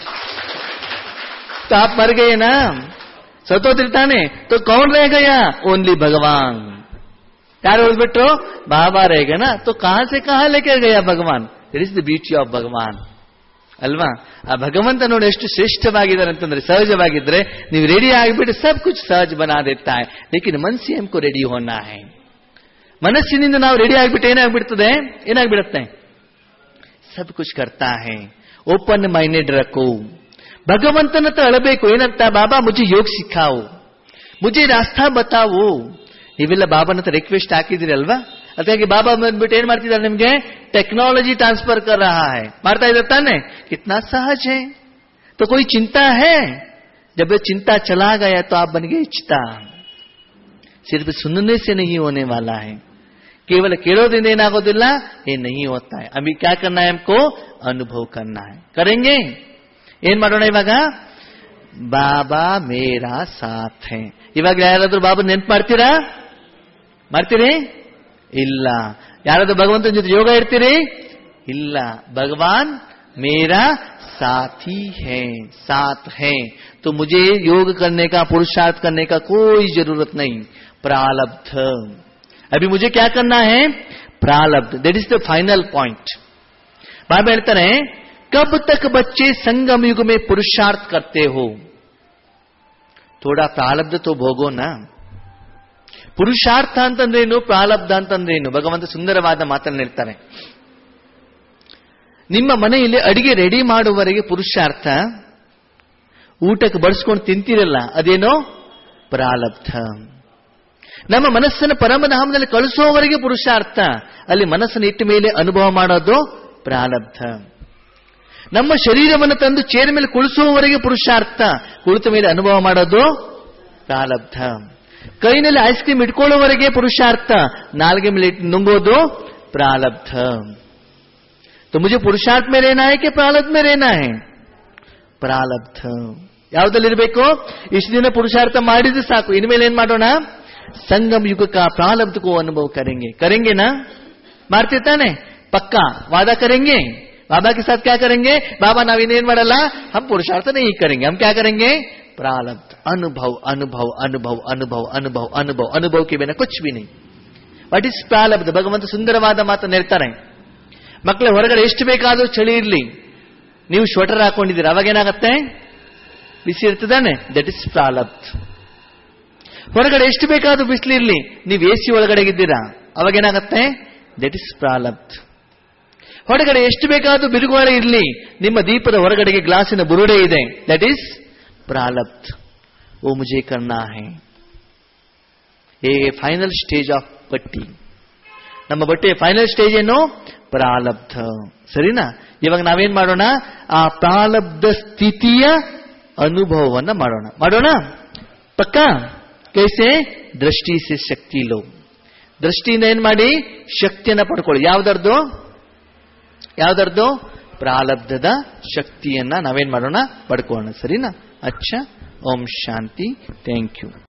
तो आप मर गए ना ಸತ್ತೋತಿರ್ತಾನೆ तो कौन रह गया ओनली भगवान ಯಾರು ಹೋಗ್ಬಿಟ್ರು ಬಾಬಾ ರೇಗನ तो कहां से कहां लेके गया भगवान it is the beauty of Bhagwan ಅಲ್ವಾ ಆ ಭಗವಂತ ನೋಡಿ ಎಷ್ಟು ಶ್ರೇಷ್ಠವಾಗಿದ್ದಾರೆ ಅಂತಂದ್ರೆ ಸಹಜವಾಗಿದ್ರೆ ನೀವು ರೆಡಿ ಆಗಿಬಿಟ್ಟು ಸಬ್ ಕುछ ಸಹಜ ಬನಾ ದೇತಾ है लेकिन मन से हमको ರೆಡಿ होना है ಮನಸ್ಸಿನಿಂದ ನಾವು ರೆಡಿ ಆಗಿಬಿಟ್ಟು ಏನಾಗ್ಬಿಡ್ತದೆ ಏನಾಗ್ಬಿಡುತ್ತೆ ಸಬ್ ಕುछ करता है ಓಪನ್ ಮೈಂಡೆಡ್ ರಖೋ ಭಗವಂತನ ಹತ್ರ ಅಳಬೇಕು ಏನಂತ ಬಾಬಾ ಮುಜೆ ಯೋಗ ಸಿಕ್ಕಾವು ಮುಜೆ ರಾಸ್ತಾ ಬತಾವು ನೀವೆಲ್ಲ ಬಾಬಾನ ಹತ್ರ ರಿಕ್ವೆಸ್ಟ್ ಹಾಕಿದಿರಲ್ವಾ ಅದಕ್ಕಾಗಿ ಬಾಬಾ ಬಂದ್ಬಿಟ್ಟು ಏನ್ ಮಾಡ್ತಿದ್ದಾರೆ ನಿಮ್ಗೆ ಟೆಕ್ನಾಲಜಿ ಟ್ರಾನ್ಸ್ಫರ್ ಕರ್ ರಹಾ है ಮಾಡ್ತಾ ಇದ್ದಾರೆ ತಾನೆ कितना सहज है तो कोई चिंता है जब ये चिंता चला गया तो आप बन गए चिता सिर्फ सुनने से नहीं होने वाला है केवल ಕೇಳೋದ್ರಿಂದ ಏನಾಗೋದಿಲ್ಲ ಏ ನಹಿ ಹೋಗ್ತಾ है अभी क्या करना है हमको ಅನುಭವ करना है करेंगे ಏನ್ ಮಾಡೋಣ ಇವಾಗ ಬಾಬಾ ಮೇರಾ ಸಾಥ್ ಹೇ ಇವಾಗ ಯಾರಾದ್ರೂ ಬಾಬಾ ನೆನ್ಪು ಮಾಡ್ತೀರಾ ಮಾಡ್ತೀರಿ ಇಲ್ಲ ಯಾರಾದ್ರೂ ಭಗವಂತನ ಜೊತೆ ಯೋಗ ಇಡ್ತೀರಿ ಇಲ್ಲ ಭಗವಾನ್ ಮೇರಾ साथी है साथ है तो मुझे योग करने का पुरुषार्थ करने का कोई जरूरत नहीं प्रालब्ध अभी मुझे क्या करना है प्रालब्ध that is the final point Baba ಹೇಳ್ತಾರೆ कब तक बच्चे संगम युग में पुरुषार्थ करते हो थोड़ा प्रालब्ध तो भोगो ना ಪುರುಷಾರ್ಥ ಅಂತಂದ್ರೇನು ಪ್ರಾಲಬ್ಧ ಅಂತಂದ್ರೇನು ಭಗವಂತ ಸುಂದರವಾದ ಮಾತನ್ನು ಹೇಳ್ತಾರೆ ನಿಮ್ಮ ಮನೆಯಲ್ಲಿ ಅಡಿಗೆ ರೆಡಿ ಮಾಡುವವರೆಗೆ ಪುರುಷಾರ್ಥ ಊಟಕ್ಕೆ ಬಡಿಸ್ಕೊಂಡು ತಿಂತಿರಲ್ಲ ಅದೇನೋ ಪ್ರಾಲಬ್ಧ ನಮ್ಮ ಮನಸ್ಸನ್ನು ಪರಮಧಾಮದಲ್ಲಿ ಕಳಿಸುವವರೆಗೆ ಪುರುಷಾರ್ಥ ಅಲ್ಲಿ ಮನಸ್ಸನ್ನು ಇಟ್ಟ ಮೇಲೆ ಅನುಭವ ಮಾಡೋದು ಪ್ರಾಲಬ್ಧ ನಮ್ಮ ಶರೀರವನ್ನು ತಂದು ಚೇರ್ ಮೇಲೆ ಕುಳಿಸುವವರೆಗೆ ಪುರುಷಾರ್ಥ ಕುಳಿತ ಮೇಲೆ ಅನುಭವ ಮಾಡೋದು ಪ್ರಾಲಬ್ಧ ಕೈನಲ್ಲಿ ಐಸ್ ಕ್ರೀಮ್ ಇಟ್ಕೊಳ್ಳುವವರೆಗೆ ಪುರುಷಾರ್ಥ ನಾಲ್ಗೆ ಮೇಲೆ ಇಟ್ಟು ನುಂಗೋದು ಪ್ರಾಲಬ್ಧ तो मुझे पुरुषार्थ में रहना है कि प्रालब्ध में रहना है ಪ್ರಾಲಬ್ಧ ಯಾವುದಲ್ಲಿರಬೇಕು ಇಷ್ಟು ದಿನ ಪುರುಷಾರ್ಥ ಮಾಡಿದ್ರೆ ಸಾಕು ಇನ್ಮೇಲೆ ಏನ್ ಮಾಡೋಣ ಸಂಗಮ್ ಯುಗಕ ಪ್ರಾಲಬ್ಧಕ್ಕೂ ಅನುಭವ ಕರೆಂಗೆ ಕರೆಂಗೆನಾ ಮಾಡ್ತೀವಿ ತಾನೆ ಪಕ್ಕಾ ವಾದ ಕರೆಂಗೆ बाबा के साथ क्या करेंगे बाबा नाव इन्हें ಮಾಡಲ್ಲ हम पुरुषार्थ नहीं करेंगे हम क्या करेंगे प्रालब्ध अनुभव अनुभव अनुभव अनुभव अनुभव अनुभव अनुभव के बिना कुछ भी नहीं ವಾಟ್ ಇಸ್ ಪ್ರಾಲಬ್ಧ ಭಗವಂತ ಸುಂದರವಾದ ಮಾತನ್ನು ಹೇಳ್ತಾರೆ ಮಕ್ಕಳು ಹೊರಗಡೆ ಎಷ್ಟು ಬೇಕಾದರೂ ಚಳಿ ಇರಲಿ ನೀವು ಶ್ವೆಟರ್ ಹಾಕೊಂಡಿದ್ದೀರ ಅವಾಗ ಏನಾಗತ್ತೆ ಬಿಸಿ ಇರ್ತದಾನೆ ದಟ್ ಇಸ್ ಪ್ರಾಲಬ್ಧ ಹೊರಗಡೆ ಎಷ್ಟು ಬೇಕಾದ್ರೂ ಬಿಸಿಲಿರ್ಲಿ ನೀವು ಎ ಸಿ ಒಳಗಡೆ ಇದ್ದೀರಾ ಅವಾಗ ಏನಾಗತ್ತೆ ದಟ್ ಇಸ್ ಪ್ರಾಲಬ್ಧ ಹೊರಗಡೆ ಎಷ್ಟು ಬೇಕಾದ್ರೂ ಬಿರುಗಾಳಿ ಇರಲಿ ನಿಮ್ಮ ದೀಪದ ಹೊರಗಡೆಗೆ ಗ್ಲಾಸಿನ ಬುರುಡೆ ಇದೆ ದಟ್ ಈಸ್ ಪ್ರಾಲಬ್ಧ ಓ ಮುಜೆ ಕರ್ನಾ ಹೇ ಏ ಫೈನಲ್ ಸ್ಟೇಜ್ ಆಫ್ ಬಟ್ಟಿ ನಮ್ಮ ಬಟ್ಟೆಯ ಫೈನಲ್ ಸ್ಟೇಜ್ ಏನು ಪ್ರಾಲಬ್ಧ ಸರಿನಾ ಇವಾಗ ನಾವೇನ್ ಮಾಡೋಣ ಆ ಪ್ರಾಲಬ್ಧ ಸ್ಥಿತಿಯ ಅನುಭವವನ್ನ ಮಾಡೋಣ ಮಾಡೋಣ ಪಕ್ಕ ಕೈಸೆ ದೃಷ್ಟಿ ಸೆ ಶಕ್ತಿ ಲೋ ದೃಷ್ಟಿಯಿಂದ ಏನ್ ಮಾಡಿ ಶಕ್ತಿಯನ್ನ ಪಡ್ಕೊಳ್ಳಿ ಯಾವ್ದರ್ದು ಯಾವ್ದರ್ದು ಪ್ರಾಲಬ್ಧದ ಶಕ್ತಿಯನ್ನ ನಾವೇನ್ ಮಾಡೋಣ ಪಡ್ಕೊಳ್ಳೋಣ ಸರಿನಾ ಅಚ್ಚ ಓಂ ಶಾಂತಿ ಥ್ಯಾಂಕ್ ಯು